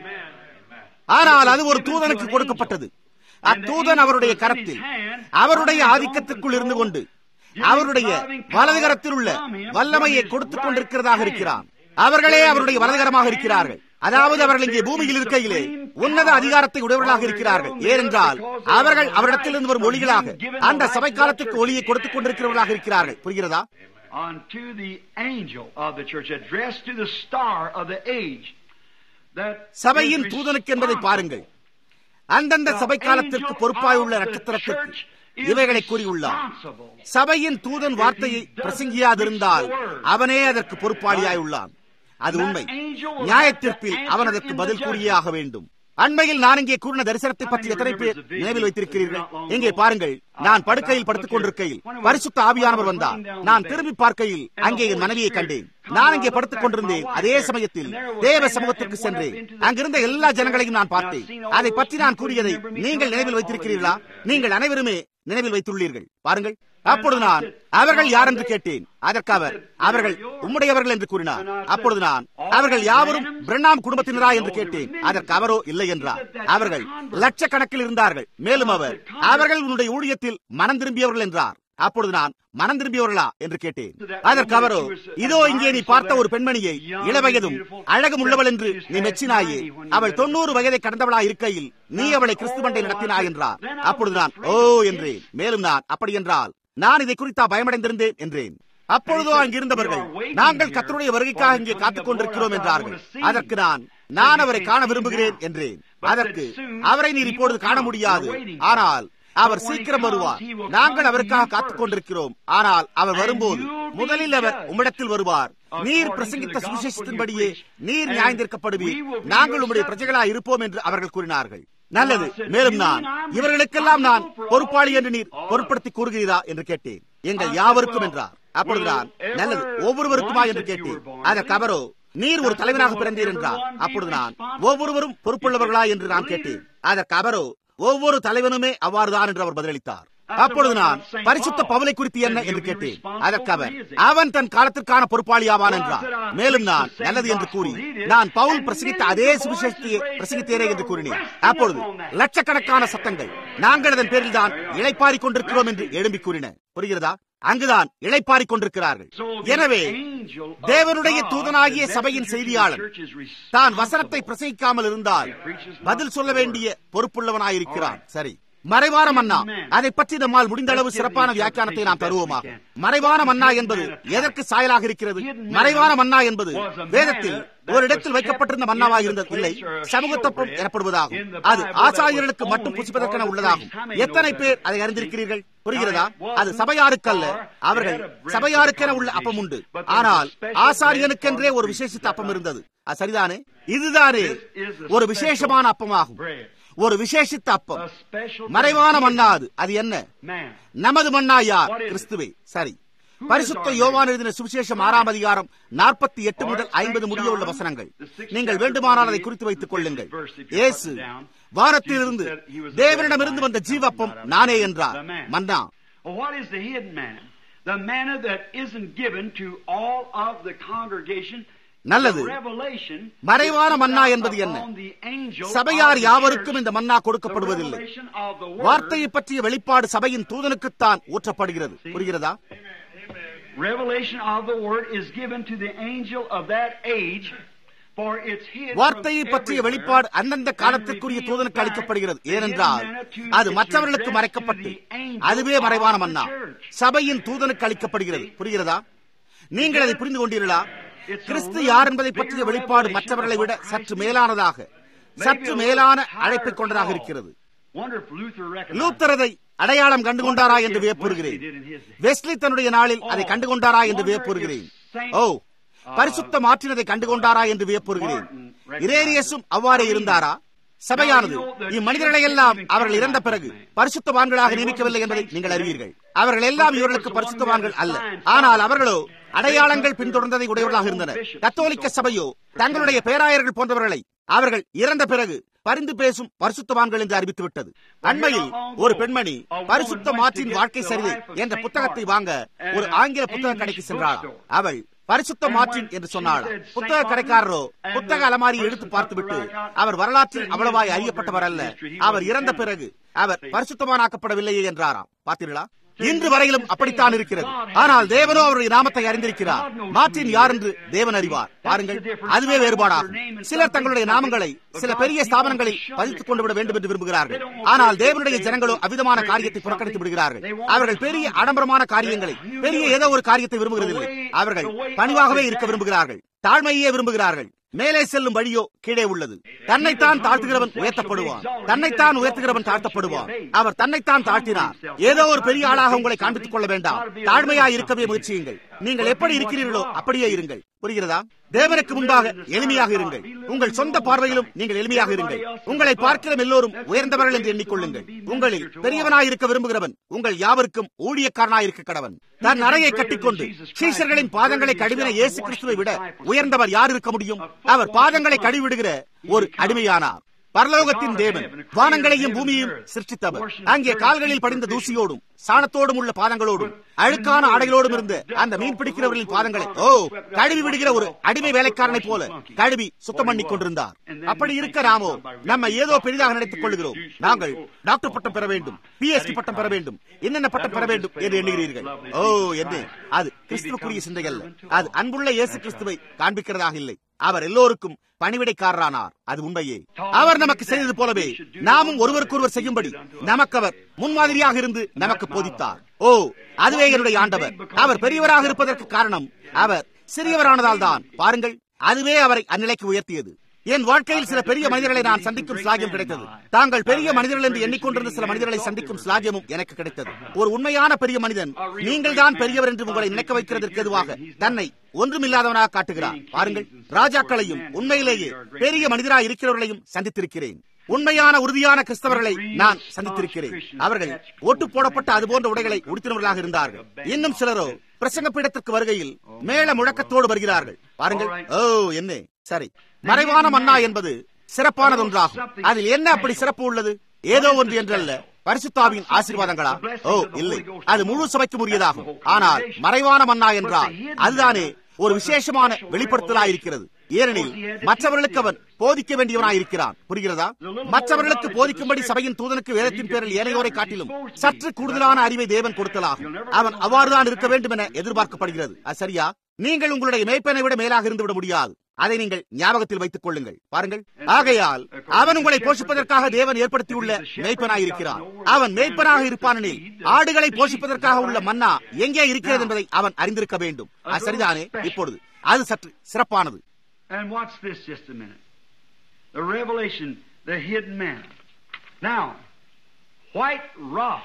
ஆனால் அது ஒரு தூதனுக்கு கொடுக்கப்பட்டது அத்தூதன் அவருடைய கரத்தில் அவருடைய ஆதிக்கத்திற்குள் இருந்து கொண்டு அவருடைய வலதுகரத்தில் உள்ள வல்லமையை கொடுத்துக் கொண்டிருக்கிறதாக இருக்கிறான் அவர்களே அவருடைய வலதுகரமாக இருக்கிறார்கள் அதாவது அவர்கள் இங்கே பூமியில் இருக்கையிலே உன்னத அதிகாரத்தை உடையவர்களாக இருக்கிறார்கள் ஏனென்றால் அவர்கள் அவரிடத்திலிருந்து வரும் ஒளிகளாக அந்த சபை காலத்துக்கு ஒளியை கொடுத்துக் கொண்டிருக்கிறவர்களாக இருக்கிறார்கள் புரிகிறதா Unto the angel of the church, addressed to the star of the age. That சபையின் is தூதனுக்கு என்பதை responsible. பாருங்கள் அந்தந்த சபை காலத்திற்கு பொறுப்பாயுள்ள நட்சத்திரத்திற்கு இவைகளை கூறியுள்ளார் சபையின் தூதன் வார்த்தையை பிரசங்கியாதிருந்தால் அவனே அதற்கு பொறுப்பாளியாய் உள்ளான் அது உண்மை நியாயத்தீர்ப்பில் அவன் அதற்கு பதில் கூறியே ஆக வேண்டும் அண்மையில் நான் இங்கே கூறின தரிசனத்தை பற்றி எத்தனை பேர் நினைவில் வைத்திருக்கிறீர்கள் இங்கே பாருங்கள் நான் படுக்கையில் படுத்துக் கொண்டிருக்கையில் பரிசுத்த ஆவியானவர் வந்தார் நான் திரும்பி பார்க்கையில் அங்கே என் மனைவியை கண்டேன் நான் இங்கே படுத்துக் கொண்டிருந்தேன் அதே சமயத்தில் தேவ சமூகத்திற்கு சென்றேன் அங்கிருந்த எல்லா ஜனங்களையும் நான் பார்த்தேன் அதை பற்றி நான் கூறியதை நீங்கள் நினைவில் வைத்திருக்கிறீர்களா நீங்கள் அனைவருமே நினைவில் வைத்துள்ளீர்கள் பாருங்கள் அப்பொழுது நான் அவர்கள் யார் என்று கேட்டேன் அதற்கு அவர் அவர்கள் உம்முடையவர்கள் என்று கூறினார் அப்பொழுது நான் அவர்கள் யாவரும் பிரண்ணாம் குடும்பத்தினரா என்று கேட்டேன் அதற்கு அவரோ இல்லை என்றார் அவர்கள் லட்சக்கணக்கில் இருந்தார்கள் மேலும் அவர் அவர்கள் உன்னுடைய ஊழியத்தில் மனம் திரும்பியவர்கள் என்றார் அப்பொழுது நான் மனம் திரும்பியவர்களா என்று கேட்டேன் அதற்கு அவரோ இதோ இங்கே நீ பார்த்த ஒரு பெண்மணியை இளவயதும் அழகும் உள்ளவள் என்று நீ மெச்சினாயே அவள் தொண்ணூறு வயதை கடந்தவளா இருக்கையில் நீ அவளை கிறிஸ்துவண்டை நடத்தினாய் என்றார் அப்பொழுது நான் ஓ என்றேன் மேலும் நான் அப்படி என்றால் நான் இதை குறித்தா பயமடைந்திருந்தேன் என்றேன் அப்பொழுதோ அங்கிருந்தவர்கள் நாங்கள் கத்தருடைய வருகைக்காக இங்கே காத்துக் கொண்டிருக்கிறோம் என்றார்கள் அதற்கு நான் நான் அவரை காண விரும்புகிறேன் என்றேன் அதற்கு அவரை நீர் இப்பொழுது காண முடியாது ஆனால் அவர் சீக்கிரம் வருவார் நாங்கள் அவருக்காக காத்துக் கொண்டிருக்கிறோம் ஆனால் அவர் வரும்போது முதலில் அவர் உம்மிடத்தில் வருவார் நீர் பிரசங்கித்த சுவிசேஷத்தின்படியே நீர் நியாயந்திருக்கப்படுவீர் நாங்கள் உம்முடைய பிரஜைகளா இருப்போம் என்று அவர்கள் கூறினார்கள் நல்லது மேலும் நான் இவர்களுக்கெல்லாம் நான் பொறுப்பாளி என்று நீர் பொருட்படுத்தி கூறுகிறீரா என்று கேட்டேன் எங்கள் யாவருக்கும் என்றார் அப்பொழுது நான் நல்லது ஒவ்வொருவருக்குமா என்று கேட்டேன் அதற்கு அவரோ நீர் ஒரு தலைவனாக பிறந்தீர் என்றார் அப்பொழுது நான் ஒவ்வொருவரும் பொறுப்புள்ளவர்களா என்று நான் கேட்டேன் அதற்கு அவரோ ஒவ்வொரு தலைவனுமே அவ்வாறுதான் என்று அவர் பதிலளித்தார் அப்பொழுது நான் பரிசுத்த பவுலை குறித்து என்ன என்று கேட்டேன் அதற்கு அவர் அவன் தன் காலத்திற்கான பொறுப்பாளியாவான் என்றார் மேலும் நான் நல்லது என்று கூறி நான் பவுல் பிரசங்கித்த அதே சுவிசேஷத்தையே பிரசங்கித்தேனே என்று கூறினேன் அப்பொழுது லட்சக்கணக்கான சத்தங்கள் நாங்கள் அதன் பேரில் தான் இழைப்பாரிக் கொண்டிருக்கிறோம் என்று எழும்பி கூறின புரிகிறதா அங்குதான் இழைப்பாரிக் கொண்டிருக்கிறார்கள் எனவே தேவனுடைய தூதனாகிய சபையின் செய்தியாளர் தான் வசனத்தை பிரசங்கிக்காமல் இருந்தால் பதில் சொல்ல வேண்டிய பொறுப்புள்ளவனாயிருக்கிறான் சரி மறைவான மன்னா அதை பற்றி நம்மால் முடிந்த அளவு சிறப்பான வியாக்கியானத்தை நாம் தருவோமாக மறைவான மன்னா என்பது எதற்கு சாயலாக இருக்கிறது மறைவான மன்னா என்பது வேதத்தில் ஒரு இடத்தில் வைக்கப்பட்டிருந்த மன்னாவாக இருந்தது இல்லை சமூகத்தப்பம் எனப்படுவதாகும் அது ஆசாரியர்களுக்கு மட்டும் புசிப்பதற்கென உள்ளதாகும் எத்தனை பேர் அதை அறிந்திருக்கிறீர்கள் புரிகிறதா அது சபையாருக்கல்ல அவர்கள் சபையாருக்கென உள்ள அப்பம் உண்டு ஆனால் ஆசாரியனுக்கென்றே ஒரு விசேஷித்த அப்பம் இருந்தது அது சரிதானே இதுதானே ஒரு விசேஷமான அப்பமாகும் ஒரு விசேஷித்த அப்பம் மறைவான மன்னாது அது என்ன நமது மன்னா யார் கிறிஸ்துவே சரி பரிசுத்த யோவான் எழுதின சுவிசேஷம் ஆறாம் அதிகாரம் நாற்பத்தி எட்டு முதல் ஐம்பது முடிய உள்ள வசனங்கள் நீங்கள் வேண்டுமானால் அதை குறித்து வைத்துக் கொள்ளுங்கள் இயேசு வானத்திலிருந்து தேவனிடமிருந்து வந்த ஜீவப்பம் நானே என்றார் மன்னா What is the hidden manna? The manna that isn't given to all of the congregation நல்லது மறைவான மன்னா என்பது என்ன சபையார் யாவருக்கும் இந்த மன்னா கொடுக்கப்படுவதில்லை வார்த்தையை பற்றிய வெளிப்பாடு சபையின் தூதனுக்குத்தான் ஊற்றப்படுகிறது புரிகிறதா Revelation of the word is given to the angel of that age வார்த்தையை பற்றிய வெளிப்பாடு அந்தந்த காலத்திற்குரிய தூதனுக்கு அளிக்கப்படுகிறது ஏனென்றால் அது மற்றவர்களுக்கு மறைக்கப்பட்டு அதுவே மறைவான மன்னா சபையின் தூதனுக்கு அளிக்கப்படுகிறது புரிகிறதா நீங்கள் அதை புரிந்து கொண்டீர்களா கிறிஸ்து யார் என்பதை பற்றிய வெளிப்பாடு மற்றவர்களை விட சற்று மேலானதாக சற்று மேலான அழைப்பை கொண்டதாக இருக்கிறது லூத்தரதை அடையாளம் கண்டுகொண்டாரா என்று வியப்புறுகிறேன் வெஸ்லி தன்னுடைய நாளில் அதை கண்டுகொண்டாரா என்று வியப்புறுகிறேன் ஓ பரிசுத்த மாற்றினதை கண்டுகொண்டாரா என்று வியப்புறுகிறேன் இரேனியஸும் அவ்வாறே இருந்தாரா சபையானது இம்மனிதர்களை எல்லாம் அவர்கள் இறந்த பிறகு பரிசுத்தவான்களாக நியமிக்கவில்லை என்பதை நீங்கள் அறிவீர்கள் அவர்கள் எல்லாம் இவர்களுக்கு பரிசுத்தவான்கள் அல்ல ஆனால் அவர்களோ அடையாளங்கள் பின்தொடர்ந்ததை உடையவர்களாக இருந்தனர் கத்தோலிக்க சபையோ தங்களுடைய பேராயர்கள் போன்றவர்களை அவர்கள் இறந்த பிறகு பரிந்து பேசும் பரிசுத்தவான்கள் என்று அறிவித்து விட்டது அண்மையில் ஒரு பெண்மணி பரிசுத்த மாற்றின் வாழ்க்கை சரிதை என்ற புத்தகத்தை வாங்க ஒரு ஆங்கில புத்தக கடைக்கு சென்றாள் அவள் பரிசுத்த மாற்றின் என்று சொன்னாள் புத்தக கடைக்காரரோ புத்தக அலமாரியை எடுத்து பார்த்துவிட்டு அவர் வரலாற்றில் அவ்வளவாய் அறியப்பட்டவர் அல்ல அவர் இறந்த பிறகு அவர் பரிசுத்தமானாக்கப்படவில்லையே என்றாராம் பார்த்தீர்களா இன்று வரையிலும் அப்படித்தான் இருக்கிறது ஆனால் தேவனோ அவருடைய நாமத்தை அறிந்திருக்கிறார் மாற்றின் யார் என்று தேவன் அறிவார் பாருங்கள் அதுவே வேறுபாடாகும் சிலர் தங்களுடைய நாமங்களை சில பெரிய ஸ்தாபனங்களில் பதித்துக் கொண்டு விட வேண்டும் என்று விரும்புகிறார்கள் ஆனால் தேவனுடைய ஜனங்களோ அவிதமான காரியத்தை புறக்கணித்து விடுகிறார்கள் அவர்கள் பெரிய ஆடம்பரமான காரியங்களை பெரிய ஏதோ ஒரு காரியத்தை விரும்புகிறதில்லை அவர்கள் பணிவாகவே இருக்க விரும்புகிறார்கள் தாழ்மையே விரும்புகிறார்கள் மேலே செல்லும் வழியோ கீழே உள்ளது தன்னைத்தான் தாழ்த்துகிறவன் உயர்த்தப்படுவான் தன்னைத்தான் உயர்த்துகிறவன் தாழ்த்தப்படுவான் அவர் தன்னைத்தான் தாழ்த்தினார் ஏதோ ஒரு பெரிய ஆளாக உங்களை காண்பித்துக் கொள்ள வேண்டாம் தாழ்மையாய் இருக்கவே முயற்சியுங்கள் நீங்கள் எப்படி இருக்கிறீர்களோ அப்படியே இருங்கள் புரிகிறதா தேவனுக்கு முன்பாக எளிமையாக இருங்கள் உங்கள் சொந்த பார்வையிலும் நீங்கள் எளிமையாக இருங்கள் உங்களை பார்க்கிற எல்லோரும் உயர்ந்தவர்கள் என்று எண்ணிக்கொள்ளுங்கள் உங்களில் பெரியவனாய் இருக்க விரும்புகிறவன் உங்கள் யாவருக்கும் ஊழியக்காரனாய் இருக்க கடவன் தன் அறையை கட்டிக்கொண்டு சீஷர்களின் பாதங்களை கழுவின இயேசு கிறிஸ்துவை விட உயர்ந்தவர் யார் இருக்க முடியும் அவர் பாதங்களை கழுவிடுகிற ஒரு அடிமையானார் பரலோகத்தின் தேவன் வானங்களையும் பூமியையும் சிருஷ்டித்தவர் அங்கே கால்களில் படிந்த தூசியோடும் சாணத்தோடும் உள்ள பாதங்களோடும் அழுக்கான ஆடைகளோடும் இருந்த அந்த மீன் பிடிக்கிறவர்களின் பாதங்களை ஓ கழுவி விடுகிற ஒரு அடிமை வேலைக்காரனை போல கழுவி சுத்தம் பண்ணி கொண்டிருந்தார் அப்படி இருக்க நாமோ நம்ம ஏதோ பெரிதாக நினைத்துக் கொள்கிறோம் நாங்கள் டாக்டர் பட்டம் பெற வேண்டும் பிஎஸ்டி பட்டம் பெற வேண்டும் என்னென்ன பட்டம் பெற வேண்டும் என்று எண்ணுகிறீர்கள் ஓ என்ன அது கிறிஸ்துவுக்குரிய சிந்தை அல்ல அது அன்புள்ள இயேசு கிறிஸ்துவை காண்பிக்கிறதாக இல்லை அவர் எல்லோருக்கும் பணிவிடைக்காரரானார் அது உண்மையே அவர் நமக்கு செய்தது போலவே நாமும் ஒருவருக்கொருவர் செய்யும்படி நமக்கு அவர் முன்மாதிரியாக இருந்து நமக்கு போதித்தார் ஓ அதுவே என்னுடைய ஆண்டவர் அவர் பெரியவராக இருப்பதற்கு காரணம் அவர் சிறியவரானதால் தான் பாருங்கள் அதுவே அவரை அந்நிலைக்கு உயர்த்தியது என் வாழ்க்கையில் சில பெரிய மனிதர்களை நான் சந்திக்கும் ஸ்லாகியம் கிடைத்தது தாங்கள் பெரிய மனிதர்கள் என்று எண்ணிக்கொண்டிருந்த சில மனிதர்களை சந்திக்கும் ஸ்லாகியமும் எனக்கு கிடைத்தது ஒரு உண்மையான பெரிய மனிதன் நீங்கள் தான் பெரியவர் என்று உங்களை நினைக்க வைக்கிறதற்கு எதுவாக தன்னை ஒன்றுமில்லாதவனாக காட்டுகிறார் பாருங்கள் ராஜாக்களையும் உண்மையிலேயே பெரிய மனிதராக இருக்கிறவர்களையும் சந்தித்திருக்கிறேன் உண்மையான உறுதியான கிறிஸ்தவர்களை நான் சந்தித்திருக்கிறேன் அவர்கள் ஒட்டு போடப்பட்ட அதுபோன்ற உடைகளை உடுத்தினவர்களாக இருந்தார்கள் இன்னும் சிலரோ பிரசங்க பீடத்திற்கு வருகையில் மேல முழக்கத்தோடு வருகிறார்கள் பாருங்கள் ஓ என்ன சரி மறைவான மன்னா என்பது சிறப்பானது ஒன்றாகும் அதில் என்ன அப்படி சிறப்பு உள்ளது ஏதோ ஒன்று என்றல்ல பரிசுத்தாவின் ஆசீர்வாதங்களா ஓ இல்லை அது முழு சபைக்கு உரியதாகும் ஆனால் மறைவான மன்னா என்றால் அதுதானே ஒரு விசேஷமான வெளிப்படுத்தலாயிருக்கிறது ஏனெனில் மற்றவர்களுக்கு அவன் போதிக்க வேண்டியவனாயிருக்கிறான் புரிகிறதா மற்றவர்களுக்கு போதிக்கும்படி சபையின் தூதனுக்கு வேதத்தின் பேரில் ஏனையோரை காட்டிலும் சற்று கூடுதலான அறிவை தேவன் கொடுத்தலாகும் அவன் அவ்வாறுதான் இருக்க வேண்டும் என எதிர்பார்க்கப்படுகிறது அது சரியா நீங்கள் உங்களுடைய மேய்ப்பனை விட மேலாக இருந்து விட முடியாது அதை நீங்கள் ஞாபகத்தில் வைத்துக் கொள்ளுங்கள் பாருங்கள் ஆகையால் அவன் உங்களை போஷிப்பதற்காக தேவன் ஏற்படுத்தியுள்ள மேய்ப்பனாயிருக்கிறான் அவன் மேய்ப்பனாக இருப்பானெனில் ஆடுகளை போஷிப்பதற்காக உள்ள மன்னா எங்கே இருக்கிறது என்பதை அவன் அறிந்திருக்க வேண்டும் அது சரிதானே இப்பொழுது அது சற்று சிறப்பானது And watch this just a minute. The revelation, the hidden manna. Now, white rock.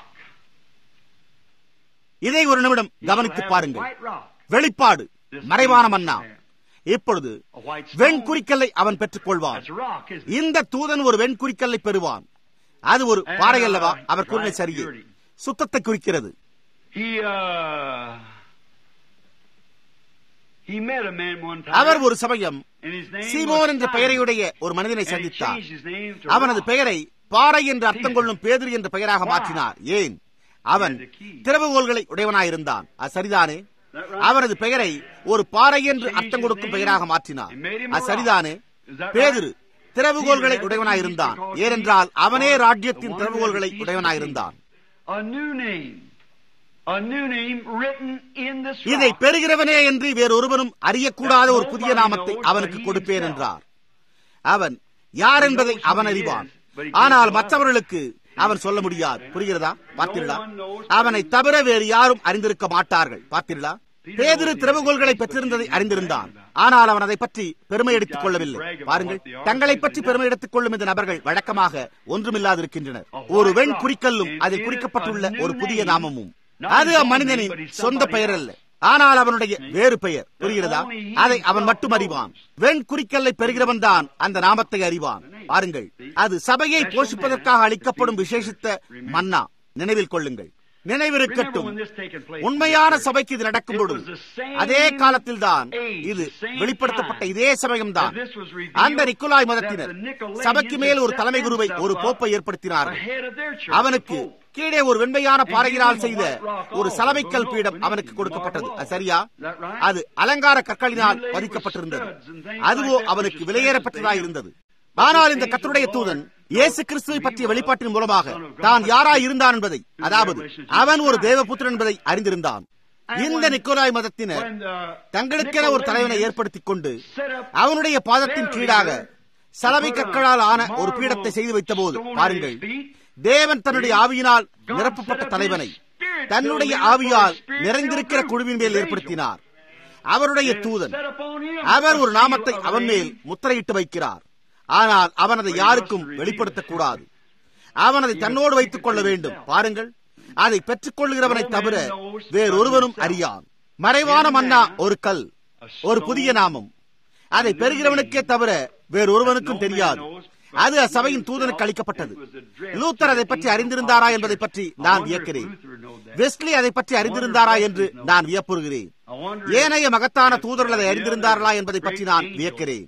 இதை ஒரு நிமிடம் You கவனித்து shall have பாருங்கள் white rock. வெளிப்பாடு மறைவான மன்னா இப்பொழுது A white stone. வெண்குறிக்கல்லை அவன் பெற்றுக் கொள்வான் That's a rock, isn't it? இந்த தூதன் ஒரு வெண்குறிக்கல்லை பெறுவான் அது ஒரு பாறை அல்லவா அவர் கூறின சரியே சுத்தத்தை குறிக்கிறது He, uh, he met a man one time. அவர் ஒரு சமயம் and his name Simon was என்ற Simon. பெயரையுடைய ஒரு மனிதனை And he சந்தித்தார் changed his name to அவனது rock. பெயரை பாறை என்று அர்த்தம் கொள்ளும் பேதுரு என்ற பெயராக மாற்றினார் ஏன் அவன் திறவுகோள்களை உடையவனாயிருந்தான் அது சரிதானே அவனது பெயரை ஒரு பாறை என்று அர்த்தம் கொடுக்கும் பெயராக மாற்றினார் அது சரிதானே பேதுரு திறவுகோள்களை உடையவனாயிருந்தான் ஏனென்றால் அவனே ராஜ்யத்தின் திறவுகோள்களை உடையவனாயிருந்தான் A new name. A new name written in this இதை rock. பெறுகிறவனே என்று வேறொருவனும் அறியக்கூடாத ஒரு புதிய நாமத்தை அவனுக்கு கொடுப்பேன் என்றார் அவன் யார் என்பதை அவன் அறிவான் ஆனால் மற்றவர்களுக்கு அவன் சொல்ல முடியாது புரிகிறதா பார்த்தீர்களா அவனை தவிர வேறு யாரும் அறிந்திருக்க மாட்டார்கள் பார்த்தீர்களா பேதிரு திறவுகோள்களை பெற்றிருந்ததை அறிந்திருந்தான் ஆனால் அவன் அதை பற்றி பெருமை எடுத்துக் கொள்ளவில்லை பாருங்கள் தங்களை பற்றி பெருமை எடுத்துக் கொள்ளும் இந்த நபர்கள் வழக்கமாக ஒன்றுமில்லாதிருக்கின்றனர் ஒரு வெண் குறிக்கல்லும் அதில் குறிக்கப்பட்டுள்ள ஒரு புதிய நாமமும் அது அம்மனிதனின் சொந்த பெயர் அல்ல ஆனால் அவனுடைய வேறு பெயர் புரிகிறதா அதை அவன் மட்டும் அறிவான் வெண் குறிக்கல்லை பெறுகிறவன் தான் அந்த நாமத்தை அறிவான் பாருங்கள் அது சபையை போஷிப்பதற்காக அளிக்கப்படும் விசேஷித்த மன்னா நினைவில் கொள்ளுங்கள் நினைவிருக்கட்டும் உண்மையான சபைக்கு இது நடக்கும் பொழுது அதே காலத்தில் தான் இது வெளிப்படுத்தப்பட்ட இதே சமயம்தான் அந்த நிக்கோலாய் மதத்தினர் சபைக்கு மேல் ஒரு தலைமை குருவை ஒரு போப்பை ஏற்படுத்தினார்கள் அவனுக்கு கீழே ஒரு வெண்மையான பாறையினால் செய்த ஒரு சலவைக்கல் பீடம் அவனுக்கு கொடுக்கப்பட்டது அது சரியா அது அலங்கார கற்களினால் பதிக்கப்பட்டிருந்தது அதுவோ அவனுக்கு விலையேறப்பட்டதாக இருந்தது ஆனால் இந்த கத்தருடைய தூதன் இயேசு கிறிஸ்துவை பற்றிய வெளிப்பாட்டின் மூலமாக தான் யாராய் இருந்தான் என்பதை அதாவது அவன் ஒரு தேவபுத்திரன் என்பதை அறிந்திருந்தான் இந்த நிக்கோலாய் மதத்தினர் தங்களுக்கென ஒரு தலைவனை ஏற்படுத்திக் கொண்டு அவனுடைய பாதத்தின் கீழாக சலவை கற்களால் ஆன ஒரு பீடத்தை செய்து வைத்த போது பாருங்கள் தேவன் தன்னுடைய ஆவியினால் நிரப்பப்பட்ட தலைவனை தன்னுடைய ஆவியால் நிறைந்திருக்கிற குழுவின் மேல் ஏற்படுத்தினார் அவருடைய தூதன் அவர் ஒரு நாமத்தை அவன் மேல் முத்திரையிட்டு வைக்கிறார் ஆனால் அவன் அதை யாருக்கும் வெளிப்படுத்தக்கூடாது அவன் அதை தன்னோடு வைத்துக் கொள்ள வேண்டும் பாருங்கள் அதை பெற்றுக் கொள்கிறவனை தவிர வேறொருவனும் அறியான் மறைவான மன்னா ஒரு கல் ஒரு புதிய நாமம் அதை பெறுகிறவனுக்கே தவிர வேறொருவனுக்கும் தெரியாது அது அச்சபையின் தூதனுக்கு அளிக்கப்பட்டது லூத்தர் அதை பற்றி அறிந்திருந்தாரா என்பதை பற்றி நான் வியக்கிறேன் வெஸ்லி அதை பற்றி அறிந்திருந்தாரா என்று நான் வியப்புறுகிறேன் ஏனைய மகத்தான தூதர்கள் அதை அறிந்திருந்தார்களா என்பதை பற்றி நான் வியக்கிறேன்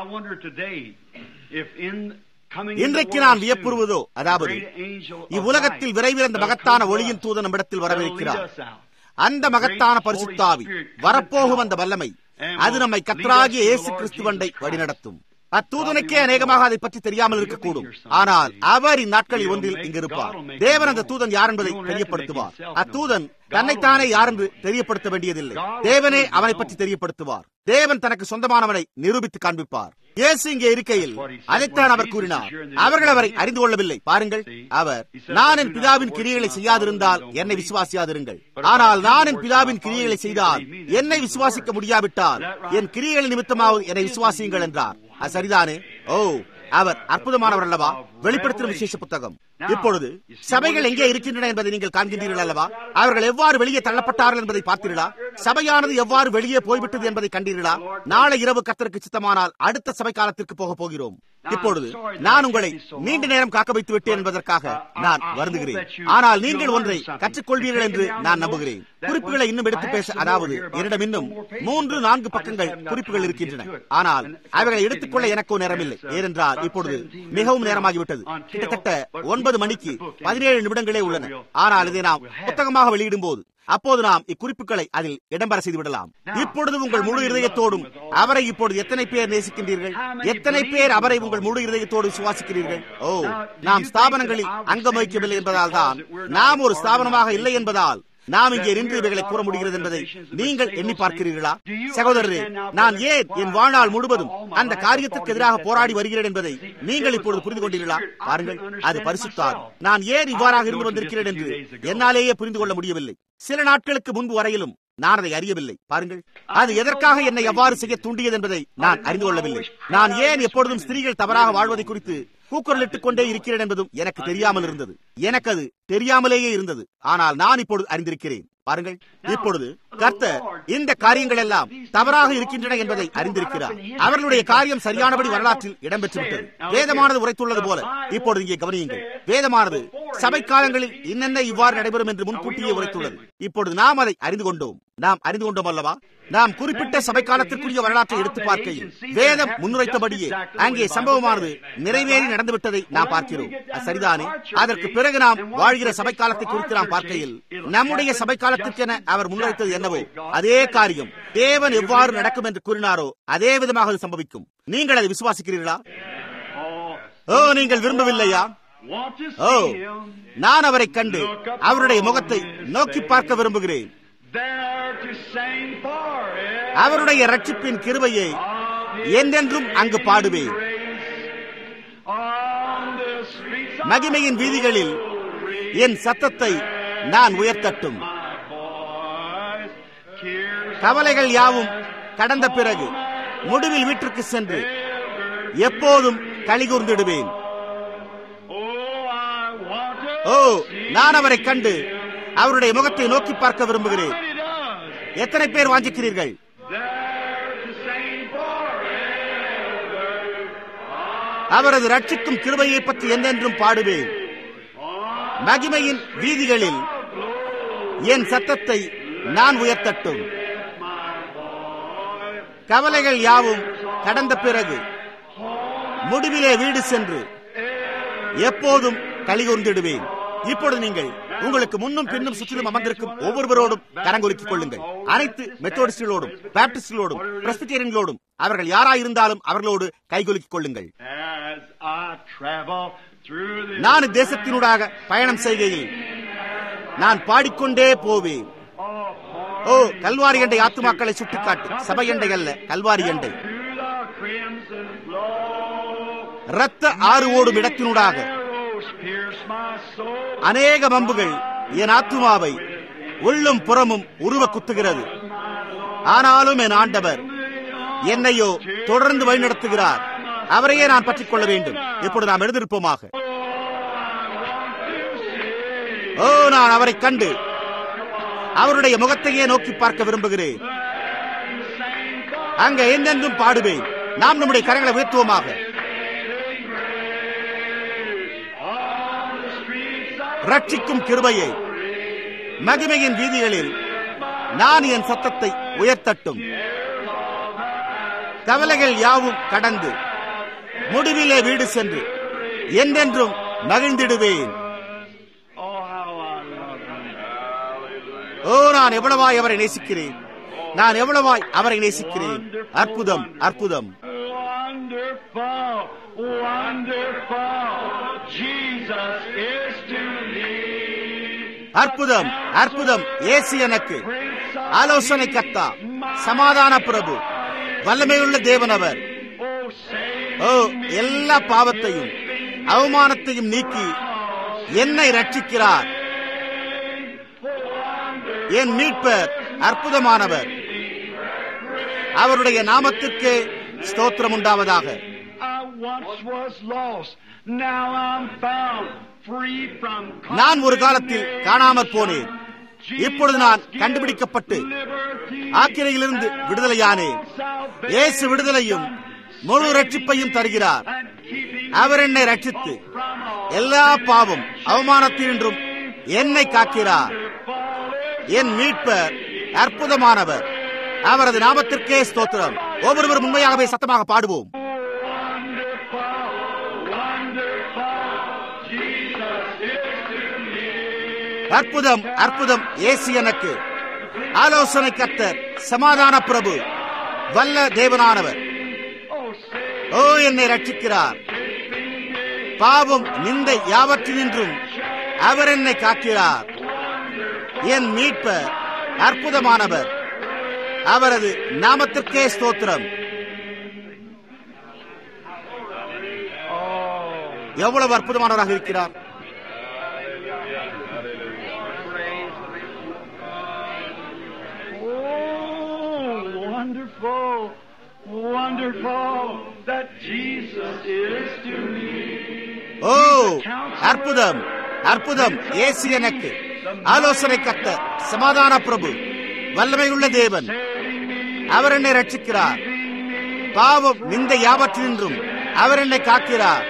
இன்றைக்கு நான் வியப்புறுவதோ அதாவது இவ்வுலகத்தில் விரைவில் அந்த மகத்தான ஒளியின் தூதன் நம்மிடத்தில் வரவிருக்கிறார் அந்த மகத்தான பரிசுத்தாவி வரப்போகும் அந்த வல்லமை அது நம்மை கத்தராகிய இயேசு கிறிஸ்துவண்டை வழிநடத்தும் அத்தூதனுக்கே அநேகமாக அதை பற்றி தெரியாமல் இருக்கக்கூடும் ஆனால் அவர் இந்நாட்களில் ஒன்றில் இங்கு இருப்பார் தேவன் அந்த தூதன் யார் என்பதை தெரியப்படுத்துவார் அத்தூதன் தன்னைத்தானே யார் என்று தெரியப்படுத்த வேண்டியதில்லை தேவனே அவனை பற்றி தெரியப்படுத்துவார் தேவன் தனக்கு சொந்தமானவனை நிரூபித்து காண்பிப்பார் இயேசு இங்கே இருக்கையில் அதைத்தான் அவர் கூறினார் அவர்கள் அவரை அறிந்து கொள்ளவில்லை பாருங்கள் அவர் நான் என் பிதாவின் கிரியைகளை செய்யாதிருந்தால் என்னை விசுவாசியாதிருங்கள் ஆனால் நான் என் பிதாவின் கிரியைகளை செய்தால் என்னை விசுவாசிக்க முடியாவிட்டால் என் கிரியைகள் நிமித்தமாவது என்னை விசுவாசியுங்கள் என்றார் அது சரிதானே ஓ அவர் அற்புதமானவர் அல்லவா வெளிப்படுத்தும் விசேஷ புத்தகம் இப்பொழுது சபைகள் எங்கே இருக்கின்றன என்பதை நீங்கள் காண்கின்றீர்கள் அல்லவா அவர்கள் எவ்வாறு வெளியே தள்ளப்பட்டார்கள் என்பதை பார்த்தீர்களா சபையானது எவ்வாறு வெளியே போய்விட்டது என்பதை கண்டீர்களா நாளை இரவு கத்தருக்கு சித்தமானால் அடுத்த சபை காலத்திற்கு போக போகிறோம் இப்பொழுது நான் உங்களை நீண்ட நேரம் காக்க வைத்து விட்டேன் என்பதற்காக நான் வருந்துகிறேன் ஆனால் நீங்கள் ஒன்றை கற்றுக்கொள்வீர்கள் என்று நான் நம்புகிறேன் குறிப்புகளை இன்னும் எடுத்து பேச அதாவது என்னிடம் இன்னும் மூன்று நான்கு பக்கங்கள் குறிப்புகள் இருக்கின்றன ஆனால் அவைகளை எடுத்துக்கொள்ள எனக்கோ நேரமில்லை ஏனென்றால் இப்பொழுது மிகவும் நேரமாகிவிட்டது கிட்டத்தட்ட ஒன்பது மணிக்கு பதினேழு நிமிடங்களே உள்ளன ஆனால் இதை நாம் புத்தகமாக வெளியிடும் போது அப்போது நாம் இக்குறிப்புகளை அதில் இடம்பெற செய்து விடலாம் இப்பொழுது உங்கள் முழு இருதயத்தோடும் அவரை இப்பொழுது எத்தனை பேர் நேசிக்கின்றீர்கள் எத்தனை பேர் அவரை உங்கள் முழு இருதயத்தோடு சுவாசிக்கிறீர்கள் ஓ நாம் ஸ்தாபனங்களில் அங்கம் வகிக்கவில்லை என்பதால் தான் நாம் ஒரு ஸ்தாபனமாக இல்லை என்பதால் நாம் இங்கே நின்று இவைகளை கூற முடிகிறது என்பதை நீங்கள் எண்ணி பார்க்கிறீர்களா சகோதரரே நான் ஏன் என் வாழ்நாள் முழுவதும் அந்த காரியத்திற்கு எதிராக போராடி வருகிறேன் என்பதை நீங்கள் இப்பொழுது புரிந்து கொண்டீர்களா பாருங்கள் அது பரிசுத்தார் நான் ஏன் இவ்வாறாக இருந்து வந்திருக்கிறேன் என்று என்னாலேயே புரிந்து கொள்ள முடியவில்லை சில நாட்களுக்கு முன்பு வரையிலும் நான் அதை அறியவில்லை பாருங்கள் அது எதற்காக என்னை எவ்வாறு செய்ய தூண்டியது என்பதை நான் அறிந்து கொள்ளவில்லை நான் ஏன் எப்பொழுதும் ஸ்திரீகள் தவறாக வாழ்வதை குறித்து கூக்குரலிட்டுக் கொண்டே இருக்கிறேன் என்பதும் எனக்கு தெரியாமல் இருந்தது எனக்கு அது தெரியாமலேயே இருந்தது ஆனால் நான் இப்பொழுது அறிந்திருக்கிறேன் பாருங்கள் இப்பொழுது கர்த்தர் இந்த காரியங்கள் எல்லாம் தவறாக இருக்கின்றன என்பதை அறிந்திருக்கிறார் அவர்களுடைய காரியம் சரியானபடி வரலாற்றில் இடம்பெற்றுவிட்டது வேதமானது உரைத்துள்ளது போல இப்பொழுது இங்கே கவனியுங்கள் வேதமானது சபை காலங்களில் இன்னென்ன இவ்வாறு நடைபெறும் என்று முன்கூட்டியே உரைத்துள்ளது இப்பொழுது நாம் அதை அறிந்து கொண்டோம் நாம் அறிந்து கொண்டோம் அல்லவா நாம் குறிப்பிட்ட சபை காலத்திற்குரிய வரலாற்றை எடுத்து பார்க்கையில் வேதம் முன்னுரைத்தபடியே அங்கே சம்பவமானது நிறைவேறி நடந்துவிட்டதை நாம் பார்க்கிறோம் சரிதானே அதற்கு பிறகு நாம் வாழ்கிற சபை காலத்தை குறித்து நாம் பார்க்கையில் நம்முடைய சபை காலத்திற்கென அவர் முன்வைத்தது என்னவோ அதே காரியம் தேவன் எவ்வாறு நடக்கும் என்று கூறினாரோ அதே விதமாக அது சம்பவிக்கும் நீங்கள் அதை விசுவாசிக்கிறீர்களா ஓ நீங்கள் விரும்பவில்லையா ஓ நான் அவரை கண்டு அவருடைய முகத்தை நோக்கி பார்க்க விரும்புகிறேன் அவருடைய ரட்சிப்பின் கிருபையை என்றென்றும் அங்கு பாடுவேன் மகிமையின் வீதிகளில் என் சத்தத்தை நான் உயர்த்தட்டும் கவலைகள் யாவும் கடந்த பிறகு முடிவில் வீட்டிற்கு சென்று எப்போதும் கலிகூர்ந்திடுவேன் ஓ நான் அவரை கண்டு அவருடைய முகத்தை நோக்கி பார்க்க விரும்புகிறேன் எத்தனை பேர் வாஞ்சிக்கிறீர்கள் there to sing forever. அவரது ரட்சிக்கும் கிருபையை பற்றி என்றென்றும் பாடுவேன் மகிமையின் வீதிகளில் என் சத்தத்தை நான் உயர்த்தட்டும் கவலைகள் யாவும் கடந்த பிறகு முடிவிலே வீடு சென்று எப்போதும் கலிகூர்ந்திடுவேன் இப்பொழுது நீங்கள் உங்களுக்கு முன்னும் பின்னும் சுற்றிலும் அமர்ந்திருக்கும் ஒவ்வொருவரோடும் கரங்கொலுக்கிக் கொள்ளுங்கள் அனைத்து மெத்தோடிஸ்டுகளோடும் பாப்டிஸ்டுகளோடும் பிரஸ்பிட்டேரியன்களோடும் அவர்கள் யாராயிருந்தாலும் அவர்களோடு கைகொலுக்கிக் கொள்ளுங்கள் As I travel through the நான் தேசத்தினூடாக பயணம் செய்கையில் நான் பாடிக்கொண்டே போவேன் ஓ கல்வாரி எண்டை ஆத்துமாக்களை சுட்டிக்காட்டு சபை எண்டை அல்ல Kalvari எண்டை through the crimson flow, இரத்த ஆறு ஓடும் இடத்தினூடாக arrows pierce my soul. அநேக மம்புகள் என் ஆத்துமாவை உள்ளும் புறமும் உருவ குத்துகிறது ஆனாலும் என் ஆண்டவர் என்னையோ தொடர்ந்து வழிநடத்துகிறார் அவரையே நான் பற்றிக் கொள்ள வேண்டும் இப்பொழுது நாம் எழுந்திருப்போமாக ஓ நான் அவரை கண்டு அவருடைய முகத்தையே நோக்கி பார்க்க விரும்புகிறேன் அங்க என்னென்றும் பாடுவேன் நாம் நம்முடைய கரங்களை உயர்த்துவோமாக ரட்சிக்கும் கிருபையை மகிமையின் வீதிகளில் நான் என் சத்தத்தை உயர்த்தட்டும் கவலைகள் யாவும் கடந்து முடிவிலே வீடு சென்று என்றென்றும் மகிழ்ந்திடுவேன் Oh, how I love him. ஓ நான் எவ்வளவாய் அவரை நேசிக்கிறேன் நான் எவ்வளவாய் அவரை நேசிக்கிறேன் அற்புதம் அற்புதம் Wonderful, wonderful, Jesus is to me. அற்புதம் அற்புதம் ஏசு எனக்கு ஆலோசனை கத்தா சமாதான பிரபு வல்லமையுள்ள தேவனவர் Oh, save ஓ எல்லா பாவத்தையும் அவமானத்தையும் நீக்கி என்னை ரட்சிக்கிறார் என் மீட்பர் அற்புதமானவர் அவருடைய நாமத்திற்கு ஸ்தோத்திரம் உண்டாவதாக I once was lost, now I'm found, free from நான் ஒரு காலத்தில் காணாமற் போனேன் இப்பொழுது நான் கண்டுபிடிக்கப்பட்டு ஆக்கிரையிலிருந்து விடுதலையானேன் இயேசு விடுதலையும் முழு ரட்சிப்பையும் தருகிறார் அவர் என்னை ரட்சித்து எல்லா பாவம் அவமானத்தினின்றும் என்னை காக்கிறார் என் மீட்பர் அற்புதமானவர் அவரது நாமத்திற்கே ஸ்தோத்திரம் ஒவ்வொருவரும் உண்மையாகவே சத்தமாக பாடுவோம் அற்புதம் அற்புதம் ஏசு எனக்கு ஆலோசனை கர்த்தர் சமாதான பிரபு வல்ல தேவனானவர் ஓ என்னை ரட்சிக்கிறார் பாவம் நிந்தை யாவற்றினின்றும் அவர் என்னை காக்கிறார் என் மீட்பர் அற்புதமானவர் அவரது நாமத்திற்கே ஸ்தோத்திரம் எவ்வளவு அற்புதமானவராக இருக்கிறார் Oh, wonderful, wonderful that Jesus is to me. ஓ அற்புதம் அற்புதம் ஏசு எனக்கு ஆலோசனை கத்த சமாதான பிரபு வல்லமையுள்ள தேவன் அவர் என்னை ரட்சிக்கிறார் பாவம் நிந்த யாவற்றினின்றும் அவர் என்னை காக்கிறார்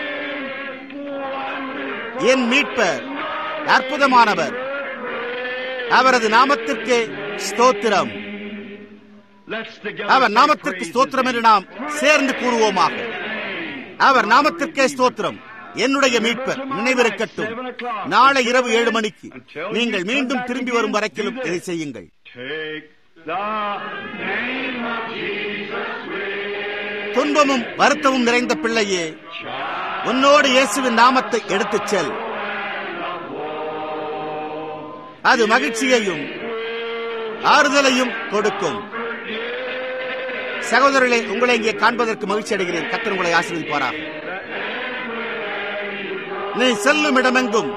என் மீட்பர் அற்புதமானவர் அவரது நாமத்திற்கு ஸ்தோத்திரம் Let's together அவர் say நாமத்திற்கு praise ஸ்தோத்திரம் என்று நாம் சேர்ந்து கூறுவோமாக அவர் நாமத்திற்கே ஸ்தோத்திரம் என்னுடைய மீட்பர் நினைவிருக்கட்டும் நாளை இரவு ஏழு மணிக்கு நீங்கள் மீண்டும் திரும்பி வரும் வரைக்கிலும் இதை செய்யுங்கள் Take the name of Jesus துன்பமும் வருத்தமும் நிறைந்த பிள்ளையே உன்னோடு இயேசுவின் நாமத்தை எடுத்துச் செல் அது மகிழ்ச்சியையும் ஆறுதலையும் கொடுக்கும் சகோதரர்களே உங்களை இங்கே காண்பதற்கு மகிழ்ச்சி அடைகிறேன் கத்தர் உங்களை ஆசீர்வதிப்பாராக நீ செல்லும் இடமெங்கும்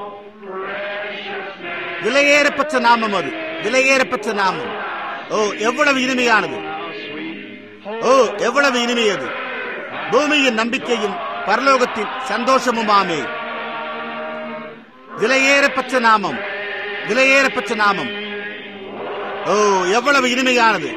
விலையேறப்பெற்ற நாமம் அது விலையேறப்பெற்ற நாமம் ஓ எவ்வளவு இனிமையானது ஓ எவ்வளவு இனிமையது பூமியின் நம்பிக்கையும் பரலோகத்தின் சந்தோஷமுமாமே விலையேறப்பெற்ற நாமம் விலையேறப்பெற்ற நாமம் ஓ எவ்வளவு இனிமையானது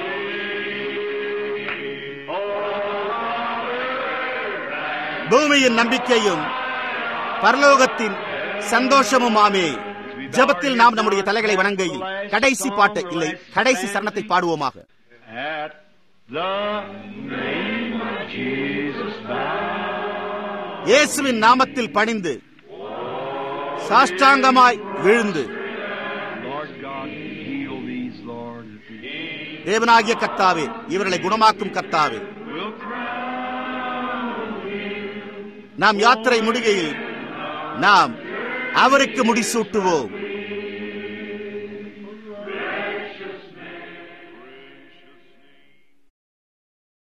பூமியின் நம்பிக்கையும் பரலோகத்தின் சந்தோஷமுமாமே ஜபத்தில் நாம் நம்முடைய தலைகளை வணங்கையில் கடைசி பாட்டு இல்லை கடைசி சரணத்தை பாடுவோமாக At the name of Jesus bow. இயேசுவின் நாமத்தில் பணிந்து சாஷ்டாங்கமாய் விழுந்து Lord God, heal these, Lord. தேவனாகிய கர்த்தாவே இவர்களை குணமாக்கும் கர்த்தாவே We'll நாம் யாத்திரை முடிகையில் நாம் அவருக்கு முடிசூட்டுவோம்